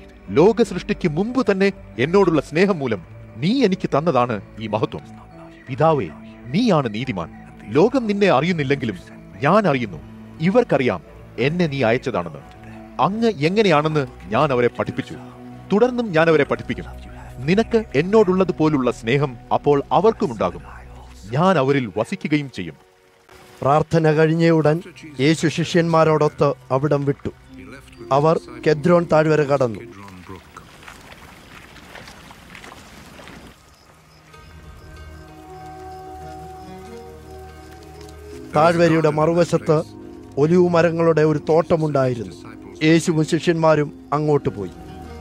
ലോക സൃഷ്ടിക്ക് മുമ്പ് തന്നെ എന്നോടുള്ള സ്നേഹം മൂലം നീ എനിക്ക് തന്നതാണ് ഈ മഹത്വം പിതാവേ നീയാണ് നീതിമാൻ ലോകം നിന്നെ അറിയുന്നില്ലെങ്കിലും ഞാൻ അറിയുന്നു ഇവർക്കറിയാം എന്നെ നീ അയച്ചതാണെന്ന് അങ്ങ് എങ്ങനെയാണെന്ന് ഞാൻ അവരെ പഠിപ്പിച്ചു തുടർന്നും ഞാൻ അവരെ പഠിപ്പിക്കും നിനക്ക് എന്നോടുള്ളത് പോലുള്ള സ്നേഹം അപ്പോൾ അവർക്കുമുണ്ടാകും ഞാൻ അവരിൽ വസിക്കുകയും ചെയ്യും പ്രാർത്ഥന കഴിഞ്ഞയുടൻ യേശു ശിഷ്യന്മാരോടൊത്ത് അവിടം വിട്ടു അവർ കെദ്രോൻ താഴ്വര കടന്നു താഴ്വരയുടെ മറുവശത്ത് ഒലിവു മരങ്ങളുടെ ഒരു തോട്ടമുണ്ടായിരുന്നു യേശുവും ശിഷ്യന്മാരും അങ്ങോട്ട് പോയി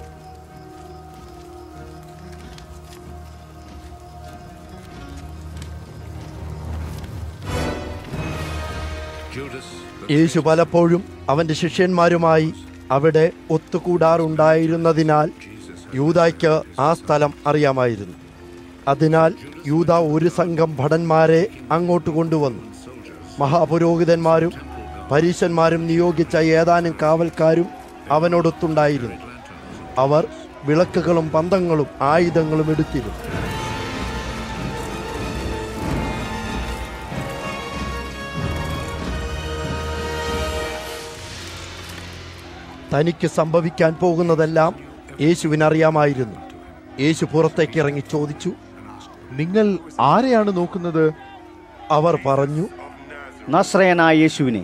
യേശു പലപ്പോഴും അവന്റെ ശിഷ്യന്മാരുമായി അവിടെ ഒത്തുകൂടാറുണ്ടായിരുന്നതിനാൽ യൂതായ്ക്ക് ആ സ്ഥലം അറിയാമായിരുന്നു അതിനാൽ യൂത ഒരു സംഘം ഭടന്മാരെ അങ്ങോട്ട് കൊണ്ടുവന്നു മഹാപുരോഹിതന്മാരും പരീശന്മാരും നിയോഗിച്ച ഏതാനും കാവൽക്കാരും അവനോടൊത്തുണ്ടായിരുന്നു അവർ വിളക്കുകളും പന്തങ്ങളും ആയുധങ്ങളും എടുത്തിരുന്നു തനിക്ക് സംഭവിക്കാൻ പോകുന്നതെല്ലാം യേശുവിനറിയാമായിരുന്നു യേശു പുറത്തേക്ക് ഇറങ്ങി ചോദിച്ചു നിങ്ങൾ ആരെയാണ് നോക്കുന്നത് അവർ പറഞ്ഞു നസ്രയനായ യേശുവിനെ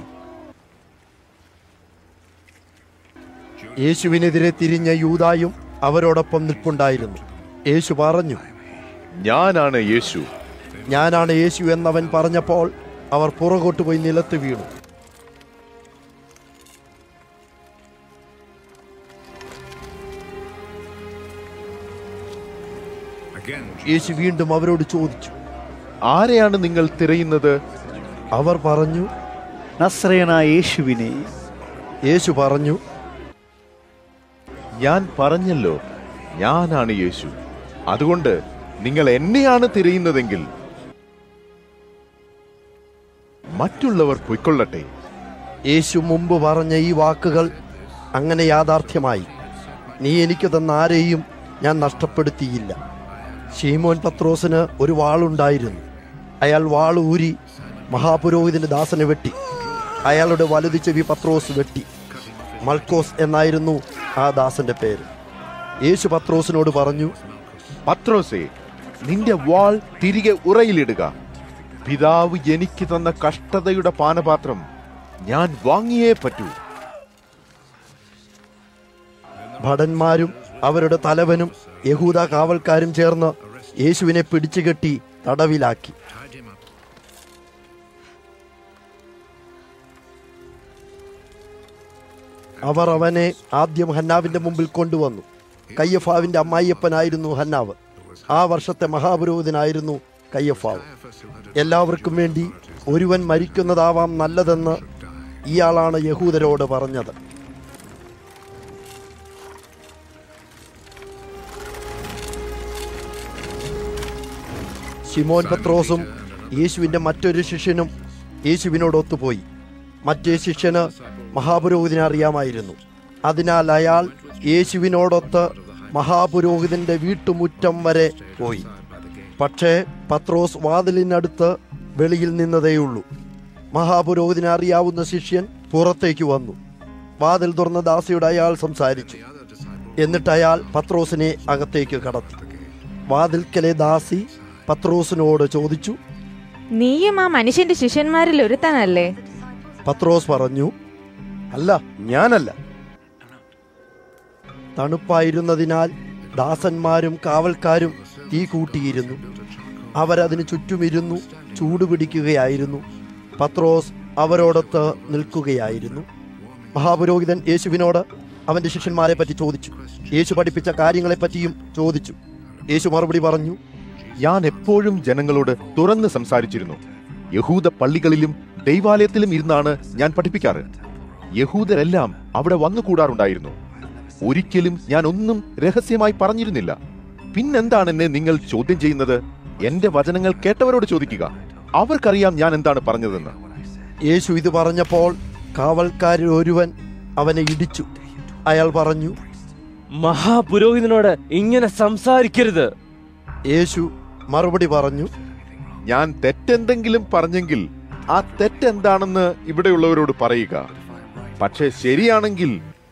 യേശുവിനെതിരെ തിരിഞ്ഞ യൂതായും അവരോടൊപ്പം നിൽപ്പുണ്ടായിരുന്നു യേശു പറഞ്ഞു ഞാനാണ് യേശു ഞാനാണ് യേശു എന്നവൻ പറഞ്ഞപ്പോൾ അവർ പുറകോട്ട് പോയി നിലത്ത് വീണു യേശു വീണ്ടും അവരോട് ചോദിച്ചു ആരെയാണ് നിങ്ങൾ തിരയുന്നത് അവർ പറഞ്ഞു നസ്രയനായ യേശുവിനെ യേശു പറഞ്ഞു ഞാൻ പറഞ്ഞല്ലോ ഞാനാണ് യേശു അതുകൊണ്ട് നിങ്ങൾ എന്നെയാണ് തിരയുന്നതെങ്കിൽ മറ്റുള്ളവർ പൊയ്ക്കൊള്ളട്ടെ യേശു മുമ്പ് പറഞ്ഞ ഈ വാക്കുകൾ അങ്ങനെ യാഥാർത്ഥ്യമായി നീ എനിക്ക് തന്ന ആരെയും ഞാൻ നഷ്ടപ്പെടുത്തിയില്ല ഷീമോൻ പത്രോസിന് ഒരു വാളുണ്ടായിരുന്നു അയാൾ വാൾ ഊരി മഹാപുരോഹിതന്റെ ദാസനെ വെട്ടി അയാളുടെ വലതു ചെവി പത്രോസ് വെട്ടി മൽക്കോസ് എന്നായിരുന്നു ആ ദാസന്റെ പേര് യേശു പത്രോസിനോട് പറഞ്ഞു പത്രോസേ നിന്റെ വാൾ തിരികെ ഉറയിലിടുക പിതാവ് എനിക്ക് തന്ന കഷ്ടതയുടെ പാനപാത്രം ഞാൻ വാങ്ങിയേ പറ്റൂ ഭടന്മാരും അവരുടെ തലവനും യഹൂദ കാവൽക്കാരും ചേർന്ന് യേശുവിനെ പിടിച്ചുകെട്ടി തടവിലാക്കി അവർ അവനെ ആദ്യം ഹന്നാവിന്റെ മുമ്പിൽ കൊണ്ടുവന്നു കയ്യഫാവിന്റെ അമ്മായിയപ്പനായിരുന്നു ഹന്നാവ് ആ വർഷത്തെ മഹാപുരോഹിതനായിരുന്നു കയ്യഫാവ് എല്ലാവർക്കും വേണ്ടി ഒരുവൻ മരിക്കുന്നതാവാം നല്ലതെന്ന് ഇയാളാണ് യഹൂദരോട് പറഞ്ഞത് ശിമോൻ പത്രോസും യേശുവിന്റെ മറ്റൊരു ശിഷ്യനും യേശുവിനോടൊത്തുപോയി മറ്റേ ശിഷ്യന് മഹാപുരോഹിതനെ അറിയാമായിരുന്നു അതിനാൽ അയാൾ യേശുവിനോടൊത്ത് മഹാപുരോഹിതന്റെ വീട്ടുമുറ്റം വരെ പോയി പക്ഷേ പത്രോസ് വാതിലിനടുത്ത് വെളിയിൽ നിന്നതേയുള്ളൂ മഹാപുരോഹിതനെ അറിയാവുന്ന ശിഷ്യൻ പുറത്തേക്ക് വന്നു വാതിൽ തുറന്ന ദാസിയോട് അയാൾ സംസാരിച്ചു എന്നിട്ട് അയാൾ പത്രോസിനെ അകത്തേക്ക് കടത്തി വാതിൽക്കലെ ദാസി പത്രോസിനോട് ചോദിച്ചു നീയും ആ മനുഷ്യന്റെ ശിഷ്യന്മാരിൽ ഒരുത്തനല്ലേ പത്രോസ് പറഞ്ഞു അല്ല ഞാനല്ല തണുപ്പായിരുന്നതിനാൽ ദാസന്മാരും കാവൽക്കാരും തീ കൂട്ടിയിരുന്നു അവരതിന് ചുറ്റുമിരുന്നു ചൂടുപിടിക്കുകയായിരുന്നു പത്രോസ് അവരോടൊത്ത് നിൽക്കുകയായിരുന്നു മഹാപുരോഹിതൻ യേശുവിനോട് അവന്റെ ശിഷ്യന്മാരെ പറ്റി ചോദിച്ചു യേശു പഠിപ്പിച്ച കാര്യങ്ങളെപ്പറ്റിയും ചോദിച്ചു യേശു മറുപടി പറഞ്ഞു ഞാൻ എപ്പോഴും ജനങ്ങളോട് തുറന്ന് സംസാരിച്ചിരുന്നു യഹൂദ പള്ളികളിലും ദൈവാലയത്തിലും ഇരുന്നാണ് ഞാൻ പഠിപ്പിക്കാറ് യഹൂദരെല്ലാം അവിടെ വന്നുകൂടാറുണ്ടായിരുന്നു ഒരിക്കലും ഞാൻ ഒന്നും രഹസ്യമായി പറഞ്ഞിരുന്നില്ല പിന്നെന്താണ് എന്നെ നിങ്ങൾ ചോദ്യം ചെയ്യുന്നത് എന്റെ വചനങ്ങൾ കേട്ടവരോട് ചോദിക്കുക അവർക്കറിയാം ഞാൻ എന്താണ് പറഞ്ഞതെന്ന് യേശു ഇത് പറഞ്ഞപ്പോൾ കാവൽക്കാരിൽ ഒരുവൻ അവനെ ഇടിച്ചു അയാൾ പറഞ്ഞു മഹാപുരോഹിതനോട് ഇങ്ങനെ സംസാരിക്കരുത് യേശു മറുപടി പറഞ്ഞു ഞാൻ തെറ്റെന്തെങ്കിലും പറഞ്ഞെങ്കിൽ ആ തെറ്റെന്താണെന്ന് ഇവിടെയുള്ളവരോട് പറയുക പക്ഷേ ശരിയാണെങ്കിൽ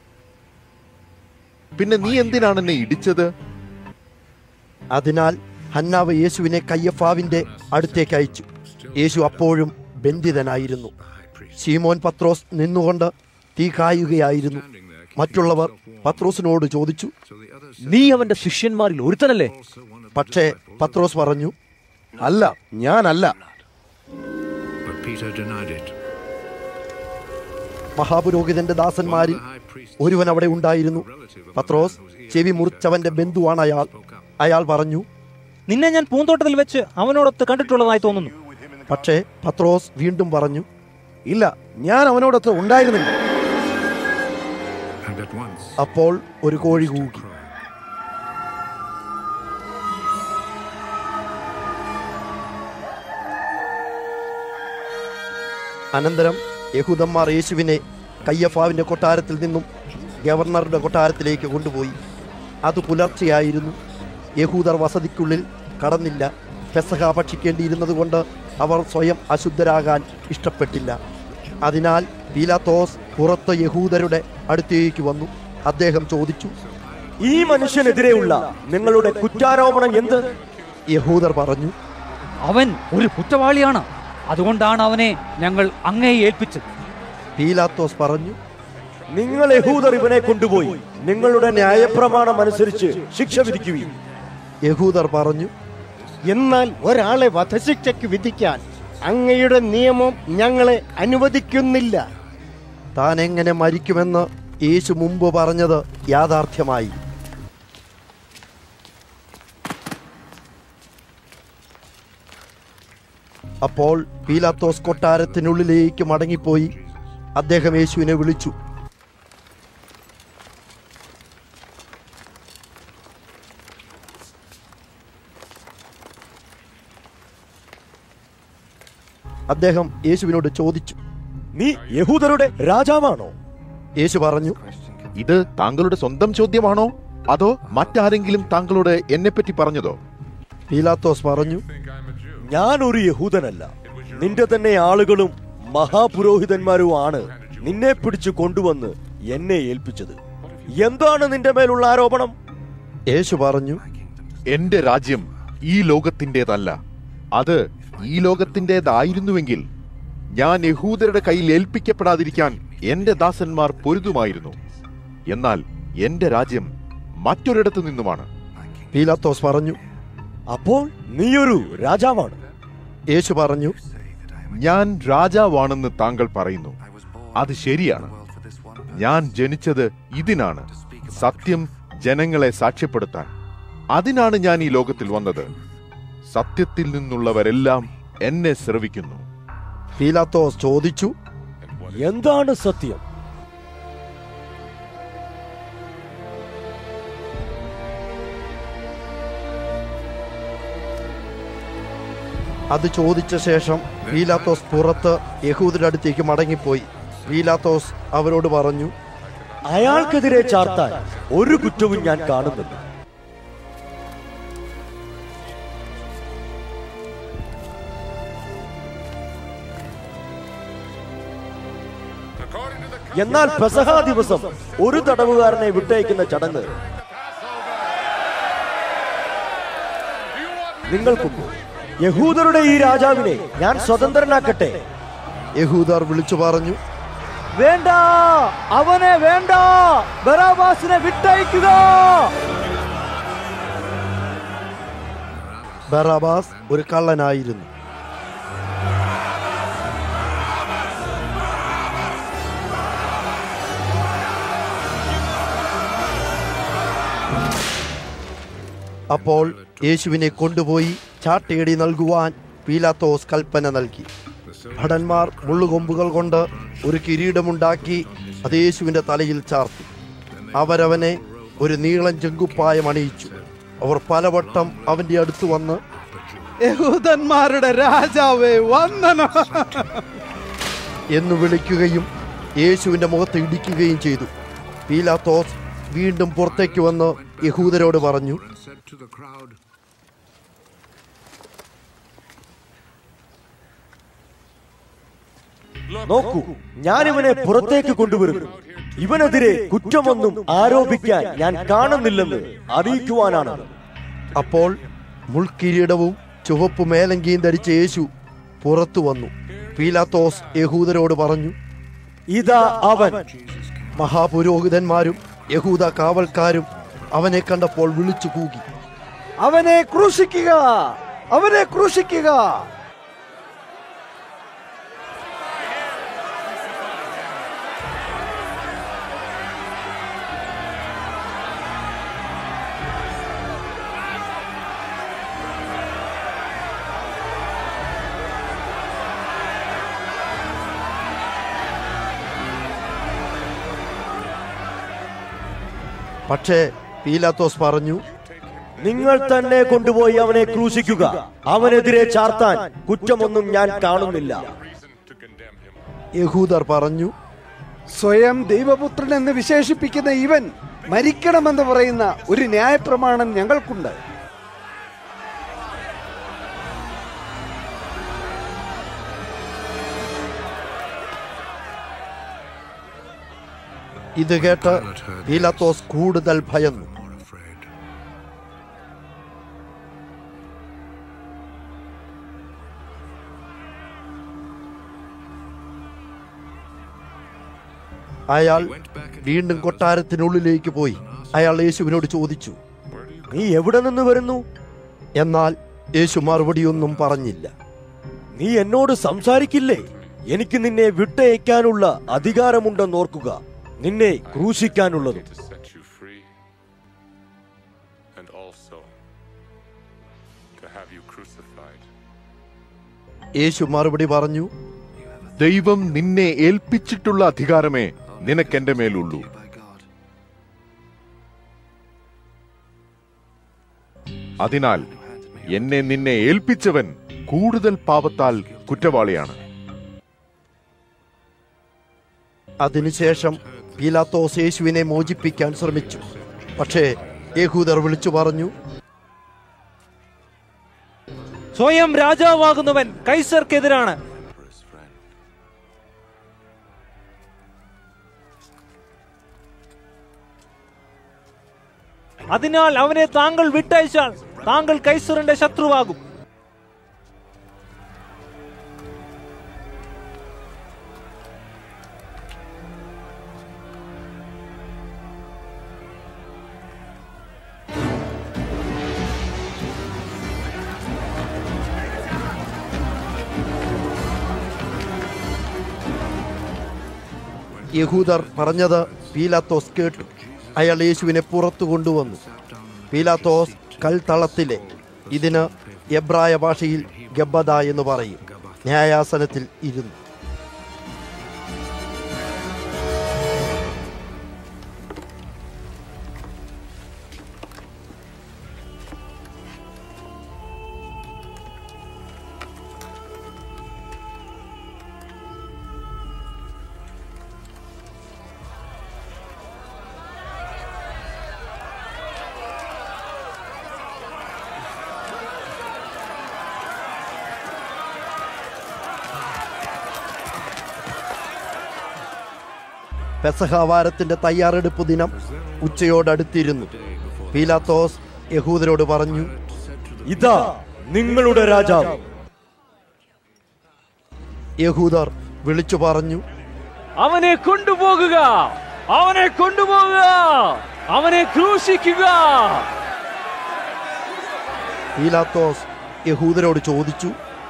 പിന്നെ നീ എന്തിനാണ് എന്നെ ഇടിച്ചത് അതിനാൽ ഹന്നാവ് യേശുവിനെ കയ്യഫാവിന്റെ അടുത്തേക്ക് അയച്ചു യേശു അപ്പോഴും ബന്ധിതനായിരുന്നു ശീമോൻ പത്രോസ് നിന്നുകൊണ്ട് തീ കായുകയായിരുന്നു മറ്റുള്ളവർ പത്രോസിനോട് ചോദിച്ചു നീ അവന്റെ ശിഷ്യന്മാരിൽ ഒരുത്തനല്ലേ പക്ഷേ പത്രോസ് പറഞ്ഞു അല്ല ഞാനല്ല But Peter denied it. മഹാപുരോഹിതന്റെ ദാസന്മാരിൽ ഒരുവൻ അവിടെ ഉണ്ടായിരുന്നു പത്രോസ് ചെവി മുറിച്ചവന്റെ ബന്ധുവാണ് അയാൾ അയാൾ പറഞ്ഞു നിന്നെ ഞാൻ പൂന്തോട്ടത്തിൽ വെച്ച് അവനോടൊത്ത് കണ്ടിട്ടുള്ളതായി തോന്നുന്നു പക്ഷേ പത്രോസ് വീണ്ടും പറഞ്ഞു ഇല്ല ഞാൻ അവനോടൊത്ത് ഉണ്ടായിരുന്നില്ല And at once, അപ്പോൾ ഒരു കോഴി കൂകി അനന്തരം യഹൂദന്മാർ യേശുവിനെ കയ്യഫാവിന്റെ കൊട്ടാരത്തിൽ നിന്നും ഗവർണറുടെ കൊട്ടാരത്തിലേക്ക് കൊണ്ടുപോയി അത് പുലർച്ചെയായിരുന്നു യഹൂദർ വസതിക്കുള്ളിൽ കടന്നില്ല പെസഹ ഭക്ഷിക്കേണ്ടിയിരുന്നത് കൊണ്ട് അവർ സ്വയം അശുദ്ധരാകാൻ ഇഷ്ടപ്പെട്ടില്ല അതിനാൽ പീലാത്തോസ് പുറത്ത് യഹൂദരുടെ അടുത്തേക്ക് വന്നു അദ്ദേഹം ചോദിച്ചു ഈ മനുഷ്യനെതിരെയുള്ള നിങ്ങളുടെ കുറ്റാരോപണം എന്ത് യഹൂദർ പറഞ്ഞു അവൻ ഒരു കുറ്റവാളിയാണ് അതുകൊണ്ടാണ് അവനെ ഞങ്ങൾ അങ്ങേ ഏൽപ്പിച്ചത് പീലാത്തോസ് പറഞ്ഞു നിങ്ങൾ യഹൂദർ ഇവനെ കൊണ്ടുപോയി നിങ്ങളുടെ ന്യായപ്രമാണം അനുസരിച്ച് ശിക്ഷ വിധിക്കുകയും യഹൂദർ പറഞ്ഞു എന്നാൽ ഒരാളെ വധശിക്ഷയ്ക്ക് വിധിക്കാൻ അങ്ങയുടെ നിയമം ഞങ്ങളെ അനുവദിക്കുന്നില്ല താൻ എങ്ങനെ മരിക്കുമെന്ന് യേശു മുമ്പ് പറഞ്ഞത് യാഥാർത്ഥ്യമായി അപ്പോൾ പീലാത്തോസ് കൊട്ടാരത്തിനുള്ളിലേക്ക് മടങ്ങിപ്പോയി അദ്ദേഹം യേശുവിനെ വിളിച്ചു അദ്ദേഹം യേശുവിനോട് ചോദിച്ചു നീ യഹൂദരുടെ രാജാവാണോ യേശു പറഞ്ഞു ഇത് താങ്കളുടെ സ്വന്തം ചോദ്യമാണോ അതോ മറ്റാരെങ്കിലും താങ്കളോട് എന്നെപ്പറ്റി പറഞ്ഞതോ പീലാത്തോസ് പറഞ്ഞു ഞാൻ ഒരു യഹൂദനല്ല നിന്റെ തന്നെ ആളുകളും മഹാപുരോഹിതന്മാരുമാണ് നിന്നെ പിടിച്ചു കൊണ്ടുവന്ന് എന്നെ ഏൽപ്പിച്ചത് എന്താണ് നിന്റെ മേലുള്ള ആരോപണം യേശു പറഞ്ഞു എന്റെ രാജ്യം ഈ ലോകത്തിന്റേതല്ല അത് ഈ ലോകത്തിന്റേതായിരുന്നുവെങ്കിൽ ഞാൻ യഹൂദരുടെ കയ്യിൽ ഏൽപ്പിക്കപ്പെടാതിരിക്കാൻ എന്റെ ദാസന്മാർ പൊരുതുമായിരുന്നു എന്നാൽ എന്റെ രാജ്യം മറ്റൊരിടത്തു നിന്നുമാണ് പീലാത്തോസ് പറഞ്ഞു അപ്പോൾ നീയൊരു രാജാവാണ് യേശു പറഞ്ഞു ഞാൻ രാജാവാണെന്ന് താങ്കൾ പറയുന്നു അത് ശരിയാണ് ഞാൻ ജനിച്ചത് ഇതിനാണ് സത്യം ജനങ്ങളെ സാക്ഷ്യപ്പെടുത്താൻ അതിനാണ് ഞാൻ ഈ ലോകത്തിൽ വന്നത് സത്യത്തിൽ നിന്നുള്ളവരെല്ലാം എന്നെ ശ്രവിക്കുന്നു പീലാത്തോസ് ചോദിച്ചു എന്താണ് സത്യം അത് ചോദിച്ച ശേഷം പീലാത്തോസ് പുറത്ത് യഹൂദരുടെ അടുത്തേക്ക് മടങ്ങിപ്പോയി പീലാത്തോസ് അവരോട് പറഞ്ഞു അയാൾക്കെതിരെ ചാർത്താൻ ഒരു കുറ്റവും ഞാൻ കാണുന്നില്ല എന്നാൽ പെസഹ ദിവസം ഒരു തടവുകാരനെ വിട്ടയക്കുന്ന ചടങ്ങ് നിങ്ങൾക്കുണ്ട് യഹൂദരുടെ ഈ രാജാവിനെ ഞാൻ സ്വതന്ത്രനാക്കട്ടെ യഹൂദർ വിളിച്ചു പറഞ്ഞു വേണ്ട അവനെ വേണ്ട ബറാബാസിനെ വിട്ടയക്കുക ബറാബാസ് ഒരു കള്ളനായിരുന്നു അപ്പോൾ യേശുവിനെ കൊണ്ടുപോയി ചാട്ടേടി നൽകുവാൻ പീലാത്തോസ് കൽപ്പന നൽകി ഭടന്മാർ മുള്ളുകൊമ്പുകൾ കൊണ്ട് ഒരു കിരീടമുണ്ടാക്കി അത് യേശുവിന്റെ തലയിൽ ചാർത്തി അവരവനെ ഒരു നീളൻ ചെങ്കുപ്പായം അണിയിച്ചു അവർ പലവട്ടം അവന്റെ അടുത്ത് വന്ന് യഹൂദന്മാരുടെ രാജാവേ വന്ദനം എന്ന് വിളിക്കുകയും യേശുവിന്റെ മുഖത്ത് ഇടിക്കുകയും ചെയ്തു പീലാത്തോസ് വീണ്ടും പുറത്തേക്ക് വന്ന് യഹൂദരോട് പറഞ്ഞു നോക്കൂ ഞാൻ ഇവനെ പുറത്തേക്ക് കൊണ്ടുവരുന്നു ഇവനെതിരെ കുറ്റമൊന്നും ആരോപിക്കാൻ ഞാൻ കാണുന്നില്ലെന്ന് അറിയിക്കുവാനാണ് അപ്പോൾ മുൾക്കിരീടവും ചുവപ്പ് മേലങ്കിയും ധരിച്ച യേശു പുറത്തു വന്നു പീലാത്തോസ് യഹൂദരോട് പറഞ്ഞു ഇതാ അവൻ മഹാപുരോഹിതന്മാരും യഹൂദ കാവൽക്കാരും അവനെ കണ്ടപ്പോൾ വിളിച്ചു കൂകി അവനെ ക്രൂശിക്കുക അവനെ ക്രൂശിക്കുക പക്ഷേ പീലാത്തോസ് പറഞ്ഞു നിങ്ങൾ തന്നെ കൊണ്ടുപോയി അവനെ ക്രൂശിക്കുക അവനെതിരെ ചാർത്താൻ കുറ്റമൊന്നും ഞാൻ കാണുന്നില്ല യഹൂദർ പറഞ്ഞു സ്വയം ദൈവപുത്രൻ എന്ന് വിശേഷിപ്പിക്കുന്ന ഇവൻ മരിക്കണമെന്ന് പറയുന്ന ഒരു ന്യായപ്രമാണം ഞങ്ങൾക്കുണ്ട് ഇത് കേട്ട് പീലാത്തോസ് കൂടുതൽ ഭയന്നു അയാൾ വീണ്ടും കൊട്ടാരത്തിനുള്ളിലേക്ക് പോയി അയാൾ യേശുവിനോട് ചോദിച്ചു നീ എവിടെ നിന്ന് വരുന്നു എന്നാൽ യേശു മറുപടിയൊന്നും പറഞ്ഞില്ല നീ എന്നോട് സംസാരിക്കില്ലേ എനിക്ക് നിന്നെ വിട്ടയക്കാനുള്ള അധികാരമുണ്ടെന്ന് ഓർക്കുക നിന്നെ ക്രൂശിക്കാനുള്ളതും and also to have you crucified. യേശു മറുപടി പറഞ്ഞു ദൈവം നിന്നെ ഏൽപ്പിച്ചിട്ടുള്ള അധികാരമേ നിനക്കെന്റെ മേലുള്ളൂ അതിനാൽ എന്നെ നിന്നെ ഏൽപ്പിച്ചവൻ കൂടുതൽ പാപത്താൽ കുറ്റവാളിയാണ് അതിനുശേഷം പീലാത്തോസ് യേശുവിനെ മോചിപ്പിക്കാൻ ശ്രമിച്ചു പക്ഷേ യഹൂദർ വിളിച്ചു പറഞ്ഞു സ്വയം രാജാവാകുന്നവൻ കൈസർക്കെതിരാണ് അതിനാൽ അവനെ താങ്കൾ വിട്ടയച്ചാൽ താങ്കൾ കൈസറിന്റെ ശത്രുവാകും യഹൂദർ പറഞ്ഞത് പീലാത്തോസ് കേട്ടു അയാൾ യേശുവിനെ പുറത്തു കൊണ്ടുവന്നു പീലാത്തോസ് കൽത്തളത്തിലെ ഇതിന് എബ്രായ ഭാഷയിൽ ഗബ്ബദ എന്ന് പറയും ന്യായാസനത്തിൽ ഇരുന്നു പെസഹാവാരത്തിന്റെ തയ്യാറെടുപ്പ് ദിനം ഉച്ചയോടടുത്തിരുന്നു പീലാത്തോസ് യഹൂദരോട് പറഞ്ഞു ഇതാ നിങ്ങളുടെ രാജാവ് യഹൂദർ വിളിച്ചു പറഞ്ഞു അവനെ കൊണ്ടുപോകുക അവനെ കൊണ്ടുപോകുക അവനെ ക്രൂശിക്കുക പീലാത്തോസ് യഹൂദരോട് ചോദിച്ചു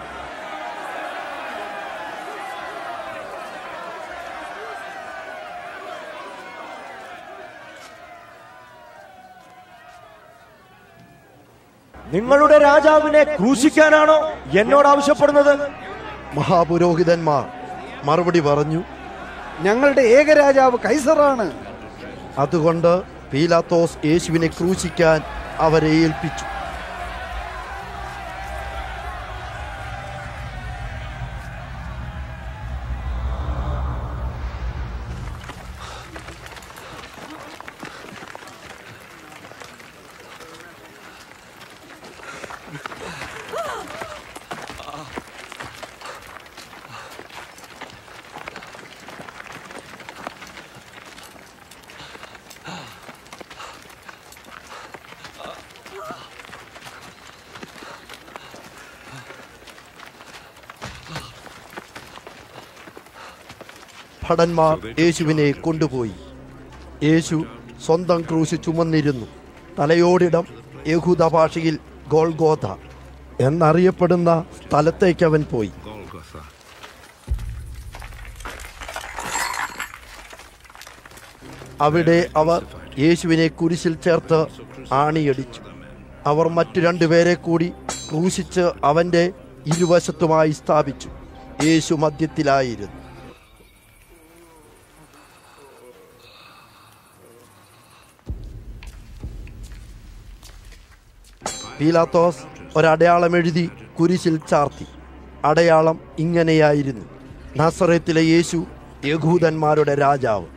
നിങ്ങളുടെ രാജാവിനെ ക്രൂശിക്കാനാണോ എന്നോട് ആവശ്യപ്പെടുന്നത് മഹാപുരോഹിതന്മാർ മറുപടി പറഞ്ഞു ഞങ്ങളുടെ ഏകരാജാവ് കൈസറാണ് അതുകൊണ്ട് പീലാത്തോസ് യേശുവിനെ ക്രൂശിക്കാൻ അവരെ ഏൽപ്പിച്ചു ഭടന്മാർ യേശുവിനെ കൊണ്ടുപോയി യേശു സ്വന്തം ക്രൂശ് ചുമന്നിരുന്നു തലയോടിടം യഹൂദ ഭാഷയിൽ ഗോൾഗോഥ എന്നറിയപ്പെടുന്ന സ്ഥലത്തേക്ക് അവൻ പോയി അവിടെ അവർ യേശുവിനെ കുരിശിൽ ചേർത്ത് ആണിയടിച്ചു അവർ മറ്റു രണ്ടുപേരെ കൂടി ക്രൂശിച്ച് അവന്റെ ഇരുവശത്തുമായി സ്ഥാപിച്ചു യേശു മധ്യത്തിലായിരുന്നു പീലാത്തോസ് ഒരടയാളം എഴുതി കുരിശിൽ ചാർത്തി അടയാളം ഇങ്ങനെയായിരുന്നു നസറത്തിലെ യേശു യഹൂദന്മാരുടെ രാജാവ്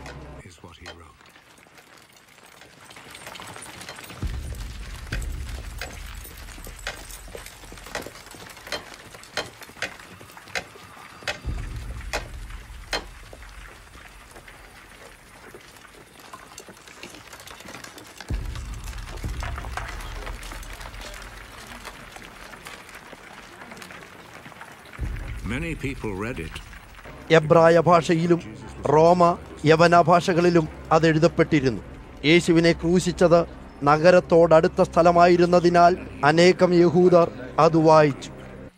Many people read it. എബ്രായ ഭാഷയിലും റോമ യവന ഭാഷകളിലും അത് എഴുതപ്പെട്ടിരുന്നു യേശുവിനെ ക്രൂശിച്ചത് നഗരത്തോടടുത്ത സ്ഥലമായിരുന്നതിനാൽ അനേകം യഹൂദർ അത് വായിച്ചു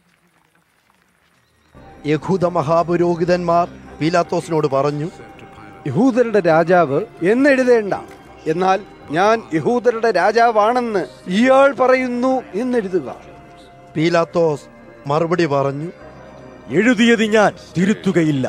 യഹൂദ മഹാപുരോഹിതന്മാർ പീലാത്തോസിനോട് പറഞ്ഞു യഹൂദരുടെ രാജാവ് എന്നെഴുതേണ്ട എന്നാൽ ഞാൻ യഹൂദരുടെ രാജാവാണെന്ന് ഇയാൾ പറയുന്നു എന്നെഴുതുക പീലാത്തോസ് മറുപടി പറഞ്ഞു എഴുതിയത് ഞാൻ തിരുത്തുകയില്ല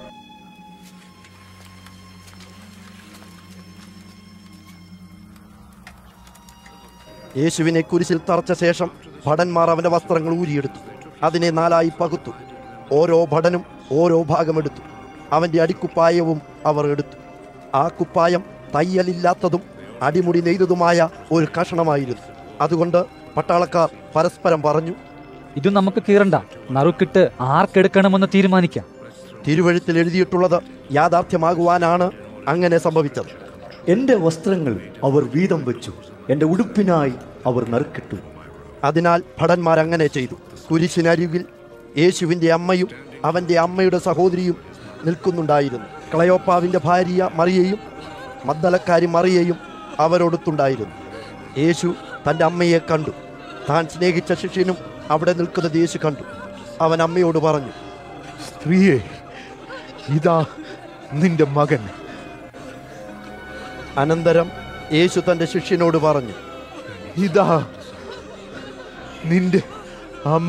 യേശുവിനെ കുരിശിൽ തറച്ച ശേഷം ഭടന്മാർ അവന്റെ വസ്ത്രങ്ങൾ ഊരിയെടുത്തു അതിനെ നാലായി പകുത്തു ഓരോ ഭടനും ഓരോ ഭാഗമെടുത്തു അവന്റെ അടിക്കുപ്പായവും അവർ എടുത്തു ആ കുപ്പായം തയ്യലില്ലാത്തതും അടിമുടി നെയ്തതുമായ ഒരു കഷണമായിരുന്നു അതുകൊണ്ട് പട്ടാളക്കാർ പരസ്പരം പറഞ്ഞു ഇത് നമുക്ക് കീറണ്ട നറുക്കിട്ട് ആർക്കെടുക്കണമെന്ന് തീരുമാനിക്കാം തിരുവഴുത്തിൽ എഴുതിയിട്ടുള്ളത് യാഥാർത്ഥ്യമാകുവാനാണ് അങ്ങനെ സംഭവിച്ചത് എന്റെ വസ്ത്രങ്ങൾ അവർ വീതം വെച്ചു എന്റെ ഉടുപ്പിനായി അവർ നറുക്കിട്ടു അതിനാൽ ഭടന്മാർ അങ്ങനെ ചെയ്തു കുരിശിനരികിൽ യേശുവിൻ്റെ അമ്മയും അവൻ്റെ അമ്മയുടെ സഹോദരിയും നിൽക്കുന്നുണ്ടായിരുന്നു ക്ലയോപ്പാവിൻ്റെ ഭാര്യ മറിയയും മദ്ദലക്കാരി മറിയയും അവരോടൊത്തുണ്ടായിരുന്നു യേശു തൻ്റെ അമ്മയെ കണ്ടു താൻ സ്നേഹിച്ച ശിഷ്യനും അവിടെ നിൽക്കുന്നത് യേശു കണ്ടു അവൻ അമ്മയോട് പറഞ്ഞു സ്ത്രീയെ ഇതാ നിന്റെ മകൻ അനന്തരം യേശു തൻ്റെ ശിഷ്യനോട് പറഞ്ഞു ഇതാ നിന്റെ അമ്മ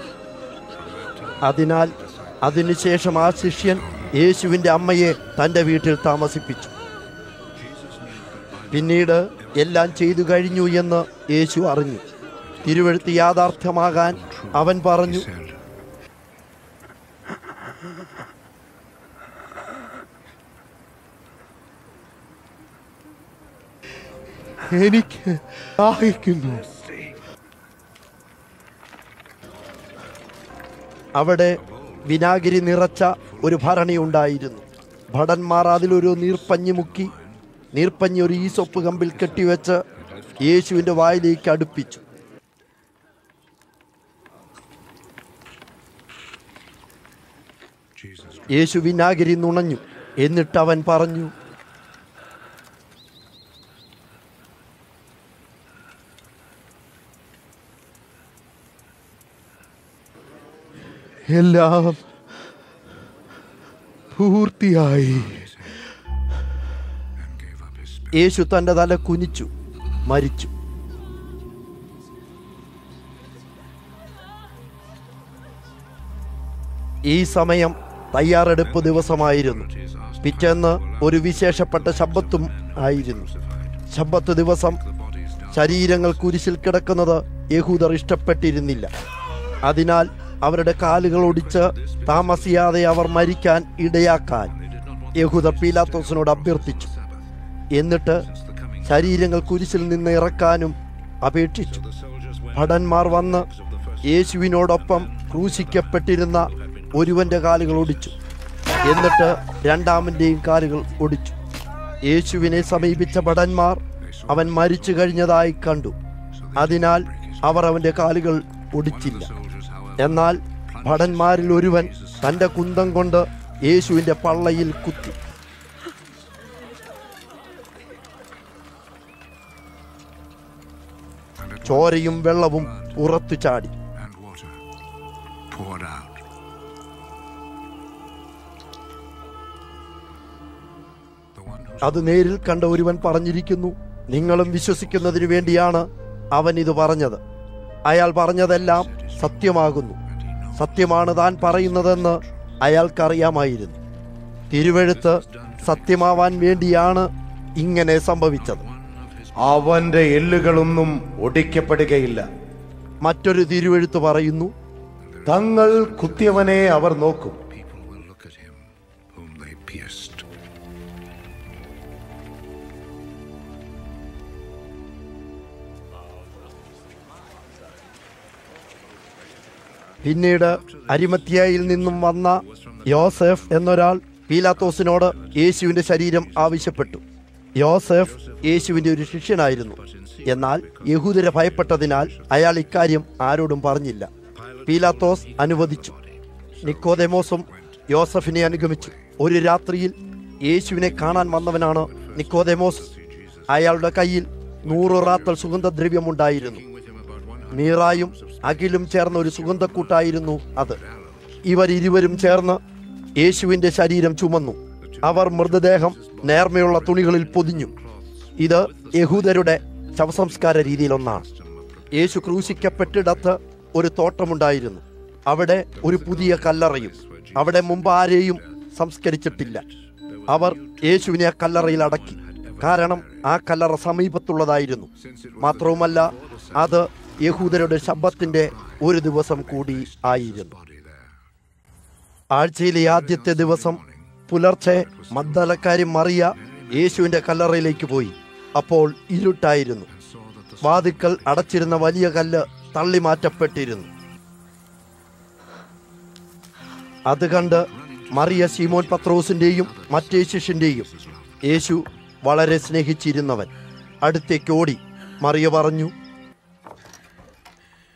അതിനാൽ അതിനുശേഷം ആ ശിഷ്യൻ യേശുവിൻ്റെ അമ്മയെ തൻ്റെ വീട്ടിൽ താമസിപ്പിച്ചു പിന്നീട് എല്ലാം ചെയ്തു കഴിഞ്ഞു എന്ന് യേശു അറിഞ്ഞു തിരുവഴുത്ത് യാഥാർത്ഥ്യമാകാൻ അവൻ പറഞ്ഞു എനിക്ക് ദാഹിക്കുന്നു അവിടെ വിനാഗിരി നിറച്ച ഒരു ഭരണി ഉണ്ടായിരുന്നു ഭടന്മാർ അതിലൊരു നീർപ്പഞ്ഞി മുക്കി നീർപ്പഞ്ഞി ഒരു ഈസൊപ്പ് കമ്പിൽ കെട്ടിവെച്ച് യേശുവിൻ്റെ വായിലേക്ക് അടുപ്പിച്ചു യേശു വിനാഗിരി നുണഞ്ഞു എന്നിട്ട് അവൻ പറഞ്ഞു എല്ലാം പൂർത്തിയായി യേശു തൻ്റെ തല കുനിച്ചു മരിച്ചു ഈ സമയം തയ്യാറെടുപ്പ് ദിവസമായിരുന്നു പിറ്റേന്ന് ഒരു വിശേഷപ്പെട്ട ശബ്ദത്തും ആയിരുന്നു ശബ്ദത്ത് ദിവസം ശരീരങ്ങൾ കുരിശിൽ കിടക്കുന്നത് യഹൂദർ ഇഷ്ടപ്പെട്ടിരുന്നില്ല അതിനാൽ അവരുടെ കാലുകൾ ഒടിച്ച് താമസിയാതെ അവർ മരിക്കാൻ ഇടയാക്കാൻ യഹൂദർ പീലാത്തോസിനോട് അഭ്യർത്ഥിച്ചു എന്നിട്ട് ശരീരങ്ങൾ കുരിശിൽ നിന്ന് ഇറക്കാനും അപേക്ഷിച്ചു ഭടന്മാർ വന്ന് യേശുവിനോടൊപ്പം ക്രൂശിക്കപ്പെട്ടിരുന്ന ഒരുവന്റെ കാലുകൾ ഒടിച്ചു എന്നിട്ട് രണ്ടാമൻ്റെയും കാലുകൾ ഒടിച്ചു യേശുവിനെ സമീപിച്ച ഭടന്മാർ അവൻ മരിച്ചു കഴിഞ്ഞതായി കണ്ടു അതിനാൽ അവർ അവന്റെ കാലുകൾ ഒടിച്ചില്ല എന്നാൽ ഭടന്മാരിൽ ഒരുവൻ തന്റെ കുന്തം കൊണ്ട് യേശുവിന്റെ പള്ളയിൽ കുത്തി ചോരയും വെള്ളവും പുറത്തു ചാടി poured out. അത് നേരിൽ കണ്ട ഒരുവൻ പറഞ്ഞിരിക്കുന്നു നിങ്ങളും വിശ്വസിക്കുന്നതിനു വേണ്ടിയാണ് അവൻ ഇത് പറഞ്ഞത് അയാൾ പറഞ്ഞതെല്ലാം സത്യമാകുന്നു സത്യമാണ് താൻ പറയുന്നതെന്ന് അയാൾക്കറിയാമായിരുന്നു തിരുവഴുത്ത് സത്യമാവാൻ വേണ്ടിയാണ് ഇങ്ങനെ സംഭവിച്ചത് അവന്റെ എല്ലുകളൊന്നും ഒടിക്കപ്പെടുകയില്ല മറ്റൊരു തിരുവഴുത്ത് പറയുന്നു തങ്ങൾ കുത്തിയവനെ അവർ നോക്കും whom they pierced. പിന്നീട് അരിമത്തിയയിൽ നിന്നും വന്ന യോസെഫ് എന്നൊരാൾ പീലാത്തോസിനോട് യേശുവിന്റെ ശരീരം ആവശ്യപ്പെട്ടു യോസെഫ് യേശുവിന്റെ ഒരു ശിഷ്യനായിരുന്നു എന്നാൽ യഹൂദരെ ഭയപ്പെട്ടതിനാൽ അയാൾ ഇക്കാര്യം ആരോടും പറഞ്ഞില്ല പീലാത്തോസ് അനുവദിച്ചു നിക്കോദെമോസും യോസഫിനെ അനുഗമിച്ചു ഒരു രാത്രിയിൽ യേശുവിനെ കാണാൻ വന്നവനാണ് നിക്കോദെമോസ് അയാളുടെ കയ്യിൽ നൂറ് റാത്തൽ സുഗന്ധദ്രവ്യമുണ്ടായിരുന്നു മീറായും അഖിലും ചേർന്ന ഒരു സുഗന്ധക്കൂട്ടായിരുന്നു അത് ഇവർ ഇരുവരും ചേർന്ന് യേശുവിന്റെ ശരീരം ചുമന്നു അവർ മൃതദേഹം നേർമയുള്ള തുണികളിൽ പൊതിഞ്ഞു ഇത് യഹൂദരുടെ ശവസംസ്കാര രീതിയിലൊന്നാണ് യേശു ക്രൂശിക്കപ്പെട്ടിടത്ത് ഒരു തോട്ടമുണ്ടായിരുന്നു അവിടെ ഒരു പുതിയ കല്ലറയും അവിടെ മുമ്പ് ആരെയും സംസ്കരിച്ചിട്ടില്ല അവർ യേശുവിനെ ആ കല്ലറയിൽ അടക്കി കാരണം ആ കല്ലറ സമീപത്തുള്ളതായിരുന്നു മാത്രവുമല്ല അത് യഹൂദരുടെ ശബ്ദത്തിന്റെ ഒരു ദിവസം കൂടി ആയിരുന്നു ആഴ്ചയിലെ ആദ്യത്തെ ദിവസം പുലർച്ചെ മദ്ദലക്കാരി മറിയ യേശുവിന്റെ കല്ലറയിലേക്ക് പോയി അപ്പോൾ ഇരുട്ടായിരുന്നു വാതിക്കൽ അടച്ചിരുന്ന വലിയ കല്ല് തള്ളി മാറ്റപ്പെട്ടിരുന്നു അത് കണ്ട് മറിയ ശീമോൻ പത്രോസിന്റെയും മറ്റേ ശിഷ്യന്റെയും യേശു വളരെ സ്നേഹിച്ചിരുന്നവൻ അടുത്തേക്ക് ഓടി മറിയ പറഞ്ഞു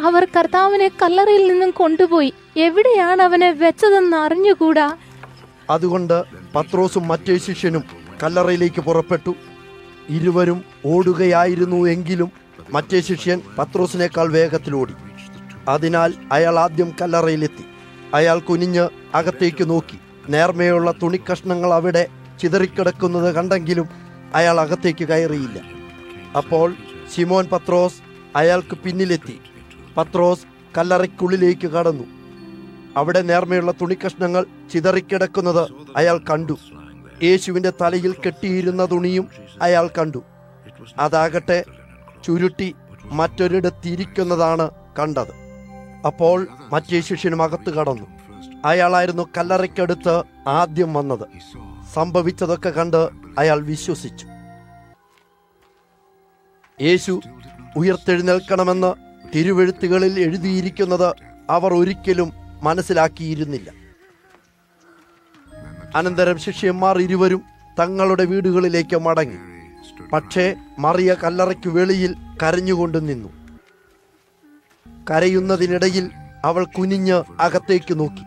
അവർ കർത്താവിനെ കല്ലറയിൽ നിന്നും കൊണ്ടുപോയി എവിടെയാണ് അവനെ വെച്ചതെന്ന് അറിഞ്ഞുകൂടാ അതുകൊണ്ട് പത്രോസും മറ്റേ ശിഷ്യനും കല്ലറയിലേക്ക് പുറപ്പെട്ടു ഇരുവരും ഓടുകയായിരുന്നു എങ്കിലും മറ്റേ ശിഷ്യൻ പത്രോസിനേക്കാൾ വേഗത്തിലോടി അതിനാൽ അയാൾ ആദ്യം കല്ലറയിലെത്തി അയാൾ കുനിഞ്ഞ് അകത്തേക്ക് നോക്കി നേർമയുള്ള തുണിക്കഷ്ണങ്ങൾ അവിടെ ചിതറിക്കിടക്കുന്നത് കണ്ടെങ്കിലും അയാൾ അകത്തേക്ക് കയറിയില്ല അപ്പോൾ ശിമോൻ പത്രോസ് അയാൾക്ക് പിന്നിലെത്തി പത്രോസ് കല്ലറയ്ക്കുള്ളിലേക്ക് കടന്നു അവിടെ നേർമയുള്ള തുണിക്കഷ്ണങ്ങൾ ചിതറിക്കിടക്കുന്നത് അയാൾ കണ്ടു യേശുവിന്റെ തലയിൽ കെട്ടിയിരുന്ന തുണിയും അയാൾ കണ്ടു അതാകട്ടെ ചുരുട്ടി മറ്റൊരിടത്തിരിക്കുന്നതാണ് കണ്ടത് അപ്പോൾ മറ്റേ ശിഷ്യനും അകത്ത് കടന്നു അയാളായിരുന്നു കല്ലറയ്ക്കടുത്ത് ആദ്യം വന്നത് സംഭവിച്ചതൊക്കെ കണ്ട് അയാൾ വിശ്വസിച്ചു യേശു ഉയർത്തെഴുന്നേൽക്കണമെന്ന് തിരുവെഴുത്തുകളിൽ എഴുതിയിരിക്കുന്നത് അവർ ഒരിക്കലും മനസ്സിലാക്കിയിരുന്നില്ല അനന്തരം ശിഷ്യന്മാർ ഇരുവരും തങ്ങളുടെ വീടുകളിലേക്ക് മടങ്ങി പക്ഷേ മറിയ കല്ലറയ്ക്ക് വെളിയിൽ കരഞ്ഞുകൊണ്ട് നിന്നു കരയുന്നതിനിടയിൽ അവൾ കുനിഞ്ഞ് അകത്തേക്ക് നോക്കി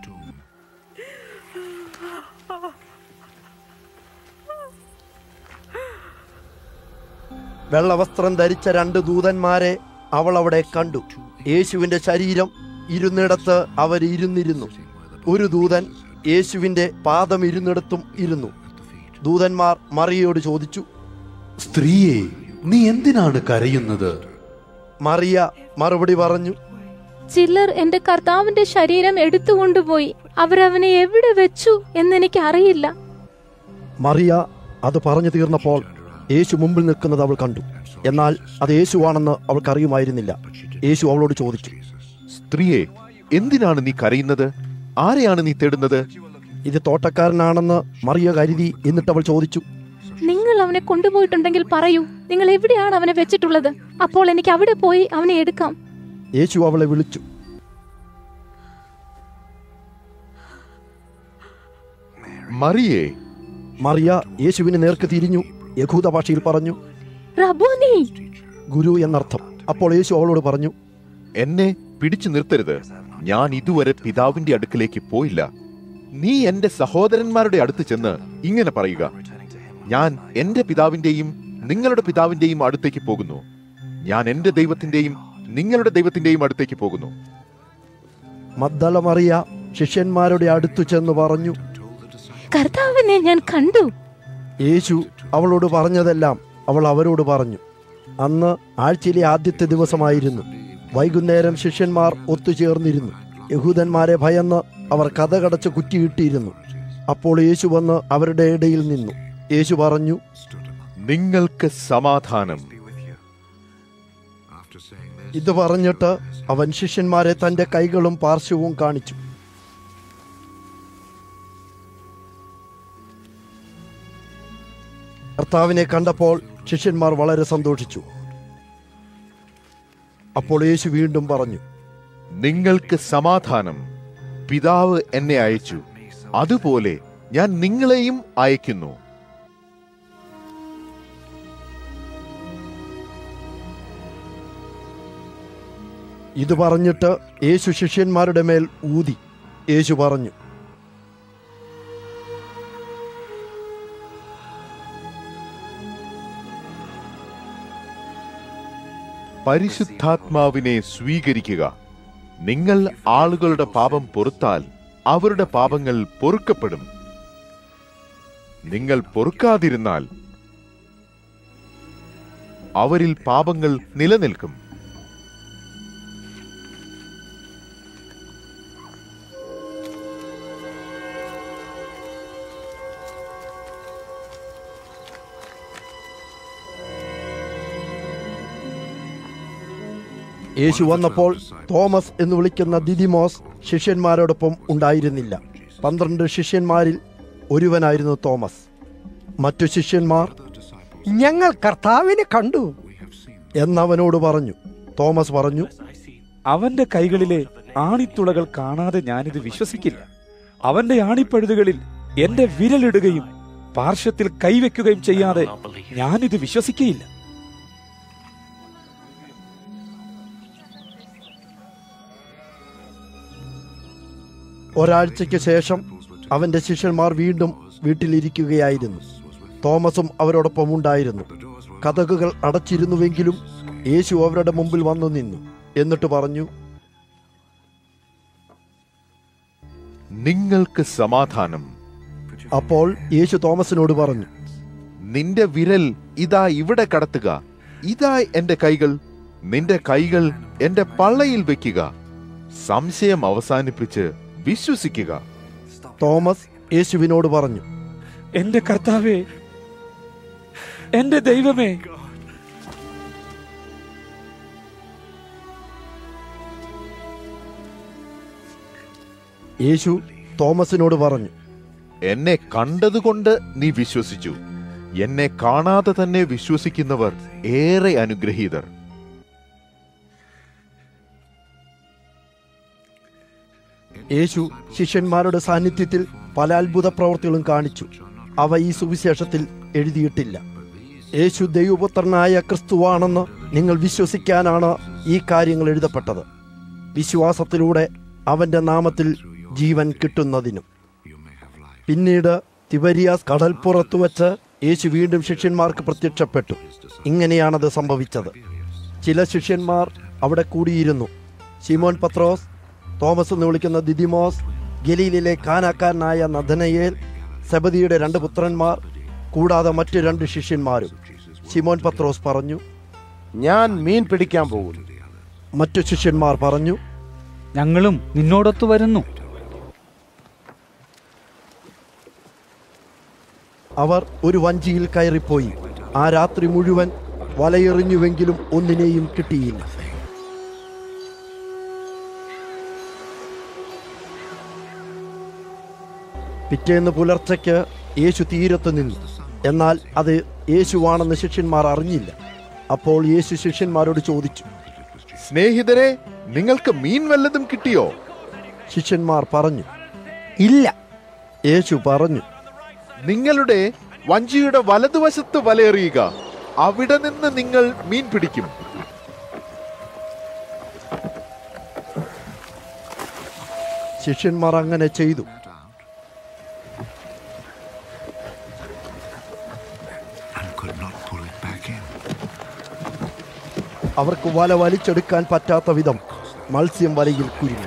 വെള്ളവസ്ത്രം ധരിച്ച രണ്ട് ദൂതന്മാരെ അവൾ അവിടെ കണ്ടു യേശുവിന്റെ ശരീരം ഇരുന്നിടത്ത് അവർ ഇരുന്നിരുന്നു ഒരു ദൂതൻ യേശുവിന്റെ പാദം ഇരുന്നിടത്തും ഇരുന്നു ദൂതന്മാർ മറിയയോട് ചോദിച്ചു സ്ത്രീയെ നീ എന്തിനാണ് കരയുന്നത് മറിയ മറുപടി പറഞ്ഞു ചിലർ എന്റെ കർത്താവിന്റെ ശരീരം എടുത്തുകൊണ്ടുപോയി അവരവനെ എവിടെ വെച്ചു എന്നെനിക്ക് അറിയില്ല മറിയ അത് പറഞ്ഞു തീർന്നപ്പോൾ യേശു മുമ്പിൽ നിൽക്കുന്നത് അവൾ കണ്ടു എന്നാൽ അത് യേശുവാണെന്ന് അവൾക്കറിയുമായിരുന്നില്ല യേശു അവളോട് ചോദിച്ചു സ്ത്രീയെ എന്തിനാണ് നീ കരയുന്നത് ആരെയാണ് നീ തേടുന്നത് ഇത് തോട്ടക്കാരനാണെന്ന് മറിയ കരുതി എന്നിട്ട് അവൾ ചോദിച്ചു നിങ്ങൾ അവനെ കൊണ്ടുപോയിട്ടുണ്ടെങ്കിൽ പറയൂ നിങ്ങൾ എവിടെയാണ് അവനെ വെച്ചിട്ടുള്ളത് അപ്പോൾ എനിക്ക് അവിടെ പോയി അവനെ എടുക്കാം യേശു അവളെ വിളിച്ചു മറിയേ മറിയ യേശുവിന് നേർക്ക് തിരിഞ്ഞു യഹൂദ ഭാഷയിൽ പറഞ്ഞു റബോനി ഗുരു എന്നർത്ഥം അപ്പോൾ യേശു അവളോട് പറഞ്ഞു എന്നെ പിടിച്ചു നിർത്തരുത് ഞാൻ ഇതുവരെ പിതാവിന്റെ അടുക്കലേക്ക് പോയില്ല നീ എന്റെ സഹോദരന്മാരുടെ അടുത്ത് ചെന്ന് ഇങ്ങനെ പറയുക ഞാൻ എന്റെ പിതാവിന്റെയും നിങ്ങളുടെ പിതാവിന്റെയും അടുത്തേക്ക് പോകുന്നു ഞാൻ എന്റെ ദൈവത്തിന്റെയും നിങ്ങളുടെ ദൈവത്തിന്റെയും അടുത്തേക്ക് പോകുന്നു മദ്ദള മറിയ ശിഷ്യന്മാരുടെ അടുത്തു ചെന്ന് പറഞ്ഞു കർത്താവിനെ ഞാൻ കണ്ടു യേശു അവളോട് പറഞ്ഞതെല്ലാം അവൾ അവരോട് പറഞ്ഞു അന്ന് ആഴ്ചയിലെ ആദ്യത്തെ ദിവസമായിരുന്നു വൈകുന്നേരം ശിഷ്യന്മാർ ഒത്തുചേർന്നിരുന്നു യഹൂദന്മാരെ ഭയന്ന് അവർ കഥകടച്ച് കുറ്റിയിട്ടിരുന്നു അപ്പോൾ യേശു വന്ന് അവരുടെ ഇടയിൽ നിന്നു യേശു പറഞ്ഞു നിങ്ങൾക്ക് സമാധാനം ഇത് പറഞ്ഞിട്ട് അവൻ ശിഷ്യന്മാരെ തന്റെ കൈകളും പാർശ്വവും കാണിച്ചു കർത്താവിനെ കണ്ടപ്പോൾ ശിഷ്യന്മാർ വളരെ സന്തോഷിച്ചു അപ്പോൾ യേശു വീണ്ടും പറഞ്ഞു നിങ്ങൾക്ക് സമാധാനം പിതാവ് എന്നെ അയച്ചു അതുപോലെ ഞാൻ നിങ്ങളെയും അയക്കുന്നു ഇത് പറഞ്ഞിട്ട് യേശു ശിഷ്യന്മാരുടെ മേൽ ഊതി യേശു പറഞ്ഞു പരിശുദ്ധാത്മാവിനെ സ്വീകരിക്കുക നിങ്ങൾ ആളുകളുടെ പാപം പൊറുത്താൽ അവരുടെ പാപങ്ങൾ പൊറുക്കപ്പെടും നിങ്ങൾ പൊറുക്കാതിരുന്നാൽ അവരിൽ പാപങ്ങൾ നിലനിൽക്കും യേശു വന്നപ്പോൾ തോമസ് എന്ന് വിളിക്കുന്ന ദിദിമോസ് ശിഷ്യന്മാരോടൊപ്പം ഉണ്ടായിരുന്നില്ല പന്ത്രണ്ട് ശിഷ്യന്മാരിൽ ഒരുവനായിരുന്നു തോമസ് മറ്റു ശിഷ്യന്മാർ ഞങ്ങൾ കർത്താവിനെ കണ്ടു എന്നവനോട് പറഞ്ഞു തോമസ് പറഞ്ഞു അവന്റെ കൈകളിലെ ആണിത്തുളകൾ കാണാതെ ഞാനിത് വിശ്വസിക്കില്ല അവന്റെ ആണിപ്പഴുതുകളിൽ എന്റെ വിരലിടുകയും പാർശ്വത്തിൽ കൈവെക്കുകയും ചെയ്യാതെ ഞാനിത് വിശ്വസിക്കയില്ല ഒരാഴ്ചയ്ക്ക് ശേഷം അവന്റെ ശിഷ്യന്മാർ വീണ്ടും വീട്ടിലിരിക്കുകയായിരുന്നു തോമസും അവരോടൊപ്പം ഉണ്ടായിരുന്നു കഥകുകൾ അടച്ചിരുന്നുവെങ്കിലും യേശു അവരുടെ മുമ്പിൽ വന്നു നിന്നു എന്നിട്ട് പറഞ്ഞു നിങ്ങൾക്ക് സമാധാനം അപ്പോൾ യേശു തോമസിനോട് പറഞ്ഞു നിന്റെ വിരൽ ഇതാ ഇവിടെ കടത്തുക ഇതാ എന്റെ കൈകൾ നിന്റെ കൈകൾ എന്റെ പള്ളയിൽ വെക്കുക സംശയം അവസാനിപ്പിച്ച് വിശ്വസിക്കുക തോമസ് യേശുവിനോട് പറഞ്ഞു എന്റെ കർത്താവേ എന്റെ ദൈവമേ യേശു തോമസിനോട് പറഞ്ഞു എന്നെ കണ്ടതുകൊണ്ട് നീ വിശ്വസിച്ചു എന്നെ കാണാതെ തന്നെ വിശ്വസിക്കുന്നവർ ഏറെ അനുഗ്രഹീതർ യേശു ശിഷ്യന്മാരുടെ സാന്നിധ്യത്തിൽ പല അത്ഭുത പ്രവർത്തികളും കാണിച്ചു അവ ഈ സുവിശേഷത്തിൽ എഴുതിയിട്ടില്ല യേശു ദൈവപുത്രനായ ക്രിസ്തുവാണെന്ന് നിങ്ങൾ വിശ്വസിക്കാനാണ് ഈ കാര്യങ്ങൾ എഴുതപ്പെട്ടത് വിശ്വാസത്തിലൂടെ അവന്റെ നാമത്തിൽ ജീവൻ കിട്ടുന്നതിനും പിന്നീട് തിബരിയാസ് കടൽപ്പുറത്തു വച്ച് യേശു വീണ്ടും ശിഷ്യന്മാർക്ക് പ്രത്യക്ഷപ്പെട്ടു ഇങ്ങനെയാണത് സംഭവിച്ചത് ചില ശിഷ്യന്മാർ അവിടെ കൂടിയിരുന്നു ശിമോൻ പത്രോസ് തോമസ് എന്ന് വിളിക്കുന്ന ദിദിമോസ് ഗലീലിലെ കാനാക്കാരനായ നദനയേൽ സെബദിയുടെ രണ്ട് പുത്രന്മാർ കൂടാതെ മറ്റു രണ്ട് ശിഷ്യന്മാരും ശിമോൻ പത്രോസ് പറഞ്ഞു ഞാൻ മീൻ പിടിക്കാൻ പോകുന്നു മറ്റു ശിഷ്യന്മാർ പറഞ്ഞു ഞങ്ങളും നിന്നോടൊത്തു വരുന്നു അവർ ഒരു വഞ്ചിയിൽ കയറിപ്പോയി ആ രാത്രി മുഴുവൻ വലയെറിഞ്ഞുവെങ്കിലും ഒന്നിനെയും കിട്ടിയില്ല പിറ്റേന്ന് പുലർച്ചയ്ക്ക് യേശു തീരത്ത് നിന്നു എന്നാൽ അത് യേശുവാണെന്ന് ശിഷ്യന്മാർ അറിഞ്ഞില്ല അപ്പോൾ യേശു ശിഷ്യന്മാരോട് ചോദിച്ചു സ്നേഹിതരെ നിങ്ങൾക്ക് മീൻ വല്ലതും കിട്ടിയോ ശിഷ്യന്മാർ പറഞ്ഞു ഇല്ല യേശു പറഞ്ഞു നിങ്ങളുടെ വഞ്ചിയുടെ വലതുവശത്ത് വലയെറിയുക അവിടെ നിന്ന് നിങ്ങൾ മീൻ പിടിക്കും ശിഷ്യന്മാർ അങ്ങനെ ചെയ്തു and could not pull it back in. അവർക്ക് വല വലിച്ചെടുക്കാൻ പറ്റാത്ത വിധം മത്സ്യം വലയിൽ കുരുങ്ങി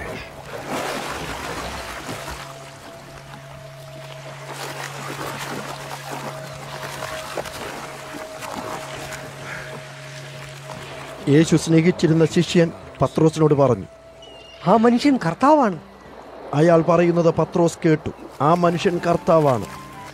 യേശു സ്നേഹിച്ചിരുന്ന ശിഷ്യൻ പത്രോസിനോട് പറഞ്ഞു ആ മനുഷ്യൻ കർത്താവാണ് അയാൾ പറയുന്നത് പത്രോസ് കേട്ടു ആ മനുഷ്യൻ കർത്താവാണ്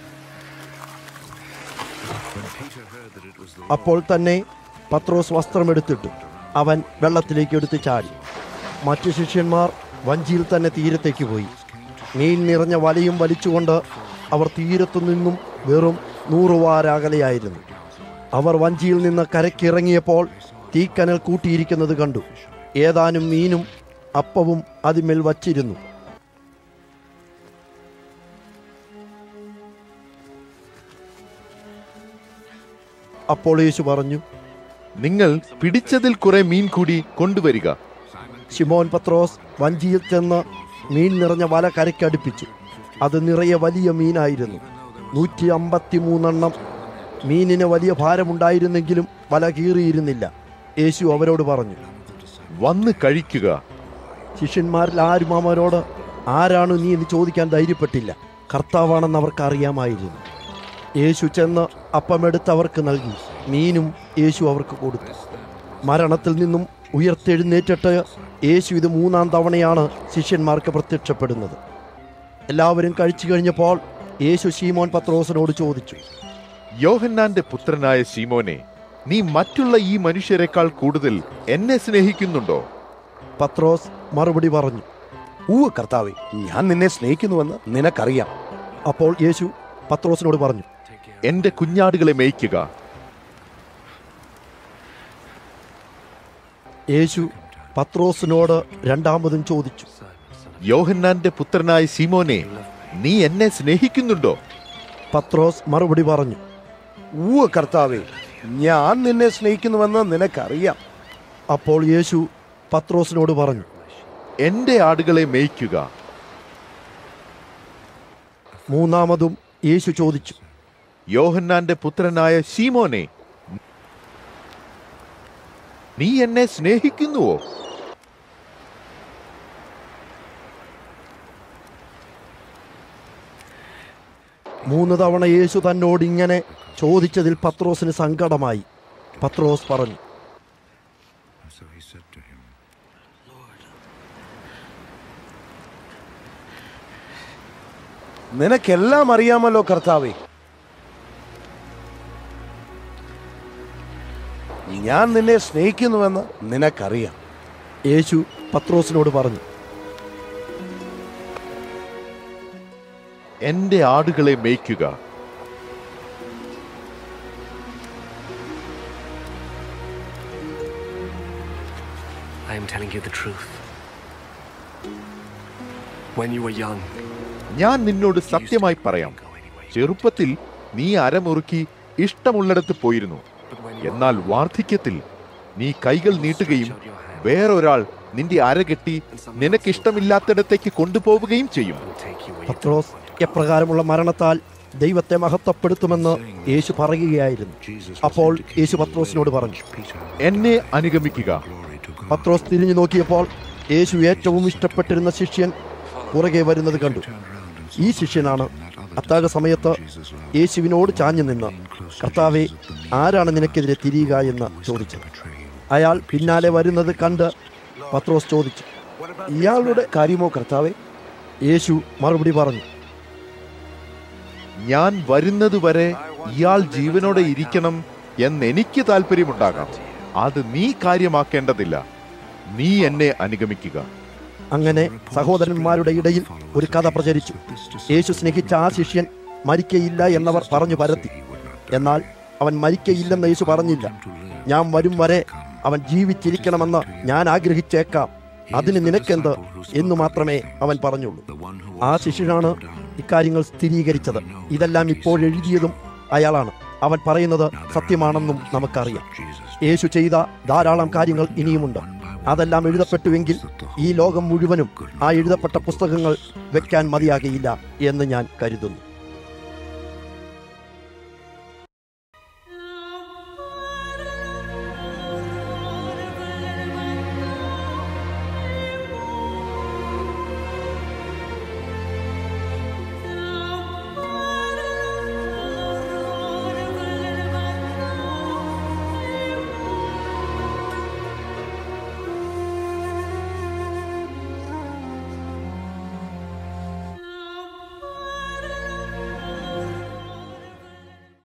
അപ്പോൾ തന്നെ പത്രോസ് വസ്ത്രമെടുത്തിട്ടു അവൻ വെള്ളത്തിലേക്ക് എടുത്ത് ചാടി മറ്റു ശിഷ്യന്മാർ വഞ്ചിയിൽ തന്നെ തീരത്തേക്ക് പോയി മീൻ നിറഞ്ഞ വലയും വലിച്ചുകൊണ്ട് അവർ തീരത്തു നിന്നും വെറും നൂറുവാരകലെയായിരുന്നു അവർ വഞ്ചിയിൽ നിന്ന് കരക്കിറങ്ങിയപ്പോൾ തീക്കനൽ കൂട്ടിയിരിക്കുന്നത് കണ്ടു ഏതാനും മീനും അപ്പവും അതിന്മേൽ വച്ചിരുന്നു അപ്പോൾ യേശു പറഞ്ഞു നിങ്ങൾ പിടിച്ചതിൽ കുറെ മീൻ കൂടി കൊണ്ടുവരിക ശിമോൻ പത്രോസ് വഞ്ചിയിൽ ചെന്ന് മീൻ നിറഞ്ഞ വല കരയ്ക്കടുപ്പിച്ചു അത് നിറയെ വലിയ മീനായിരുന്നു നൂറ്റി അമ്പത്തി മൂന്നെണ്ണം മീനിന് വലിയ ഭാരമുണ്ടായിരുന്നെങ്കിലും വല കീറിയിരുന്നില്ല യേശു അവരോട് പറഞ്ഞു വന്ന് കഴിക്കുക ശിഷ്യന്മാരിൽ ആരും അവരോട് ആരാണ് നീ എന്ന് ചോദിക്കാൻ ധൈര്യപ്പെട്ടില്ല കർത്താവാണെന്ന് അവർക്ക് അറിയാമായിരുന്നു യേശു ചെന്ന് അപ്പമെടുത്ത് അവർക്ക് നൽകി മീനും യേശു അവർക്ക് കൊടുത്തു മരണത്തിൽ നിന്നും ഉയർത്തെഴുന്നേറ്റിട്ട് യേശു ഇത് മൂന്നാം തവണയാണ് ശിഷ്യന്മാർക്ക് പ്രത്യക്ഷപ്പെടുന്നത് എല്ലാവരും കഴിച്ചു കഴിഞ്ഞപ്പോൾ യേശു ശീമോൻ പത്രോസിനോട് ചോദിച്ചു യോഹന്നാന്റെ പുത്രനായ ശീമോനെ നീ മറ്റുള്ള ഈ മനുഷ്യരെക്കാൾ കൂടുതൽ എന്നെ സ്നേഹിക്കുന്നുണ്ടോ പത്രോസ് മറുപടി പറഞ്ഞു ഊവ് കർത്താവെ ഞാൻ നിന്നെ സ്നേഹിക്കുന്നുവെന്ന് നിനക്കറിയാം അപ്പോൾ യേശു പത്രോസിനോട് പറഞ്ഞു എന്റെ കുഞ്ഞാടുകളെ മേയ്ക്കുക യേശു പത്രോസിനോട് രണ്ടാമതും ചോദിച്ചു യോഹന്നാന്റെ പുത്രനായ ശീമോനെ നീ എന്നെ സ്നേഹിക്കുന്നുണ്ടോ പത്രോസ് മറുപടി പറഞ്ഞു ഊവ് കർത്താവെ ഞാൻ നിന്നെ സ്നേഹിക്കുന്നുവെന്ന് നിനക്കറിയാം അപ്പോൾ യേശു പത്രോസിനോട് പറഞ്ഞു എന്റെ ആടുകളെ മേയ്ക്കുക മൂന്നാമതും യേശു ചോദിച്ചു യോഹന്നാന്റെ പുത്രനായ ശീമോനെ നീ എന്നെ സ്നേഹിക്കുന്നുവോ മൂന്ന് തവണ യേശു തന്നോട് ഇങ്ങനെ ചോദിച്ചതിൽ പത്രോസിന് സങ്കടമായി പത്രോസ് പറഞ്ഞു So he said to him, നിനക്കെല്ലാം അറിയാമല്ലോ കർത്താവേ ഞാൻ നിന്നെ സ്നേഹിക്കുന്നുവെന്ന് നിനക്കറിയാം യേശു പത്രോസിനോട് പറഞ്ഞു എന്റെ ആടുകളെ മേയ്ക്കുക I am telling you the truth. When you were young, ഞാൻ നിന്നോട് സത്യമായി പറയാം ചെറുപ്പത്തിൽ നീ അരമുറുക്കി ഇഷ്ടമുള്ളിടത്ത് പോയിരുന്നു എന്നാൽ വാർദ്ധക്യത്തിൽ നീ കൈകൾ നീട്ടുകയും വേറൊരാൾ നിന്റെ അരകെട്ടി നിനക്കിഷ്ടമില്ലാത്തിടത്തേക്ക് കൊണ്ടുപോവുകയും ചെയ്യും പത്രോസ് എപ്രകാരമുള്ള മരണത്താൽ ദൈവത്തെ മഹത്വപ്പെടുത്തുമെന്ന് യേശു പറയുകയായിരുന്നു അപ്പോൾ യേശു പത്രോസിനോട് പറഞ്ഞു എന്നെ അനുഗമിക്കുക പത്രോസ് തിരിഞ്ഞു നോക്കിയപ്പോൾ യേശു ഏറ്റവും ഇഷ്ടപ്പെട്ടിരുന്ന ശിഷ്യൻ പുറകെ വരുന്നത് കണ്ടു ഈ ശിഷ്യനാണ് അത്താഴ സമയത്ത് യേശുവിനോട് ചാഞ്ഞു നിന്ന് കർത്താവെ ആരാണ് നിനക്കെതിരെ തിരിയുക എന്ന് ചോദിച്ചത് അയാൾ പിന്നാലെ വരുന്നത് കണ്ട് പത്രോസ് ചോദിച്ചു ഇയാളുടെ കാര്യമോ കർത്താവെ യേശു മറുപടി പറഞ്ഞു ഞാൻ വരുന്നതുവരെ ഇയാൾ ജീവനോടെ ഇരിക്കണം എന്നെനിക്ക് താല്പര്യമുണ്ടാകാം അത് നീ കാര്യമാക്കേണ്ടതില്ല നീ എന്നെ അനുഗമിക്കുക അങ്ങനെ സഹോദരന്മാരുടെ ഇടയിൽ ഒരു കഥ പ്രചരിച്ചു യേശു സ്നേഹിച്ച ആ ശിഷ്യൻ മരിക്കയില്ല എന്നവർ പറഞ്ഞു പരത്തി എന്നാൽ അവൻ മരിക്കയില്ലെന്ന് യേശു പറഞ്ഞില്ല ഞാൻ വരും വരെ അവൻ ജീവിച്ചിരിക്കണമെന്ന് ഞാൻ ആഗ്രഹിച്ചേക്കാം അതിന് നിനക്കെന്ത് എന്നു മാത്രമേ അവൻ പറഞ്ഞുള്ളൂ ആ ശിഷ്യനാണ് ഇക്കാര്യങ്ങൾ സ്ഥിരീകരിച്ചത് ഇതെല്ലാം ഇപ്പോൾ എഴുതിയതും അയാളാണ് അവൻ പറയുന്നത് സത്യമാണെന്നും നമുക്കറിയാം യേശു ചെയ്ത ധാരാളം കാര്യങ്ങൾ ഇനിയുമുണ്ട് അതെല്ലാം എഴുതപ്പെട്ടുവെങ്കിൽ ഈ ലോകം മുഴുവനും ആ എഴുതപ്പെട്ട പുസ്തകങ്ങൾ വെക്കാൻ മതിയാകയില്ല എന്ന് ഞാൻ കരുതുന്നു